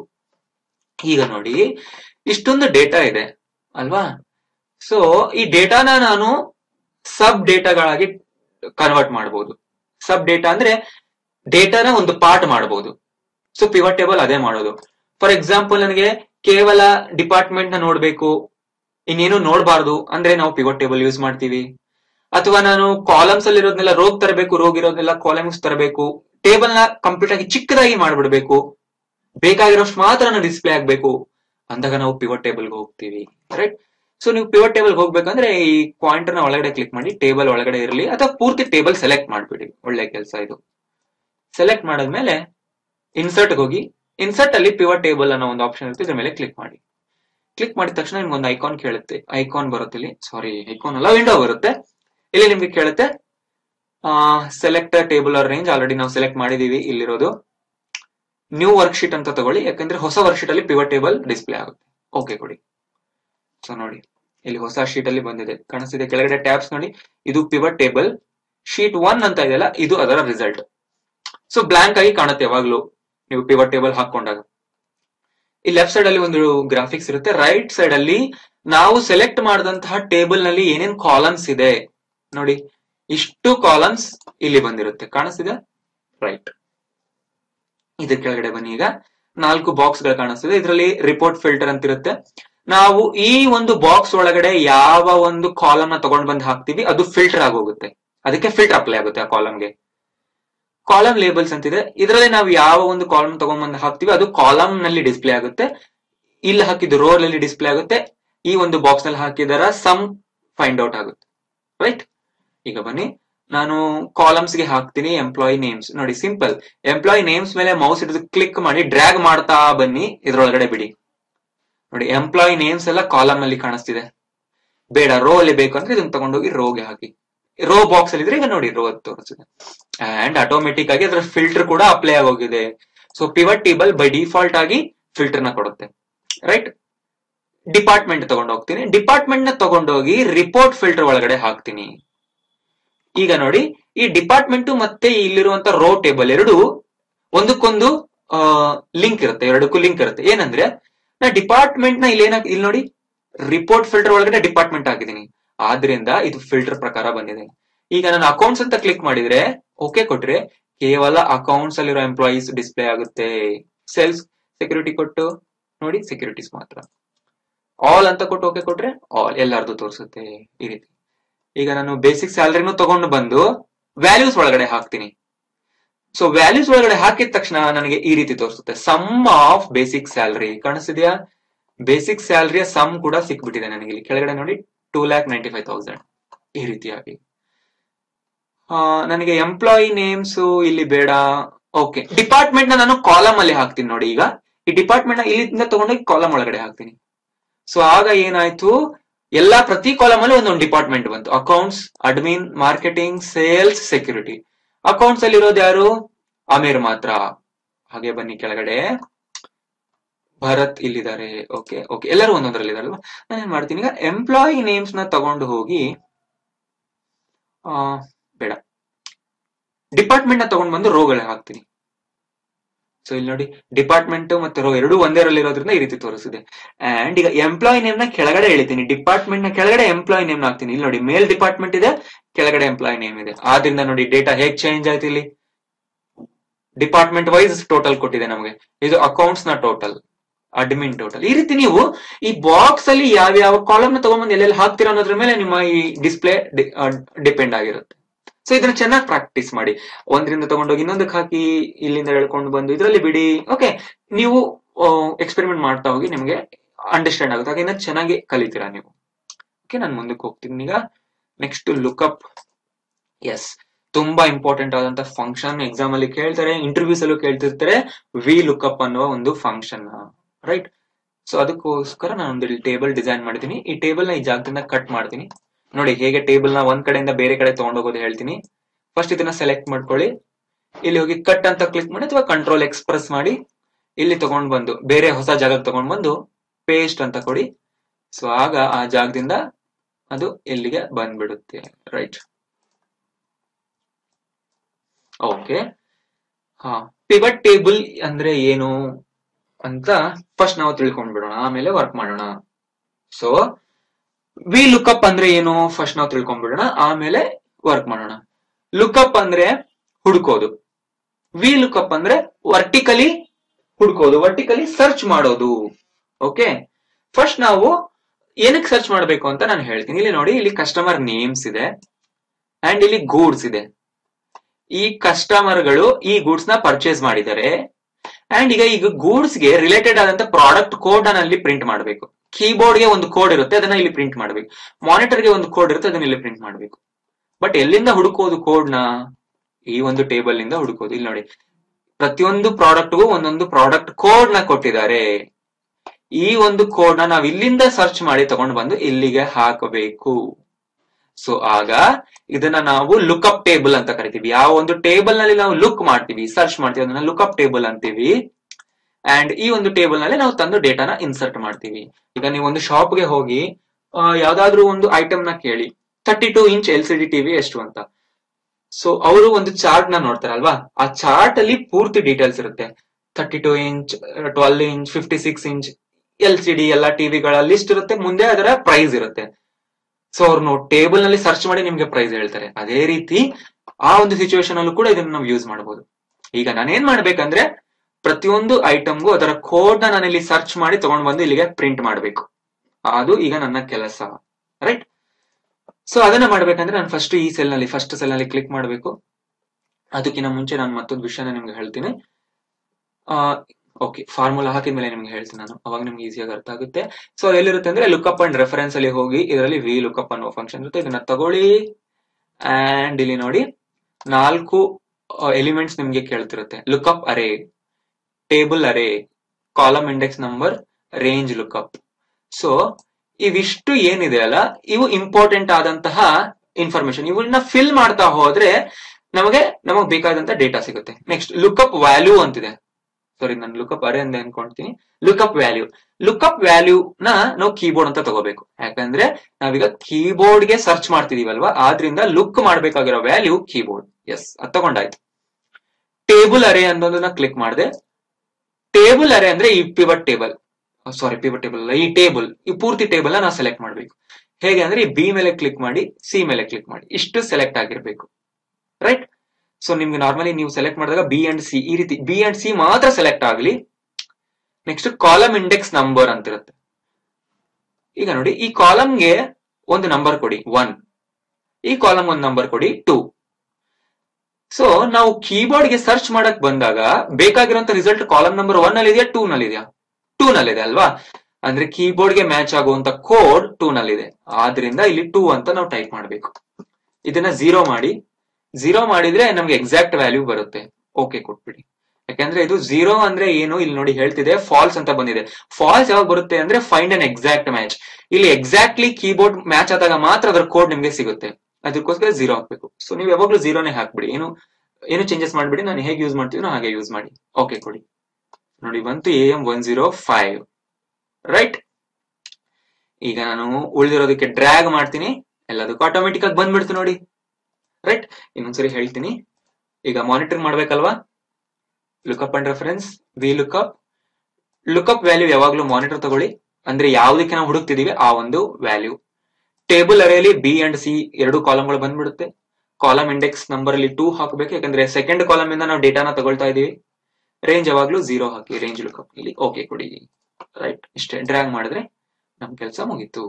ಈಗ ನೋಡಿ ಇಷ್ಟೊಂದು ಡೇಟಾ ಇದೆ ಅಲ್ವಾ ಸೊ ಈ ಡೇಟಾನ ನಾನು ಸಬ್ ಡೇಟಾಗಳಾಗಿ ಕನ್ವರ್ಟ್ ಮಾಡಬಹುದು ಸಬ್ ಡೇಟಾ ಅಂದ್ರೆ ಡೇಟಾನ ಒಂದು ಪಾರ್ಟ್ ಮಾಡಬಹುದು ಸೊ ಪಿವಟ್ ಟೇಬಲ್ ಅದೇ ಮಾಡೋದು ಫಾರ್ ಎಕ್ಸಾಂಪಲ್ ನನಗೆ ಕೇವಲ ಡಿಪಾರ್ಟ್ಮೆಂಟ್ ನ ನೋಡ್ಬೇಕು ಇನ್ನೇನು ನೋಡಬಾರ್ದು ಅಂದ್ರೆ ನಾವು ಪಿವಟ್ ಟೇಬಲ್ ಯೂಸ್ ಮಾಡ್ತೀವಿ ಅಥವಾ ನಾನು ಕಾಲಮ್ಸ್ ಅಲ್ಲಿ ಇರೋದನ್ನೆಲ್ಲ ರೋಗ್ ತರಬೇಕು ರೋಗ್ ಇರೋದನ್ನೆಲ್ಲ ಕಾಲಮ್ಸ್ ತರಬೇಕು ಟೇಬಲ್ ನ ಕಂಪ್ಲೀಟ್ ಆಗಿ ಚಿಕ್ಕದಾಗಿ ಮಾಡ್ಬಿಡ್ಬೇಕು ಬೇಕಾಗಿರೋಷ್ಟು ಮಾತ್ರ ಡಿಸ್ಪ್ಲೇ ಆಗ್ಬೇಕು ಅಂದಾಗ ನಾವು ಪಿವಟ್ ಟೇಬಲ್ಗೆ ಹೋಗ್ತೀವಿ ರೈಟ್ ಸೊ ನೀವು ಪಿವಟ್ ಟೇಬಲ್ ಹೋಗ್ಬೇಕಂದ್ರೆ ಈ ಪಾಯಿಂಟರ್ ನ ಒಳಗಡೆ ಕ್ಲಿಕ್ ಮಾಡಿ ಟೇಬಲ್ ಒಳಗಡೆ ಇರಲಿ ಅಥವಾ ಪೂರ್ತಿ ಟೇಬಲ್ ಸೆಲೆಕ್ಟ್ ಮಾಡ್ಬಿಡಿ ಒಳ್ಳೆ ಕೆಲಸ ಇದು ಸೆಲೆಕ್ಟ್ ಮಾಡಿದ್ಮೇಲೆ ಇನ್ಸರ್ಟ್ ಹೋಗಿ ಇನ್ಸರ್ಟ್ ಅಲ್ಲಿ ಪಿವಟ್ ಟೇಬಲ್ ಅನ್ನೋ ಒಂದು ಆಪ್ಷನ್ ಇರುತ್ತೆ ಇದ್ರ ಮೇಲೆ ಕ್ಲಿಕ್ ಮಾಡಿ ಕ್ಲಿಕ್ ಮಾಡಿದ ತಕ್ಷಣ ನಿಮ್ಗೆ ಒಂದು ಐಕಾನ್ ಕೇಳುತ್ತೆ ಐಕಾನ್ ಬರುತ್ತೆ ಇಲ್ಲಿ ಸಾರಿ ಐಕಾನ್ ಅಲ್ಲ ವಿಂಡೋ ಬರುತ್ತೆ ಇಲ್ಲಿ ನಿಮ್ಗೆ ಕೇಳುತ್ತೆ select table or range already ನಾವು ಸೆಲೆಕ್ಟ್ ಮಾಡಿದೀವಿ ಇಲ್ಲಿರೋದು ನ್ಯೂ ವರ್ಕ್ ಶೀಟ್ ಅಂತ ತಗೊಳ್ಳಿ ಯಾಕಂದ್ರೆ ಹೊಸ ವರ್ಕ್ ಶೀಟ್ ಅಲ್ಲಿ ಪಿವಟ್ ಟೇಬಲ್ ಡಿಸ್ಪ್ಲೇ ಆಗುತ್ತೆ ಓಕೆ ಕೊಡಿ ಸೊ ನೋಡಿ ಇಲ್ಲಿ ಹೊಸ ಶೀಟ್ ಅಲ್ಲಿ ಬಂದಿದೆ ಕಾಣಿಸ್ತಿದೆ ಕೆಳಗಡೆ ಟ್ಯಾಬ್ಸ್ ನೋಡಿ ಇದು ಪಿವಟ್ ಟೇಬಲ್ ಶೀಟ್ ಒನ್ ಅಂತ ಇದೆಯಲ್ಲ ಇದು ಅದರ ರಿಸಲ್ಟ್ ಸೊ ಬ್ಲಾಂಕ್ ಆಗಿ ಕಾಣುತ್ತೆ ಯಾವಾಗ್ಲೂ ನೀವು ಪಿವಟ್ ಟೇಬಲ್ ಹಾಕೊಂಡಾಗ ಈ ಲೆಫ್ಟ್ ಸೈಡ್ ಅಲ್ಲಿ ಒಂದು ಗ್ರಾಫಿಕ್ಸ್ ಇರುತ್ತೆ ರೈಟ್ ಸೈಡ್ ಅಲ್ಲಿ ನಾವು ಸೆಲೆಕ್ಟ್ ಮಾಡಿದಂತಹ ಟೇಬಲ್ ನಲ್ಲಿ ಏನೇನ್ ಕಾಲಮ್ಸ್ ಇದೆ ನೋಡಿ ಇಷ್ಟು ಕಾಲಮ್ಸ್ ಇಲ್ಲಿ ಬಂದಿರುತ್ತೆ ಕಾಣಿಸ್ತಿದೆ ರೈಟ್ ಇದ್ರ ಕೆಳಗಡೆ ಬನ್ನಿ ಈಗ ನಾಲ್ಕು ಬಾಕ್ಸ್ ಗಳು ಕಾಣಿಸ್ತಿದೆ ಇದರಲ್ಲಿ ರಿಪೋರ್ಟ್ ಫಿಲ್ಟರ್ ಅಂತ ಇರುತ್ತೆ ನಾವು ಈ ಒಂದು ಬಾಕ್ಸ್ ಒಳಗಡೆ ಯಾವ ಒಂದು ಕಾಲಮ್ ನ ತಗೊಂಡ್ ಬಂದು ಹಾಕ್ತಿವಿ ಅದು ಫಿಲ್ಟರ್ ಆಗೋಗುತ್ತೆ ಅದಕ್ಕೆ ಫಿಲ್ಟರ್ ಅಪ್ಲೈ ಆಗುತ್ತೆ ಆ ಕಾಲಮ್ಗೆ ಕಾಲಮ್ ಲೇಬಲ್ಸ್ ಅಂತಿದೆ ಇದರಲ್ಲಿ ನಾವು ಯಾವ ಒಂದು ಕಾಲಮ್ ತಗೊಂಡ್ಬಂದು ಹಾಕ್ತಿವಿ ಅದು ಕಾಲಮ್ ನಲ್ಲಿ ಡಿಸ್ಪ್ಲೇ ಆಗುತ್ತೆ ಇಲ್ಲಿ ಹಾಕಿದ್ದು ರೋ ಅಲ್ಲಿ ಡಿಸ್ಪ್ಲೇ ಆಗುತ್ತೆ ಈ ಒಂದು ಬಾಕ್ಸ್ ನಲ್ಲಿ ಹಾಕಿದರ ಸಮ್ ಫೈಂಡ್ ಔಟ್ ಆಗುತ್ತೆ ರೈಟ್ ಈಗ ಬನ್ನಿ ನಾನು ಕಾಲಮ್ಸ್ ಗೆ ಹಾಕ್ತೀನಿ ಎಂಪ್ಲಾಯಿ ನೇಮ್ಸ್ ನೋಡಿ ಸಿಂಪಲ್ ಎಂಪ್ಲಾಯಿ ನೇಮ್ಸ್ ಮೇಲೆ ಮೌಸ್ ಹಿಡಿದು ಕ್ಲಿಕ್ ಮಾಡಿ ಡ್ರ್ಯಾಗ್ ಮಾಡ್ತಾ ಬನ್ನಿ ಇದ್ರೊಳಗಡೆ ಬಿಡಿ ನೋಡಿ ಎಂಪ್ಲಾಯಿ ನೇಮ್ಸ್ ಎಲ್ಲ ಕಾಲಮ್ ಅಲ್ಲಿ ಕಾಣಿಸ್ತಿದೆ ಬೇಡ ರೋ ಅಲ್ಲಿ ಬೇಕು ಅಂದ್ರೆ ಇದನ್ನ ತಗೊಂಡೋಗಿ ರೋಗೆ ಹಾಕಿ ರೋ ಬಾಕ್ಸ್ ಅಲ್ಲಿ ಇದ್ರೆ ಈಗ ನೋಡಿ ರೋ ತೋರಿಸಿದೆ ಅಂಡ್ ಆಟೋಮೆಟಿಕ್ ಆಗಿ ಅದರ ಫಿಲ್ಟರ್ ಕೂಡ ಅಪ್ಲೈ ಆಗೋಗಿದೆ so pivot table by default ಆಗಿ ಫಿಲ್ಟರ್ ನ ಕೊಡುತ್ತೆ ರೈಟ್ ಡಿಪಾರ್ಟ್ಮೆಂಟ್ ತಗೊಂಡು ಹೋಗ್ತೀನಿ ಡಿಪಾರ್ಟ್ಮೆಂಟ್ ನ ತಗೊಂಡೋಗಿ ರಿಪೋರ್ಟ್ ಫಿಲ್ಟರ್ ಒಳಗಡೆ ಹಾಕ್ತೀನಿ ಈಗ ನೋಡಿ ಈ ಡಿಪಾರ್ಟ್ಮೆಂಟ್ ಮತ್ತೆ ಇಲ್ಲಿರುವಂತ ರೋ ಟೇಬಲ್ ಎರಡು ಒಂದಕ್ಕೊಂದು ಲಿಂಕ್ ಇರುತ್ತೆ ಎರಡಕ್ಕೂ ಲಿಂಕ್ ಇರುತ್ತೆ ಏನಂದ್ರೆ ನಾ ಡಿಪಾರ್ಟ್ಮೆಂಟ್ ನ ಇಲ್ಲಿ ಏನ ಇಲ್ಲಿ ನೋಡಿ ರಿಪೋರ್ಟ್ ಫಿಲ್ಟರ್ ಒಳಗಡೆ ಡಿಪಾರ್ಟ್ಮೆಂಟ್ ಹಾಕಿದೀನಿ ಆದ್ರಿಂದ ಇದು ಫಿಲ್ಟರ್ ಪ್ರಕಾರ ಬಂದಿದೆ ಈಗ ನಾನು ಅಕೌಂಟ್ಸ್ ಅಂತ ಕ್ಲಿಕ್ ಮಾಡಿದ್ರೆ ಓಕೆ ಕೊಟ್ರೆ ಕೇವಲ ಅಕೌಂಟ್ಸ್ ಅಲ್ಲಿರೋ ಎಂಪ್ಲಾಯೀಸ್ ಡಿಸ್ಪ್ಲೇ ಆಗುತ್ತೆ ಸೇಲ್ಸ್ ಸೆಕ್ಯೂರಿಟಿ ಕೊಟ್ಟು ನೋಡಿ ಸೆಕ್ಯೂರಿಟೀಸ್ ಮಾತ್ರ ಆಲ್ ಅಂತ ಕೊಟ್ಟು ಓಕೆ ಕೊಟ್ರೆ ಆಲ್ ಎಲ್ಲಾರ್ದು ತೋರಿಸುತ್ತೆ ಈ ರೀತಿ ಈಗ ನಾನು ಬೇಸಿಕ್ ಸ್ಯಾಲರಿನೂ ತಗೊಂಡು ಬಂದು ವ್ಯಾಲ್ಯೂಸ್ ಒಳಗಡೆ ಹಾಕ್ತೀನಿ ಸೊ ವ್ಯಾಲ್ಯೂಸ್ ಒಳಗಡೆ ಹಾಕಿದ ತಕ್ಷಣ ನನಗೆ ಈ ರೀತಿ ತೋರಿಸುತ್ತೆ ಸಮ್ ಆಫ್ ಬೇಸಿಕ್ ಸ್ಯಾಲರಿ ಕಾಣಿಸ್ತಿದ್ಯಾ ಬೇಸಿಕ್ ಸ್ಯಾಲರಿಯ ಸಮ್ ಕೂಡ ಸಿಕ್ಬಿಟ್ಟಿದೆ ನನಗೆ ಇಲ್ಲಿ ಕೆಳಗಡೆ ನೋಡಿ two lakh ninety five thousand ಈ ರೀತಿಯಾಗಿ ಆ, ನನಗೆ ಎಂಪ್ಲಾಯಿ ನೇಮ್ಸ್ ಇಲ್ಲಿ ಬೇಡ ಓಕೆ ಡಿಪಾರ್ಟ್ಮೆಂಟ್ ನ ನಾನು ಕಾಲಮ್ ಅಲ್ಲಿ ಹಾಕ್ತೀನಿ ನೋಡಿ ಈಗ ಈ ಡಿಪಾರ್ಟ್ಮೆಂಟ್ ನ ಇಲ್ಲಿಂದ ತಗೊಂಡೋಗಿ ಕಾಲಮ್ ಒಳಗಡೆ ಹಾಕ್ತೀನಿ ಸೊ ಆಗ ಏನಾಯ್ತು ಎಲ್ಲಾ ಪ್ರತಿ ಕಾಲಮ್ ಅಲ್ಲಿ ಒಂದೊಂದು ಡಿಪಾರ್ಟ್ಮೆಂಟ್ ಬಂತು accounts admin marketing sales security accounts ಅಲ್ಲಿ ಇರೋದು ಯಾರು ಅಮೀರ್ ಮಾತ್ರ ಹಾಗೆ ಬನ್ನಿ ಕೆಳಗಡೆ ಭರತ್ ಇಲ್ಲಿದ್ದಾರೆ ಓಕೆ ಓಕೆ ಎಲ್ಲರೂ ಒಂದೊಂದರಲ್ಲಿ ಇದಾರಲ್ವಾ ನಾನು ಏನ್ ಮಾಡ್ತೀನಿ ಈಗ ಎಂಪ್ಲಾಯಿ ನೇಮ್ಸ್ ನ ತಗೊಂಡು ಹೋಗಿ ಆ, ಬೇಡ ಡಿಪಾರ್ಟ್ಮೆಂಟ್ ನ ತಗೊಂಡು ಬಂದು ರೋಗಳ ಹಾಕ್ತೀನಿ ಸೊ ಇಲ್ಲಿ ನೋಡಿ ಡಿಪಾರ್ಟ್ಮೆಂಟ್ ಮತ್ತೆ ರೋ ಎರಡು ಒಂದೇ ರಲ್ಲಿ ಇರೋದ್ರಿಂದ ಈ ರೀತಿ ತೋರಿಸಿದೆ ಅಂಡ್ ಈಗ ಎಂಪ್ಲಾಯಿ ನೇಮ್ ನ ಕೆಳಗಡೆ ಎಳಿತೀನಿ ಡಿಪಾರ್ಟ್ಮೆಂಟ್ ನ ಕೆಳಗಡೆ ಎಂಪ್ಲಾಯಿ ನೇಮ್ ನ ಹಾಕ್ತೀನಿ ಇಲ್ಲಿ ನೋಡಿ ಮೇಲ್ ಡಿಪಾರ್ಟ್ಮೆಂಟ್ ಇದೆ ಕೆಳಗಡೆ ಎಂಪ್ಲಾಯಿ ನೇಮ್ ಇದೆ ಆದ್ರಿಂದ ನೋಡಿ ಡೇಟಾ ಹೇಗ್ ಚೇಂಜ್ ಆಯ್ತು ಇಲ್ಲಿ ಡಿಪಾರ್ಟ್ಮೆಂಟ್ ವೈಸ್ ಟೋಟಲ್ ಕೊಟ್ಟಿದೆ ನಮಗೆ ಇದು ಅಕೌಂಟ್ಸ್ ನ ಟೋಟಲ್ ಅಡ್ಮಿನ್ ಟೋಟಲ್ ಈ ರೀತಿ ನೀವು ಈ ಬಾಕ್ಸ್ ಅಲ್ಲಿ ಯಾವ ಯಾವ ಕಾಲಮ್ ನ ತಗೊಂಡ್ಬಂದು ಎಲ್ಲೆಲ್ಲಿ ಹಾಕ್ತೀರಾ ಅನ್ನೋದ್ರ ಮೇಲೆ ನಿಮ್ಮ ಈ ಡಿಸ್ಪ್ಲೇ ಡಿಪೆಂಡ್ ಆಗಿರುತ್ತೆ ಸೊ ಇದನ್ನ ಚೆನ್ನಾಗಿ ಪ್ರಾಕ್ಟೀಸ್ ಮಾಡಿ ಒಂದರಿಂದ ತಗೊಂಡೋಗಿ ಇನ್ನೊಂದಕ್ಕೆ ಹಾಕಿ ಇಲ್ಲಿಂದ ಎಳ್ಕೊಂಡು ಬಂದು ಇದರಲ್ಲಿ ಬಿಡಿ ಓಕೆ ನೀವು ಎಕ್ಸ್ಪೆರಿಮೆಂಟ್ ಮಾಡ್ತಾ ಹೋಗಿ ನಿಮಗೆ ಅಂಡರ್ಸ್ಟ್ಯಾಂಡ್ ಆಗುತ್ತೆ ಹಾಗೆ ಇನ್ನ ಚೆನ್ನಾಗಿ ಕಲಿತೀರಾ ನೀವು ಓಕೆ ನಾನು ಮುಂದಕ್ಕೆ ಹೋಗ್ತೀನಿ ಈಗ ನೆಕ್ಸ್ಟ್ ಲುಕ್ಅಪ್ ಎಸ್ ತುಂಬಾ ಇಂಪಾರ್ಟೆಂಟ್ ಆದಂತ ಫಂಕ್ಷನ್ ಎಕ್ಸಾಮ್ ಅಲ್ಲಿ ಕೇಳ್ತಾರೆ ಇಂಟರ್ವ್ಯೂಸ್ ಅಲ್ಲೂ ಕೇಳ್ತಿರ್ತಾರೆ ವಿ ಲುಕ್ಅಪ್ ಅನ್ನುವ ಒಂದು ಫಂಕ್ಷನ್ ರೈಟ್ ಸೊ ಅದಕ್ಕೋಸ್ಕರ ನಾನು ಒಂದು ಟೇಬಲ್ ಡಿಸೈನ್ ಮಾಡ್ತೀನಿ ಈ ಟೇಬಲ್ ನ ಈ ಜಾಗದಿಂದ ಕಟ್ ಮಾಡ್ತೀನಿ ನೋಡಿ ಹೇಗೆ ಟೇಬಲ್ ನ ಒಂದ್ ಕಡೆಯಿಂದ ಬೇರೆ ಕಡೆ ತಗೊಂಡೋಗೋದು ಹೇಳ್ತೀನಿ ಫಸ್ಟ್ ಇದನ್ನ ಸೆಲೆಕ್ಟ್ ಮಾಡ್ಕೊಳ್ಳಿ ಇಲ್ಲಿ ಹೋಗಿ ಕಟ್ ಅಂತ ಕ್ಲಿಕ್ ಮಾಡಿ ಅಥವಾ ಕಂಟ್ರೋಲ್ ಎಕ್ಸ್ಪ್ರೆಸ್ ಮಾಡಿ ಇಲ್ಲಿ ತಗೊಂಡ್ ಬಂದು ಬೇರೆ ಹೊಸ ಜಾಗಕ್ಕೆ ತಗೊಂಡ್ ಬಂದು ಪೇಸ್ಟ್ ಅಂತ ಕೊಡಿ ಸೊ ಆಗ ಆ ಜಾಗದಿಂದ ಅದು ಇಲ್ಲಿಗೆ ಬಂದ್ಬಿಡುತ್ತೆ ರೈಟ್ ಓಕೆ ಹಾ ಪಿವಟ್ ಟೇಬಲ್ ಅಂದ್ರೆ ಏನು ಅಂತ ಫಸ್ಟ್ ನಾವು ತಿಳ್ಕೊಂಡ್ಬಿಡೋಣ ಆಮೇಲೆ ವರ್ಕ್ ಮಾಡೋಣ ಸೊ ವಿ ಲುಕ್ಅಪ್ ಅಂದ್ರೆ ಏನು ಫಸ್ಟ್ ನಾವು ತಿಳ್ಕೊಂಡ್ಬಿಡೋಣ ಆಮೇಲೆ ವರ್ಕ್ ಮಾಡೋಣ ಲುಕ್ಅಪ್ ಅಂದ್ರೆ ಹುಡುಕೋದು ವಿ ಲುಕ್ಅಪ್ ಅಂದ್ರೆ ವರ್ಟಿಕಲಿ ಹುಡುಕೋದು ವರ್ಟಿಕಲಿ ಸರ್ಚ್ ಮಾಡೋದು ಓಕೆ ಫಸ್ಟ್ ನಾವು ಏನಕ್ಕೆ ಸರ್ಚ್ ಮಾಡಬೇಕು ಅಂತ ನಾನು ಹೇಳ್ತೀನಿ ಇಲ್ಲಿ ನೋಡಿ ಇಲ್ಲಿ ಕಸ್ಟಮರ್ ನೇಮ್ಸ್ ಇದೆ ಅಂಡ್ ಇಲ್ಲಿ ಗೂಡ್ಸ್ ಇದೆ ಈ ಕಸ್ಟಮರ್ ಗಳು ಈ ಗೂಡ್ಸ್ ನ ಪರ್ಚೇಸ್ ಮಾಡಿದ್ದಾರೆ ಅಂಡ್ ಈಗ ಈಗ ಗೂಡ್ಸ್ ಗೆ ರಿಲೇಟೆಡ್ ಆದಂತ ಪ್ರಾಡಕ್ಟ್ ಕೋಡ್ ನಲ್ಲಿ ಪ್ರಿಂಟ್ ಮಾಡಬೇಕು ಕೀಬೋರ್ಡ್ ಗೆ ಒಂದು ಕೋಡ್ ಇರುತ್ತೆ ಅದನ್ನ ಇಲ್ಲಿ ಪ್ರಿಂಟ್ ಮಾಡಬೇಕು ಮಾನಿಟರ್ ಗೆ ಒಂದು ಕೋಡ್ ಇರುತ್ತೆ ಅದನ್ನ ಇಲ್ಲಿ ಪ್ರಿಂಟ್ ಮಾಡಬೇಕು ಬಟ್ ಎಲ್ಲಿಂದ ಹುಡುಕೋದು ಕೋಡ್ ನ ಈ ಒಂದು ಟೇಬಲ್ ನಿಂದ ಹುಡುಕೋದು ಇಲ್ಲಿ ನೋಡಿ ಪ್ರತಿಯೊಂದು ಪ್ರಾಡಕ್ಟ್ಗೂ ಒಂದೊಂದು ಪ್ರಾಡಕ್ಟ್ ಕೋಡ್ ನ ಕೊಟ್ಟಿದ್ದಾರೆ ಈ ಒಂದು ಕೋಡ್ ನ ನಾವು ಇಲ್ಲಿಂದ ಸರ್ಚ್ ಮಾಡಿ ತಗೊಂಡು ಬಂದು ಇಲ್ಲಿಗೆ ಹಾಕಬೇಕು ಸೊ ಆಗ ಇದನ್ನ ನಾವು ಲುಕ್ಅಪ್ ಟೇಬಲ್ ಅಂತ ಕರಿತೀವಿ ಯಾವ ಒಂದು ಟೇಬಲ್ ನಲ್ಲಿ ನಾವು ಲುಕ್ ಮಾಡ್ತೀವಿ ಸರ್ಚ್ ಮಾಡ್ತೀವಿ ಅದನ್ನ ಲುಕ್ಅಪ್ ಟೇಬಲ್ ಅಂತೀವಿ ಅಂಡ್ ಈ ಒಂದು ಟೇಬಲ್ ನಲ್ಲಿ ನಾವು ತಂದು ಡೇಟಾನ ಇನ್ಸರ್ಟ್ ಮಾಡ್ತೀವಿ ಈಗ ನೀವು ಒಂದು ಶಾಪ್ ಗೆ ಹೋಗಿ ಆ, ಯಾವ್ದಾದ್ರು ಒಂದು ಐಟಮ್ ನ ಕೇಳಿ thirty two inch L C D TV ಎಷ್ಟು ಅಂತ ಸೊ ಅವರು ಒಂದು ಚಾರ್ಟ್ ನ ನೋಡ್ತಾರಲ್ವಾ ಆ ಚಾರ್ಟ್ ಅಲ್ಲಿ ಪೂರ್ತಿ ಡೀಟೇಲ್ಸ್ ಇರುತ್ತೆ thirty two inch twelve inch fifty six inch L C D ಎಲ್ಲಾ ಟಿವಿಗಳ ಲಿಸ್ಟ್ ಇರುತ್ತೆ ಮುಂದೆ ಅದರ ಪ್ರೈಸ್ ಇರುತ್ತೆ ಸೊ ಅವ್ರು ಟೇಬಲ್ ನಲ್ಲಿ ಸರ್ಚ್ ಮಾಡಿ ನಿಮ್ಗೆ ಪ್ರೈಸ್ ಹೇಳ್ತಾರೆ ಅದೇ ರೀತಿ ಆ ಒಂದು ಸಿಚುವೇಶನ್ ಅಲ್ಲೂ ಕೂಡ ಇದನ್ನ ನಾವು ಯೂಸ್ ಮಾಡಬಹುದು ಈಗ ನಾನೇನ್ ಮಾಡ್ಬೇಕಂದ್ರೆ ಪ್ರತಿಯೊಂದು ಐಟಮ್ಗೂ ಅದರ ಕೋಡ್ ನ ನಾನಿಲ್ಲಿ ಸರ್ಚ್ ಮಾಡಿ ತಗೊಂಡ್ ಬಂದು ಇಲ್ಲಿಗೆ ಪ್ರಿಂಟ್ ಮಾಡಬೇಕು ಅದು ಈಗ ನನ್ನ ಕೆಲಸ ರೈಟ್ ಸೊ ಅದನ್ನ ಮಾಡ್ಬೇಕಂದ್ರೆ ನಾನು ಫಸ್ಟ್ ಈ ಸೆಲ್ ನಲ್ಲಿ ಫಸ್ಟ್ ಸೆಲ್ ನಲ್ಲಿ ಕ್ಲಿಕ್ ಮಾಡಬೇಕು ಅದಕ್ಕಿಂತ ಮುಂಚೆ ನಾನು ಮತ್ತೊಂದು ವಿಷಯನ ನಿಮ್ಗೆ ಹೇಳ್ತೀನಿ ಓಕೆ ಫಾರ್ಮುಲಾ ಹಾಕಿದ ಮೇಲೆ ನಿಮ್ಗೆ ಹೇಳ್ತೀನಿ ನಾನು ಅವಾಗ ನಿಮ್ಗೆ ಈಸಿಯಾಗಿ ಅರ್ಥ ಆಗುತ್ತೆ ಸೊ ಎಲ್ಲಿರುತ್ತೆ ಅಂದ್ರೆ ಲುಕಪ್ ಅಂಡ್ ರೆಫರೆನ್ಸ್ ಅಲ್ಲಿ ಹೋಗಿ ಇದರಲ್ಲಿ ವಿ ಲುಕಪ್ ಅನ್ನೋ ಫಂಕ್ಷನ್ ಇರುತ್ತೆ ಇದನ್ನ ತಗೊಳ್ಳಿ ಅಂಡ್ ಇಲ್ಲಿ ನೋಡಿ ನಾಲ್ಕು ಎಲಿಮೆಂಟ್ಸ್ ನಿಮ್ಗೆ ಕೇಳ್ತಿರುತ್ತೆ lookup array table array column index number range lookup so ಇವಿಷ್ಟು ಏನಿದೆ ಅಲ್ಲ ಇವು ಇಂಪಾರ್ಟೆಂಟ್ ಆದಂತಹ ಇನ್ಫಾರ್ಮೇಶನ್ ಇವನ್ನ ಫಿಲ್ ಮಾಡ್ತಾ ಹೋದ್ರೆ ನಮಗೆ ನಮಗ್ ಬೇಕಾದಂತ ಡೇಟಾ ಸಿಗುತ್ತೆ ನೆಕ್ಸ್ಟ್ ಲುಕಪ್ ವ್ಯಾಲ್ಯೂ ಅಂತಿದೆ ಸಾರಿ ನಾನು ಲುಕಪ್ ಅರೆ ಅಂತ ಅನ್ಕೊಂತೀನಿ ಲುಕಪ್ ವ್ಯಾಲ್ಯೂ ಲುಕಪ್ ವ್ಯಾಲ್ಯೂ ನ ನಾವು ಕೀಬೋರ್ಡ್ ಅಂತ ತಗೋಬೇಕು ಯಾಕಂದ್ರೆ ನಾವೀಗ ಕೀಬೋರ್ಡ್ ಗೆ ಸರ್ಚ್ ಮಾಡ್ತಿದೀವಲ್ವಾ ಆದ್ರಿಂದ ಲುಕ್ ಮಾಡ್ಬೇಕಾಗಿರೋ ವ್ಯಾಲ್ಯೂ ಕೀಬೋರ್ಡ್ ಎಸ್ ಅದು ತಗೊಂಡಾಯ್ತು ಟೇಬಲ್ ಅರೆ ಅನ್ನೋದನ್ನ ಕ್ಲಿಕ್ ಮಾಡಿದೆ ಟೇಬಲ್ ಅರೆ ಅಂದ್ರೆ ಈ pivot table sorry pivot table ಅಲ್ಲ ಈ ಟೇಬಲ್ ಈ ಪೂರ್ತಿ ಟೇಬಲ್ ನಾವು ಸೆಲೆಕ್ಟ್ ಮಾಡಬೇಕು ಹೇಗೆ ಅಂದ್ರೆ ಈ ಬಿ ಮೇಲೆ ಕ್ಲಿಕ್ ಮಾಡಿ ಸಿ ಮೇಲೆ ಕ್ಲಿಕ್ ಮಾಡಿ ಇಷ್ಟು ಸೆಲೆಕ್ಟ್ ಆಗಿರ್ಬೇಕು ರೈಟ್ ಸೊ ನಿಮ್ಗೆ ನಾರ್ಮಲಿ ನೀವು ಸೆಲೆಕ್ಟ್ ಮಾಡಿದಾಗ ಬಿ ಅಂಡ್ ಸಿ ಈ ರೀತಿ ಬಿ ಅಂಡ್ ಸಿ ಮಾತ್ರ ಸೆಲೆಕ್ಟ್ ಆಗಲಿ ನೆಕ್ಸ್ಟ್ ಕಾಲಮ್ ಇಂಡೆಕ್ಸ್ ನಂಬರ್ ಅಂತ ಇರುತ್ತೆ ಈಗ ನೋಡಿ ಈ ಕಾಲಮ್ಗೆ ಒಂದು ನಂಬರ್ ಕೊಡಿ ಒನ್ ಈ ಕಾಲಮ್ ಒಂದು ನಂಬರ್ ಕೊಡಿ ಟೂ ಸೊ ನಾವು ಕೀಬೋರ್ಡ್ ಗೆ ಸರ್ಚ್ ಮಾಡಕ್ ಬಂದಾಗ ಬೇಕಾಗಿರುವಂತ ರಿಸಲ್ಟ್ ಕಾಲಮ್ ನಂಬರ್ ಒನ್ ಅಲ್ಲಿ ಇದೆಯಾ ಟೂ ನಲ್ಲಿ ಇದೆಯಾ ಟೂ ನಲ್ಲಿ ಇದೆ ಅಲ್ವಾ ಅಂದ್ರೆ ಕೀಬೋರ್ಡ್ ಗೆ ಮ್ಯಾಚ್ ಆಗುವಂತ ಕೋಡ್ ಟೂ ನಲ್ಲಿ ಇದೆ ಆದ್ರಿಂದ ಇಲ್ಲಿ ಟೂ ಅಂತ ನಾವು ಟೈಪ್ ಮಾಡಬೇಕು ಇದನ್ನ ಝೀರೋ ಮಾಡಿ ಝೀರೋ ಮಾಡಿದ್ರೆ ನಮ್ಗೆ ಎಕ್ಸಾಕ್ಟ್ ವ್ಯಾಲ್ಯೂ ಬರುತ್ತೆ ಓಕೆ ಕೊಟ್ಬಿಡಿ ಯಾಕಂದ್ರೆ ಇದು ಝೀರೋ ಅಂದ್ರೆ ಏನು ಇಲ್ಲಿ ನೋಡಿ ಹೇಳ್ತಿದೆ ಫಾಲ್ಸ್ ಅಂತ ಬಂದಿದೆ ಫಾಲ್ಸ್ ಯಾವಾಗ ಬರುತ್ತೆ ಅಂದ್ರೆ ಫೈಂಡ್ ಅನ್ ಎಕ್ಸಾಕ್ಟ್ ಮ್ಯಾಚ್ ಇಲ್ಲಿ ಎಕ್ಸಾಕ್ಟ್ಲಿ ಕೀಬೋರ್ಡ್ ಮ್ಯಾಚ್ ಆದಾಗ ಮಾತ್ರ ಅದರ ಕೋಡ್ ನಿಮ್ಗೆ ಸಿಗುತ್ತೆ ಅದಕ್ಕೋಸ್ಕರ ಝೀರೋ ಹಾಕ್ಬೇಕು ಸೊ ನೀವು ಯಾವಾಗ್ಲೂ ಝೀರೋನೇ ಹಾಕ್ಬಿಡಿ ಏನು ಏನು ಚೇಂಜಸ್ ಮಾಡ್ಬಿಡಿ ನಾನು ಹೇಗೆ ಯೂಸ್ ಮಾಡ್ತೀನೋ ಹಾಗೆ ಯೂಸ್ ಮಾಡಿ ಓಕೆ ಕೊಡಿ ನೋಡಿ ಬಂತು A M one zero five right ಈಗ ನಾನು ಉಳಿದಿರೋದಕ್ಕೆ ಡ್ರ್ಯಾಗ್ ಮಾಡ್ತೀನಿ ಎಲ್ಲದಕ್ಕೂ ಆಟೋಮೆಟಿಕ್ ಆಗಿ ಬಂದ್ಬಿಡ್ತು ನೋಡಿ ರೈಟ್ ಇನ್ನೊಂದ್ಸರಿ ಹೇಳ್ತೀನಿ ಈಗ ಮಾನಿಟರ್ ಮಾಡ್ಬೇಕಲ್ವಾ lookup and reference V lookup lookup value ಯಾವಾಗ್ಲೂ ಮಾನಿಟರ್ ತಗೊಳ್ಳಿ ಅಂದ್ರೆ ಯಾವ್ದಕ್ಕೆ ನಾವು ಹುಡುಕ್ತಿದೀವಿ ಆ ಒಂದು ವ್ಯಾಲ್ಯೂ ಟೇಬಲ್ ಅರೇಲಿ ಬಿ ಅಂಡ್ ಸಿ ಎರಡು ಕಾಲಮ್ಗಳು ಬಂದ್ಬಿಡುತ್ತೆ ಕಾಲಮ್ ಇಂಡೆಕ್ಸ್ ನಂಬರ್ ಅಲ್ಲಿ ಟೂ ಹಾಕಬೇಕು ಯಾಕಂದ್ರೆ ಸೆಕೆಂಡ್ ಕಾಲಮ್ ಇಂದ ನಾವು ಡೇಟಾನ ತಗೊಳ್ತಾ ಇದೀವಿ ರೇಂಜ್ ಯಾವಾಗ್ಲೂ ಝೀರೋ ಹಾಕಿ ರೇಂಜ್ ಲುಕಪ್ ಇಲ್ಲಿ ಓಕೆ ಕೊಡಿ ರೈಟ್ ಇಷ್ಟೇ ಡ್ರ್ಯಾಗ್ ಮಾಡಿದ್ರೆ ನಮ್ ಕೆಲಸ ಮುಗೀತು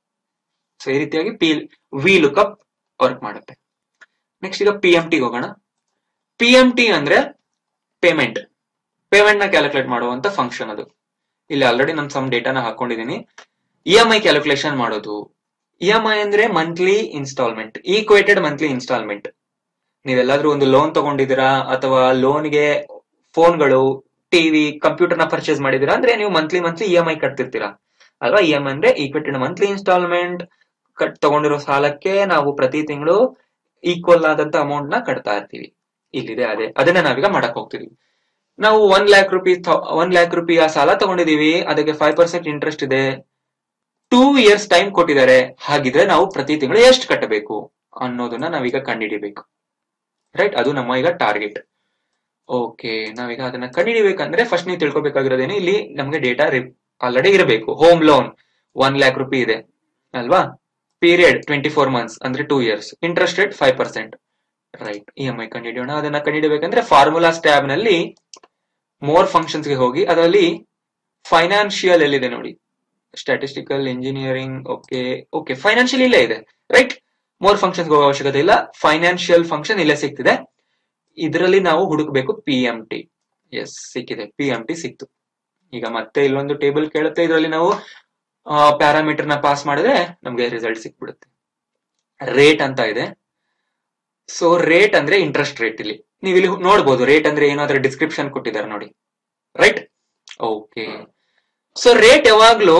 ಸೊ ಈ ರೀತಿಯಾಗಿ ಪಿ ವಿ ಲುಕಪ್ ವರ್ಕ್ ಮಾಡುತ್ತೆ ನೆಕ್ಸ್ಟ್ ಈಗ ಪಿ ಎಂ ಟಿ ಹೋಗೋಣ ಪಿ ಎಂ ಟಿ ಅಂದ್ರೆ ಪೇಮೆಂಟ್ ಪೇಮೆಂಟ್ ನ ಕ್ಯಾಲ್ಕುಲೇಟ್ ಮಾಡುವಂತ ಫಂಕ್ಷನ್ ಅದು ಇಲ್ಲಿ ಆಲ್ರೆಡಿ ನಾನು ಸಮ್ ಡೇಟಾನ ಹಾಕೊಂಡಿದ್ದೀನಿ ಇ ಎಂ ಐ ಕ್ಯಾಲ್ಕುಲೇಷನ್ ಮಾಡೋದು ಇ ಎಂ ಐ ಅಂದ್ರೆ monthly instalment equated monthly instalment ನೀವೆಲ್ಲಾದ್ರೂ ಒಂದು ಲೋನ್ ತಗೊಂಡಿದ್ದೀರಾ ಅಥವಾ ಲೋನ್ಗೆ ಫೋನ್ಗಳು ಟಿವಿ ಕಂಪ್ಯೂಟರ್ ನ ಪರ್ಚೇಸ್ ಮಾಡಿದೀರಾ ಅಂದ್ರೆ ನೀವು monthly monthly E M I ಕಟ್ತಿರ್ತೀರಾ ಅಲ್ವಾ ಇ ಎಂ ಅಂದ್ರೆ ಈಕ್ವೇಟೆಡ್ ಮಂತ್ಲಿ ಇನ್ಸ್ಟಾಲ್ಮೆಂಟ್ ಕಟ್ ತಗೊಂಡಿರೋ ಸಾಲಕ್ಕೆ ನಾವು ಪ್ರತಿ ತಿಂಗಳು ಈಕ್ವಲ್ ಆದಂತ ಅಮೌಂಟ್ ನ ಕಟ್ತಾ ಇರ್ತೀವಿ ಇಲ್ಲಿದೆ ಅದೇ ಅದನ್ನ ನಾವೀಗ ಮಾಡಕ್ ಹೋಗ್ತಿದೀವಿ ನಾವು one lakh rupee one lakh rupee ಆ ಸಾಲ ತಗೊಂಡಿದೀವಿ ಅದಕ್ಕೆ ಫೈವ್ ಪರ್ಸೆಂಟ್ ಇಂಟ್ರೆಸ್ಟ್ ಇದೆ ಟೂ ಇಯರ್ಸ್ ಟೈಮ್ ಕೊಟ್ಟಿದ್ದಾರೆ ಹಾಗಿದ್ರೆ ನಾವು ಪ್ರತಿ ತಿಂಗಳು ಎಷ್ಟು ಕಟ್ಟಬೇಕು ಅನ್ನೋದನ್ನ ನಾವೀಗ ಕಂಡುಹಿಡಿಬೇಕು ರೈಟ್ ಅದು ನಮ್ಮ ಈಗ ಟಾರ್ಗೆಟ್ ಓಕೆ ನಾವೀಗ ಅದನ್ನ ಕಂಡುಹಿಡಿಬೇಕಂದ್ರೆ ಫಸ್ಟ್ ನೀವು ತಿಳ್ಕೊಬೇಕಾಗಿರೋದೇನು ಇಲ್ಲಿ ನಮ್ಗೆ ಡೇಟಾ ಆಲ್ರೆಡಿ ಇರಬೇಕು home loan one lakh rupee ಇದೆ ಅಲ್ವಾ ಪೀರಿಯಡ್ ಟ್ವೆಂಟಿ ಫೋರ್ ಮಂತ್ಸ್ ಅಂದ್ರೆ two years interest rate five percent right E M I ಕಂಡುಹಿಡಿಯೋಣ ಅದನ್ನ ಕಂಡುಹಿಡಬೇಕಂದ್ರೆ ಫಾರ್ಮುಲಾಸ್ ಟ್ಯಾಬ್ ನಲ್ಲಿ ಮೋರ್ ಫಂಕ್ಷನ್ಸ್ ಗೆ ಹೋಗಿ ಅದರಲ್ಲಿ ಫೈನಾನ್ಷಿಯಲ್ ಎಲ್ಲಿದೆ ನೋಡಿ statistical engineering okay okay financial ಇಲ್ಲೇ ಇದೆ ರೈಟ್ ಮೋರ್ ಫಂಕ್ಷನ್ಸ್ ಹೋಗೋ ಅವಶ್ಯಕತೆ ಇಲ್ಲ ಫೈನಾನ್ಷಿಯಲ್ ಫಂಕ್ಷನ್ ಇಲ್ಲೇ ಸಿಗ್ತಿದೆ ಇದರಲ್ಲಿ ನಾವು ಹುಡುಕ್ಬೇಕು ಪಿ ಎಂ ಟಿ ಎಸ್ ಸಿಕ್ಕಿದೆ ಪಿ ಎಂ ಟಿ ಸಿಕ್ತು ಈಗ ಮತ್ತೆ ಇಲ್ಲೊಂದು ಟೇಬಲ್ ಕೇಳುತ್ತೆ ಇದರಲ್ಲಿ ನಾವು ಪ್ಯಾರಾಮೀಟರ್ ನ ಪಾಸ್ ಮಾಡಿದ್ರೆ ನಮ್ಗೆ ರಿಸಲ್ಟ್ ಸಿಕ್ಬಿಡುತ್ತೆ ರೇಟ್ ಅಂತ ಇದೆ ಸೊ ರೇಟ್ ಅಂದ್ರೆ ಇಂಟ್ರೆಸ್ಟ್ ರೇಟ್ ಇಲ್ಲಿ ನೀವು ಇಲ್ಲಿ ನೋಡ್ಬೋದು ರೇಟ್ ಅಂದ್ರೆ ಏನಾದ್ರೂ ಡಿಸ್ಕ್ರಿಪ್ಷನ್ ಕೊಟ್ಟಿದ್ದಾರೆ ನೋಡಿ ರೈಟ್ ಓಕೆ ಸೊ ರೇಟ್ ಯಾವಾಗ್ಲೂ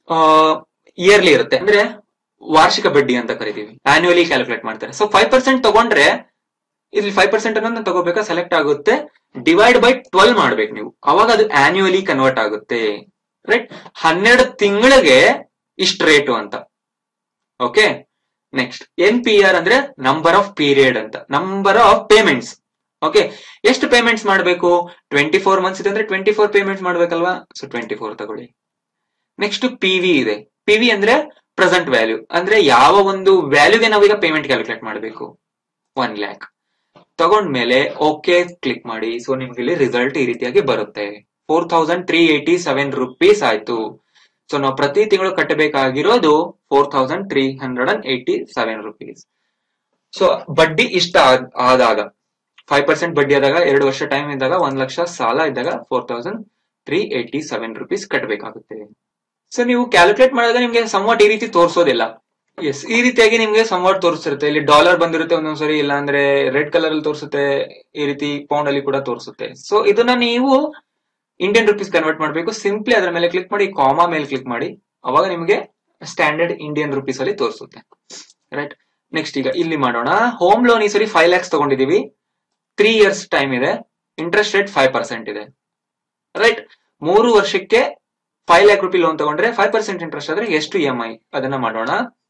ಇಯರ್ಲಿ ಇರುತ್ತೆ ಅಂದ್ರೆ ವಾರ್ಷಿಕ ಬಡ್ಡಿ ಅಂತ ಕರಿತೀವಿ ಆನ್ಯುವಲಿ ಕ್ಯಾಲ್ಕುಲೇಟ್ ಮಾಡ್ತಾರೆ ಸೊ ಫೈವ್ ಪರ್ಸೆಂಟ್ ತಗೊಂಡ್ರೆ ಇಲ್ಲಿ ಫೈವ್ ಪರ್ಸೆಂಟ್ ಅನ್ನೋದನ್ನ ತಗೋಬೇಕಾ ಸೆಲೆಕ್ಟ್ ಆಗುತ್ತೆ ಡಿವೈಡ್ ಬೈ ಟ್ವೆಲ್ ಮಾಡ್ಬೇಕು ನೀವು ಅವಾಗ ಅದು ಆನ್ಯುವಲಿ ಕನ್ವರ್ಟ್ ಆಗುತ್ತೆ ರೈಟ್ ಹನ್ನೆರಡು ತಿಂಗಳಿಗೆ ಇಷ್ಟು ರೇಟು ಅಂತ okay next N P R ಅಂದ್ರೆ ನಂಬರ್ ಆಫ್ ಪೀರಿಯಡ್ ಅಂತ ನಂಬರ್ ಆಫ್ ಪೇಮೆಂಟ್ಸ್ ಓಕೆ ಎಷ್ಟು ಪೇಮೆಂಟ್ಸ್ ಮಾಡಬೇಕು ಟ್ವೆಂಟಿ ಫೋರ್ ಮಂತ್ಸ್ ಇದೆ ಅಂದ್ರೆ ಟ್ವೆಂಟಿ ಫೋರ್ ಪೇಮೆಂಟ್ಸ್ ಮಾಡ್ಬೇಕಲ್ವಾ ಸೊ ಟ್ವೆಂಟಿ ಫೋರ್ ತಗೊಳ್ಳಿ ನೆಕ್ಸ್ಟ್ ಪಿ ವಿ ಇದೆ ಪಿ ವಿ ಅಂದ್ರೆ ಪ್ರೆಸೆಂಟ್ ವ್ಯಾಲ್ಯೂ ಅಂದ್ರೆ ಯಾವ ಒಂದು ವ್ಯಾಲ್ಯೂಗೆ ನಾವೀಗ ಪೇಮೆಂಟ್ ಕ್ಯಾಲ್ಕುಲೇಟ್ ಮಾಡಬೇಕು ಒನ್ ಲ್ಯಾಕ್ ತಗೊಂಡ್ಮೇಲೆ ಓಕೆ ಕ್ಲಿಕ್ ಮಾಡಿ ಸೊ ನಿಮ್ಗೆ ಇಲ್ಲಿ ರಿಸಲ್ಟ್ ಈ ರೀತಿಯಾಗಿ ಬರುತ್ತೆ four thousand three eighty seven rupees ಆಯ್ತು ಸೊ ನಾವು ಪ್ರತಿ ತಿಂಗಳು ಕಟ್ಟಬೇಕಾಗಿರೋದು four thousand three hundred and eighty seven rupees so ಬಡ್ಡಿ ಇಷ್ಟ ಆದಾಗ ಫೈವ್ ಪರ್ಸೆಂಟ್ ಬಡ್ಡಿ ಆದಾಗ ಎರಡು ವರ್ಷ ಟೈಮ್ ಇದ್ದಾಗ ಒಂದ್ ಲಕ್ಷ ಸಾಲ ಇದ್ದಾಗ four thousand three eighty seven rupees ಕಟ್ಟಬೇಕಾಗುತ್ತೆ ಸೊ ನೀವು ಕ್ಯಾಲ್ಕುಲೇಟ್ ಮಾಡಿದಾಗ ನಿಮ್ಗೆ ಸಂವಾಟ್ ಈ ರೀತಿ ತೋರಿಸೋದಿಲ್ಲ ಎಸ್ ಈ ರೀತಿಯಾಗಿ ನಿಮ್ಗೆ ಸಂವಾಟ್ ತೋರಿಸಿರುತ್ತೆ ಇಲ್ಲಿ ಡಾಲರ್ ಬಂದಿರುತ್ತೆ ಒಂದೊಂದ್ಸರಿ ಇಲ್ಲ ಅಂದ್ರೆ ರೆಡ್ ಕಲರ್ ಅಲ್ಲಿ ತೋರಿಸುತ್ತೆ ಈ ರೀತಿ ಪೌಂಡ್ ಅಲ್ಲಿ ಕೂಡ ತೋರಿಸುತ್ತೆ ಸೊ ಇದನ್ನ ನೀವು ಇಂಡಿಯನ್ ರುಪೀಸ್ ಕನ್ವರ್ಟ್ ಮಾಡಬೇಕು ಸಿಂಪ್ಲಿ ಅದರ ಮೇಲೆ ಕ್ಲಿಕ್ ಮಾಡಿ ಕಾಮಾ ಮೇಲೆ ಕ್ಲಿಕ್ ಮಾಡಿ ಅವಾಗ ನಿಮಗೆ ಸ್ಟ್ಯಾಂಡರ್ಡ್ ಇಂಡಿಯನ್ ರುಪೀಸ್ ಅಲ್ಲಿ ತೋರಿಸುತ್ತೆ ರೈಟ್ ನೆಕ್ಸ್ಟ್ ಈಗ ಇಲ್ಲಿ ಮಾಡೋಣ ಹೋಮ್ ಲೋನ್ ಈ ಸರಿ ಫೈವ್ ಲ್ಯಾಕ್ಸ್ ತಗೊಂಡಿದೀವಿ ತ್ರೀ ಇಯರ್ಸ್ ಟೈಮ್ ಇದೆ ಇಂಟ್ರೆಸ್ಟ್ ರೇಟ್ ಫೈವ್ ಪರ್ಸೆಂಟ್ ಇದೆ ರೈಟ್ ಮೂರು ವರ್ಷಕ್ಕೆ ಫೈವ್ ಲ್ಯಾಕ್ ರುಪಿ ಲೋನ್ ತಗೊಂಡ್ರೆ ಫೈವ್ ಪರ್ಸೆಂಟ್ ಇಂಟ್ರೆಸ್ಟ್ ಆದ್ರೆ ಎಷ್ಟು ಇ ಎಂ ಐ ಅದನ್ನ ಮಾಡೋಣ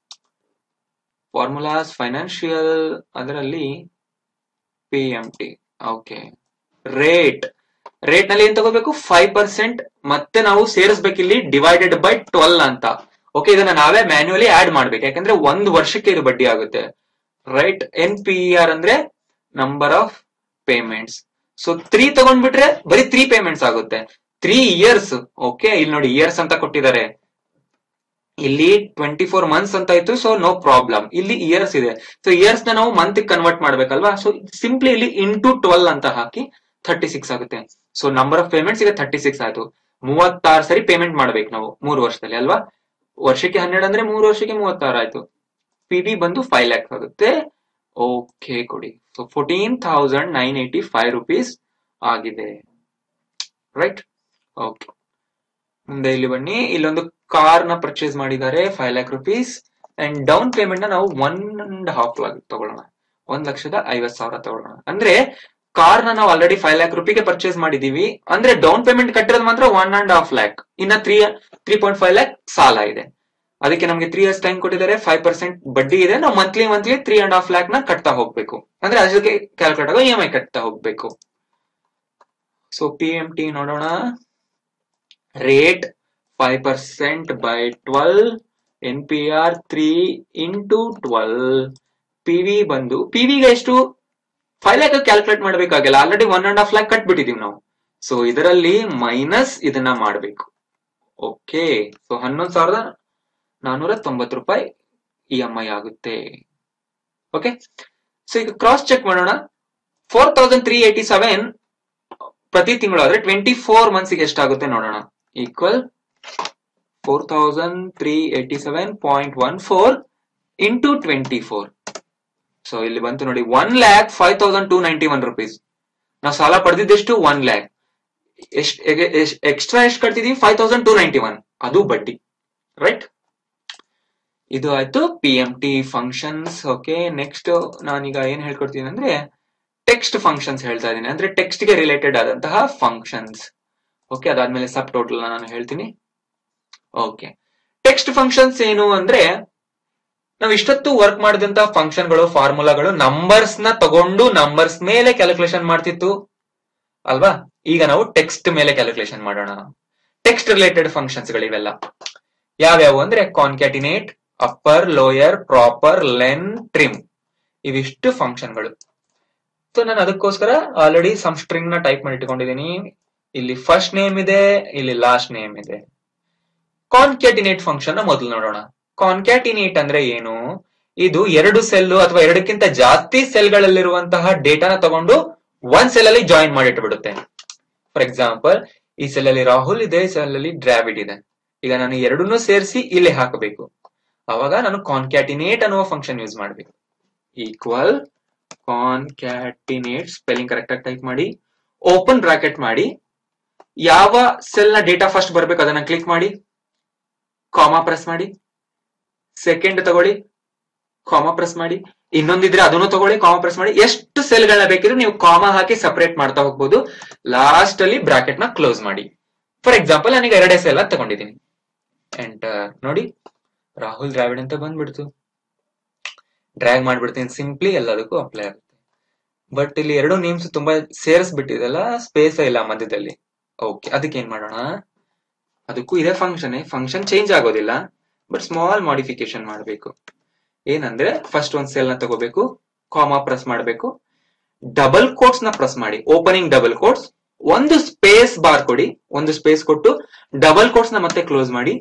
ಫಾರ್ಮುಲಾಸ್ ಫೈನಾನ್ಷಿಯಲ್ ಅದರಲ್ಲಿ P M T okay rate rate ನಲ್ಲಿ ಏನ್ ತಗೋಬೇಕು ಫೈವ್ ಪರ್ಸೆಂಟ್ ಮತ್ತೆ ನಾವು ಸೇರಿಸ್ಬೇಕು ಇಲ್ಲಿ ಡಿವೈಡೆಡ್ ಬೈ ಟ್ವೆಲ್ ಅಂತ ಓಕೆ ಇದನ್ನ ನಾವೇ ಮ್ಯಾನ್ಯುಯಲಿ ಆಡ್ ಮಾಡ್ಬೇಕು ಯಾಕಂದ್ರೆ ಒಂದು ವರ್ಷಕ್ಕೆ ಇದು ಬಡ್ಡಿ ಆಗುತ್ತೆ ರೈಟ್ ಎನ್ ಪಿ ಆರ್ ಅಂದ್ರೆ number of payments so three ತಗೊಂಡ್ಬಿಟ್ರೆ ಬರೀ ತ್ರೀ ಪೇಮೆಂಟ್ಸ್ ಆಗುತ್ತೆ ತ್ರೀ ಇಯರ್ಸ್ ಓಕೆ ಇಲ್ಲಿ ನೋಡಿ ಇಯರ್ಸ್ ಅಂತ ಕೊಟ್ಟಿದ್ದಾರೆ ಇಲ್ಲಿ ಟ್ವೆಂಟಿ ಫೋರ್ ಮಂತ್ಸ್ ಅಂತ ಇತ್ತು ಸೊ ನೋ ಪ್ರಾಬ್ಲಮ್ ಇಲ್ಲಿ ಇಯರ್ಸ್ ಇದೆ ಸೊ ಇಯರ್ಸ್ ನ ನಾವು ಮಂತ್ ಕನ್ವರ್ಟ್ ಮಾಡ್ಬೇಕಲ್ವಾ ಸೊ ಸಿಂಪ್ಲಿ ಇಲ್ಲಿ ಇಂಟು ಟ್ವೆಲ್ ಅಂತ ಹಾಕಿ ಥರ್ಟಿ ಸಿಕ್ಸ್ ಆಗುತ್ತೆ ಸೊ ನಂಬರ್ ಆಫ್ ಪೇಮೆಂಟ್ಸ್ ಈಗ ಥರ್ಟಿ ಸಿಕ್ಸ್ ಆಯ್ತು ಮೂವತ್ತಾರು ಸರಿ ಪೇಮೆಂಟ್ ಮಾಡ್ಬೇಕು ನಾವು ಮೂರು ವರ್ಷದಲ್ಲಿ ಅಲ್ವಾ ವರ್ಷಕ್ಕೆ ಹನ್ನೆರಡು ಅಂದ್ರೆ ಮೂರು ವರ್ಷಕ್ಕೆ ಮೂವತ್ತಾರು ಆಯ್ತು ಪಿ ಬಿ ಬಂದು ಫೈವ್ ಲ್ಯಾಕ್ಸ್ ಆಗುತ್ತೆ ಓಕೆ ಕೊಡಿ so fourteen thousand nine eighty five rupees ಆಗಿದೆ ರೈಟ್ ಓಕೆ ಮುಂದೆ ಇಲ್ಲಿ ಬನ್ನಿ ಇಲ್ಲೊಂದು ಕಾರ್ ನ ಪರ್ಚೇಸ್ ಮಾಡಿದ್ದಾರೆ five lakh rupees and down payment ನ ನಾವು ಒನ್ ಅಂಡ್ ಹಾಫ್ ಲ್ಯಾಕ್ ತಗೊಳ್ಳೋಣ ಒಂದ್ ಲಕ್ಷದ ಐವತ್ ಸಾವಿರ ತಗೊಳ್ಳೋಣ ಅಂದ್ರೆ ಕಾರ್ ನ ನಾವು ಆಲ್ರೆಡಿ ಫೈವ್ ಲ್ಯಾಕ್ ರುಪಿಗೆ ಪರ್ಚೇಸ್ ಮಾಡಿದೀವಿ ಅಂದ್ರೆ ಡೌನ್ ಪೇಮೆಂಟ್ ಕಟ್ಟಿರೋದು ಮಾತ್ರ ಒನ್ ಅಂಡ್ ಹಾಫ್ ಲ್ಯಾಕ್ ಇನ್ನ three three point five lakh ಸಾಲ ಇದೆ ಅದಕ್ಕೆ ನಮಗೆ ತ್ರೀ ಇಯರ್ಸ್ ಟೈಮ್ ಕೊಟ್ಟಿದ್ದಾರೆ ಫೈವ್ ಪರ್ಸೆಂಟ್ ಬಡ್ಡಿ ಇದೆ ನಾವು monthly monthly three and half lakh ನ ಕಟ್ತಾ ಹೋಗ್ಬೇಕು ಅಂದ್ರೆ ಅದಕ್ಕೆ ಕ್ಯಾಲ್ಕುಲೇಟ್ ಆಗೋ ಇ ಎಂ ಐ ಕಟ್ತಾ ಹೋಗ್ಬೇಕು ಸೊ ಪಿ ಎಂ ಟಿ ನೋಡೋಣ rate five percent by twelve N P R three into twelve P V ಬಂದು ಪಿ ವಿಗೆ ಎಷ್ಟು ಫೈವ್ ಲ್ಯಾಕ್ ಕ್ಯಾಲ್ಕುಲೇಟ್ ಮಾಡ್ಬೇಕಾಗಿಲ್ಲ already one and half lakh ಕಟ್ಬಿಟ್ಟಿದೀವಿ ನಾವು ಸೊ ಇದರಲ್ಲಿ ಮೈನಸ್ ಇದನ್ನ ಮಾಡಬೇಕು ಓಕೆ ಸೊ ಹನ್ನೊಂದು ಸಾವಿರದ ನಾನೂರ ತೊಂಬತ್ತು ರೂಪಾಯಿ ಇ ಎಂ ಐ ಆಗುತ್ತೆ ಓಕೆ ಸೊ ಈಗ ಕ್ರಾಸ್ ಚೆಕ್ ಮಾಡೋಣ four thousand three eighty seven ಪ್ರತಿ ತಿಂಗಳು ಆದ್ರೆ ಟ್ವೆಂಟಿ ಫೋರ್ ಮಂತ್ಸ್ ಗೆ ಎಷ್ಟಾಗುತ್ತೆ ನೋಡೋಣ equal four thousand three eighty seven point one four into twenty four so ಇಲ್ಲಿ ಬಂತು ನೋಡಿ one lakh five thousand two ninety one rupees ನಾವು ಸಾಲ ಪಡೆದಿದ್ದೆಷ್ಟು ಒನ್ ಲ್ಯಾಕ್ ಎಷ್ಟ್ ಎಕ್ಸ್ಟ್ರಾ ಎಷ್ಟು ಕಟ್ತಿದೀವಿ five thousand two ninety one ಅದು ಬಡ್ಡಿ ರೈಟ್ ಇದು ಆಯ್ತು P M T functions okay next ನಾನೀಗ ಏನ್ ಹೇಳ್ಕೊಡ್ತೀನಿ ಅಂದ್ರೆ ಟೆಕ್ಸ್ಟ್ ಫಂಕ್ಷನ್ಸ್ ಹೇಳ್ತಾ ಇದ್ದೀನಿ ಅಂದ್ರೆ ಟೆಕ್ಸ್ಟ್ ಗೆ ರಿಲೇಟೆಡ್ ಆದಂತಹ ಫಂಕ್ಷನ್ಸ್ ಓಕೆ ಅದಾದ್ಮೇಲೆ ಸಬ್ ಟೋಟಲ್ ನಾನು ಹೇಳ್ತೀನಿ ಓಕೆ ಟೆಕ್ಸ್ಟ್ ಫಂಕ್ಷನ್ಸ್ ಏನು ಅಂದ್ರೆ ನಾವು ಇಷ್ಟೊತ್ತು ವರ್ಕ್ ಮಾಡಿದಂತಹ ಫಂಕ್ಷನ್ಗಳು ಫಾರ್ಮುಲಾಗಳು ನಂಬರ್ಸ್ ನ ತಗೊಂಡು ನಂಬರ್ಸ್ ಮೇಲೆ ಕ್ಯಾಲ್ಕುಲೇಷನ್ ಮಾಡ್ತಿತ್ತು ಅಲ್ವಾ ಈಗ ನಾವು ಟೆಕ್ಸ್ಟ್ ಮೇಲೆ ಕ್ಯಾಲ್ಕುಲೇಷನ್ ಮಾಡೋಣ ಟೆಕ್ಸ್ಟ್ ರಿಲೇಟೆಡ್ ಫಂಕ್ಷನ್ಸ್ ಗಳಿವೆಲ್ಲ ಯಾವ್ಯಾವು ಅಂದ್ರೆ concatenate upper lower proper len trim ಇವಿಷ್ಟು ಫಂಕ್ಷನ್ಗಳು ಸೊ ನಾನು ಅದಕ್ಕೋಸ್ಕರ ಆಲ್ರೆಡಿ ಸಮ್ ಸ್ಟ್ರಿಂಗ್ ನ ಟೈಪ್ ಮಾಡಿ ಇಟ್ಕೊಂಡಿದ್ದೀನಿ ಇಲ್ಲಿ ಫಸ್ಟ್ ನೇಮ್ ಇದೆ ಇಲ್ಲಿ ಲಾಸ್ಟ್ ನೇಮ್ ಇದೆ ಕಾನ್ಕ್ಯಾಟಿನೇಟ್ ಫಂಕ್ಷನ್ ನ ಮೊದಲು ನೋಡೋಣ ಕಾನ್ಕ್ಯಾಟಿನೇಟ್ ಅಂದ್ರೆ ಏನು ಇದು ಎರಡು ಸೆಲ್ ಅಥವಾ ಎರಡಕ್ಕಿಂತ ಜಾಸ್ತಿ ಸೆಲ್ ಗಳಲ್ಲಿರುವಂತಹ ಡೇಟಾನ ತಗೊಂಡು ಒಂದ್ ಸೆಲ್ ಅಲ್ಲಿ ಜಾಯಿನ್ ಮಾಡಿಟ್ಬಿಡುತ್ತೆ ಫಾರ್ ಎಕ್ಸಾಂಪಲ್ ಈ ಸೆಲ್ ಅಲ್ಲಿ ರಾಹುಲ್ ಇದೆ ಈ ಸೆಲ್ ಅಲ್ಲಿ ಡ್ರಾವಿಡ್ ಇದೆ ಈಗ ನಾನು ಎರಡನ್ನೂ ಸೇರಿಸಿ ಇಲ್ಲಿ ಹಾಕಬೇಕು ಅವಾಗ ನಾನು ಕಾನ್ಕ್ಯಾಟಿನೇಟ್ ಅನ್ನುವ ಫಂಕ್ಷನ್ ಯೂಸ್ ಮಾಡಬೇಕು ಈಕ್ವಲ್ ಕಾನ್ಕ್ಯಾಟಿನೇಟ್ ಸ್ಪೆಲ್ಲಿಂಗ್ ಕರೆಕ್ಟ್ ಆಗಿ ಟೈಪ್ ಮಾಡಿ ಓಪನ್ ಬ್ರಾಕೆಟ್ ಮಾಡಿ ಯಾವ ಸೆಲ್ ನ ಡೇಟಾ ಫಸ್ಟ್ ಬರ್ಬೇಕು ಅದನ್ನ ಕ್ಲಿಕ್ ಮಾಡಿ ಕಾಮಾ ಪ್ರೆಸ್ ಮಾಡಿ ಸೆಕೆಂಡ್ ತಗೊಳ್ಳಿ ಕಾಮಾ ಪ್ರೆಸ್ ಮಾಡಿ ಇನ್ನೊಂದಿದ್ರೆ ಅದನ್ನು ತಗೊಳ್ಳಿ ಕಾಮಾ ಪ್ರೆಸ್ ಮಾಡಿ ಎಷ್ಟು ಸೆಲ್ ಗಳನ್ನ ಬೇಕಿದ್ರೆ ನೀವು ಕಾಮಾ ಹಾಕಿ ಸಪರೇಟ್ ಮಾಡ್ತಾ ಹೋಗ್ಬೋದು ಲಾಸ್ಟ್ ಅಲ್ಲಿ ಬ್ರಾಕೆಟ್ ನ ಕ್ಲೋಸ್ ಮಾಡಿ ಫಾರ್ ಎಕ್ಸಾಂಪಲ್ ನಾನೀಗ ಎರಡೇ ಸೆಲ್ ಅಂತ ತಗೊಂಡಿದ್ದೀನಿ ಎಂಟರ್ ನೋಡಿ ರಾಹುಲ್ ದ್ರಾವಿಡ್ ಅಂತ ಬಂದ್ಬಿಡ್ತು ಡ್ರ್ಯಾಗ್ ಮಾಡ್ಬಿಡ್ತೀನಿ ಸಿಂಪ್ಲಿ ಎಲ್ಲದಕ್ಕೂ ಅಪ್ಲೈ ಆಗುತ್ತೆ ಬಟ್ ಇಲ್ಲಿ ಎರಡು ನೇಮ್ಸ್ ತುಂಬಾ ಸೇರಿಸ್ಬಿಟ್ಟಿದೆಲ್ಲ ಸ್ಪೇಸ್ ಇಲ್ಲ ಮಧ್ಯದಲ್ಲಿ ಓಕೆ ಅದಕ್ಕೆ ಏನ್ ಮಾಡೋಣ ಅದಕ್ಕೂ ಇದೇ ಫಂಕ್ಷನ್ ಫಂಕ್ಷನ್ ಚೇಂಜ್ ಆಗೋದಿಲ್ಲ ಬಟ್ ಸ್ಮಾಲ್ ಮಾಡಿಫಿಕೇಶನ್ ಮಾಡಬೇಕು ಏನಂದ್ರೆ ಫಸ್ಟ್ ಒಂದ್ ಸೆಲ್ ನ ತಗೋಬೇಕು ಕಾಮಾ ಪ್ರೆಸ್ ಮಾಡಬೇಕು ಡಬಲ್ ಕೋಟ್ಸ್ ನ ಪ್ರೆಸ್ ಮಾಡಿ ಓಪನಿಂಗ್ ಡಬಲ್ ಕೋಟ್ಸ್ ಒಂದು ಸ್ಪೇಸ್ ಬಾರ್ ಕೊಡಿ ಒಂದು ಸ್ಪೇಸ್ ಕೊಟ್ಟು ಡಬಲ್ ಕೋಟ್ಸ್ ನ ಮತ್ತೆ ಕ್ಲೋಸ್ ಮಾಡಿ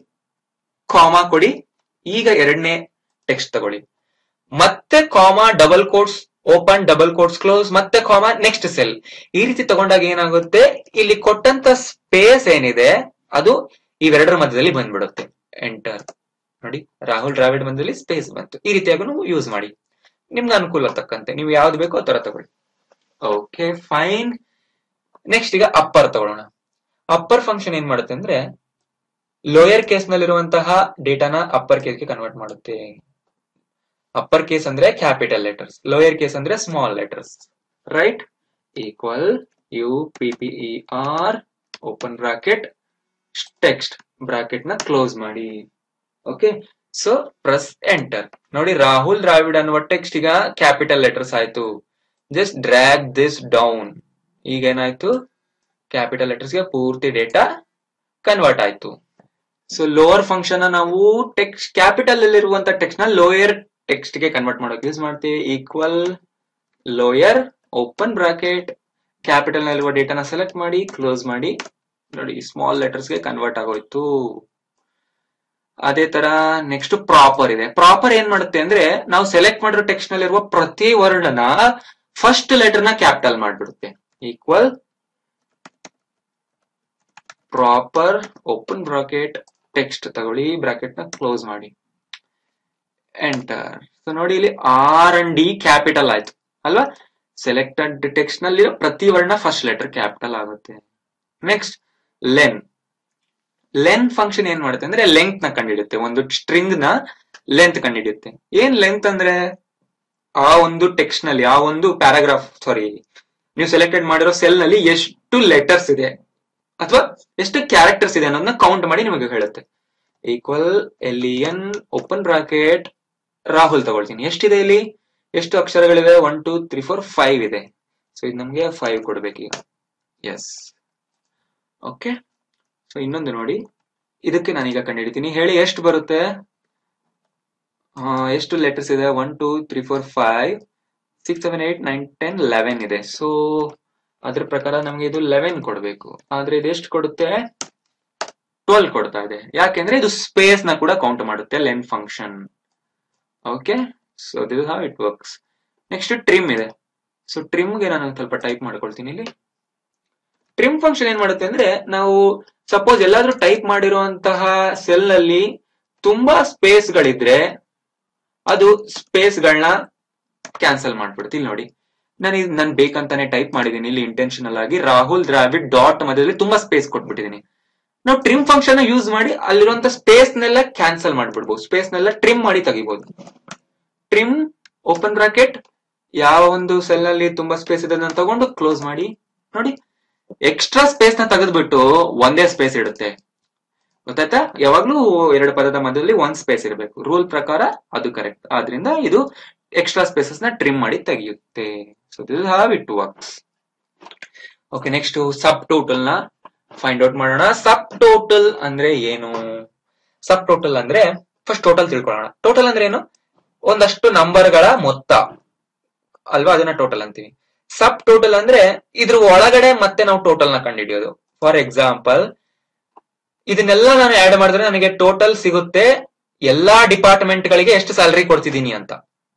ಕಾಮಾ ಕೊಡಿ ಈಗ ಎರಡನೇ ಟೆಕ್ಸ್ಟ್ ತಗೊಳ್ಳಿ ಮತ್ತೆ comma double quotes open double quotes close ಮತ್ತೆ ಕಾಮ ನೆಕ್ಸ್ಟ್ ಸೆಲ್ ಈ ರೀತಿ ತಗೊಂಡಾಗ ಏನಾಗುತ್ತೆ ಇಲ್ಲಿ ಕೊಟ್ಟಂತ ಸ್ಪೇಸ್ ಏನಿದೆ ಅದು ಇವೆರಡರ ಮಧ್ಯದಲ್ಲಿ ಬಂದ್ಬಿಡುತ್ತೆ ಎಂಟರ್ ನೋಡಿ ರಾಹುಲ್ ದ್ರಾವಿಡ್ ಮಧ್ಯದಲ್ಲಿ ಸ್ಪೇಸ್ ಬಂತು ಈ ರೀತಿಯಾಗಿ ನೀವು ಯೂಸ್ ಮಾಡಿ ನಿಮ್ಗೆ ಅನುಕೂಲ ತಕ್ಕಂತೆ ನೀವು ಯಾವ್ದು ಬೇಕೋ ಆ ತರ ತಗೊಳ್ಳಿ ಓಕೆ ಫೈನ್ ನೆಕ್ಸ್ಟ್ ಈಗ ಅಪ್ಪರ್ ತಗೊಳ್ಳೋಣ ಅಪ್ಪರ್ ಫಂಕ್ಷನ್ ಏನ್ ಮಾಡುತ್ತೆ ಅಂದ್ರೆ ಲೋಯರ್ ಕೇಸ್ ನಲ್ಲಿರುವಂತಹ ಡೇಟಾನ ಅಪ್ಪರ್ ಕೇಸ್ಗೆ ಕನ್ವರ್ಟ್ ಮಾಡುತ್ತೆ ಅಪ್ಪರ್ ಕೇಸ್ ಅಂದ್ರೆ ಕ್ಯಾಪಿಟಲ್ ಲೆಟರ್ಸ್ ಲೋಯರ್ ಕೇಸ್ ಅಂದ್ರೆ small letters right equal U P P E R open bracket text bracket ನ ಕ್ಲೋಸ್ ಮಾಡಿ ಓಕೆ ಸೊ ಪ್ರೆಸ್ ಎಂಟರ್ ನೋಡಿ ರಾಹುಲ್ ದ್ರಾವಿಡ್ ಅನ್ನುವ ಟೆಕ್ಸ್ಟ್ ಈಗ ಕ್ಯಾಪಿಟಲ್ ಲೆಟರ್ಸ್ ಆಯ್ತು ಜಸ್ಟ್ ಡ್ರ್ಯಾಗ್ ದಿಸ್ ಡೌನ್ ಈಗ ಏನಾಯ್ತು ಕ್ಯಾಪಿಟಲ್ ಲೆಟರ್ಸ್ ಗೆ ಪೂರ್ತಿ ಡೇಟಾ ಕನ್ವರ್ಟ್ ಆಯ್ತು ಸೊ ಲೋವರ್ ಫಂಕ್ಷನ್ ನಾವು ಟೆಕ್ಸ್ಟ್ ಕ್ಯಾಪಿಟಲ್ ಅಲ್ಲಿರುವಂತ ಟೆಕ್ಸ್ಟ್ ನ ಲೋಯರ್ ಟೆಕ್ಸ್ಟ್ ಗೆ ಕನ್ವರ್ಟ್ ಮಾಡೋಕೆ ಯೂಸ್ ಮಾಡ್ತೀವಿ equal lower open bracket capital ನಲ್ಲಿರುವ ಡೇಟಾನ ಸೆಲೆಕ್ಟ್ ಮಾಡಿ ಕ್ಲೋಸ್ ಮಾಡಿ ನೋಡಿ ಸ್ಮಾಲ್ ಲೆಟರ್ಸ್ ಗೆ ಕನ್ವರ್ಟ್ ಆಗೋಯ್ತು ಅದೇ ತರ ನೆಕ್ಸ್ಟ್ ಪ್ರಾಪರ್ ಇದೆ ಪ್ರಾಪರ್ ಏನ್ ಮಾಡುತ್ತೆ ಅಂದ್ರೆ ನಾವು ಸೆಲೆಕ್ಟ್ ಮಾಡಿರೋ ಟೆಕ್ಸ್ಟ್ ನಲ್ಲಿರುವ ಪ್ರತಿ ವರ್ಡ್ ನ ಫಸ್ಟ್ ಲೆಟರ್ ನ ಕ್ಯಾಪಿಟಲ್ ಮಾಡ್ಬಿಡುತ್ತೆ equal proper open bracket text ತಗೊಳ್ಳಿ ಬ್ರಾಕೆಟ್ ನ ಕ್ಲೋಸ್ ಮಾಡಿ ಎಂಟರ್ ಸೊ ನೋಡಿ ಇಲ್ಲಿ ಆರ್ ಅಂಡ್ ಡಿ ಕ್ಯಾಪಿಟಲ್ ಆಯ್ತು ಅಲ್ವಾ ಸೆಲೆಕ್ಟೆಡ್ ಟೆಕ್ಸ್ಟ್ ನಲ್ಲಿ ಪ್ರತಿ ವರ್ಣ ಫಸ್ಟ್ ಲೆಟರ್ ಕ್ಯಾಪಿಟಲ್ ಆಗುತ್ತೆ ನೆಕ್ಸ್ಟ್ ಲೆನ್ ಲೆನ್ ಫಂಕ್ಷನ್ ಏನ್ ಮಾಡುತ್ತೆ ಅಂದ್ರೆ ಲೆಂತ್ ನ ಕಂಡಿಡುತ್ತೆ ಒಂದು ಸ್ಟ್ರಿಂಗ್ ನ ಲೆಂತ್ ಕಂಡಿಡುತ್ತೆ ಏನ್ ಲೆಂತ್ ಅಂದ್ರೆ ಆ ಒಂದು ಟೆಕ್ಸ್ಟ್ ನಲ್ಲಿ ಆ ಒಂದು ಪ್ಯಾರಾಗ್ರಾಫ್ ಸಾರಿ ನೀವು ಸೆಲೆಕ್ಟೆಡ್ ಮಾಡಿರೋ ಸೆಲ್ ನಲ್ಲಿ ಎಷ್ಟು ಲೆಟರ್ಸ್ ಇದೆ ಅಥವಾ ಎಷ್ಟು ಕ್ಯಾರೆಕ್ಟರ್ಸ್ ಇದೆ ಅನ್ನೋದನ್ನ ಕೌಂಟ್ ಮಾಡಿ ನಿಮಗೆ ಹೇಳುತ್ತೆ equal L N open bracket Rahul ತಗೊಳ್ತೀನಿ ಎಷ್ಟಿದೆ ಇಲ್ಲಿ ಎಷ್ಟು ಅಕ್ಷರಗಳಿವೆ one two three four five ಇದೆ ಸೊ ಇದು ನಮ್ಗೆ ಫೈವ್ ಕೊಡ್ಬೇಕೀಗ ಎಸ್ ಓಕೆ ಸೊ ಇನ್ನೊಂದು ನೋಡಿ ಇದಕ್ಕೆ ನಾನೀಗ ಕಂಡುಹಿಡಿತೀನಿ ಹೇಳಿ ಎಷ್ಟು ಬರುತ್ತೆ ಆ, ಎಷ್ಟು ಲೆಟರ್ಸ್ ಇದೆ one two three four five six seven eight nine ten eleven ಇದೆ ಸೊ ಅದ್ರ ಪ್ರಕಾರ ನಮ್ಗೆ ಇದು ಲೆವೆನ್ ಕೊಡ್ಬೇಕು ಆದ್ರೆ ಇದು ಎಷ್ಟು ಕೊಡುತ್ತೆ ಟ್ವೆಲ್ ಕೊಡ್ತಾ ಇದೆ ಯಾಕೆಂದ್ರೆ ಇದು ಸ್ಪೇಸ್ ನ ಕೂಡ ಕೌಂಟ್ ಮಾಡುತ್ತೆ len function okay so this how it works next trim ಇದೆ ಸೊ ಟ್ರಿಮ್ಗೆ ನಾನು ಒಂದ್ ಸ್ವಲ್ಪ ಟೈಪ್ ಮಾಡ್ಕೊಳ್ತೀನಿ ಇಲ್ಲಿ ಟ್ರಿಮ್ ಫಂಕ್ಷನ್ ಏನ್ ಮಾಡುತ್ತೆ ಅಂದ್ರೆ ನಾವು ಸಪೋಸ್ ಎಲ್ಲಾದ್ರೂ ಟೈಪ್ ಮಾಡಿರುವಂತಹ ಸೆಲ್ ನಲ್ಲಿ ತುಂಬಾ ಸ್ಪೇಸ್ ಗಳಿದ್ರೆ ಅದು ಸ್ಪೇಸ್ ಗಳನ್ನ ಕ್ಯಾನ್ಸಲ್ ಮಾಡ್ಬಿಡುತ್ತೆ ಇಲ್ಲಿ ನೋಡಿ ನಾನು ಇದು ನಾನು ಬೇಕಂತಾನೆ ಟೈಪ್ ಮಾಡಿದ್ದೀನಿ ಇಲ್ಲಿ ಇಂಟೆನ್ಷನಲ್ ಆಗಿ ರಾಹುಲ್ ದ್ರಾವಿಡ್ ಡಾಟ್ ಮಧ್ಯದಲ್ಲಿ ತುಂಬಾ ಸ್ಪೇಸ್ ಕೊಟ್ಬಿಟ್ಟಿದ್ದೀನಿ ನಾವು ಟ್ರಿಮ್ ಫಂಕ್ಷನ್ ಯೂಸ್ ಮಾಡಿ ಅಲ್ಲಿರುವಂತ ಸ್ಪೇಸ್ ನೆಲ್ಲ ಕ್ಯಾನ್ಸಲ್ ಮಾಡ್ಬಿಡ್ಬೋದು ಸ್ಪೇಸ್ ನೆಲ್ಲ ಟ್ರಿಮ್ ಮಾಡಿ ತೆಗಿಬಹುದು ಟ್ರಿಮ್ ಓಪನ್ ಬ್ರಾಕೆಟ್ ಯಾವ ಒಂದು ಸೆಲ್ ನಲ್ಲಿ ತುಂಬಾ ಸ್ಪೇಸ್ ಇದೆ ಅದನ್ನ ತಗೊಂಡು ಕ್ಲೋಸ್ ಮಾಡಿ ನೋಡಿ ಎಕ್ಸ್ಟ್ರಾ ಸ್ಪೇಸ್ ನ ತೆಗೆದ್ಬಿಟ್ಟು ಒಂದೇ ಸ್ಪೇಸ್ ಇಡುತ್ತೆ ಗೊತ್ತಾಯ್ತಾ ಯಾವಾಗ್ಲೂ ಎರಡು ಪದದ ಮಧ್ಯದಲ್ಲಿ ಒಂದ್ ಸ್ಪೇಸ್ ಇರಬೇಕು ರೂಲ್ ಪ್ರಕಾರ ಅದು ಕರೆಕ್ಟ್ ಆದ್ರಿಂದ ಇದು ಎಕ್ಸ್ಟ್ರಾ ಸ್ಪೇಸಸ್ ನ ಟ್ರಿಮ್ ಮಾಡಿ ತೆಗೆಯುತ್ತೆ so this how it works okay next subtotal ನ ಫೈಂಡ್ ಔಟ್ ಮಾಡೋಣ ಸಬ್ ಟೋಟಲ್ ಅಂದ್ರೆ ಏನು ಸಬ್ ಟೋಟಲ್ ಅಂದ್ರೆ ಫಸ್ಟ್ ಟೋಟಲ್ ತಿಳ್ಕೊಳ್ಳೋಣ ಟೋಟಲ್ ಅಂದ್ರೆ ಏನು ಒಂದಷ್ಟು ನಂಬರ್ಗಳ ಮೊತ್ತ ಅಲ್ವಾ ಅದನ್ನ ಟೋಟಲ್ ಅಂತೀವಿ ಸಬ್ ಟೋಟಲ್ ಅಂದ್ರೆ ಇದ್ರ ಒಳಗಡೆ ಮತ್ತೆ ನಾವು ಟೋಟಲ್ ನ ಕಂಡುಹಿಡಿಯೋದು ಫಾರ್ ಎಕ್ಸಾಂಪಲ್ ಇದನ್ನೆಲ್ಲ ನಾನು ಆಡ್ ಮಾಡಿದ್ರೆ ನನಗೆ ಟೋಟಲ್ ಸಿಗುತ್ತೆ ಎಲ್ಲಾ ಡಿಪಾರ್ಟ್ಮೆಂಟ್ ಗಳಿಗೆ ಎಷ್ಟು ಸ್ಯಾಲರಿ ಕೊಡ್ತಿದ್ದೀನಿ ಅಂತ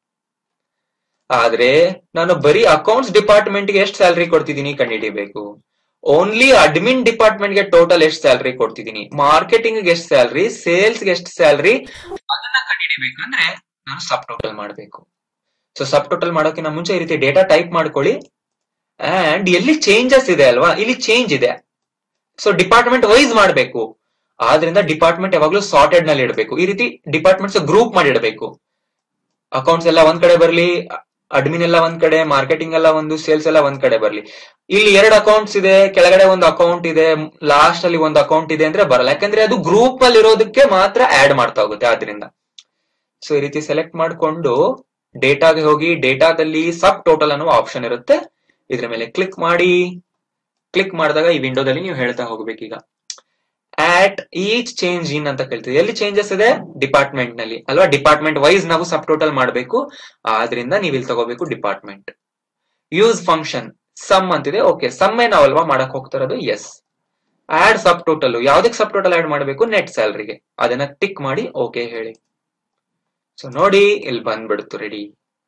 ಆದ್ರೆ ನಾನು ಬರೀ ಅಕೌಂಟ್ಸ್ ಡಿಪಾರ್ಟ್ಮೆಂಟ್ ಗೆ ಎಷ್ಟು ಸ್ಯಾಲರಿ ಕೊಡ್ತಿದ್ದೀನಿ ಕಂಡುಹಿಡಿಬೇಕು ಓನ್ಲಿ ಅಡ್ಮಿನ್ ಡಿಪಾರ್ಟ್ಮೆಂಟ್ ಗೆ ಟೋಟಲ್ ಎಷ್ಟು ಸ್ಯಾಲರಿ ಕೊಡ್ತಿದ್ದೀನಿ ಮಾರ್ಕೆಟಿಂಗ್ ಗೆ ಎಷ್ಟು ಸ್ಯಾಲರಿ ಸೇಲ್ಸ್ ಗೆ ಎಷ್ಟು ಸ್ಯಾಲರಿ ಅದನ್ನ ಕಂಡುಹಿಡಿಬೇಕಂದ್ರೆ ನಾನು ಸಬ್ ಟೋಟಲ್ ಮಾಡಬೇಕು ಸೊ ಸಬ್ ಟೋಟಲ್ ಮಾಡೋಕ್ಕಿಂತ ಮುಂಚೆ ಈ ರೀತಿ ಡೇಟಾ ಟೈಪ್ ಮಾಡ್ಕೊಳ್ಳಿ ಅಂಡ್ ಎಲ್ಲಿ ಚೇಂಜಸ್ ಇದೆ ಅಲ್ವಾ ಇಲ್ಲಿ ಚೇಂಜ್ ಇದೆ ಸೊ ಡಿಪಾರ್ಟ್ಮೆಂಟ್ ವೈಸ್ ಮಾಡಬೇಕು ಆದ್ರಿಂದ ಡಿಪಾರ್ಟ್ಮೆಂಟ್ ಯಾವಾಗ್ಲೂ ಸಾರ್ಟೆಡ್ ನಲ್ಲಿ ಇಡಬೇಕು ಈ ರೀತಿ ಡಿಪಾರ್ಟ್ಮೆಂಟ್ಸ್ ಗ್ರೂಪ್ ಮಾಡಿ ಇಡಬೇಕು ಅಕೌಂಟ್ಸ್ ಎಲ್ಲ ಒಂದ್ ಕಡೆ ಬರ್ಲಿ ಅಡ್ಮಿನ್ ಎಲ್ಲ ಒಂದ್ ಕಡೆ ಮಾರ್ಕೆಟಿಂಗ್ ಎಲ್ಲ ಒಂದು ಸೇಲ್ಸ್ ಎಲ್ಲ ಒಂದ್ ಕಡೆ ಬರ್ಲಿ ಇಲ್ಲಿ ಎರಡು ಅಕೌಂಟ್ಸ್ ಇದೆ ಕೆಳಗಡೆ ಒಂದು ಅಕೌಂಟ್ ಇದೆ ಲಾಸ್ಟ್ ಅಲ್ಲಿ ಒಂದು ಅಕೌಂಟ್ ಇದೆ ಅಂದ್ರೆ ಬರಲ್ಲ ಯಾಕಂದ್ರೆ ಅದು ಗ್ರೂಪ್ ಅಲ್ಲಿ ಇರೋದಕ್ಕೆ ಮಾತ್ರ ಆಡ್ ಮಾಡ್ತಾ ಹೋಗುತ್ತೆ ಆದ್ರಿಂದ ಸೊ ಈ ರೀತಿ ಸೆಲೆಕ್ಟ್ ಮಾಡ್ಕೊಂಡು ಡೇಟಾಗೆ ಹೋಗಿ ಡೇಟಾದಲ್ಲಿ ಸಬ್ ಟೋಟಲ್ ಅನ್ನುವ ಆಪ್ಷನ್ ಇರುತ್ತೆ ಇದ್ರ ಮೇಲೆ ಕ್ಲಿಕ್ ಮಾಡಿ ಕ್ಲಿಕ್ ಮಾಡಿದಾಗ ಈ ವಿಂಡೋದಲ್ಲಿ ನೀವು ಹೇಳ್ತಾ ಹೋಗ್ಬೇಕೀಗ ಆಟ್ ಈಚ್ ಚೇಂಜ್ ಇನ್ ಅಂತ ಕೇಳ್ತೀವಿ ಎಲ್ಲಿ ಚೇಂಜಸ್ ಇದೆ ಡಿಪಾರ್ಟ್ಮೆಂಟ್ ನಲ್ಲಿ ಅಲ್ವಾ ಡಿಪಾರ್ಟ್ಮೆಂಟ್ ವೈಸ್ ನಾವು ಸಬ್ ಟೋಟಲ್ ಮಾಡಬೇಕು ಆದ್ರಿಂದ ನೀವು ಇಲ್ಲಿ ತಗೋಬೇಕು ಡಿಪಾರ್ಟ್ಮೆಂಟ್ ಯೂಸ್ ಫಂಕ್ಷನ್ ಸಮ್ ಅಂತಿದೆ ಓಕೆ ಸಮ್ಮೇ ನಾವಲ್ವಾ ಮಾಡಕ್ ಹೋಗ್ತಾ ಇರೋದು ಎಸ್ ಆಡ್ ಸಬ್ ಟೋಟಲ್ ಯಾವ್ದಕ್ಕೆ ಸಬ್ ಟೋಟಲ್ ಆಡ್ ಮಾಡಬೇಕು ನೆಟ್ ಸ್ಯಾಲ್ರಿಗೆ ಅದನ್ನ ಟಿಕ್ ಮಾಡಿ ಓಕೆ ಹೇಳಿ ಸೊ ನೋಡಿ ಇಲ್ಲಿ ಬಂದ್ಬಿಡ್ತು ರೆಡಿ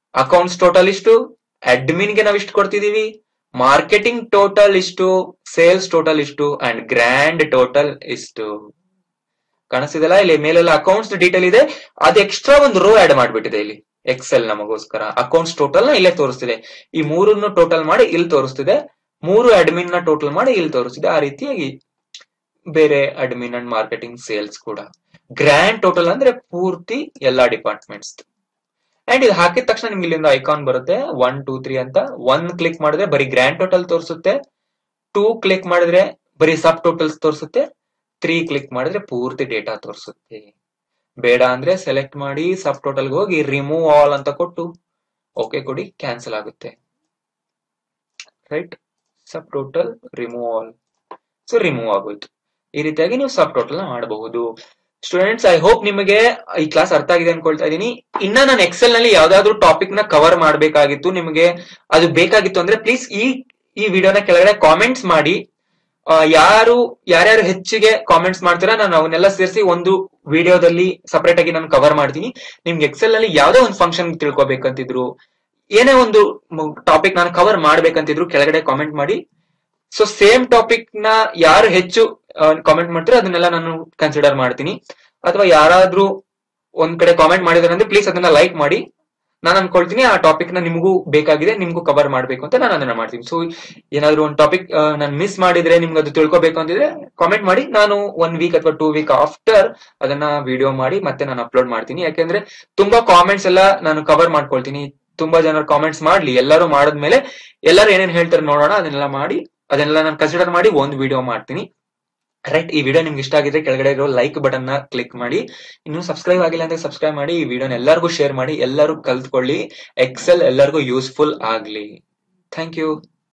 ಅಕೌಂಟ್ಸ್ ಟೋಟಲ್ ಇಷ್ಟು ಅಡ್ಮಿನ್ ಗೆ ನಾವು ಇಷ್ಟು ಕೊಡ್ತಿದೀವಿ ಮಾರ್ಕೆಟಿಂಗ್ ಟೋಟಲ್ ಇಷ್ಟು ಸೇಲ್ಸ್ ಟೋಟಲ್ ಇಷ್ಟು ಅಂಡ್ ಗ್ರ್ಯಾಂಡ್ ಟೋಟಲ್ ಇಷ್ಟು ಕಾಣಿಸ್ತಿದೆಲ್ಲ ಇಲ್ಲಿ ಮೇಲೆಲ್ಲ ಅಕೌಂಟ್ಸ್ ಡೀಟೇಲ್ ಇದೆ ಅದು ಎಕ್ಸ್ಟ್ರಾ ಒಂದು ರೋ ಆಡ್ ಮಾಡ್ಬಿಟ್ಟಿದೆ ಇಲ್ಲಿ ಎಕ್ಸೆಲ್ ನಮಗೋಸ್ಕರ ಅಕೌಂಟ್ಸ್ ಟೋಟಲ್ ನ ಇಲ್ಲೇ ತೋರಿಸ್ತಿದೆ ಈ ಮೂರನ್ನು ಟೋಟಲ್ ಮಾಡಿ ಇಲ್ಲಿ ತೋರಿಸ್ತಿದೆ ಮೂರು ಅಡ್ಮಿನ್ ನ ಟೋಟಲ್ ಮಾಡಿ ಇಲ್ಲಿ ತೋರಿಸ್ತಿದೆ ಆ ರೀತಿಯಾಗಿ ಬೇರೆ ಅಡ್ಮಿನ್ ಅಂಡ್ ಮಾರ್ಕೆಟಿಂಗ್ ಸೇಲ್ಸ್ ಕೂಡ ಗ್ರ್ಯಾಂಡ್ ಟೋಟಲ್ ಅಂದ್ರೆ ಪೂರ್ತಿ ಎಲ್ಲಾ ಡಿಪಾರ್ಟ್ಮೆಂಟ್ಸ್ ಅಂಡ್ ಇದು ಹಾಕಿದ ತಕ್ಷಣ ನಿಮ್ಗೆ ಇಲ್ಲಿಂದ ಐಕಾನ್ ಬರುತ್ತೆ ಒನ್ ಟೂ ತ್ರೀ ಅಂತ ಒನ್ ಕ್ಲಿಕ್ ಮಾಡಿದ್ರೆ ಬರೀ ಗ್ರ್ಯಾಂಡ್ ಟೋಟಲ್ ತೋರಿಸುತ್ತೆ ಟೂ ಕ್ಲಿಕ್ ಮಾಡಿದ್ರೆ ಬರೀ ಸಬ್ ಟೋಟಲ್ಸ್ ತೋರಿಸುತ್ತೆ ತ್ರೀ ಕ್ಲಿಕ್ ಮಾಡಿದ್ರೆ ಪೂರ್ತಿ ಡೇಟಾ ತೋರಿಸುತ್ತೆ ಬೇಡ ಅಂದ್ರೆ ಸೆಲೆಕ್ಟ್ ಮಾಡಿ ಸಬ್ ಟೋಟಲ್ ಹೋಗಿ ರಿಮೂವ್ ಆಲ್ ಅಂತ ಕೊಟ್ಟು ಓಕೆ ಕೊಡಿ ಕ್ಯಾನ್ಸಲ್ ಆಗುತ್ತೆ right subtotal remove all so remove ಆಗೋಯ್ತು ಈ ರೀತಿಯಾಗಿ ನೀವು ಸಬ್ ಟೋಟಲ್ ಮಾಡಬಹುದು ಸ್ಟೂಡೆಂಟ್ಸ್ ಐ ಹೋಪ್ ನಿಮಗೆ ಈ ಕ್ಲಾಸ್ ಅರ್ಥ ಆಗಿದೆ ಅನ್ಕೊಳ್ತಾ ಇದ್ದೀನಿ ಇನ್ನ ನಾನು ಎಕ್ಸೆಲ್ ನಲ್ಲಿ ಯಾವ್ದಾದ್ರು ಟಾಪಿಕ್ ನ ಕವರ್ ಮಾಡಬೇಕಾಗಿತ್ತು ನಿಮಗೆ ಅದು ಬೇಕಾಗಿತ್ತು ಅಂದ್ರೆ ಪ್ಲೀಸ್ ಈ ಈ ವಿಡಿಯೋನ ಕೆಳಗಡೆ ಕಾಮೆಂಟ್ಸ್ ಮಾಡಿ ಆ, ಯಾರು ಯಾರ್ಯಾರು ಹೆಚ್ಚಿಗೆ ಕಾಮೆಂಟ್ಸ್ ಮಾಡ್ತೀರಾ ನಾನು ಅವನ್ನೆಲ್ಲ ಸೇರಿಸಿ ಒಂದು ವಿಡಿಯೋದಲ್ಲಿ ಸಪರೇಟ್ ಆಗಿ ನಾನು ಕವರ್ ಮಾಡ್ತೀನಿ ನಿಮ್ಗೆ ಎಕ್ಸೆಲ್ ನಲ್ಲಿ ಯಾವ್ದೇ ಒಂದು ಫಂಕ್ಷನ್ ತಿಳ್ಕೊಬೇಕಂತಿದ್ರು ಏನೇ ಒಂದು ಟಾಪಿಕ್ ನಾನು ಕವರ್ ಮಾಡ್ಬೇಕಂತಿದ್ರು ಕೆಳಗಡೆ ಕಾಮೆಂಟ್ ಮಾಡಿ ಸೊ ಸೇಮ್ ಟಾಪಿಕ್ ನ ಯಾರು ಹೆಚ್ಚು ಕಾಮೆಂಟ್ ಮಾಡ್ತೀರೋ ಅದನ್ನೆಲ್ಲ ನಾನು ಕನ್ಸಿಡರ್ ಮಾಡ್ತೀನಿ ಅಥವಾ ಯಾರಾದ್ರೂ ಒಂದ್ ಕಡೆ ಕಾಮೆಂಟ್ ಮಾಡಿದಾರೆ ಅಂದ್ರೆ ಪ್ಲೀಸ್ ಅದನ್ನ ಲೈಕ್ ಮಾಡಿ ನಾನು ಅನ್ಕೊಳ್ತೀನಿ ಆ ಟಾಪಿಕ್ ನ ನಿಮಗೂ ಬೇಕಾಗಿದೆ ನಿಮ್ಗೂ ಕವರ್ ಮಾಡ್ಬೇಕು ಅಂತ ನಾನು ಅದನ್ನ ಮಾಡ್ತೀನಿ ಸೊ ಏನಾದ್ರು ಒಂದು ಟಾಪಿಕ್ ನಾನು ಮಿಸ್ ಮಾಡಿದ್ರೆ ನಿಮ್ಗೆ ಅದು ತಿಳ್ಕೊಬೇಕು ಅಂತಿದ್ರೆ ಕಾಮೆಂಟ್ ಮಾಡಿ ನಾನು ಒನ್ ವೀಕ್ ಅಥವಾ ಟೂ ವೀಕ್ ಆಫ್ಟರ್ ಅದನ್ನ ವಿಡಿಯೋ ಮಾಡಿ ಮತ್ತೆ ನಾನು ಅಪ್ಲೋಡ್ ಮಾಡ್ತೀನಿ ಯಾಕೆಂದ್ರೆ ತುಂಬಾ ಕಾಮೆಂಟ್ಸ್ ಎಲ್ಲ ನಾನು ಕವರ್ ಮಾಡ್ಕೊಳ್ತೀನಿ ತುಂಬಾ ಜನರು ಕಾಮೆಂಟ್ಸ್ ಮಾಡ್ಲಿ ಎಲ್ಲರೂ ಮಾಡಿದ್ಮೇಲೆ ಎಲ್ಲರೂ ಏನೇನ್ ಹೇಳ್ತಾರೆ ನೋಡೋಣ ಅದನ್ನೆಲ್ಲ ಮಾಡಿ ಅದನ್ನೆಲ್ಲ ನಾನು ಕನ್ಸಿಡರ್ ಮಾಡಿ ಒಂದು ವಿಡಿಯೋ ಮಾಡ್ತೀನಿ ರೈಟ್ ಈ ವಿಡಿಯೋ ನಿಮ್ಗೆ ಇಷ್ಟ ಆಗಿದ್ರೆ ಕೆಳಗಡೆ ಇರೋ ಲೈಕ್ ಬಟನ್ ನ ಕ್ಲಿಕ್ ಮಾಡಿ ಇನ್ನು ಸಬ್ಸ್ಕ್ರೈಬ್ ಆಗಿಲ್ಲ ಅಂದ್ರೆ ಸಬ್ಸ್ಕ್ರೈಬ್ ಮಾಡಿ ಈ ವಿಡಿಯೋನ ಎಲ್ಲರಿಗೂ ಶೇರ್ ಮಾಡಿ ಎಲ್ಲರೂ ಕಲ್ತ್ಕೊಳ್ಳಿ ಎಕ್ಸೆಲ್ ಎಲ್ಲರಿಗೂ ಯೂಸ್ಫುಲ್ ಆಗ್ಲಿ ಥ್ಯಾಂಕ್ ಯು